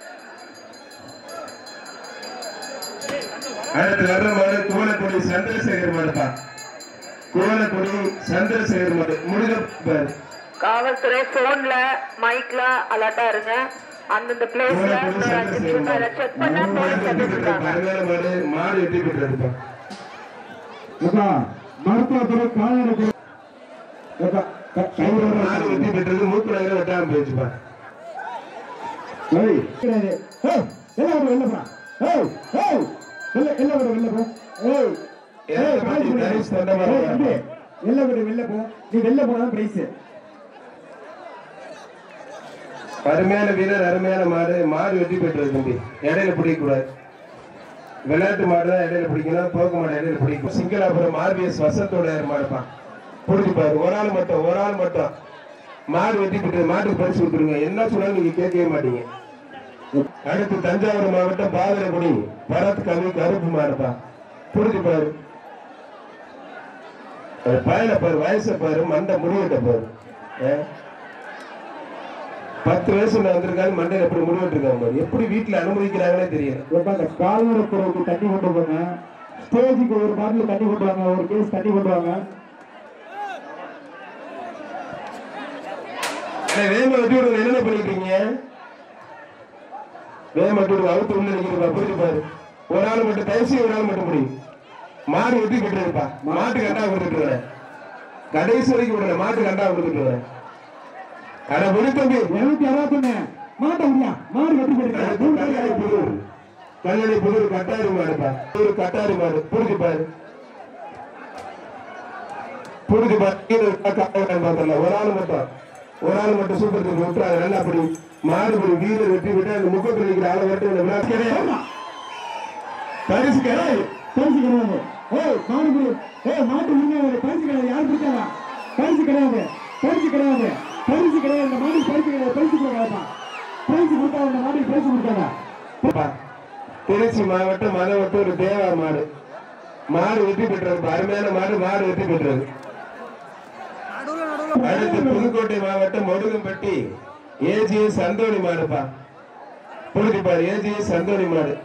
அடுத்து வர்ற மாடு கோலக்குடி சந்திரசேகர் மாடுப்பா கோலக்குடி சந்திரசேகர் மாடு முடிஞ்ச பாரு. காவல்துறை போன்ல மைக்ல அலர்ட்டா இருங்க அந்தந்த பிளேஸ்ல கோலக்குடி ஒரு அஞ்சு சந்திரசேகர் நிமிஷம் மாடு அதை செக் பண்ண மாடு போலீஸ் வெற்றி வந்துட்டு பெற்றது. இருக்காங்க அருமையான மாடு மாடு வெற்றி பெற்றதுப்பா ஏப்பா, மருத்துவத்துறை கால்நடை ஏப்பா, க- கையோட மாடு வெற்றி பெற்றது மூக்கு நகர வெட்டாம போயிடுச்சுப்பா ஏய், கிடையாது. ஏய், எல்லாம் விடு, வெளில போடா. ஏய், ஏய், வெளில- வெளில விடு, வெளில போ. ஏய், ஏய், ஏய், கால் பண்ணு. தயவு செய்து அந்த மாதிரி ஏய், தம்பி, வெளில விடு, வெளில போ. நீ வெளில போனாதான் பிரைஸ் அருமையான வீரர் அருமையான மாடு மாடு வெற்றி பெற்றது தம்பி இடையில பிடிக்க கூடாது விளையாட்டு மாடு தான் இடையில பிடிக்கணும் போக்க மாடு இடையில பிடிக்கும் சிங்களாபுரம் ஆர்பிஎஸ் வசத்தோட மாடுப்பான் பிடிச்சிப்பாரு ஒரு ஆள் மட்டும் ஒரு ஆள் மட்டும் மாடு வெற்றி பெற்றது மாட்டுக்கு பரிசு கொடுத்துருங்க என்ன சொன்னாலும் நீங்க கேட்கவே மாட்டீங்க அடுத்து தஞ்சாவூர் மாவட்டம் பாதரகுடி பரத் கவி கருப்பு மாடுப்பா புரிஞ்சுப்பாரு பயனை பாரு வயசை பாரு மண்டை முடிவிட்ட பாரு ஏ? பத்து வயசுல வந்திருக்காரு மண்டையில எப்படி முடிவிட்டு இருக்காங்க பாரு எப்படி வீட்டுல அனுமதிக்கிறாங்கன்னே தெரியல ஏப்பா, இந்த கால்நடைத்துறைக்கு தண்ணி கொண்டு போங்க ஸ்டேஜுக்கு ஒரு பாட்டில் தண்ணி கொண்டு வாங்க ஒரு கேஸ் தண்ணி கொண்டு வாங்க அண்ணே, வேகமா வெட்டி விடுங்க என்னென்ன பண்ணிட்டு இருக்கீங்க வேகமா வெட்டி விடுங்க அவுத்து உள்ள நிக்கிறப்பா புரிஞ்சு பாரு ஒரு ஆள் மட்டும் தயசி ஒரு ஆள் மட்டும் முடியும் மாடு வெட்டி விட்டுருப்பா மாட்டு கண்டா கொடுத்துட்டு வரேன் கடைசி வரைக்கும் விடல மாட்டு கண்டா கொடுத்துட்டு வரேன் அட விடு தம்பி இருநூத்தி அறுபத்தொன்னு மாட்ட முடியா மாடு வெட்டி அடுத்து கல்லணை புதூர் கல்லணை புதூர் கட்டாரி மாடுப்பா ஒரு கட்டாரி மாடு புரிஞ்சு பாரு புரிஞ்சு பாரு கீழே இருக்கா, காலை பார்த்தல ஒரு ஆள் மட்டும் ஒரு ஆள் மட்டும் சூப்பர் தூக்கி விட்டுறாங்க நல்லா அப்படி மாடுபடி வீரர் வெற்றி விட்டு அந்த முகத்தில் இருக்கிற ஆளை மட்டும் இந்த விழா கிடையாது பரிசு கிடையாது பரிசு கிடையாது ஏய் மாடு குடு ஏய் மாட்டு உரிமையாளர் பரிசு கிடையாது யார் பிடிச்சாங்க பரிசு கிடையாது பரிசு கிடையாது பரிசு கிடையாது இந்த மாடு பரிசு கிடையாது பரிசு கிடையாதுப்பா பரிசு கொடுத்தா இந்த மாடு பரிசு கொடுத்தாங்க திருச்சி மாவட்டம் மதவட்டம் ஒரு தேவா மாடு மாடு வெற்றி பெற்றது அருமையான மாடு மாடு வெற்றி பெற்றது அடுத்து புதுக்கோட்டை மாவட்டம் ஒடுகம்பட்டி ஏஜிஎஸ் சந்தோணி மாடுப்பா புரிஞ்சுப்பாரு ஏஜிஎஸ் சந்தோணி மாடு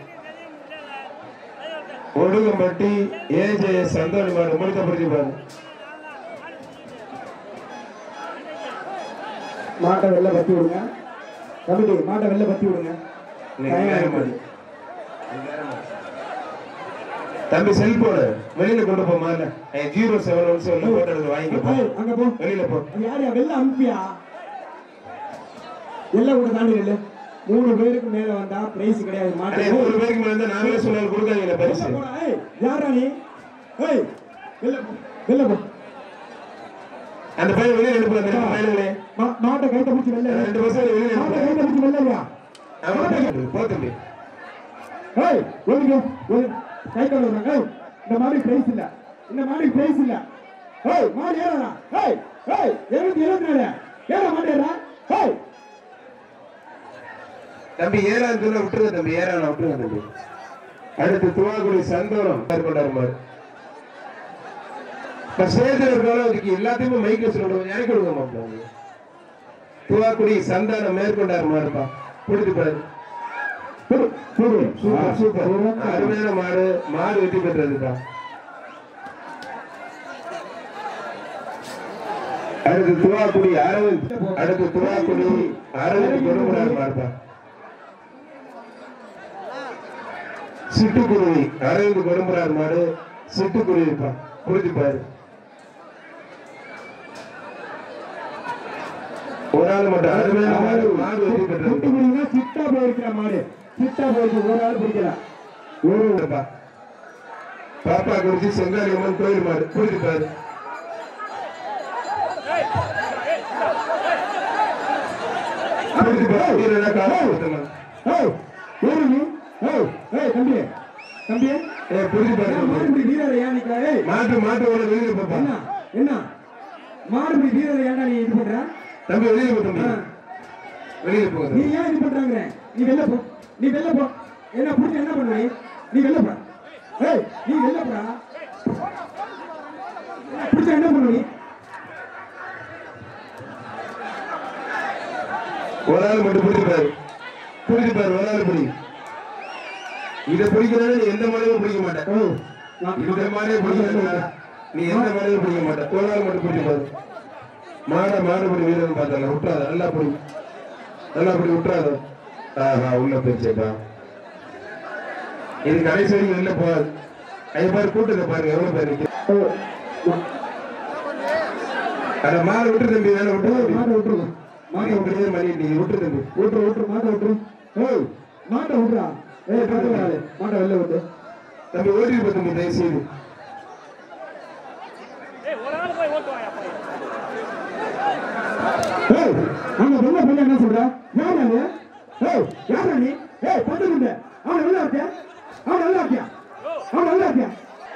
ஒடுகம்பட்டி ஏஜிஎஸ் சந்தோணி மாடு முடிக்க புரிஞ்சுப்பாரு மாட்டை வெளில பத்தி விடுங்க கமிட்டி மாட்டை வெளில பத்தி விடுங்க இன்னைக்கு வேற மாடு. தம்பி செல்போனு வெளியில கொண்டு போமால ஜீரோ செவன் ஒன் செவன் போட்டு எடுத்து வாங்கிக்க போ. ஏய், அங்க போ வெளியில போ அது யார் யா வெளில அனுப்பியா எல்லாம் கூட தாண்டி வெள்ளு மூணு பேருக்கு மேல வந்தா பிரைஸ் கிடையாது அண்ணே, மாட்டை மூணு பேருக்கு மேல இருந்தா நாங்களே சொன்னாலும் கொடுக்காதீங்க பரிசு வெளில போடா, ஏய், யாரா நீ ஏய் வெளில போ வெளில போ அந்த பையன் வெளியில அனுப்புற அந்த ரெண்டு பையனுங்களே மா- மாட்டை கைட்ட பிடிச்சி வெளில அந்த ரெண்டு பசங்க வெளியில மாட்டை அனுப்புற கைட்ட பிடிச்சி வெளில இல்லையா அவன் போ தம்பி ஏய் ஒழுங்கு ஒழுங்கு கைட்ட விடுறாங்க ஏய் இந்த மாதிரி பிரைஸ் இல்ல இந்த மாதிரி பிரைஸ் இல்ல ஏய் மாடு ஏறா ஏய் ஏய் எழுபத்தி எழுபத்தி நாலு ஏற மாட்டேறா ஏய் தம்பி ஏறான்னு சொன்னா விட்டுருங்க தம்பி ஏறான விட்டுருங்க தம்பி அடுத்து துவாக்குடி சந்தோனம் மேற்கொண்டாரு மாதிரி இப்ப ஸ்டேஜில் இருக்காலும் அதுக்கு எல்லாத்தையுமே மைக்க சொல்லணும் இறக்கி விடுங்க மாப்பிள்ள துவாக்குடி சந்தானம் மேற்கொண்டாரு மாடுப்பா பிடித்து பாரு சூப்பர் சூப்பர் அருமையான மாடு மாடு வெற்றி பெற்றதுப்பா அடுத்து துவாக்குடி அரவிந்த் அடுத்து துவாக்குடி அரவிந்த் கொடுமுடார் மாடுப்பா சிட்டுக்குருவி அரவிந்த் கொடுமுறார் மாடு சிட்டுக்குருவிப்பா புரிஞ்சு பாரு ஒரு ஆள் மட்டும் அருமையான மாடு மாடு வெற்றி பெற்றது குட்டிக்குடினா சிட்டா போயிருக்கிற மாடு சிட்டா போயிருக்கு ஒரு ஆள் பிடிக்கல ஊருப்பா பாப்பா குறிச்சி செங்காலி அம்மன் கோயில் மாடு புரிஞ்சு பாரு புரிஞ்சு பாரு வீரனா காசு கொடுத்தலாம் ஏய் ஊரு நீ ஏய் ஏய் தம்பி தம்பி ஏ புரிஞ்சு பாரு ஏன் மாடுபிடி வீரரை ஏன் நிக்கிற ஏய் மாட்டு மாட்டு உள்ள வெளியில பாப்பா என்ன என்ன மாடுபிடி வீரரை ஏன்டா நீ இது பண்ற தம்பி வெளியில போ தம்பி ஆ. வெளியில போங்க நீ ஏன் இது பண்றாங்க நீ வெளில போ நீ வெளில போ என்ன புடிச்சு என்ன பண்ணுவ நீ நீ வெளில போ ஏய் நீ வெளில போடா புடிச்சு என்ன பண்ணுவ நீ ஒரு ஆள் மட்டும் புரிஞ்சு பாரு புரிஞ்சு பாரு ஒரு ஆள் புடி இதை பிடிக்கிறதா நீ எந்த மாடையும் பிடிக்க மாட்டேன் ஓ நான் இந்த மாடையும் பிடிக்கிறதா நீ எந்த மாடையும் பிடிக்க மாட்டேன் ஒரு ஆள் மட்டும் புரிஞ்சு பாரு மாடை மாடுபடி வீரன் பார்த்தல விட்டுறாத நல்லா புடி நல்லா புடி விட்டுறாத ஆஹா உள்ள போயிடுச்சேப்பா இது கடைசி வரைக்கும் வெளில போகாது ஐயா பாரு கூட்டத்தை பாருங்க எவ்வளவு பேர் இருக்கு அட மாடு விட்டு தம்பி வேலை விட்டு மாட்டை விட்டுருங்க மாடு விட்டுறதே மணி நீ விட்டு தம்பி விட்டுரு விட்டுரு மாட்டை விட்டுரு ஏய் மாட்டை விட்டுறா ஏய் பார்த்து வராது மாட்டை வெளில விட்டு தம்பி ஓட்டி தம்பி தயவு செய்து ஏய் அங்க வெளில போய் என்ன சொல்ற யார் அது ஏய் யார் நீ ஏய் பத்து குண்டு அவன் வெளில இருக்கியா அவன் வெளில இருக்கியா அவன் வெளில இருக்கியா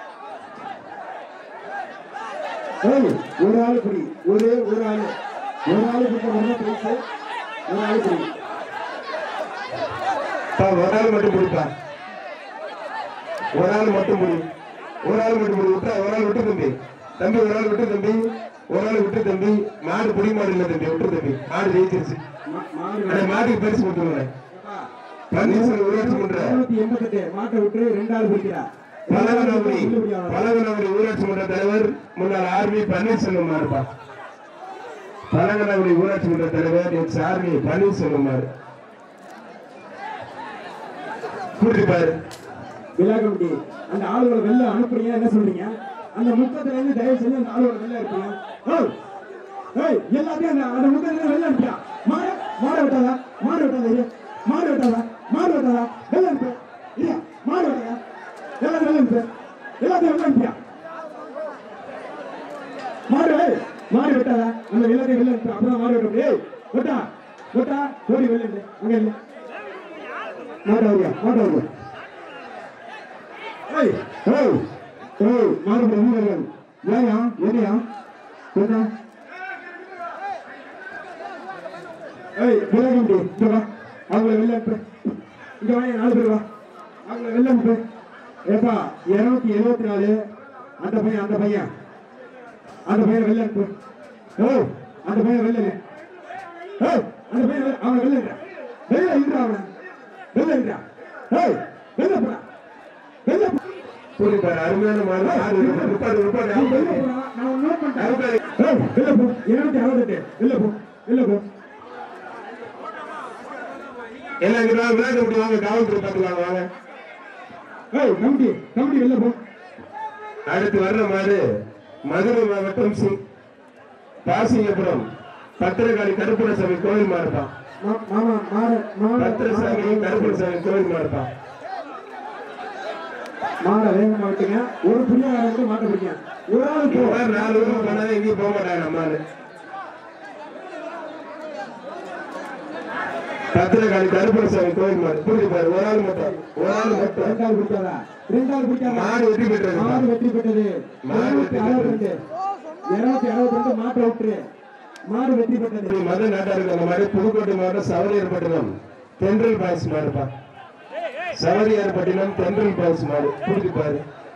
ஏய் ஒரு ஆள் புடி ஒரே ஒரு ஆள் ஒரு ஆள் கிட்ட வர பேசு ஒரு ஆள் புடி பா, ஒரு ஆள் மட்டும் பிடிப்பா ஒரு ஆள் மட்டும் பிடி ஒரு ஆள் மட்டும் பிடி விட்டா ஒரு ஆள் விட்டு தம்பி தம்பி ஒரு ஆள் விட்டு தம்பி ஒரு ஆள் விட்டு தம்பி மாடு பிடி மாடு இல்ல தம்பி விட்டு தம்பி மாடு ஜெயிச்சிருச்சு மா- மாடு அந்த மாட்டுக்கு பரிசு கொடுத்துருங்க பன்னீர்செல்வம் ஊராட்சி மன்ற இருநூத்தி எண்பத்தெட்டு மாட்டை விட்டு ரெண்டு ஆள் பிடிக்கிறா பலவனவரி பலவனவரி ஊராட்சி மன்ற தலைவர் முன்னாள் ஆர்மி பன்னீர்செல்வம் இருப்பா பலவனவரி ஊராட்சி மன்ற தலைவர் எக்ஸ் ஆர்மி பன்னீர்செல்வம் கூட்டி பாரு விழா கமிட்டி அந்த ஆளுகளை வெளில அனுப்புறீங்க என்ன சொல்றீங்க அந்த முக்கத்துல இருந்து தயவு செஞ்சு அந்த ஆளுகளை வெளில இருப்பீங்க ஏய், ஏய் எல்லாத்தையும் அந்த அந்த முக்கத்துல இருந்து வெளில அனுப்பியா மாட மாட விட்டாதா மாடு விட்டாதா இரு மாடு விட்டாதா மாடு விட்டாதா வெளில அனுப்பு இல்லையா மாடு விட்டாதா எல்லாத்தையும் வெளில அனுப்பு எல்லாத்தையும் வெளில அனுப்பியா மாடு ஏய், மாடு விட்டாதா அந்த எல்லாத்தையும் வெளில அனுப்பு அப்புறம் மாடு விட்ட ஏய் விட்டா விட்டா ஓடி வெளில இருந்து அங்க இல்லை மாடு வரியா மாடு வரியா ஏய் ஏய் ஏய் மாடு வீரர்கள் ஏயா ஏரியா என்ன ஏய் விலகண்டி இங்க வா அவங்கள வெளில அனுப்பு இங்க வா நாலு பேர் வா அவங்கள வெளில அனுப்பு ஏப்பா இருநூத்தி எழுபத்தி நாலு அந்த பையன் அந்த பையன் அந்த பையன் வெளில இருக்கு ஏய் அந்த பையன் வெளில இரு. ஏய் அந்த பையன் வெளில- அவன் வெளில இருக்கான் வெளில இருக்கான் அவன் வெளில இருக்கான் ஏய் வெளில போடா வெளில போ. புரியுது பாரு, அருமையான மாடு மாடு இருக்கு. உட்காரு, உட்காரு, நீ வெளில உட்காரு. போடா நான் நோட் பண்ணிட்டேன் உட்காரு. ஏய் வெளில போ இருநூத்தி அறுபத்தெட்டு வெளில போ வெளில போ எல்லாம் இங்க வாங்க, விளையாட முடியும் வாங்க காவல்துறை பார்த்துக்கலாம் வாங்க ஏய் கமிட்டி கமிட்டி வெளில போ அடுத்து வர்ற மாடு மதுரை மாவட்டம் சி பாசிங்கபுரம் பத்திரகாளி கருப்பணசாமி கோவில் மாடுதான் மா- மாமா மாடு மாடு பத்திரசாமி கருப்பணசாமி கோவில் மாடுதான் மாடை வேகமா விட்டுங்க ஒரு புரியா வந்து மாட்டை பிடிங்க ஒரு ஆள் இந்த போ மாதிரி நாலு ஊருக்கு போனாலும் எங்கேயும் போக மாட்டாங்க நம்ம ஆளு. பத்திரகாளி கருப்பணசாமி கோவில் மாடு புரியுது பாரு ஒரு ஆள் மட்டும் ஒரு ஆள் மட்டும் ரெண்டாள் பிடிக்காதா ரெண்டாள் பிடிக்காதா மாடு வெற்றி பெற்றது மாடு வெற்றி பெற்றது மாடு இருநூத்தி வெற்றி அறுபத்தி ரெண்டு இருநூத்தி அறுபத்தி ரெண்டு மாட்டை விட்டுரு மாடு வெற்றி பெற்றது மத நாட்டாருக்கு அந்த மாதிரி புதுக்கோட்டை மாவட்டம் சவரியர்பட்டினம் தென்றல் பாய்ஸ் மாடுப்பா சவரியர்பட்டினம் தென்றல் பாய்ஸ் மாடு புரிஞ்சு பாரு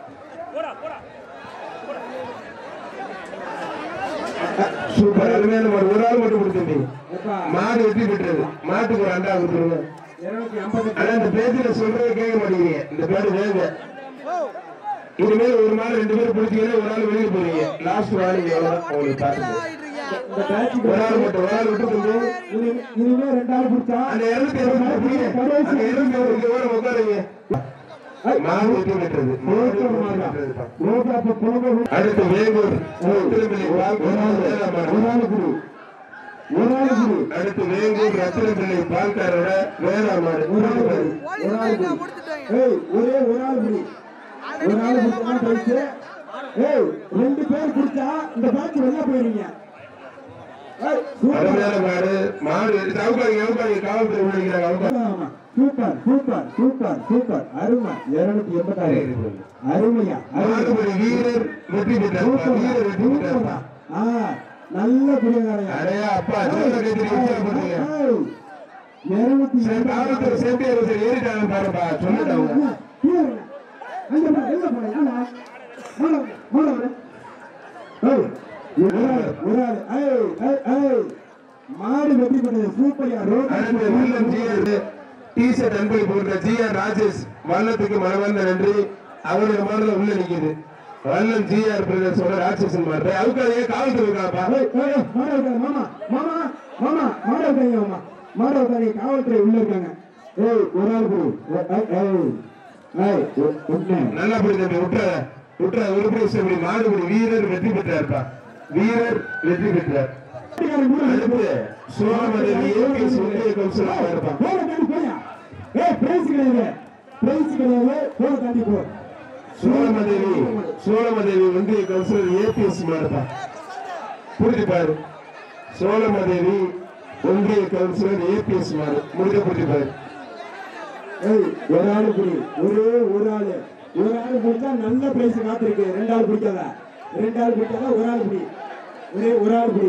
சூப்பர் அருமையான மாடு ஒரு ஆள் மட்டும் கொடுத்துருந்தீங்க எப்பா மாடு வெற்றி பெற்றது மாட்டுக்கு ஒரு அண்டா கொடுத்துருங்க இருநூத்தி ஐம்பத்தெட்டு ஆனா இந்த பேச்சுல சொல்றதை கேட்க மாட்டேங்கிறீங்க இந்த பேரு வேங்க இனிமேல் ஒரு நாள் ரெண்டு பேரும் பிடிச்சீங்கன்னா ஒரு நாள் வெளியே போறீங்க லாஸ்ட் வார்னிங் எவ்வளவுதான் உங்களுக்கு பாருங்க இந்த பேட்ச் ஒரு ஆள் மட்டும் ஒரு ஆள் விட்டு கொடுங்க இனி- இனிமே ரெண்டாள் பிடிச்சா அந்த இருநூத்தி இருபத்தி புரியுங்க அந்த இருநூத்தி இருபத்தி ஓரம் உட்காருங்க மாடு வெற்றி பெற்றது மாடு வெற்றி பெற்றதுப்பா. ரோஜா அப்ப புலம்பு அடுத்து வேங்கூர் ரத்தினப்பிள்ளை பால் ஒரு ஆள் வேளாண் மாடு. ஒரு ஆள் குரு ஒரு ஆள் குரு அடுத்து வேங்கூர் ரத்தினப்பிள்ளை பால்காரோட வேளாண் மாடு ஒரு ஆள் குரு ஒரு ஆள் குரு ஏய் ஒரே ஒரு ஆள் குரு ஒரு ஆள் குடிச்சா போயிடுச்சு ஏய் ரெண்டு பேர் குடிச்சா இந்த பேட்ச் வெளில போயிருவீங்க ஏய், சூப்பர். அருமையான மாடு மாடு எடுத்து அவுக்காங்க அவுக்காங்க காவல்துறை விழுகிறாங்க அவுக்காங்க ஆமா. சூப்பர் சூப்பர் சூப்பர் சூப்பர் அருமை இருநூத்தி எண்பத்தாறு அருமையா அருமை மாடுபடி வீரர் வெற்றி பெற்றார் சூப்பர் வீரர் வெற்றி சூப்பர் பெற்றார் ஆ நல்ல புரியகாரையா அடையா அப்பா ஜோர கைத்தறி உற்சாகப்படுத்துங்க இருநூத்தி சரி, காவல்துறை சேஃப்டி ஆஃபீஸர் ஏறிட்டாங்க பாருப்பா சொல்லிட்டாங்க மாடு வெற்றி பெற்றது சூப்பரியா அடுத்து வில்லம் ஜிஆர் டிஷர்ட் அன்பை போன்ற ஜிஆர் ராஜேஷ் வல்லத்துக்கு மனமார்ந்த நன்றி அவருடைய மாடல உள்ள நிக்குது வல்லம் ஜிஆர் பிரதர்ஸோட ராட்சசன் மாடு அவுக்காதே காவல்துறை இருக்காப்பா மாமா மாமா மாமா மாட உட்காருங்க மாமா மாட உட்காருங்க காவல்துறை உள்ள இருக்காங்க ஏய் ஒரு ஆள் கொடு ஏய், ஏய் ஏய் ஒ- ஒண்ணு நல்லா படி தம்பி விட்டுற விட்டுற உறுப்பினர் இப்படி மாடுபடி வீரர் வெற்றி பெற்றார்ப்பா வீரர் வெற்றி பெற்றார் அடுத்து சோழமதேவி ஏபிஎஸ் ஒன்றிய கவுன்சிலர் இருப்பான் போட தாண்டி போயா ஏய் பிரைஸ் கிடையாது பிரைஸ் கிடையாது போட தாண்டி போ சோழமதேவி சோழமதேவி ஒன்றிய கவுன்சிலர் ஏபிஎஸ் மாடுப்பா புரிஞ்சு பாரு சோழமதேவி ஒன்றிய கவுன்சிலர் ஏபிஎஸ் மாடு முடிஞ்ச புரிஞ்சு பாரு ஏய் ஒரு ஆளு புடி ஒரே ஒரு ஆளு ஒரு ஆளு பிடிச்சா நல்ல பிரைஸ் காத்திருக்கு ரெண்டு ஆள் பிடிக்காத ரெண்டு ஆள் பிடிக்காத ஒரு ஆள் பிடி ஒரே ஒரு ஆள் பிடி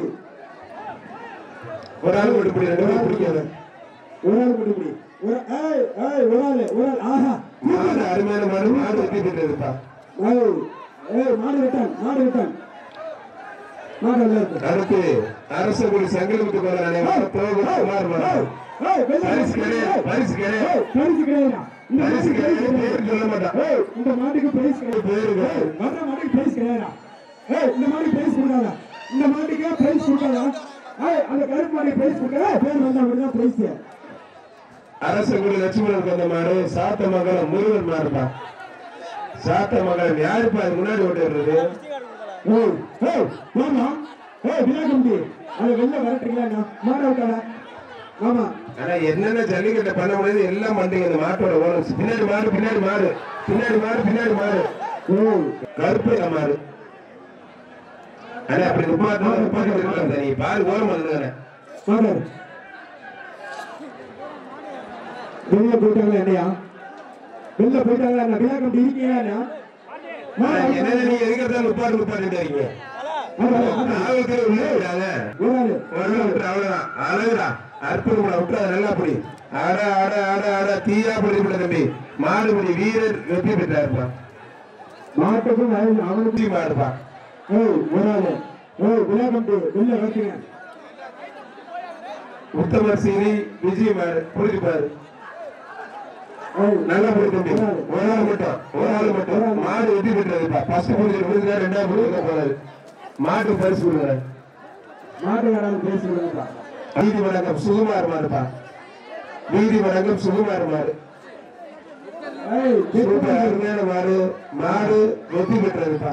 ஒரு ஆள் மட்டும் பிடி ரெண்டு பேரும் பிடிக்காத ஒரு ஆள் பிடி பிடி ஒரு ஏய் ஏய் ஒரு ஆளு ஒரு ஆள் ஆஹா மாடு அருமையான மாடு மாடு வெற்றி பெற்றதுப்பா ஏய் ஏய் மாடு விட்டான் மாடு விட்டான் மாடு நல்லா இருக்கு அடுத்து அரசகுடி சங்கலிமுத்து கோதரனை குமார் மாடு ஏய் வெளில பரிசு கிடையாது பரிசு கிடையாது ஏய் பரிசு கிடையாதுடா இந்த பரிசு மாட்டுக்கு கிடையாது பிரைஸ் பேர் சொல்ல மாட்டான் ஏய் இந்த மாட்டுக்கு பிரைஸ் கிடையாது பேரு கிடையாது. ஏய், வர்ற மாட்டுக்கு பிரைஸ் கிடையாதா ஏய் இந்த மாட்டுக்கு பிரைஸ் கொடுக்காத இந்த மாட்டுக்கு பிரைஸ் கொடுக்காதா ஏய் அந்த கருப்பு மாட்டுக்கு பிரைஸ் கொடுக்காத பேர் வந்தா மட்டும் பிரைஸ் அரசகுடி லட்சுமணன் வந்த மாடு சாத்த மகன் முருகன் மாடுப்பா சாத்த மகன் யாருப்பா அது முன்னாடி ஓட்டுறது ஏய் ஏய் மாமா ஏய் விநாயகம்பி அதை வெளில வரட்டுங்களா மாட விட்டாடா மாமா ஆனா என்னென்ன ஜல்லிக்கட்டை பண்ண முடியாது எல்லாம் பண்றீங்க இந்த மாட்டோட ஓனர்ஸ் பின்னாடி மாடு பின்னாடி மாடு பின்னாடி மாடு பின்னாடி மாடு ஏய் கருப்பு மாடு ஆனா அப்படி நிப்பாட்டு நிப்பாட்டி இருக்கலாம் நீ பாரு ஓரம் வந்துருங்க மாடர் வெளில போயிட்டாங்களா என்னையா வெளில போயிட்டாங்களா என்ன விநாயகம்பி இருக்கீங்களா என்ன நீங்க எதுக்கிறதா நிப்பாட்டு நிப்பாட்டிட்டு இருக்கீங்க ஆபத்துல உள்ள விடாத ஊராளு உள்ள விட்டு அவ்வளவுதான் அழகுடா அற்புதம் விட்டுறாத நல்லா அப்படி அட அட அட அட தீயா பிடிப்பட தம்பி மாடுபடி வீரர் வெற்றி பெற்றாருப்பா மாட்டுக்கும் வயல் அவனுக்கு வெற்றி மாடுப்பா ஏய் ஊராளு ஏய் விளையாட்டு வெளில வச்சுங்க உத்தமர் சீனி விஜய் மாடு புரிஞ்சு பாரு ஏய் நல்லா போய் தம்பி ஒரு ஆள் மட்டும் ஒரு ஆள் மட்டும் மாடு வெற்றி பெற்றதுப்பா ஃபர்ஸ்ட் புரிஞ்சு விழுந்தா ரெண்டாவது புரிஞ்சு போறாரு மாட்டு பரிசு கொடுக்குறேன் மாட்டுக்காரங்க பேசி விடுங்கப்பா வீதி வணக்கம் சுகுமார் மாடுப்பா வீதி வணக்கம் சுகுமார் மாடு ஏய் சூப்பர் அருமையான மாடு மாடு வெற்றி பெற்றதுப்பா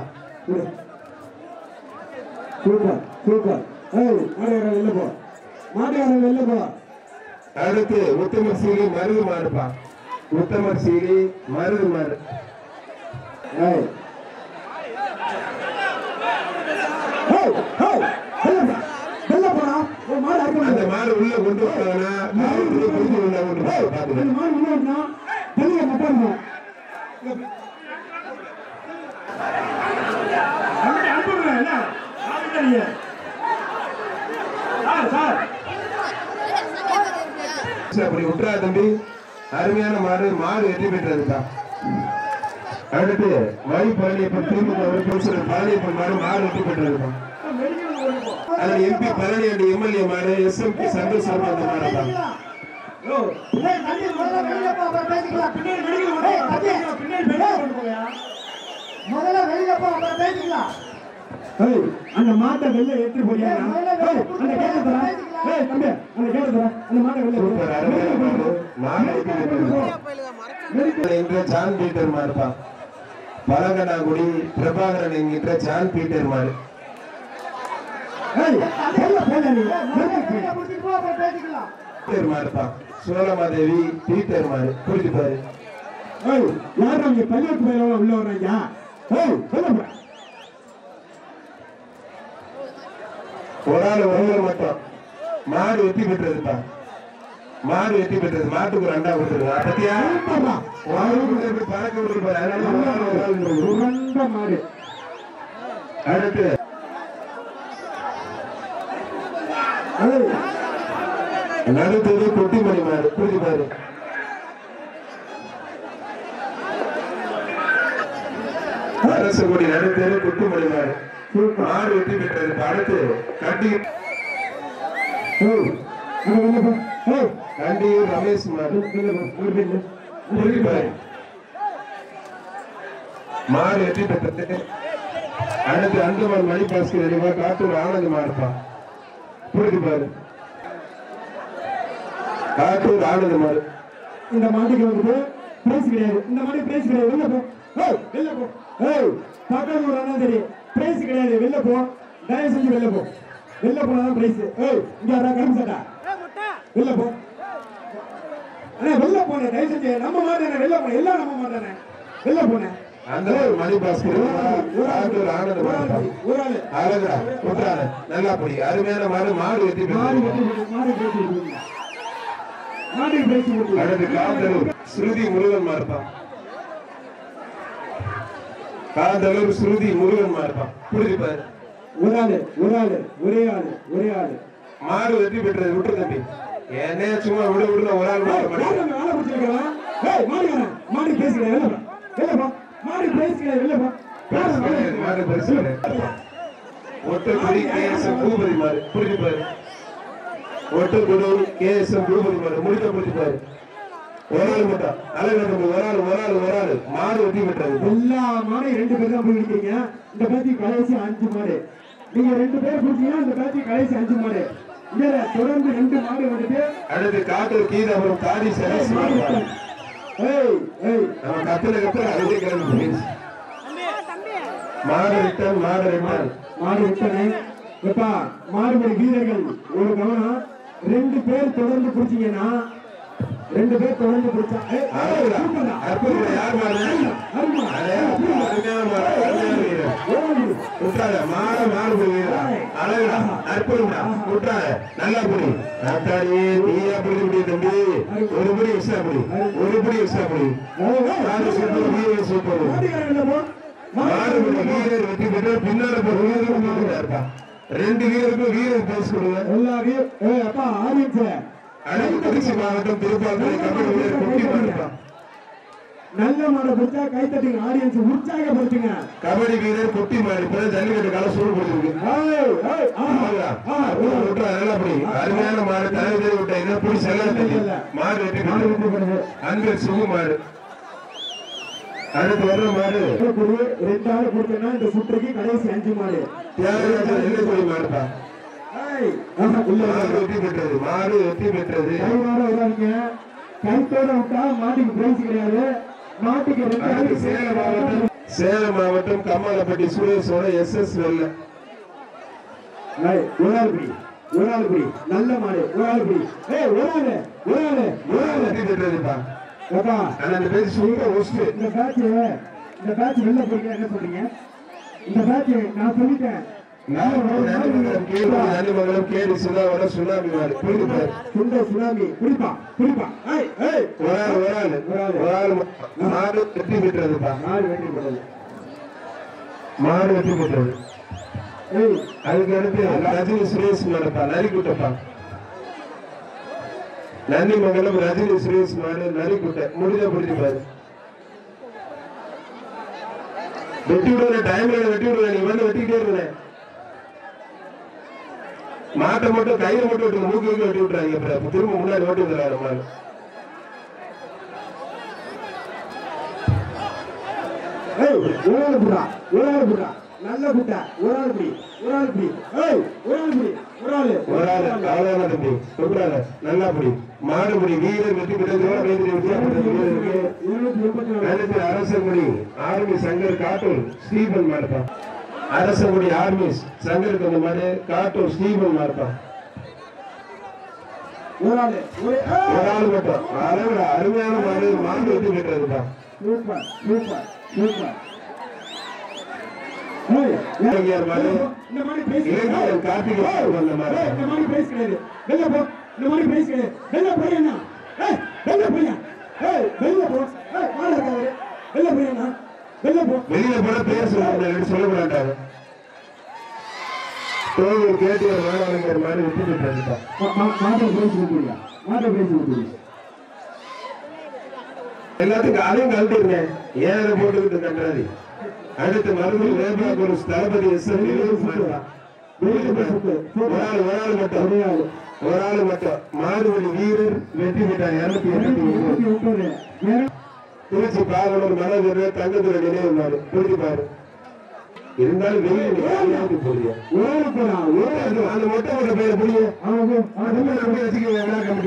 சூப்பர் சூப்பர் ஏய் மாட்டுக்காரங்க வெளில போ மாட்டுக்காரங்க வெளில போ அடுத்து உத்தமர் சீலி மருது மாடுப்பா உத்தமர் சீலி மருது மாடு ஏய் ஏய் ஏய் வெளில போ வெளில போடா ஒரு மாடு அறுக்க அந்த முடியாது மாடு உள்ள கொண்டு போனா காவல்துறை புரிஞ்சு உள்ள கொண்டு போய் இந்த பாத்துக்க மாடு முன்னாடினா வெளில மட்டும் அனுப்புங்க என்ன ஆளுங்க சார் சார் சரி, அப்படி விட்டுறா தம்பி அருமையான மாடு மாடு வெற்றி பெற்றதுப்பா அடுத்து வை பழனியப்பன் திமுக உறுப்பினர் பழனியப்பன் மாடு மாடு வெற்றி பெற்றதுப்பா அதுல எம்பி பழனி அண்ட் எம்எல்ஏ மாடு எஸ்எம்பி சந்தோஷ் சர்மா அந்த மாடுப்பா ஏய், தம்பி, முதல்ல வெளியில போ, அப்புறம் பேசிக்கலாம். ஏய், தம்பி, முதல்ல வெளியில போ, அப்புறம் பேசிக்கலாம். ஏய் அந்த மாட்டை வெளில எடுத்து போறியா ஏய், முதல்ல ஏய் வெளில அந்த கேட்ட தர பேசிக்கலாம். ஏய் தம்பி அந்த கேட்ட தர அந்த மாட்டை வெளில சூப்பர் அருமையான மாடு மாடு வெற்றி பெற்றது என்கிற ஜான் பீட்டர் மாடுப்பா பழங்கனாகுடி பிரபாகரன் என்கின்ற ஜான் பீட்டர் மாடு ஏய் வெளில போடா நீ ஏய், முதல்ல வெளியில முடிச்சிட்டு போ, அப்புறம் பேசிக்கலாம். பீட்டர் மாடுப்பா சோழமாதேவி பீட்டர் மாடு புரிஞ்சு பாரு ஏய் யாரும் இங்க பள்ளிக்கூட்டு போயிடலாம் உள்ள வர்றாங்க ஏய் வெளில போ ஒரு ஆள் ஒரு ஆள் மட்டும் மாடு வெற்றி பெற்றதுப்பா மாடு வெற்றி பெற்றது மாட்டுக்கு ஒரு அண்டா கொடுத்துருங்க பத்தியா வாழ்வுக்கு எப்படி பறக்க விட்டுருப்பாரு அதனால ஒரு ஆள் ஒரு ஆள் நின்று. உரண்ட மாடு அடுத்து ஏய் நடுத்தது கொட்டிமணி மாடு புரிஞ்சு பாரு அரசு கொடி நடுத்தது கொட்டிமணி மாடு மாடு வெற்றி பெற்றது அடுத்து கண்டி ஏய் அங்க வெளில போ ஏய் கண்டியூர் ரமேஷ் மாடு வெளில போ அங்க வெளில புரிஞ்சு பாரு மாடு வெற்றி பெற்றது அடுத்து அந்தமான் மணி பாஸ்கர் அறிவா காட்டூர் ஆனந்த் மாடுப்பா புரிஞ்சு பாரு காட்டூர் ஆனந்த் மாடு இந்த மாட்டுக்கு வந்துட்டு பிரைஸ் கிடையாது இந்த மாட்டுக்கு பிரைஸ் கிடையாது வெளில போ ஏய் வெளில போ ஏய் பக்கத்து ஊர் அண்ணா சரி பிரைஸ் கிடையாது வெளில போ தயவு செஞ்சு வெளில போ வெளில போனாதான் பிரைஸ் ஏய் இங்க வர கரும்பு சட்டா வெளில போ அண்ணா வெளில போனே தயவு செஞ்சு நம்ம மாட்டேனே வெளில போனேன் எல்லாம் நம்ம மாட்டேனே வெளில போனேன் அந்த மணி பாஸ்கர் காட்டூர் ஆனந்த் மாடுப்பா ஒரு ஆளு அழகுடா குற்றால நல்லா படி அருமையான மாடு மாடு வெற்றி மாடு பெற்றது வெட்டி போடு, மாடு பிரைஸ் கொடுங்க மாடு பிரைஸ் கொடுங்க அடுத்து காந்தலூர் ஸ்ருதி முருகன் மாறுப்பா காந்தலூர் ஸ்ருதி முருகன் மாறுப்பா புரிஞ்சு பாரு ஒரு ஆளு ஒரு ஆளு ஒரே ஆளு ஒரே ஆளு மாடு வெற்றி பெற்றது விட்டு தம்பி என்னைய சும்மா விடு விடுன ஒரு ஆள் மாட்ட யார் மாட்டேன் நம்ம வேலை பிடிச்சிருக்கிறா? ஏய், மாடுக்காரன், மாடு பேசுகிறேன், வெளில போ. வெளில போ. மாடு பேசுகிறேன், வெளில போ. யார் நம்ம வேலை மாடு பரிசு கிடையாது. ஒட்டக்குடி கேஎஸ்எம் பூபதி மாடு புரிஞ்சு பாரு ஒட்டக்குடி கேஎஸ்எம் பூபதி மாடு முடிக்க புரிஞ்சு பாரு ஒரு ஆள் மட்டும் அழகு தம்பி ஒரு ஆள் ஒரு ஆள் ஒரு ஆள் மாடு வெற்றி பெற்றது எல்லா மாடையும் ரெண்டு பேர் தான் போய் நிக்கிறீங்க இந்த பேத்தி கடைசி அஞ்சு மாடு நீங்க ரெண்டு பேர் பிடிச்சீங்கன்னா இந்த பேத்தி கடைசி அஞ்சு மாடு இங்க தொடர்ந்து ரெண்டு மாடு வந்துட்டு அடுத்து காட்டூர் கீதாபுரம் தாடி சரஸ் மாடு மாடு விட்டேன். ஏய் ஏய் நம்ம கத்துல கத்துல அழுதே கிளம்பி மாடு ரிட்டன் மாடு ரிட்டன் மாடு விட்டனே எப்பா மாடுபடி வீரர்கள் ஒரு கவனம் ரெண்டு பேர் தொடர்ந்து பிடிச்சீங்கன்னா ரெண்டு பேர் தொடர்ந்து பிடிச்சா ஏய், ஏய், சூப்பர்டா. அற்புதம் யார் மாடு அருமா. அதே அருமையான மாடு அருமையான வீரர் ஓடு. குற்றால மாட மாடு போய் வீரா அழகுடா அற்புதம்டா குற்றால நல்லா புடி அத்தாடி நீயா புடி புடி தம்பி ஒரு புடி எக்ஸ்ட்ரா புடி ஒரு புடி எக்ஸ்ட்ரா புடி ஏய், ஏய், மாடு சூப்பர் வீரர் சூப்பர் மாட்டுக்காரன் வெளில போ மாடுபடி வீரர் வெற்றி பெற்று பின்னால போற வீரரும் வீரரா இருப்பா ரெண்டு வீரருக்கும் வீரர் பேச கொடுங்க எல்லா வீர- ஏய், அப்பா ஆடியன்ஸ் அடுத்து திருச்சி மாவட்டம் திருப்பாத்துறை கபடி வீரர் குட்டி மாடுப்பா நல்ல மாடை பிடிச்சா கை தட்டுங்க ஆடியன்ஸ் உற்சாகப்படுத்துங்க கபடி வீரர் குட்டி மாடு இப்ப ஜல்லிக்கட்டு கால சூடு போட்டுருக்கு ஏய், ஏய், ஆ, ஆமாங்களா? ஆ, விட்டுறா, விட்டுறா, நல்லா பிடி. அருமையான மாடு தலைவர் தேடி விட்ட இதை பிடிச்சி எல்லாம் தள்ளி. மாடு வெற்றி பெற்றது. அன்பில் சுகு மாடு அடுத்து வர்ற மாடு ஒரு ரெண்டு ஆள் கொடுத்தேன்னா இந்த சுற்றுக்கு கடைசி அஞ்சு மாடு தியாகராஜர் எல்லைக்கோயில் மாடுப்பா ஏய், ஆஹா, இல்ல, இல்ல, மாடு இல்ல. வெற்றி பெற்றது மாடு வெற்றி பெற்றது கையோட விடாதீங்க கைத்தோட விட்டா மாட்டுக்கு பிரைஸ் கிடையாது மாட்டுக்கு ரெண்டு அடுத்து ஆளுக்கு சேலம் மாவட்டம் சேலம் மாவட்டம் கம்மாலப்பட்டி சுரேஷோட எஸ் எஸ் வெள்ள ஏய், ஒரு ஆள் பிடி ஒரு ஆள் பிடி நல்ல மாடு ஒரு ஆள் பிடி ஏய் ஒரு ஆளு ஒரு ஆளு ஒரு மாடு ஆளு வெற்றி பெற்றதுப்பா ஏப்பா ஆனா அந்த பேர் சுங்க ஒஸ்ட் இந்த பேட்ச் இந்த பேட்ச் வெளில போறீங்க என்ன சொல்றீங்க இந்த பேட்ச் நான் சொல்லிட்டேன் நன்னிமங்கலம் கேடு நன்னிமங்கலம் கேடு சுதாவோட சுனாமி மாடு புரிந்து பாரு சுண்ட சுனாமி குடிப்பா குடிப்பா ஏய் ஏய் ஒரு ஆள் ஒரு ஆள் ஒரு ஆள் மாடு வெற்றி பெற்றதுப்பா மாடு வெட்டி போடுது மாடு வெற்றி பெற்றது ஏய் அதுக்கு அடுத்து ரஜினி சுரேஷ் மாடுப்பா நரிக்குட்டப்பா நன்னிமங்கலம் ரஜினி சுரேஷ் மாடு நரிக்குட்டை முடிஞ்ச முடிஞ்சு பாரு வெட்டி விடுற டைம்ல வெட்டி விடுற நீ வந்து வெட்டிக்கிட்டே இருந்தேன் மாட்டை மட்டும் கையில மட்டும் வெட்டி மூக்கு மூக்கு வெட்டி விட்டுறாங்க அப்புறம் திரும்ப முன்னாடி ஓட்டி வந்துடுறாரு மாடு ஏய் ஒரு ஆள் புடா ஒரு ஆள் புடா நல்ல புட்டா ஒரு ஆள் பிடி ஒரு ஆள் பிடி ஏய் ஒரு ஆள் பிடி ஒரு ஆள் ஒரு ஆள் அவ்வளவுதான் தம்பி சொல்றாரு நல்லா புடி மாடு புடி வீரர் வெற்றி பெற்றது வித்தியாசம் வீரருக்கு இருநூத்தி எண்பத்தி நாலு அடுத்து அரசங்குடி ஆர்மி சங்கர் காட்டூர் ஸ்டீபன் மாடுப்பா அரசங்குடி ஆர்மி சங்கருக்கு அந்த மாடு காட்டூர் ஸ்டீபன் மாடுப்பா ஒரு ஆள் ஒரு ஏய்! ஒரு ஆள் மட்டும் அளவுல அருமையான மாடு மாடு வெற்றி பெற்றதுப்பா சூப்பர் சூப்பர் சூப்பர் ஏய், ஏய், இளைஞர் மாடு இந்த மாதிரி பேசி இளைஞர் கார்த்திகை வந்த மாடு ஏய், இந்த மாதிரி பேச கிடையாது வெளில போ இந்த மாதிரி பேச கிடையாது வெளில போறியா ஏய் வெளில போறியா ஏய் வெளில போ ஏய் மாடு இருக்காரு வெளில போறியா வெளில போ வெளியில போல பேர் சொல்ல சொல்ல மாட்டாங்க கோவில் கேட்டியர் மாணவர்கள் மாடு வெற்றி பெற்றதுப்பா மா- மா- மாட்டை பேசி கொடுக்குறியா மாட்டை பேசி கொடுக்குறியா எல்லாத்துக்கும் அதையும் கழட்டிருங்க ஏன் அதை போட்டுக்கிட்டு கட்டுறது அடுத்து மறுபடியும் வேபா குரு தளபதி எஸ் எம் ஒரு ஆள் ஒரு ஆள் மட்டும் ஒரு ஆள் மட்டும் மாடுபடி வீரர் வெற்றி பெற்றார் இருநூத்தி எண்பத்தி ஒன்பது முப்பது வேற திருச்சி பாகனூர் மனோகர் தங்கத்துறை நினைவு மாடு புரிஞ்சு பாரு இருந்தாலும் வெளியே போறியா ஒரு போடா ஒரு அது- அந்த மொட்டை மொட்டை பேரை புரியும் அவங்க அது மேல அப்படியே வச்சுக்க வேணாம் கமிட்டி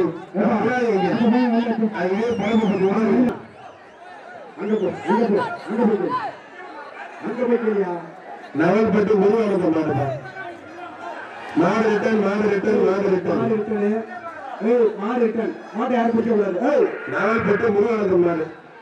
அது இதே பழம்பு பண்ணுவாங்க அங்க போ அங்க போ அங்க போய் அங்க போய்க்கிறியா நவல்பட்டு உருவானது மாடுதான் மாடு ரிட்டன் மாடு ரிட்டன் மாடு ரிட்டன் மாடு ரிட்டனு ஏய் மாடு ரிட்டன் மாட்டை யாரும் பிடிக்க கூடாது ஏய் நவல்பட்டு உருவானது மாடு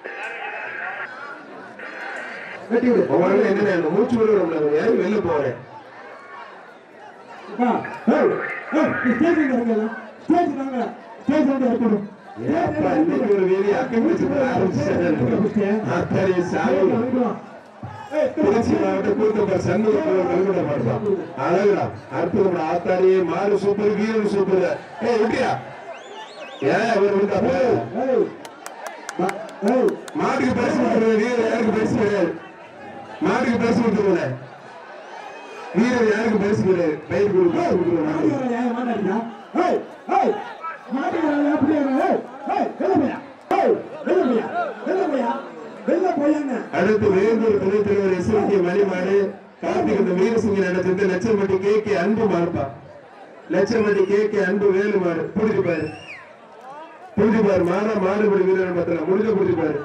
வெட்டி விடு உங்களுக்கு என்ன வேணும்? மூச்சு விடுவோம் யாரும் வெளில போறேன் அப்பா ஏய் ஏய் நீ ஸ்டேஜ் இறங்கலாம் ஸ்டேஜ் வாங்க ஸ்டேஜ் வந்து ஏற்படும் ஏப்பா, இன்னைக்கு ஒரு வெளி அக்கம் வச்சு ஆரம்பிச்சு அத்தனை சாமி திருச்சி மாவட்டம் கூத்தப்பர் சண்முக கல்விட மாட்டான் அழகுடா அற்புதம் ஆத்தாரியே மாடு சூப்பர் வீரன் சூப்பர் ஏய் விட்டியா ஏன் அவர் விட்டாப்ப ஏய் பா- ஏய் மாட்டுக்கு பரிசு கொடுத்துருங்க வீரர் யாருக்கு பரிசு கிடையாது மாட்டுக்கு பரிசு கொடுத்துருங்க வீரர் யாருக்கு பரிசு கிடையாது பயிர் கொடுத்து மாடு வர ஏன் மாட்டாடியா ஏய் ஏய் மாடு வர அப்படியே ஏய் ஏய் வெளில போயா ஏய் வெளில போயா வெளில போயா வெளில போயாங்க அடுத்து வேலூர் துணைத் தலைவர் எஸ் கே மணிமாடு கார்த்திக் வீரசிங்க நடத்திட்டு லட்சம்பட்டி கே கே அன்பு மாடுப்பா லட்சம்பட்டி கே கே அன்பு வேலு மாடு புடிச்சு பாரு புடிச்சு பாரு மாடா மாடுபடி வீரர் பத்திரம் முடிஞ்ச புடிச்சு பாரு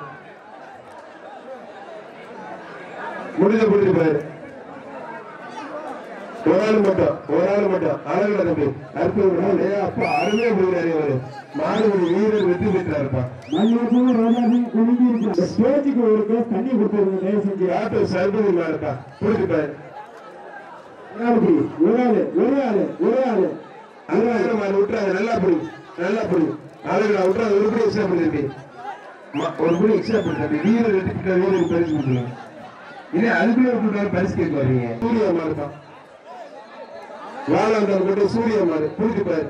முடிஞ்ச புடிச்சு பாரு ஒரு ஆள் மட்டும் ஒரு ஆள் மட்டும் அழகுல தம்பி அற்புதம் ஏ அப்பா அருமையா போகிறாரு அவரு மாடுபடி வீரர் வெற்றி பெற்றாருப்பா மல்லிகைப்பூ ரோஜாப்பூ குலுங்கி இருக்கு ஸ்டேஜுக்கு ஒரு கிளாஸ் தண்ணி கொடுத்துருங்க தயவு செஞ்சு ஆட்டோ சர்பதி மாடுப்பா புடிச்சு பாரு ஒரு ஆளு புடி. ஒரு ஆளு ஒரு ஆளு ஒரு ஆளு அழகான மாடு விட்டுறாங்க நல்லா புடி நல்லா புடி அழகா விட்டுறாங்க ஒரு புடி எக்ஸ்ட்ரா பண்ணி தம்பி ம- ஒரு புடி எக்ஸ்ட்ரா பண்ணி தம்பி வீரர் வெட்டி வீரர் பரிசு கொடுத்துருங்க இல்லை அதுக்குள்ள கூட்டம் பரிசு கேட்க வர்றீங்க சூரிய மாடுப்பா வாழாந்தர் கூட சூரிய மாடு புரிஞ்சு பாரு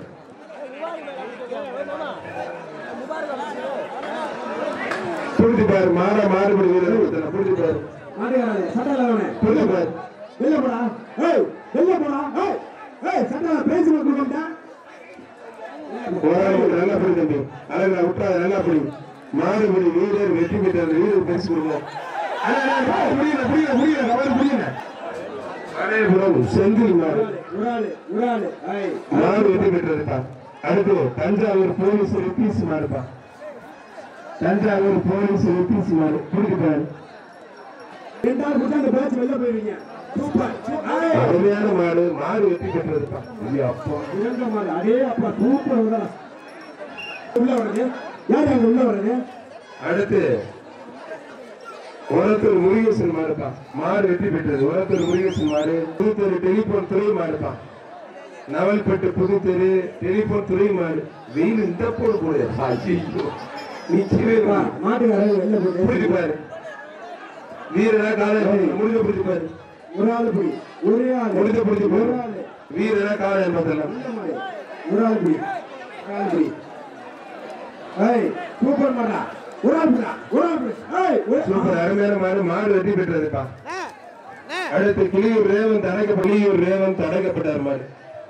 புரிஞ்சு பாரு மாட மாறுபடி வீரர் ஒருத்தனை புரிஞ்சு பாரு மாட்டுக்காரே சட்டை புரிஞ்சு பாரு வெளில போடா ஏய் வெளில போடா ஏய் ஏய் சட்டை பிரைஸ் கொடுக்கட்டா போராடி நல்லா புரி தம்பி அழகா விட்டாத நல்லா புரி மாறுபடி வீரர் வெற்றி பெற்ற அந்த வீரர் பரிசு கொடுங்க அண்ணா, அண்ணா, புரியல புரியல புரியல கவலை புரியல அதேபுரம் செந்தில் மாடு ஒரு ஆளு ஒரு ஆளு ஏய் மாடு வெற்றி பெற்றதுப்பா அடுத்து தஞ்சாவூர் போலீஸ் ரிப்பீஸ் மாடுப்பா தஞ்சாவூர் போலீஸ் ரிப்பீஸ் மாடு புரிஞ்சுப்பாரு ரெண்டாவது புத்தா அந்த பேட்ச் வெளில போயிருவீங்க சூப்பர் ஏய் அருமையான மாடு மாடு வெற்றி பெற்றதுப்பா ஐயோ அப்பா இறங்க மாடு அதே அப்பா சூப்பர் உள்ள உள்ள வர்றது யார் யார் உள்ள வர்றது அடுத்து உரத்தூர் முருகேசன் மாடுப்பா மாடு வெற்றி பெற்றது உரத்தூர் முருகேசன் மாடு புதுத்தெரு டெலிபோன் துறை மாடுப்பா நவல்பட்டு புதுத்தெரு டெலிபோன் துறை மாடு வெயில் இந்த போடு போடு ஐயோ நிச்சயமே வா, மாட்டுக்காரர் வெளில போயிட்டு புரிஞ்சுப்பாரு வீரரா காலை முடிஞ்ச புரிஞ்சுப்பாரு ஒரு ஆளு புடி ஒரே ஆளு முடிஞ்ச புரிஞ்சுப்பாரு ஒரு ஆளு வீரரா காலை என்பதெல்லாம் நல்ல மாடு ஒரு ஆளு புடி ஒரு ஆளு புடி ஏய் சூப்பர் மாடா ஒரு ஆள் புடா ஒரு ஆள் புடி ஏய் ஒரு சூப்பர் அருமையான மாடு மாடு வெற்றி பெற்றதுப்பா அடுத்து கிளியூர் ரேவன் தடக்க கிளியூர் ரேவன் தடக்கப்பட்டார் மாடு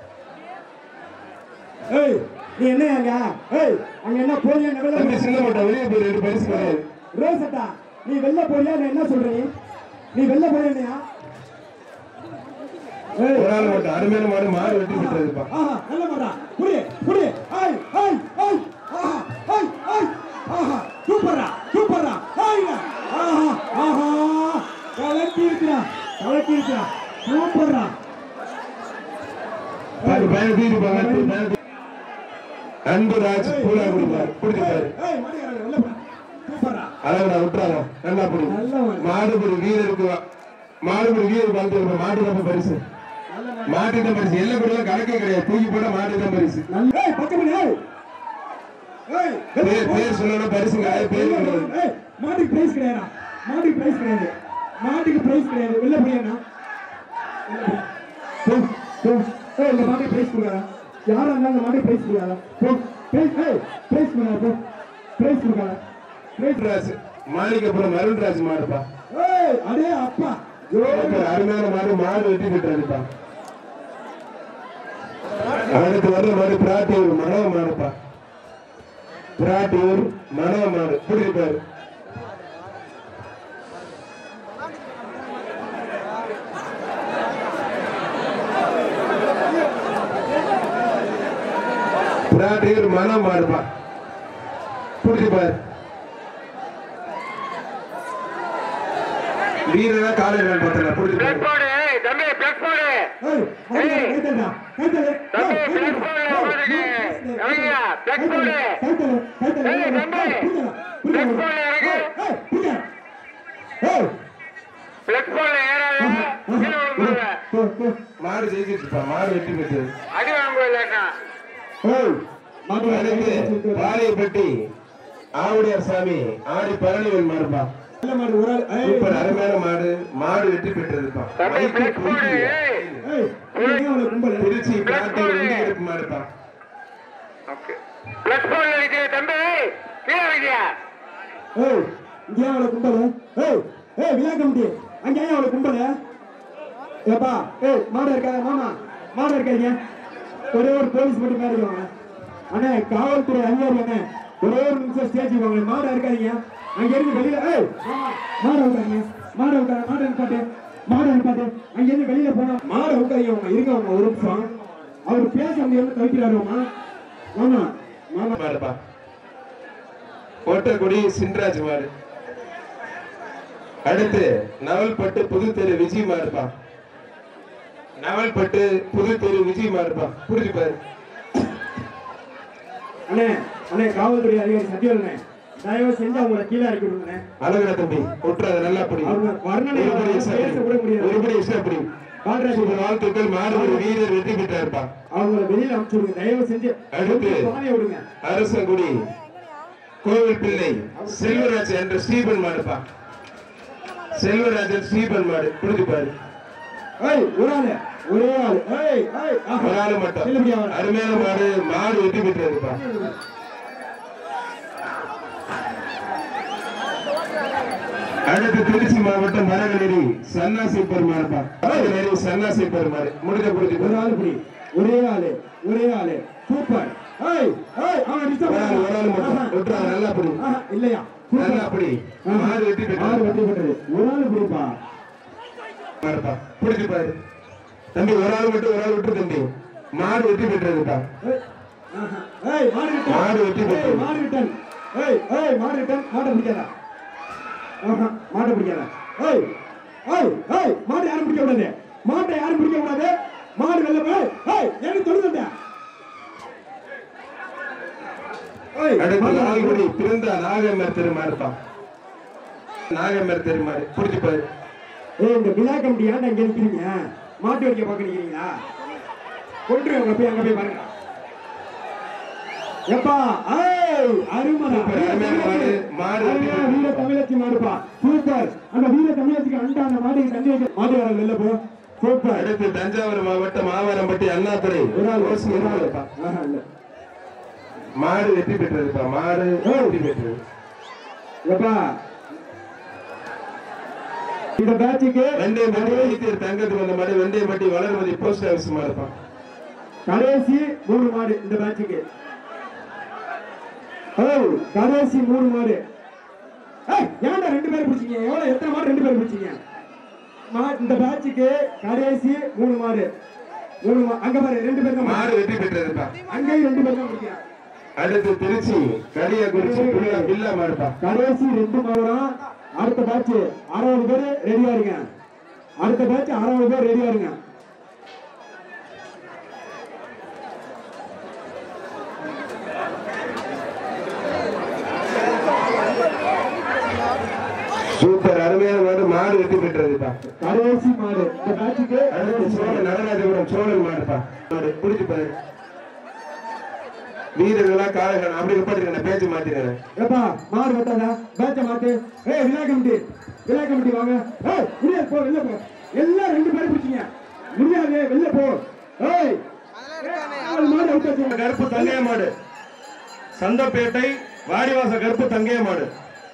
ஏய் நீ என்ன அங்க ஏய் அங்க என்ன போறியா என்ன தம்பி வெளில சின்ன மாட்டா வெளியே போய் ரெண்டு பரிசு கிடையாது ரோசட்டா நீ வெளில போறியா நான் என்ன சொல்ற நீ நீ வெளில போறியா ஏய் ஒரு ஆள் மட்டும் அருமையான மாடு மாடு வெற்றி பெற்றதுப்பா ஆஹா நல்ல மாடா புடி புடி ஏய் ஏய் ஏய் ஆஹா ஏய் ஏய் ஆஹா சூப்பரா சூப்பரா ஏய் ஆஹா ஆஹா கலக்கி இருக்கா கலக்கி இருக்கா சூப்பரா பாரு பயணம் தீருப்பாங்க அன்புராஜ் பூலா கொடுப்பார் பிடிச்சிப்பாரு ஏய் மாடியாரே வெளில போ சூப்பரா அளவுடா விட்டுறாங்க நல்லா புடி நல்ல மாடு. மாடுபடி வீரருக்கு வா- மாடுபடி வீரர் வாழ்த்து மாட்டு தான் பரிசு மாட்டு தான் பரிசு எல்லாம் கூட கணக்கே கிடையாது தூக்கி போட மாட்டு தான் பரிசு நல்ல ஏய் பக்கம் பண்ணு ஏய் ஏய் வெளில பேர் போ. பேர் சொல்லணும் பரிசு கிடையாது பேர் கிடையாது ஏய் மாட்டுக்கு பிரைஸ் கிடையாதா மாட்டுக்கு பிரைஸ் கிடையாது மாட்டுக்கு பிரைஸ் கிடையாது வெளில போறியா போ போ ஏய் இந்த மாட்டுக்கு பிரைஸ் கொடுக்காதா யாரா இருந்தாலும் இந்த மாட்டுக்கு பிரைஸ் கொடுக்காதா போ பிரைஸ் ஏய் பிரைஸ் கொடுக்காத போ பிரைஸ் கொடுக்காத பிரைஸ் ராஜ் மாளிகப்புறம் அருண்ராஜ் மாடுப்பா ஏய் அடே அப்பா சூப்பர், அருமையான மாடு மாடு வெட்டி பெற்றதுப்பா அடுத்து வர்ற மாடு பிராட்டியூர் மனோ மாடுப்பா பிராட்டியூர் மனோ மாடு புரியுது பிராட்டியூர் மனோ மாடுப்பா புரியுது பாரு வீரனா காலையில் பார்த்தல புரியுது பாரு பிளஸ் போடு தம்பி பிளஸ் போடு ஏய் கைத்தடா கைத்தடா தம்பி, black ball ல உட்காருங்க. இறங்குங்க, black ball. கைத்தடா கைத்தடா ஏய், தம்பி. black ball ல இறங்கு. ஏய் புடிங்க ஏய் பிளஸ் போடு ஏறாத கீழே விழுந்துருவ. போ போ மாடு ஜெயிச்சிருப்பா மாடு வெட்டி பெற்றது அடி வாங்குவ இல்லைன்னா ஏய் மாட்டு அடுத்து பாளையப்பட்டி ஆவுடையார் சாமி ஆடி பழனிவன் மாடுப்பா நல்ல மாடு ஒரு ஆள் ஏய் சூப்பர் அருமையான மாடு மாடு வெற்றி பெற்றதுப்பா தம்பி மைக்கு பிளஸ் போடு புடிச்சு. ஏய் ஏய் ஏய் அவளை கும்பல திருச்சி பிளாட்டி வண்டி எடுப்பு மாடுப்பா ஓகே பிளஸ் போடு இருக்கு தம்பி கீழே வைக்கியா ஏய் இங்கே அவளை கும்பல ஏய் ஏய் விழா கமிட்டி அங்க ஏன் அவளை கும்பல ஏப்பா ஏய் மாடு இருக்காத மாமா மாடு இருக்காதீங்க ஒரே ஒரு போலீஸ் மட்டும் மேலே வாங்க அண்ணே காவல்துறை அதிகாரி அண்ணே ஒரே ஒரு நிமிஷம் ஸ்டேஜ் வாங்க மாடு இருக்காதீங்க அங்க இருந்து வெளியில ஏய் மாடு உட்காருங்க மாடு உட்காரு மாடு நிப்பாட்டு மாடு நிப்பாட்டு அங்க இருந்து வெளியில போனா மாடு உட்காருங்க அவங்க இருங்க அவங்க ஒரு நிமிஷம் அவர் பேச முடியாம தவிக்கிறாரு மாமா மாமா மாமா மாடுப்பா கோட்டக்குடி சின்ராஜ் மாடு அடுத்து நவல்பட்டு புதுத்தெரு விஜய் மாடுப்பா நவல்பட்டு புதுத்தெரு விஜய் மாடுப்பா புரிஞ்சு பாரு அண்ணே அண்ணே காவல்துறை அதிகாரி சத்யவரண்ணே தயவு செஞ்சு அவங்கள கீழே இறக்கி விடுங்கண்ணே அழகா தம்பி ஒட்டுறது நல்லா புடி அவங்க வர்ணனை ஒருபடி extra பேச கூட புடி. முடியாது. ஒருபடி extra புடி. கால்ராஜ் சூப்பர் வாழ்த்துக்கள் மாடு ஒரு வீரர் வெற்றி பெற்றாருப்பா அவங்கள வெளியில அனுப்பிச்சு விடுங்க தயவு செஞ்சு அடுத்து. கொஞ்சம் பாதையை விடுங்க அரசங்குடி கோவில் பிள்ளை செல்வராஜ் என்ற ஸ்டீபன் மாடுப்பா செல்வராஜன் ஸ்ரீபன் மாடு புரிஞ்சு பாரு ஏய் ஒரு ஆளு ஒரே ஆளு ஏய் ஏய் ஆஹா. ஒரு ஆளு மட்டும் செல்லுபடியா வர. அருமையான மாடு மாடு வெற்றி பெற்றதுப்பா அடுத்து திருச்சி மாவட்டம் மரகநேரி சன்னாசி பெருமாறுப்பா மரகநேரி சன்னாசி பெருமாறு முடிஞ்ச புரிஞ்சு ஒரு ஆளு புடி ஒரே ஆளு ஒரே ஆளு சூப்பர் ஏய் ஏய் அவன் டிஸ்டர்ப் ஒரு ஆள் ஒரு ஆள் மட்டும் விட்டுறாங்க நல்லா புடி இல்லையா நல்லா புடி மாடு வெற்றி ஆறு பெற்றது வெற்றி பெற்றது ஒரு ஆளு புடிப்பா மாடுப்பா புடிச்சு பாரு தம்பி ஒரு ஆள் மட்டும் ஒரு ஆள் விட்டு தம்பி மாடு வெற்றி பெற்றதுப்பா ஏய், ஆஹா. ஏய் மாடு ரிட்டன் மாடு வெற்றி பெற்றது. ஏய் மாடு ரிட்டன் ஏய் ஏய் மாடு ரிட்டன் மாட்டை பிடிக்காத ஆஹா மாட்டை பிடிக்காத ஏய் ஏய் ஏய் மாட்டை யாரும் பிடிக்க கூடாது மாட்டை யாரும் பிடிக்க கூடாது மாடு வெளில போய் ஏய் எனக்கு தொடுதண்டா ஏய் அடுத்து மாடு லால்குடி பிறந்த நாகமர் திருமாறுப்பா நாகமர் திருமாறு புடிச்சு பாரு ஏய் இந்த விழா கமிட்டி ஏன்டா இங்க நிக்கிறீங்க மாட்டு வடிக்க பார்க்க நிக்கிறீங்களா கொண்டு அங்க போய் அங்க போய் பாருங்க எப்பா ஏய் அருமடா சூப்பர், அருமையான மாடு, மாடு அருமையான வீர தமிழச்சி மாடுப்பா சூப்பர் அந்த வீர தமிழச்சிக்கு அண்டா அந்த மாடு தண்ணி வைக்க மாடு வர வெளில போ சூப்பர் அடுத்து தஞ்சாவூர் மாவட்டம் மாவரம்பட்டி அண்ணாதுரை ஒரு ஆள் ரோஸ் ஒரு ஆள் மாடுப்பா. ஆஹா இல்ல மாடு வெற்றி பெற்றதுப்பா மாடு வெற்றி பெற்றது எப்பா இந்த பேட்சுக்கு வெண்டை மட்டி வைத்தியர் தங்கத்துக்கு வந்த மாடு வெண்டை மட்டி வளர்மதி போஸ்ட் ஆஃபீஸ் மாடுப்பா கடைசி மூணு மாடு இந்த பேட்சுக்கு ஓ கடைசி மூணு மாடு ஏய் ஏன்டா ரெண்டு பேர் பிடிச்சீங்க எவ்வளவு எத்தனை மாடு ரெண்டு பேர் பிடிச்சீங்க மா இந்த பேட்சுக்கு கடைசி மூணு மாடு மூணு மா அங்க பாரு ரெண்டு பேர் தான் மாடு மாடு. வெற்றி பெற்றதுப்பா அங்கேயும் ரெண்டு பேர் தான் பிடிக்கிறான் அடுத்து திருச்சி கடியாக்குறிச்சி பிள்ளை பில்லா மாடுப்பா கடைசி ரெண்டு மாதம் அடுத்த பேட்ச் அறுபது பேர் ரெடியா இருங்க அடுத்த பேட்ச் அறுபது பேர் ரெடியா இருங்க சூப்பர் அருமையான மாடு மாடு வெற்றி பெற்றதுப்பா கடைசி மாடு இந்த பேட்சுக்கு அடுத்து சோழன் நடராஜபுரம் சோழன் மாடுப்பா மாடு பிடிச்சு பாரு வீரர்களா காளைகள் அப்படி நிப்பாட்டிருக்கேன் பேச்சு மாத்திருக்கேன் ஏப்பா மாடு வெட்டாதா பேட்ச மாத்து ஏய் விழா கமிட்டி விழா கமிட்டி வாங்க ஏய் முடியாது போ வெளில போ எல்லாம் ரெண்டு பேரும் பிடிச்சீங்க முடியாது வெளில போ ஏய் நாலு மாடு அவுட் ஆச்சு கருப்பு தங்கைய மாடு சந்தப்பேட்டை வாடிவாச கருப்பு தங்கைய மாடு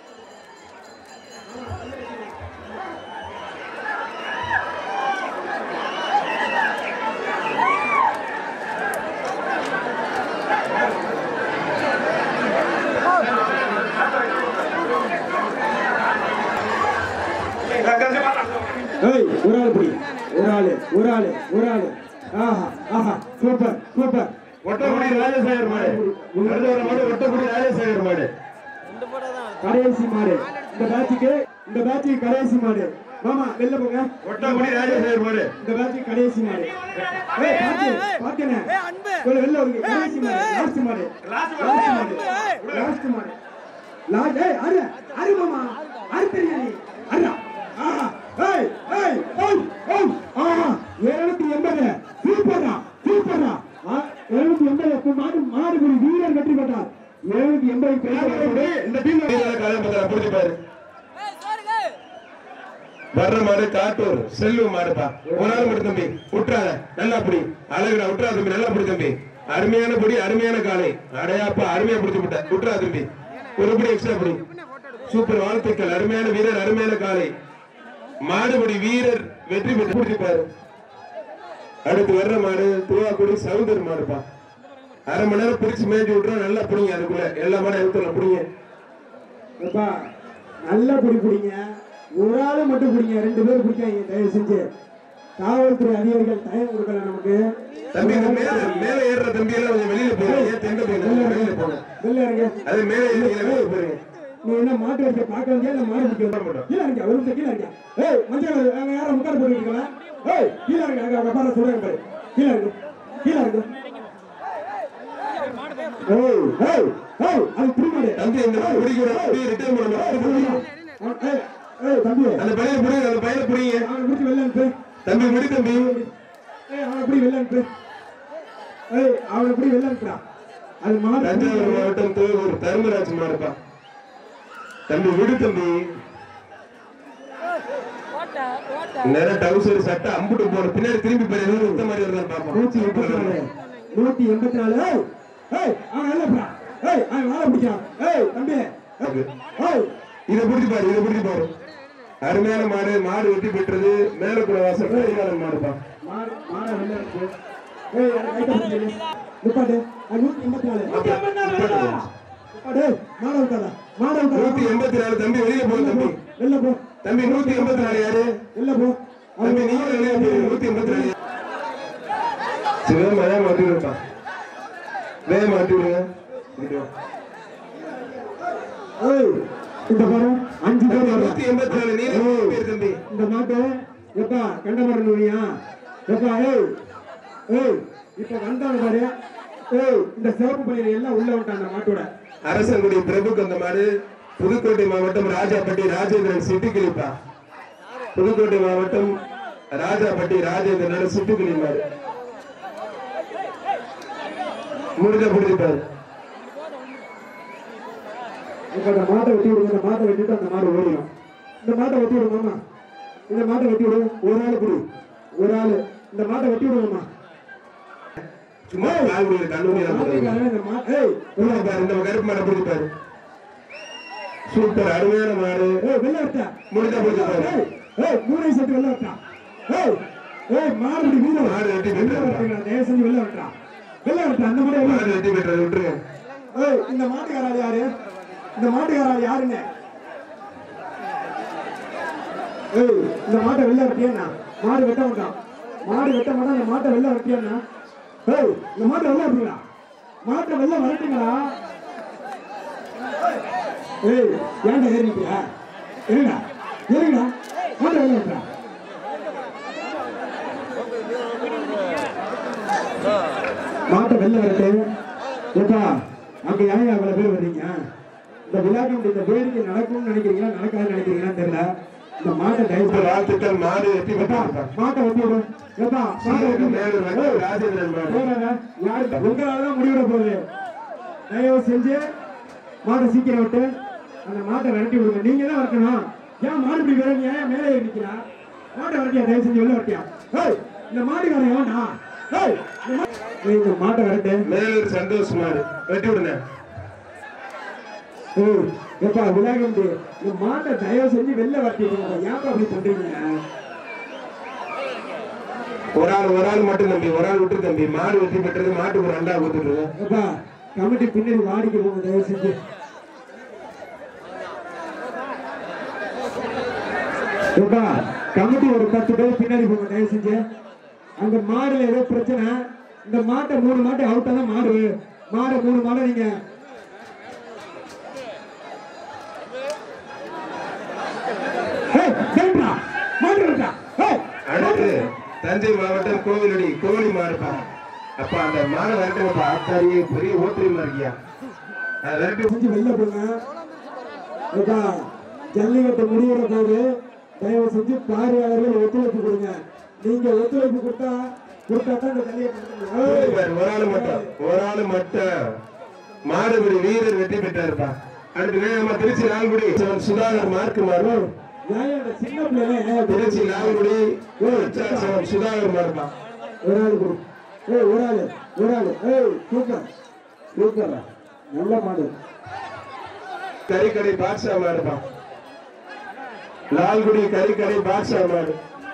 ஏய் ஒரு ஆள் பிடி ஒரு ஆளு ஒரு ஆளு ஒரு ஆளு ஆஹா ஆஹா சூப்பர் சூப்பர் ஒட்டக்குடி ராஜசேகர் மாடு அடுத்த ஒரு மாடு ஒட்டக்குடி ராஜசேகர் மாடு கடைசி மாடு இந்த பேட்சுக்கு இந்த பேட்சுக்கு கடைசி மாடு மாமா வெளில போங்க ஒட்டக்குடி ராஜசேகர் மாடு இந்த பேட்சுக்கு கடைசி மாடு ஏய் பாத்து பாத்துனே வெளில வெளில வந்து கடைசி மாடு லாஸ்ட் மாடு லாஸ்ட் மாடு லாஸ்ட் மாடு லாஸ்ட் ஏய் அரு அரு மாமா அரு தெரியா நீ அரு ஆஹா ஏய் ஏய் ஏய் ஏய் ஆஹா 280 சூப்பரா சூப்பரா ஆ 280 மாடு மாடு ஒரு வீரர் வெற்றி பெற்றார் 280 பேர் இந்த டீம் கதை புரிஞ்சு பாரு வர்ற மாடு காட்டூர் செல்வ மாடுப்பா ஒரு நாள் மட்டும் தம்பி விட்டுறாத நல்லா புடி அழகுடா விட்டுறா தம்பி நல்லா புடி தம்பி அருமையான புடி அருமையான காலை அடையாப்பா அருமையா பிடிச்சு விட்ட விட்டுறா தம்பி ஒரு படி எக்ஸ்ட்ரா புடி சூப்பர் வாழ்த்துக்கள் அருமையான வீரர் அருமையான காலை மாடுபடி வீரர் வெற்றி பெற்று பிடிச்சு பாரு அடுத்து வர்ற மாடு திருவாக்குடி சவுந்தர் மாடுப்பா அரை மணி நேரம் பிரிச்சு மேய்ச்சி விட்டுறா நல்லா புடிங்க அதுக்குள்ள எல்லா மாடும் எடுத்துடலாம் புடிங்க அப்பா நல்லா பிடி பிடிங்க ஒரு ஆளு மட்டும் பிடிங்க ரெண்டு பேரும் பிடிக்காங்க தயவு செஞ்சு காவல்துறை அதிகாரிகள் டைம் கொடுக்கல நமக்கு தம்பி இந்த மேல மேல ஏறுற தம்பி எல்லாம் கொஞ்சம் வெளியில போங்க ஏன் தெண்ட போங்க வெளியில போங்க வெளில இருங்க அது மேல ஏறி வெளியில போயிருங்க நீ என்ன மாட்டு வரைக்க பார்க்க வந்தியா இல்ல மாடு பிடிக்க வந்தியா? கீழே இருக்க ஒரு நிமிஷம் கீழே இருக்க ஏய் மஞ்சள் அங்க யாரும் முக்காடு போட்டு இருக்கலாம் ஏய் கீழே இருக்க அங்க அங்க பாரு சொல்றேன் பாரு கீழே இருக்கு கீழே இருக்கு ஏய் ஏய் ஏய் அது திருமாடு தம்பி இந்த மாதிரி பிடிக்கிற அப்படியே ரிட்டர்ன் பண்ணணும் ஏய் ஏய் தம்பி அந்த பையனை பிடிங்க அந்த பையனை பிடிங்க அவனை பிடிச்சி வெளில அனுப்பு தம்பி முடி தம்பி ஏய் அவனை எப்படி வெளில அனுப்பு ஏய் அவனை எப்படி வெளில அனுப்புடா அது மாடு தஞ்சாவூர் மாவட்டம் தூவூர் தர்மராஜ் மாடுப்பா தம்பி விடு தம்பி நேரம் டவுசர் சட்டை அம்புட்டு போற பின்னாடி திரும்பி போய் எதுவும் சுத்த மாதிரி வருதான்னு நூத்தி எண்பத்தி நாலு பார்ப்போம் நூத்தி எண்பத்தி நாலு ஏய், ஏய் அவன் நல்ல ஏய் அவன் மேல பிடிச்சான் ஏய் தம்பி ஏய் இதை பிடிச்சி பாரு இதை பிடிச்சி பாரு அருமையான மாடு மாடு வெட்டி பெற்றது மேலக்குள்ள வாசல் கரிகாலன் மாடுப்பா மாடு மாட வெளில இருக்கு ஏய் எனக்கு கைட்ட பிடிச்சி நிப்பாட்டு அது நூத்தி எண்பத்தி நாலு நூத்தி எண்பத்தி நாலு வெளில வா. நிப்பாட்டு ஏய், மாட விட்டாதா மாட நூத்தி விட்டாதா எண்பத்தி நாலு தம்பி வெளியில போ தம்பி வெளில போ தம்பி நூத்தி எண்பத்தி நாலு யாரு வெளில போ தம்பி நீங்க வெளியே போய் நூத்தி எண்பத்தி நாலு சரி வேகமா மாட்டி விடுப்பா வேகமா மாட்டி விடுங்க இங்கிட்டு வா. ஏய் இந்த பாரு அஞ்சு பேர் தம்பி, வர்றாங்க. நூத்தி எண்பத்தி நாலு நீ ஏய், பேர் தம்பி இந்த மாட்டு எப்பா கண்டமரணுவியா எப்பா ஏய் ஏய் இப்ப வந்தாங்க பாரு ஏய் இந்த சிவப்பு பணியில எல்லாம் உள்ள விட்டாங்க அந்த மாட்டோட அரசங்குடி பிரபுக்கு அந்த மாடு புதுக்கோட்டை மாவட்டம் ராஜாப்பட்டி ராஜேந்திரன் சிட்டுக்கிளிப்பா புதுக்கோட்டை மாவட்டம் ராஜாப்பட்டி ராஜேந்திரன் சிட்டுக்கிளி மாடு முடிஞ்ச பிடிச்சிப்பாரு இப்ப அந்த மாட்டை வெட்டி விடுங்க இந்த மாட்டை வெட்டிட்டு அந்த மாடு ஓடிடும் இந்த மாட்டை வெட்டி விடுங்கம்மா இந்த மாட்டை வெட்டி விடு ஒரு ஆள் குடு ஒரு ஆள் இந்த மாட்டை வெட்டி விடுங்கம்மா சும்மா கால்குடியில் கல்லூரி மாட்டுக்காரன் இந்த மா- ஏய் பாரு இந்த கருப்பு மாடை பிடிச்சிப்பாரு சூப்பர் அருமையான மாடு ஏய் வெளில விட்டா முடிஞ்சா பிடிச்சிப்பாரு ஏய் ஏய் மூணை சேர்த்து வெளில விட்டா ஏய் ஏய் மாடு இப்படி வீர மாடு வெட்டி வெளில விட்டுறா. விட்டா தயவு செஞ்சு வெளில விட்டா வெளில விட்டா அந்த மாடு வெளில மாடு வெட்டி பெற்றது விட்டுருங்க ஏய் இந்த மாட்டுக்காராள் யாரு இந்த மாட்டுக்காராள் யாருங்க ஏய் இந்த மாட்டை வெளில வெட்டியா மாடு வெட்ட மாட்டான் மாடு வெட்ட மாட்டான் இந்த மாட்டை வெளில வெட்டியா ஏய் இந்த மாட்டை வெளில வெட்டுங்களா மாட்டை வெளில வரட்டுங்களா ஏய் ஏன்டா ஏறிக்கியா இருங்கடா இருங்கடா மாட்டை வெளில வெட்டுறா மாட்டை வெளில வரட்டு ஏப்பா அங்க ஏன் அவ்வளவு பேர் வர்றீங்க இந்த விழாக்கு இந்த வேடிக்கை நடக்கும்னு நினைக்கிறீங்களா நடக்காதுன்னு நினைக்கிறீங்களான்னு தெரியல இந்த மாட்டை தயவு செய்து- வாழ்த்துக்கள் மாடு வெட்டி ஏப்பா, பெற்றது மாட்டை வெட்டி விடு ஏப்பா மாட்டை வெட்டி விடு. மேலூர் ராஜேந்திரன் மாடு போறாங்க யாருக்கு உங்களாலதான் முடிவிட போகுது தயவு செஞ்சு மாட்டை சீக்கிரம் விட்டு அந்த மாட்டை விரட்டி விடுங்க நீங்க தான் வரணும் ஏன் மாடு இப்படி விரட்டியா ஏன் மேலே ஏறி நிக்கிறா மாட்டை விரட்டியா தயவு செஞ்சு வெளில வரட்டியா ஏய் இந்த மாட்டுக்காரன் எவன்டா ஏய் இந்த மா- ஏய், இந்த மாட்டை விரட்டு மேலூர் சந்தோஷ் மாடு வெட்டி விடுங்க ஏய் எப்பா விநாயகம்பி இந்த மாட்டை தயவு செஞ்சு வெளில வரட்டிடுங்க ஏன்ப்பா அப்படி பண்றீங்க ஒரு ஆள் ஒரு ஆள் மட்டும் தம்பி ஒரு ஆள் விட்டு தம்பி மாடு வெட்டி பெற்றது மாட்டுக்கு ஒரு அண்டா கொடுத்துருங்க எப்பா கமிட்டி பின்னாடி வாடிக்கை போங்க தயவு செஞ்சு எப்பா கமிட்டி ஒரு பத்து பேர் பின்னாடி போங்க தயவு செஞ்சு அங்க மாடுல ஏதோ பிரச்சனை இந்த மாட்டை மூணு மாட்டை அவுட்டா தான் மாடு மாடை மூணு மாடை நீங்க ஏய், கேளுடா. மாடு இருக்கா? ஏய், அடுத்து தஞ்சை மாவட்டம் கோவிலடி கோழி மாடுப்பா அப்ப அந்த மாடை விரட்டுங்கப்பா ஆத்தாரியே பெரிய ஓத்திரியமா இருக்கியா அதை விரட்டி செஞ்சு வெளில போங்க ஏப்பா, ஜல்லிக்கட்டு முடிகிற போது தயவு செஞ்சு பார்வையாளர்கள் ஒத்துழைப்பு கொடுங்க நீங்க ஒத்துழைப்பு கொடுத்தா கொடுத்தா தான் இந்த ஜல்லிக்கட்டு நடக்கும். ஏய், பாரு, ஒரு ஆள் மட்டும் ஒரு ஆள் மட்டும் மாடுபடி வீரர் வெற்றி பெற்றாருப்பா அடுத்து வேகமா திருச்சி லால்குடி சுதாகர் மார்க் மாறு ஏன் இந்த சின்ன பிள்ளைங்க திருச்சி லால்குடி விருத்தாச்சலம் சுதாகர் மாறுப்பா ஒரு ஆள் கொடு ஏய் ஒரு ஆள் ஒரு ஆள் ஏய் சூப்பர் சூப்பர் நல்ல மாடு கறிக்கடை பாட்ஷா மாடுப்பா லால்குடி கறிக்கடை பாட்ஷா மாடு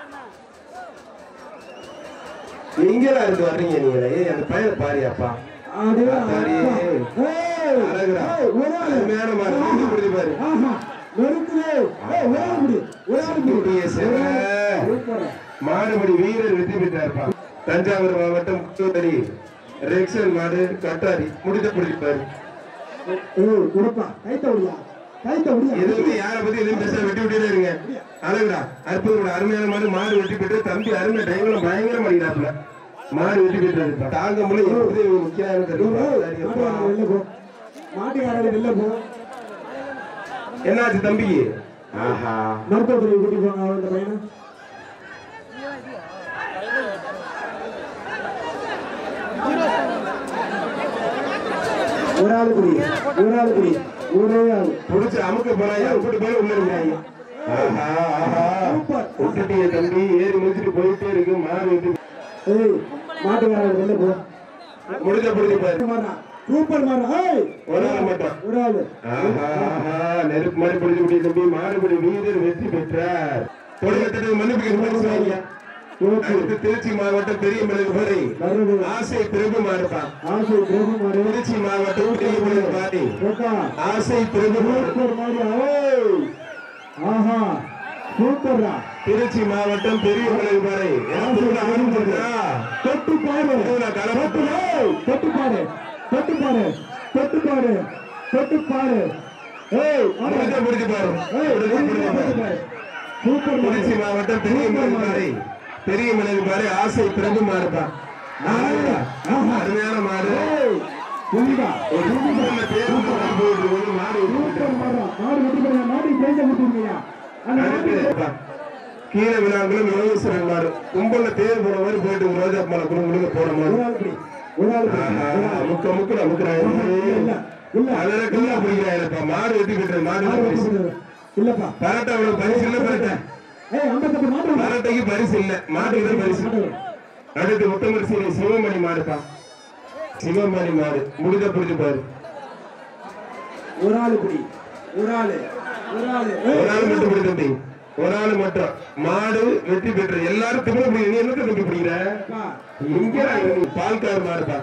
நீங்களா இருந்து வர்றீங்க நீங்களே ஏய், அந்த பையனை பாரியாப்பா அடே ஆத்தாடி. அப்பா. ஏய், அழகுடா. ஏய், ஒரு ஆள் அருமையான மாடு. நெஞ்சு பிடிச்சு பாரு. ஆஹா நெருக்குது ஏய் ஒரு ஆள் குடி ஒரு ஆள் குடி கூடிய சிவ. சூப்பர் மாடுபடி வீரர் வெற்றி பெற்றார்ப்பா தஞ்சாவூர் மாவட்டம் முத்தூரி ரெக்ஸல் மாடு கட்டாரி முடித்த பிடிப்பாரு ஏய் கொடுப்பா கைத்த ஒடியா கைத்த ஒடியா எதுவுமே யாரை பத்தி எதுவும் பேச வெட்டி விட்டுட்டே இருங்க அழகுடா அற்புதம் அருமையான மாடு மாடு வெட்டி பெற்று தம்பி அருமை டைங்களும் பயங்கரம் பண்ணிக்கிறாப்புல மாடு வெட்டி பெற்றாரு தாங்க முடியல எப்படி முக்கியமான தெரியுமா வெளில போ மாட்டுக்காரர் வெளில போ என்னாச்சு தம்பிக்கு ஆஹா மருத்துவத்துறை கூட்டி போங்க இந்த பையனை ஒரு ஆள் குடி ஒரு ஆள் குடி ஒரே ஆள் புடிச்சு அமுக்க போறாங்க அப்படி போய் உள்ள இருக்காங்க ஆஹா ஆஹா விட்டுட்டீங்க தம்பி ஏறி முடிச்சுட்டு போயிட்டே இருக்கு மாடு வந்து ஏய் மாட்டுக்காரர் வெளில போ முடிஞ்ச முடிஞ்சு பாரு மாறா சூப்பர் மாறா ஏய் ஒரு ஆள் மட்டும் ஒரு ஆளு ஆஹா ஆஹா நெருப்பு மாதிரி பிடிச்சு விட்டு தம்பி மாடுபடி வீரர் வெற்றி பெற்றார் தொடக்கத்துக்கு மன்னிப்பு கேட்க வாங்க அடுத்து திருச்சி மாவட்டம் பெரிய மலை வரை ஆசை பிரபு மாறுப்பான் ஆசை பிரபு மாறு திருச்சி மாவட்டம் பெரிய மலை பாரி போட்டா ஆசை பிரபு மாறு. சூப்பர் மாறியா ஏய் ஆஹா சூப்பர்ரா திருச்சி மாவட்டம் பெரிய மலை வரை தொட்டு பாரு தொட்டு ஏய், தொட்டு பாரு தொட்டு பாரு தொட்டு பாரு தொட்டு பாரு ஏய் முடிஞ்ச முடிஞ்சு பாரு ஏய் முடிஞ்ச முடிஞ்சு தொட்டு பாரு பாரு சூப்பர் மாறு திருச்சி மாவட்டம் பெரிய மலை பாறை பெரிய மலை பாறை ஆசை பிரபு மாறுப்பான் அருமையான மாடு ஏய் புரியுதா ஒரு சுத்தமான தேர்வு போயிட்டு ஒரு மாடு சூப்பர் மாறா மாடு வெட்டி பாருங்க மாடு பேச விட்டுருங்கய்யா அந்த மாடு அடுத்து கீழே விழாங்களும் யோகேஸ்வரன் மாடு கும்பல்ல தேர் போன மாதிரி போயிட்டு ரோஜா மலை குடும்பங்களுக்கு போன ஒரு மாதிரி ஆள் இப்படி ஒரு ஆள் இப்படி ஆஹா, ஒரு ஆள். முக்க முக்க முக்கிறாங்க இல்ல இல்ல அதற்கெல்லாம் பிடிக்கிறாங்க மாடு வெட்டி விட்டுறது மாடு மாடு பரிசு வெட்டி போடுறது. இல்லப்பா பரட்டை அவ்வளவு பரிசு இல்ல பரட்டை ஏய் ஐம்பத்தெட்டு மாடு பரட்டைக்கு பரிசு இல்ல மாட்டுக்கு தான் பரிசு மாடு அடுத்து முத்தமரிசி சிவமணி மாடுப்பா சிவமணி மாடு முடிஞ்ச புடிச்சு பாரு ஒரு ஆள் இப்படி ஒரு ஆளு ஒரு ஆளு ஏய், ஒரு ஆள் மட்டும் பிடி தம்பி ஒரு ஆள் மட்டும் மாடு வெற்றி பெற்ற எல்லாரும் திமிர பிடி நீ என்ன தம்பி பிடிக்கிற அப்பா, இங்க நீ பால்கார் மாடுப்பா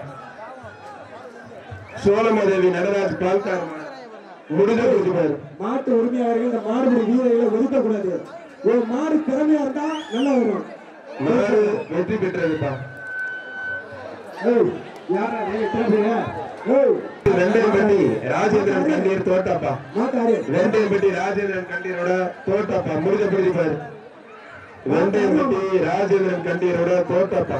சோழமாதேவி நடராஜ் பால்கார் மாடு முடிஞ்ச புடிச்சு பாரு மாட்டு உரிமையாளர்கள் இந்த மாடுபிடி வீரர்களை ஒதுக்க கூடாது ஒரு மாடு திறமையா இருந்தா நல்லா வரும் மாடு வெற்றி பெற்றதுப்பா ஏய் யாரா நீங்க திறமையா ஏய் வெண்டையம்பட்டி ராஜேந்திரன் கண்ணீர் தோட்டாப்பா மாட்டாரு வெண்டையம்பட்டி ராஜேந்திரன் கண்ணீரோட தோட்டாப்பா முடிஞ்ச புடிச்சு பாரு வெண்டையம்பட்டி ராஜேந்திரன் கண்ணீரோட தோட்டாப்பா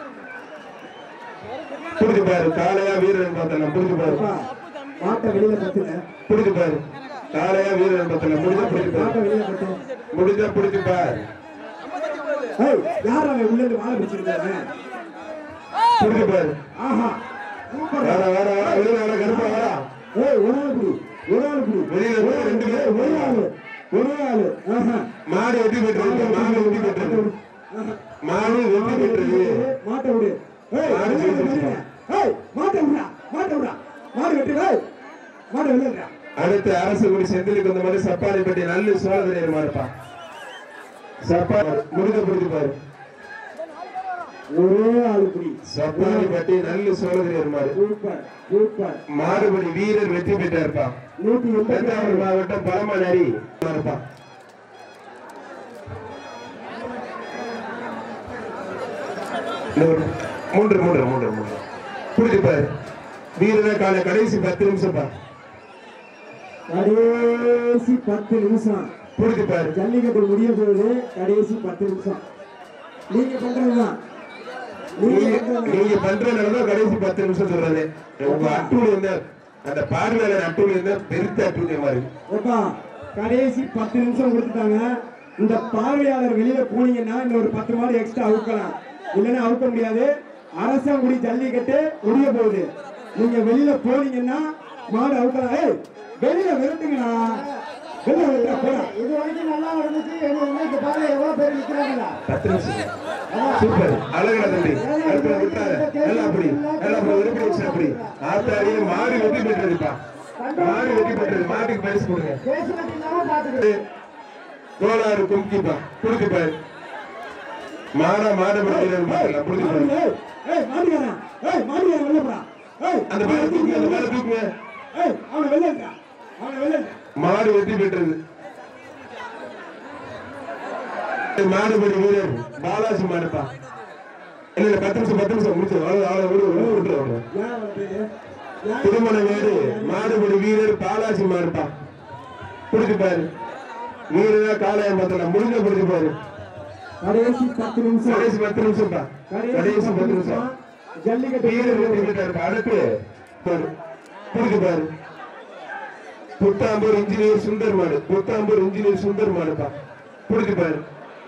புரிஞ்சு பாரு காளையா வீரன் பார்த்தலாம் புரிஞ்சு பாரு அப்பா, மாட்டை வெளியில பத்துங்க புரிஞ்சு பாரு காளையா வீரன் பார்த்தலாம் முடிஞ்ச புரிஞ்சு மாட்டை பாரு வெளியில பத்து முடிஞ்ச புரிஞ்சு பாரு ஏய் யார் அவன் உள்ள இருந்து வாழ பிடிச்சிருக்காங்க புரிஞ்சு பாரு ஆஹா சூப்பர் வர வர வர வெளியில வர கருப்பா வரா ஏய் ஒரு ஆள் இப்படி ஒரு ஆள் இப்படி வெளியில ஒரு போய் ஆள் ரெண்டு இப்படி, பேர் ஒரு ஆளு ஒரு ஆளு ஆஹா மாடு வெற்றி பெற்றது மாடு வெற்றி பெற்றது மாடு வெற்றி பெற்றது மாட்டை விடு ஏய் மாடு வெளியில ஜெயிச்சிருச்சு. விடுங்க. ஏய் மாட்டை விடுறா மாட்டை விடுறா மாடு வெட்டி ஏய் மாடு வெளியிடுறா அடுத்து அரசு குடி செந்திலுக்கு வந்த மாதிரி சப்பாரிப்பட்டி நல்ல சோழதரையர் மாறுப்பா சப்பா முடிஞ்ச புரிஞ்சு பாரு ஒரே ஆள் இப்படி சப்பாரிப்பட்டி நல்ல சோழதரையர் மாறு சூப்பர் சூப்பர் மாடுபடி வீரர் வெற்றி பெற்றார்ப்பா நூத்தி எண்பத்தி தஞ்சாவூர் ஆறு மாவட்டம் பழமநரி மாறுப்பா இந்த ஒரு மூன்று மூன்று மூன்று மூன்று புரிஞ்சு பாரு வீரரை காலை கடைசி பத்து நிமிஷம் பா கடைசி பத்து நிமிஷம் புரிஞ்சு பாரு ஜல்லிக்கட்டு முடிய போகுது கடைசி பத்து நிமிஷம் நீங்க பண்றதுதான் நீங்க நீங்க பண்றதுதான். நீங்க பண்றதுனாலதான் கடைசி பத்து நிமிஷம் சொல்றது உங்க அட்டூழி இருந்தா அந்த பார்வையாளர் அட்டூழி இருந்தா பெருத்த அட்டூழிய மாதிரி எப்பா கடைசி பத்து நிமிஷம் கொடுத்துட்டாங்க இந்த பார்வையாளர் வெளியில போனீங்கன்னா இன்னொரு பத்து மாடு எக்ஸ்ட்ரா அவுக்கலாம் இல்லைன்னா அவுக்க முடியாது அரசாங்குடி ஜல்லிக்கட்டு முடிய போகுது நீங்க வெளியில போனீங்கன்னா மாடு அவுக்கலாம் ஏய் வெளியில விரட்டுங்கண்ணா வெளியில விரட்டுறா போடா இது வரைக்கும் நல்லா நடந்துச்சு இன்னைக்கு பாருங்க எவ்வளவு பேர் நிக்கிறாங்களா பத்து நிமிஷம் சூப்பர் அழகடா தம்பி அடுத்து விட்டாரு எல்லாம் அப்படி எல்லாம் அப்படி உருப்படி வச்சு அப்படி ஆத்தாரியே மாடு வெட்டி பெற்றதுப்பா மாடு வெட்டி பெற்றது மாட்டுக்கு பரிசு கொடுங்க பாத்துக்கிட்டு கோளாறு கும்கிப்பா புடிச்சு பாரு மாடா மாடு படுக்கிறது மாட்டல புடிச்சு பாரு ஏய் ஏய் மாடியாரா ஏய் மாடியாரா வெளில போடா ஏய் அந்த பாலை தூக்குங்க அந்த பாலை தூக்குங்க ஏய் அவனை வெளில இருக்கா அவனை வெளில இருக்கா மாடு வெற்றி பெற்றது மாடுபடி வீரர் பாலாஜி மாடுப்பா இல்ல இல்ல பத்து நிமிஷம் பத்து நிமிஷம் முடிச்சு அவ்வளவு அவ்வளவு விடு விடு விட்டு அவ்வளவு ஏன் அவன் பேரு ஏன் திருமண வீடு மாடுபடி வீரர் பாலாஜி மாடுப்பா புடிச்சு பாரு வீரரா காளையம் பார்த்தலாம் முடிஞ்ச புடிச்சு பாரு கடைசி பத்து நிமிஷம் கடைசி பத்து நிமிஷம்ப்பா கடைசி பத்து நிமிஷம் ஜல்லிக்கட்டு வீரர் வெற்றி பெற்றாரு அடுத்து பாரு புடிச்சு பாரு புத்தாம்பூர் இன்ஜினியர் சுந்தர் மாடு புத்தாம்பூர் இன்ஜினியர் சுந்தர் மாடுப்பா புடிச்சு பாரு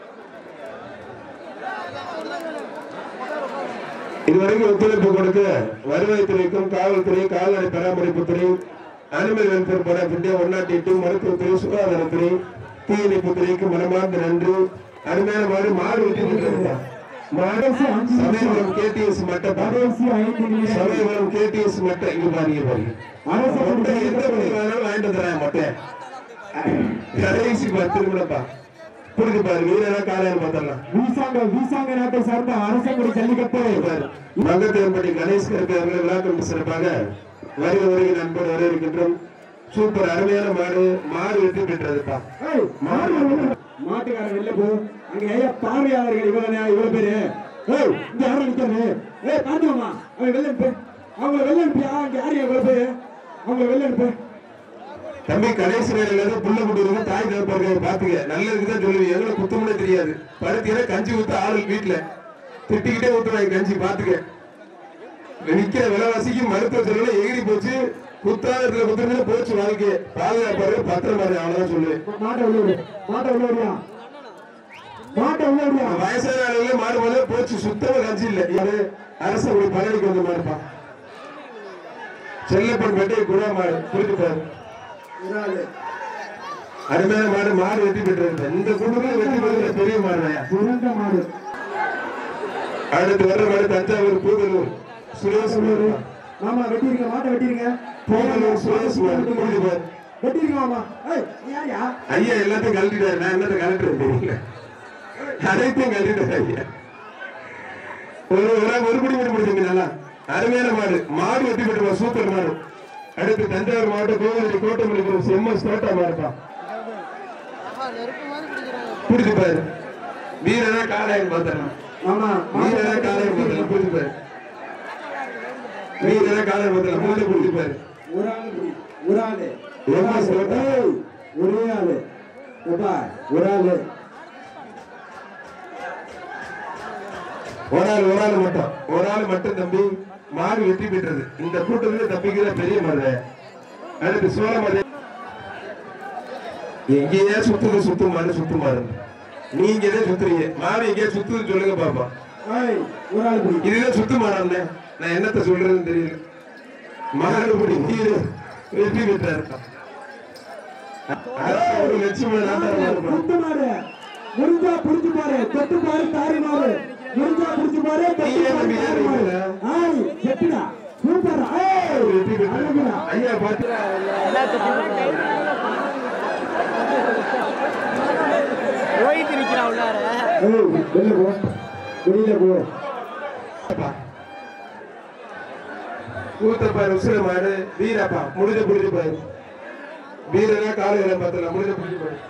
இதுவரைக்கும் ஒத்துழைப்பு கொடுக்க வருவாய்த்துறைக்கும் காவல்துறை கால்நடை பராமரிப்புத்துறை animal welfare board of India one nought எட்டு மருத்துவத்துறை சுகாதாரத்துறை தீயணைப்பு துறைக்கு மனமார்ந்த நன்றி அருமையான மாடு மாடு வெற்றி பெற்றிருக்கா மாடு சமயபுரம் கேடிஎஸ் மட்ட சமயபுரம் கேடிஎஸ் மட்ட இங்க பாருங்க பாருங்க மொட்டை எந்த படி வேணாலும் வாங்கிட்டு வந்துடுறேன் மொட்டை கடைசி பத்து நிமிடம்ப்பா புரிஞ்சு பாரு வீரனா காலையில் பார்த்தலாம் வீசாங்க வீசாங்க நாட்டை சார்ந்த அரசங்குடி ஜல்லிக்கட்டு மங்கத்தேவன்பட்டி கணேஷ் கருத்து அவர்கள் விழாக்கம் சிறப்பாக வருக வருகை நண்பர் வரவேற்கின்றோம் சூப்பர் அருமையான மாடு மாடு வெற்றி பெற்றதுப்பா ஏய், மாடு வெளில- மாட்டுக்காரன் வெளில போ அங்க ஐயா பார்வையாளர்கள் இவ்வளவு நே- இவ்வளவு பேரு ஏய் இங்க யாரும் நிக்கிறது ஏய் பாத்துக்கோமா அவன் வெளில அனுப்பு அவங்கள வெளில அனுப்பியா இங்க யாரு இவ்வளவு பேரு அவங்கள வெளில அனுப்பு தம்பி கடைசி நேரில் ஏதோ புள்ள குடுங்க தாய் தகப்பாரு பாத்துக்க நல்லதுக்கு தான் சொல்லுவீங்க எங்களை குத்தமுனே தெரியாது பருத்தியில கஞ்சி ஊத்த ஆளு வீட்டுல திட்டிக்கிட்டே ஊத்துவாங்க கஞ்சி பாத்துக்க நிக்கிற விலைவாசிக்கு மருத்துவ செலவுல எகிரி போச்சு குத்தாதத்துல குத்துறதுல போச்சு வாழ்க்கை பாதுகாப்பாரு பத்திரம் பாரு அவ்வளவுதான் சொல்லுவேன் மாட்டை உள்ள விடு மாட்டை உள்ள விடியா மாட்டை உள்ள விடியா வயசான ஆளுங்களே மாடு போல போச்சு சுத்தமா கஞ்சி இல்ல யாரு அரசு ஒரு பழனிக்கு வந்து மாடுப்பா செல்லப்பன் பெட்டை குணா மாடு புரிஞ்சுப்பாரு அருமையான மாடு மாடு வெற்றி பெற்றிருந்தேன் இந்த குடும்பம் வெற்றி பெற்ற பெரிய மாடு சிறந்த மாடு அடுத்து வர்ற மாடு தஞ்சாவூர் பூதலூர் சுரேஷ் மாடு. மாமா வெட்டிருங்க மாட்டை வெட்டிருங்க பூதலூர் சுரேஷ் மாடு புரிஞ்சுப்பாரு வெட்டிருங்க மாமா ஏய் நீ யாரியா ஐயா எல்லாத்தையும் கழட்டிட்டாரு நான் என்னத்தை கழட்டுறேன் தெரியல அனைத்தையும் கழட்டிட்டாரு ஐயா ஒரு ஒரு ஒரு படி மட்டும் முடிச்சுங்க நல்லா அருமையான மாடு மாடு வெற்றி பெற்ற சூப்பர் மாடு அடுத்து தஞ்சாவூர் மாவட்டம் கோவிலடி கோட்டமல்லிபுரம் செம்மஸ் தோட்டா மாடுப்பா புரிஞ்சு பாரு வீரனா காளையன் பார்த்தலாம் மாமா வீரனா காளையன் பார்த்தலாம் புரிஞ்சு பாரு வீரனா காளையன் பார்த்தலாம் மூணு புரிஞ்சு பாரு ஒரு ஆளு புடி. ஒரு ஆளு எம்எஸ் தோட்டா ஏய், ஒரே ஆளு எப்பா ஒரு ஆளு ஒரு ஆள் ஒரு ஆள் மட்டும் ஒரு ஆள் மட்டும் தம்பி மாடு வெற்றி பெற்றது இந்த கூட்டத்துல தப்பிக்கிற பெரிய மாடு அடுத்து சோழ மாடு எங்கேயே சுத்துது சுத்து மாடு சுத்து மாடு நீங்க எதே சுத்துறீங்க மாடு எங்கேயே சுத்துதுன்னு சொல்லுங்க பாப்பா ஏய் ஒரு ஆளு புடி. இதுதான் சுத்து மாடாண்ணே நான் என்னத்த சொல்றதுன்னு தெரியல மாடு பிடி வீடு வெற்றி பெற்றாரு அரசு ஒரு லட்சுமண நாட்டார் குத்து மாடு முடிஞ்சா புடிச்சு பாரு தொட்டு பாரு தாரி மாடு முடிஞ்சா புடிச்சு பாரு தொட்டு பாரு தாரி மாடு ஆய் செட்டுடா சூப்பர் ஏய் வெற்றி பெற்றார் அழகுடா ஐயா பாத்து ரோஹித் நிக்கிறான் உள்ளார ஏய் வெளில போ வெளியில போ கூத்தப்பாரு உசுர மாடு வீரப்பா முடிஞ்ச புடிச்சு பாரு வீரனா காலையில பார்த்தல முடிஞ்ச புடிச்சு பாரு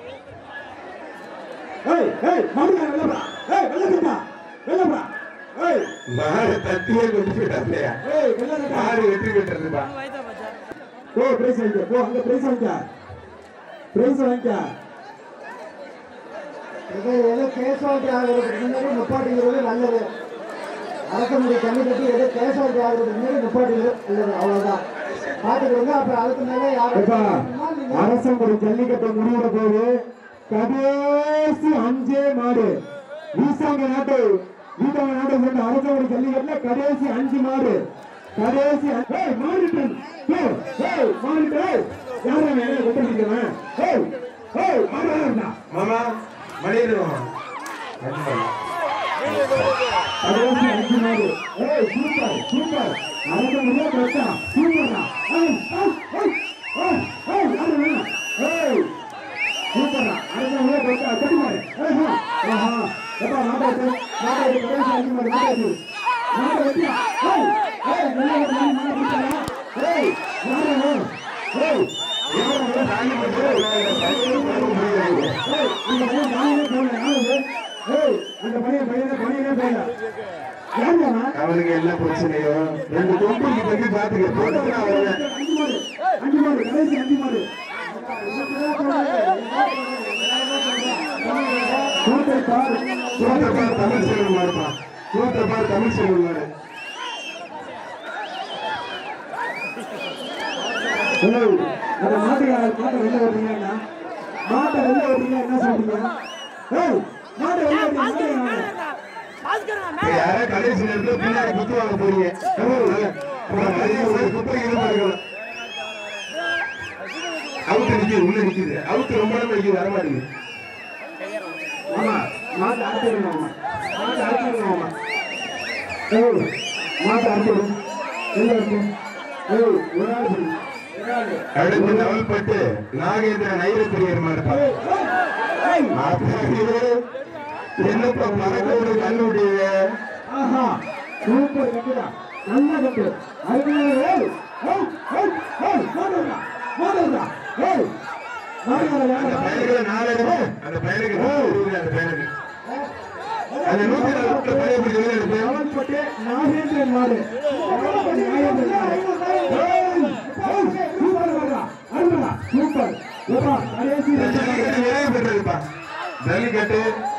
ஏய் ஏய் மாடு வெளில போ ஏய் வெளில போடா வெளில போ ஏய் மாடு தட்டியே கொண்டு போயிட்டார் இல்லையா ஏய் வெளில போ மாடு வெற்றி பெற்றதுப்பா போ பிரைஸ் வாங்கிக்க போ அங்க பிரைஸ் வாங்கிக்க பிரைஸ் வாங்கிக்க இது எது கேசுவாலிட்டி ஆகிறதுக்கு முன்னாடி நிப்பாட்டிக்கிறது நல்லது அரசமுறை கம்மி கட்டி எது கேசுவாலிட்டி ஆகிறதுக்கு முன்னாடி நிப்பாட்டிக்கிறது நல்லது அவ்வளவுதான் பார்த்துக்கோங்க அப்புறம் அதுக்கு மேலே எப்பா யாரும் அரசங்குடி ஜல்லிக்கட்டு முடிவுற போது கடைசி அஞ்சே மாடு வீசாங்க நாட்டு வீட்டாங்க நாட்டை சேர்ந்த அரசங்குடி ஜல்லிக்கட்டுல கடைசி அஞ்சு மாடு கடைசி அ- ஏய் மாறிட்டன் ஏய் ஏய் மாறிட்டன் யாரா மேல கொண்டு நிக்கிறவன் ஏய் ஏய் மாறிடா மாமா மணியது மாமா கடைசி அஞ்சு மாடு ஏய் சூப்பர் சூப்பர் அரசங்குடியா பிரச்சா சூப்பர்டா ஏய் ஏய் ஏய் ஏய் ஏய் யாரு வேணும் ஏய் சூப்பரா அடுத்த முறை போட்டா கட்டி மாறு ஆஹா ஆஹா எப்பா மாட்டாச்சு மாட்டாச்சு கடைசி அஞ்சு மாடு மாட்டாச்சு மாட்டை வெட்டியா ஏய் ஏய் நல்லா ஒரு நாள் மாடு பிடிச்சா ஏய் யாரு வேணும் ஏய் யாரு வேணும் ஏய் இந்த பையன் நானே போல யாரு ஏய் அந்த பையன் பையனே பையனே போல யாருமா அவனுக்கு என்ன பிரச்சனையோ ரெண்டு கொம்புக்கு தம்பி பாத்துக்க போட்டுக்கிறா அவன அஞ்சு மாடு அஞ்சு மாடு கடைசி அஞ்சு மாடு சூப்பர் பார் சூத்தப்பார் தமிழ் செல்வன் மாடுப்பா சூத்தப்பார் தமிழ் செல்வன் மாடு ஏய், அந்த மாட்டுக்கார மாட்டை வெளில ஓட்டுறீங்கன்னா மாட்டை வெளில ஓட்டுறீங்க என்ன சொல்றீங்க ஏய் மாட்டை வெளில ஓட்டுறீங்க மாட்டை யாரா கடைசி நேரத்துல பின்னாடி குத்து வாங்க போறீங்க அப்புறம் நிறைய ஒரு குப்பை இது பண்ணிக்கலாம் அவுத்து நிக்குது உள்ள நிக்குது அவுத்து ரொம்ப நேரம் நிக்குது வர மாட்டேங்குது ஆமா மாட்டு அறுத்துடுங்க ஆமா மாட்டு அறுத்துடுங்க ஆமா ஏய் மாட்டு அறுத்துடு எங்க இருக்கு ஏய் ஒரு ஆள் பிடி. ஒரு ஆள். அடுத்து நவல்பட்டு நாகேந்திர நைரப்பிரியர் மாடுப்பா என்னப்பா பறக்க விடு கண்ணு விடுவீங்க ஆஹா சூப்பர் கட்டுடா நல்ல கட்டு அருமையான ஏய் ஏய் ஏய் ஏய் மாடுடா மாடுடா ஏய் மாடுடா அந்த பையனுக்கு நாலு அந்த பையனுக்கு நூறு ரூபாய் அந்த பையனுக்கு அந்த நூத்தி நாலு ரூபாய் பையன் பிடிச்சது எனக்கு அவன்பட்டு நாகேந்திரன் மாடு அவன்பட்டு நாகேந்திரன் மாடு ஏய் ஏய் சூப்பர் மாடுடா அருமைடா சூப்பர் ஏப்பா கடைசி ரெண்டு மாடு ஜல்லிக்கட்டு நிறைவு பெற்றதுப்பா ஜல்லிக்கட்டு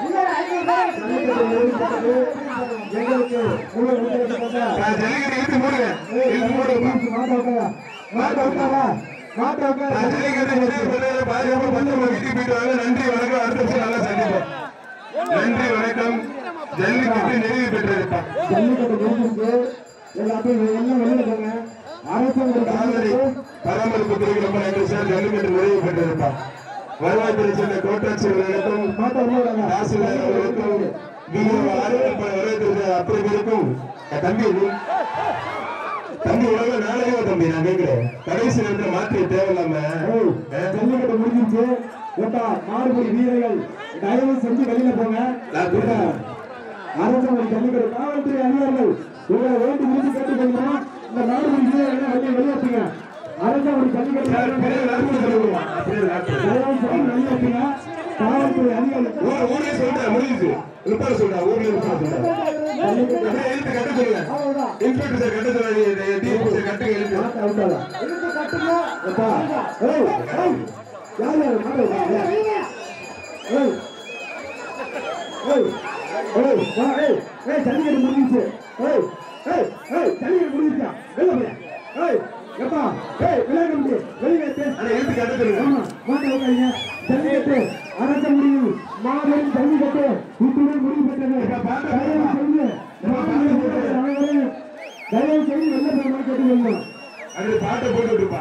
எங்களுக்கு உள்ள உள்ள போட்டா நான் ஜல்லிக்கட்டு இழுத்து மூடுங்க இழுத்து மூடுங்கப்பா மாட்ட விட்டாரா மாட்ட விட்டாரா நான் ஜல்லிக்கட்டு நிறைவு பெற்றது பாதுகாப்பு பத்து மணி வீட்டுக்கு போயிட்டு வாங்க நன்றி வணக்கம் அடுத்த வருஷம் நல்லா சந்திப்போம் நன்றி வணக்கம் ஜல்லிக்கட்டு நிறைவு பெற்றதுப்பா ஜல்லிக்கட்டு முடிஞ்சிருக்கு எல்லாத்தையும் எல்லாம் வெளியில போங்க அரசாங்கம் கால்நடை பராமரிப்பு துறைக்கு ரொம்ப நன்றி சார் ஜல்லிக்கட்டு நிறைவு பெற்றதுப்பா வருவாய்த்துறை சேர்ந்த கோட்டாட்சியர்களுக்கும் மாட்ட விடுவாங்க தாசில்தார் அவர்களுக்கும் விஓ ஆரோக்கியப்பட வருவாய்த்துறை அத்தனை பேருக்கும் என் தம்பி இது. தம்பி உலக நாளையோ தம்பி நான் கேட்கிறேன் கடைசி நேரத்துல மாற்றி தேவையில்லாம ஆ? ஜல்லிக்கட்டு முடிஞ்சிருச்சு ஏப்பா மாடுபடி வீரர்கள் தயவு செஞ்சு வெளியில போங்க ஏப்பா, அரசாங்கம் ஜல்லிக்கட்டு காவல்துறை அதிகாரிகள் உங்களை வேண்டி முடிச்சு கேட்டுக்கொள்கிறோம் இந்த மாடுபடி வீரர்களை வெளியே வெளியேற்றுங்க அரசாங்கம் ஜல்லிக்கட்டு சார், பெரிய நாட்கள் சொல்லுவோம். பெரிய நாட்கள். தயவு செஞ்சு வெளியேற்றுங்க காவல்துறை அதிகாரிகள் ஊர் ஊர்லயே சொல்லிட்டேன், முடிஞ்சுச்சு. முப்பது சொல்லிட்டேன், ஊர்லயே முப்பது சொல்லிட்டேன். அப்படியே இழுத்து கட்ட சொல்லுங்க. இன்ஸ்பெக்டர் சார் கட்ட சொல்லாதீங்க, இந்த டிஎஸ்பி சார் கட்டுங்க இழுத்து. மாட்டை அவுட்டாதா? எப்பா, ஏய், ஏய், யார் யார் மாட்டை அவுட்டாங்க? ஏய், ஏய், ஏய், வா, ஏய், ஏய், ஜல்லிக்கட்டு முடிஞ்சிருச்சு. ஏய், ஏய், ஏய், ஜல்லிக்கட்டு முடிஞ்சிருச்சா? வெளில போயா? ஏய், எப்பா, ஏய், விளையாட முடியும். வெளியே ஏத்து. ஆனா இழுத்து கட்ட சொல்லுங்க. ஆமா, மாட்டை அவுட்டாதீங்க. ஜல்லிக்கட்டு அரச முடிவு மாபெரும் ஜல்லிக்கட்டு இத்துடன் முடிவு பெற்றது தயவு செய்து மாபெரும் ஜல்லிக்கட்டு அனைவரும் தயவு செய்து வெள்ள பெருமாள் கேட்டுக்கொள்ளும் அடுத்து பாட்டை போட்டு விட்டுருப்பா.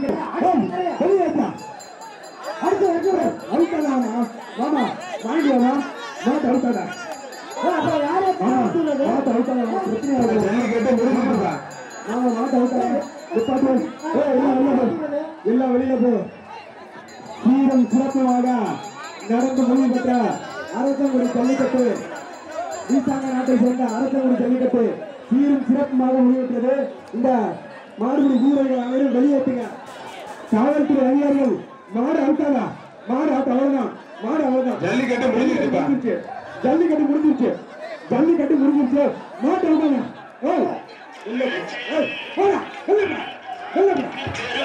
ஜல்லிக்கட்டு முடிஞ்சுச்சுப்பா. எல்லாம் வெளியில போ சீரம் சிறப்புமாக நடந்து முடிவு பெற்ற அரசங்குடி ஜல்லிக்கட்டு ஈசாங்க நாட்டை சேர்ந்த அரசங்குடி ஜல்லிக்கட்டு சீரும் சிறப்புமாக முடிவெற்றது இந்த மாடுபிடி வீரர்கள் அனைவரும் வெளியேற்றுங்க காவல்துறை அதிகாரிகள் மாடு அவுட்டாதா மாடு அவுட் அவ்வளவுதான் மாடு அவ்வளவுதான் ஜல்லிக்கட்டு முடிஞ்சிருச்சுப்பா. முடிஞ்சிருச்சு ஜல்லிக்கட்டு முடிஞ்சிருச்சு ஜல்லிக்கட்டு முடிஞ்சிருச்சு மாட்டு அவுட்டாங்க ஏய் இல்ல ஏய் போடா வெளில போ வெளில போ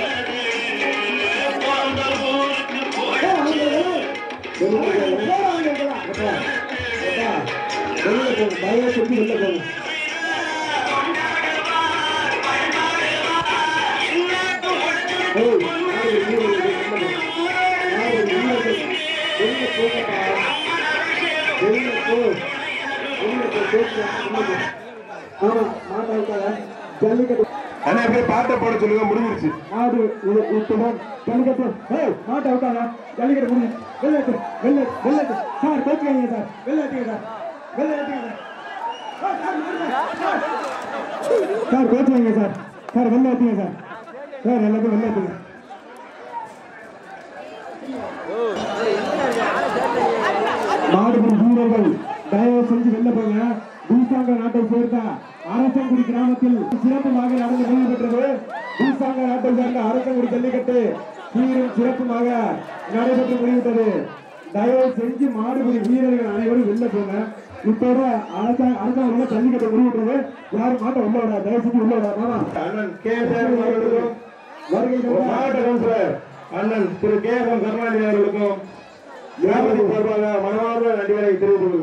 ஏய், அவங்க எல்லாம் வெளில போ, போறாங்க எல்லாம். அப்பா, அப்பா, வெளில போங்க தயவு செஞ்சு வெளில போங்க ஏய், மாடு வெளில போங்க, வெளில போங்க. மாடு வெளில போங்க. வெளில போங்கப்பா. வெளில போ. வெளில போ, பேசுங்க, வெளில போ. ஆமா மாட்டை அவுட்டாங்க ஜல்லிக்கட்டு அண்ணா, அப்படியே பாட்டை போட சொல்லுங்க முடிஞ்சிருச்சு மாடு இது இத்துடன் ஜல்லிக்கட்டு ஏய் மாட்டை விட்டாங்க ஜல்லிக்கட்டு முடிஞ்சு வெள்ளட்டு வெள்ளட்டு வெள்ளட்டு சார் பேச்சுக்கீங்க சார் வெள்ளாட்டுங்க சார் வெள்ளாட்டுங்க சார் சார் பேச்சுக்கீங்க சார் சார் வெள்ளாட்டுங்க சார் சார் எல்லாத்தையும் வெள்ளாட்டுங்க மாடுபிடி வீரர்கள் தயவு செஞ்சு வெளில போங்க பூசாங்க நாட்டை சேர்ந்த அரசங்குடி கிராமத்தில் சிறப்புமாக நடந்து முடிவு பெற்றது பூசாங்க நாட்டை சேர்ந்த அரசங்குடி ஜல்லிக்கட்டு சீரும் சிறப்புமாக நடைபெற்று முடிவிட்டது தயவு செஞ்சு மாடுபிடி வீரர்கள் அனைவரும் வெளில போங்க இப்போட அரசாங்க அரசாங்கம் ஜல்லிக்கட்டு முடிவிட்டது யாரும் மாட்ட உள்ள விடா தயவு செஞ்சு உள்ள விடா மாமா அண்ணன் கே சேகர் அவர்களுக்கும் வருகை மாவட்ட கவுன்சிலர் அண்ணன் திரு கே எம் கருணாநிதி அவர்களுக்கும் கிராமத்தின் சார்பாக மனமார்ந்த நன்றிகளை தெரிவித்துக் கொள்கிறேன்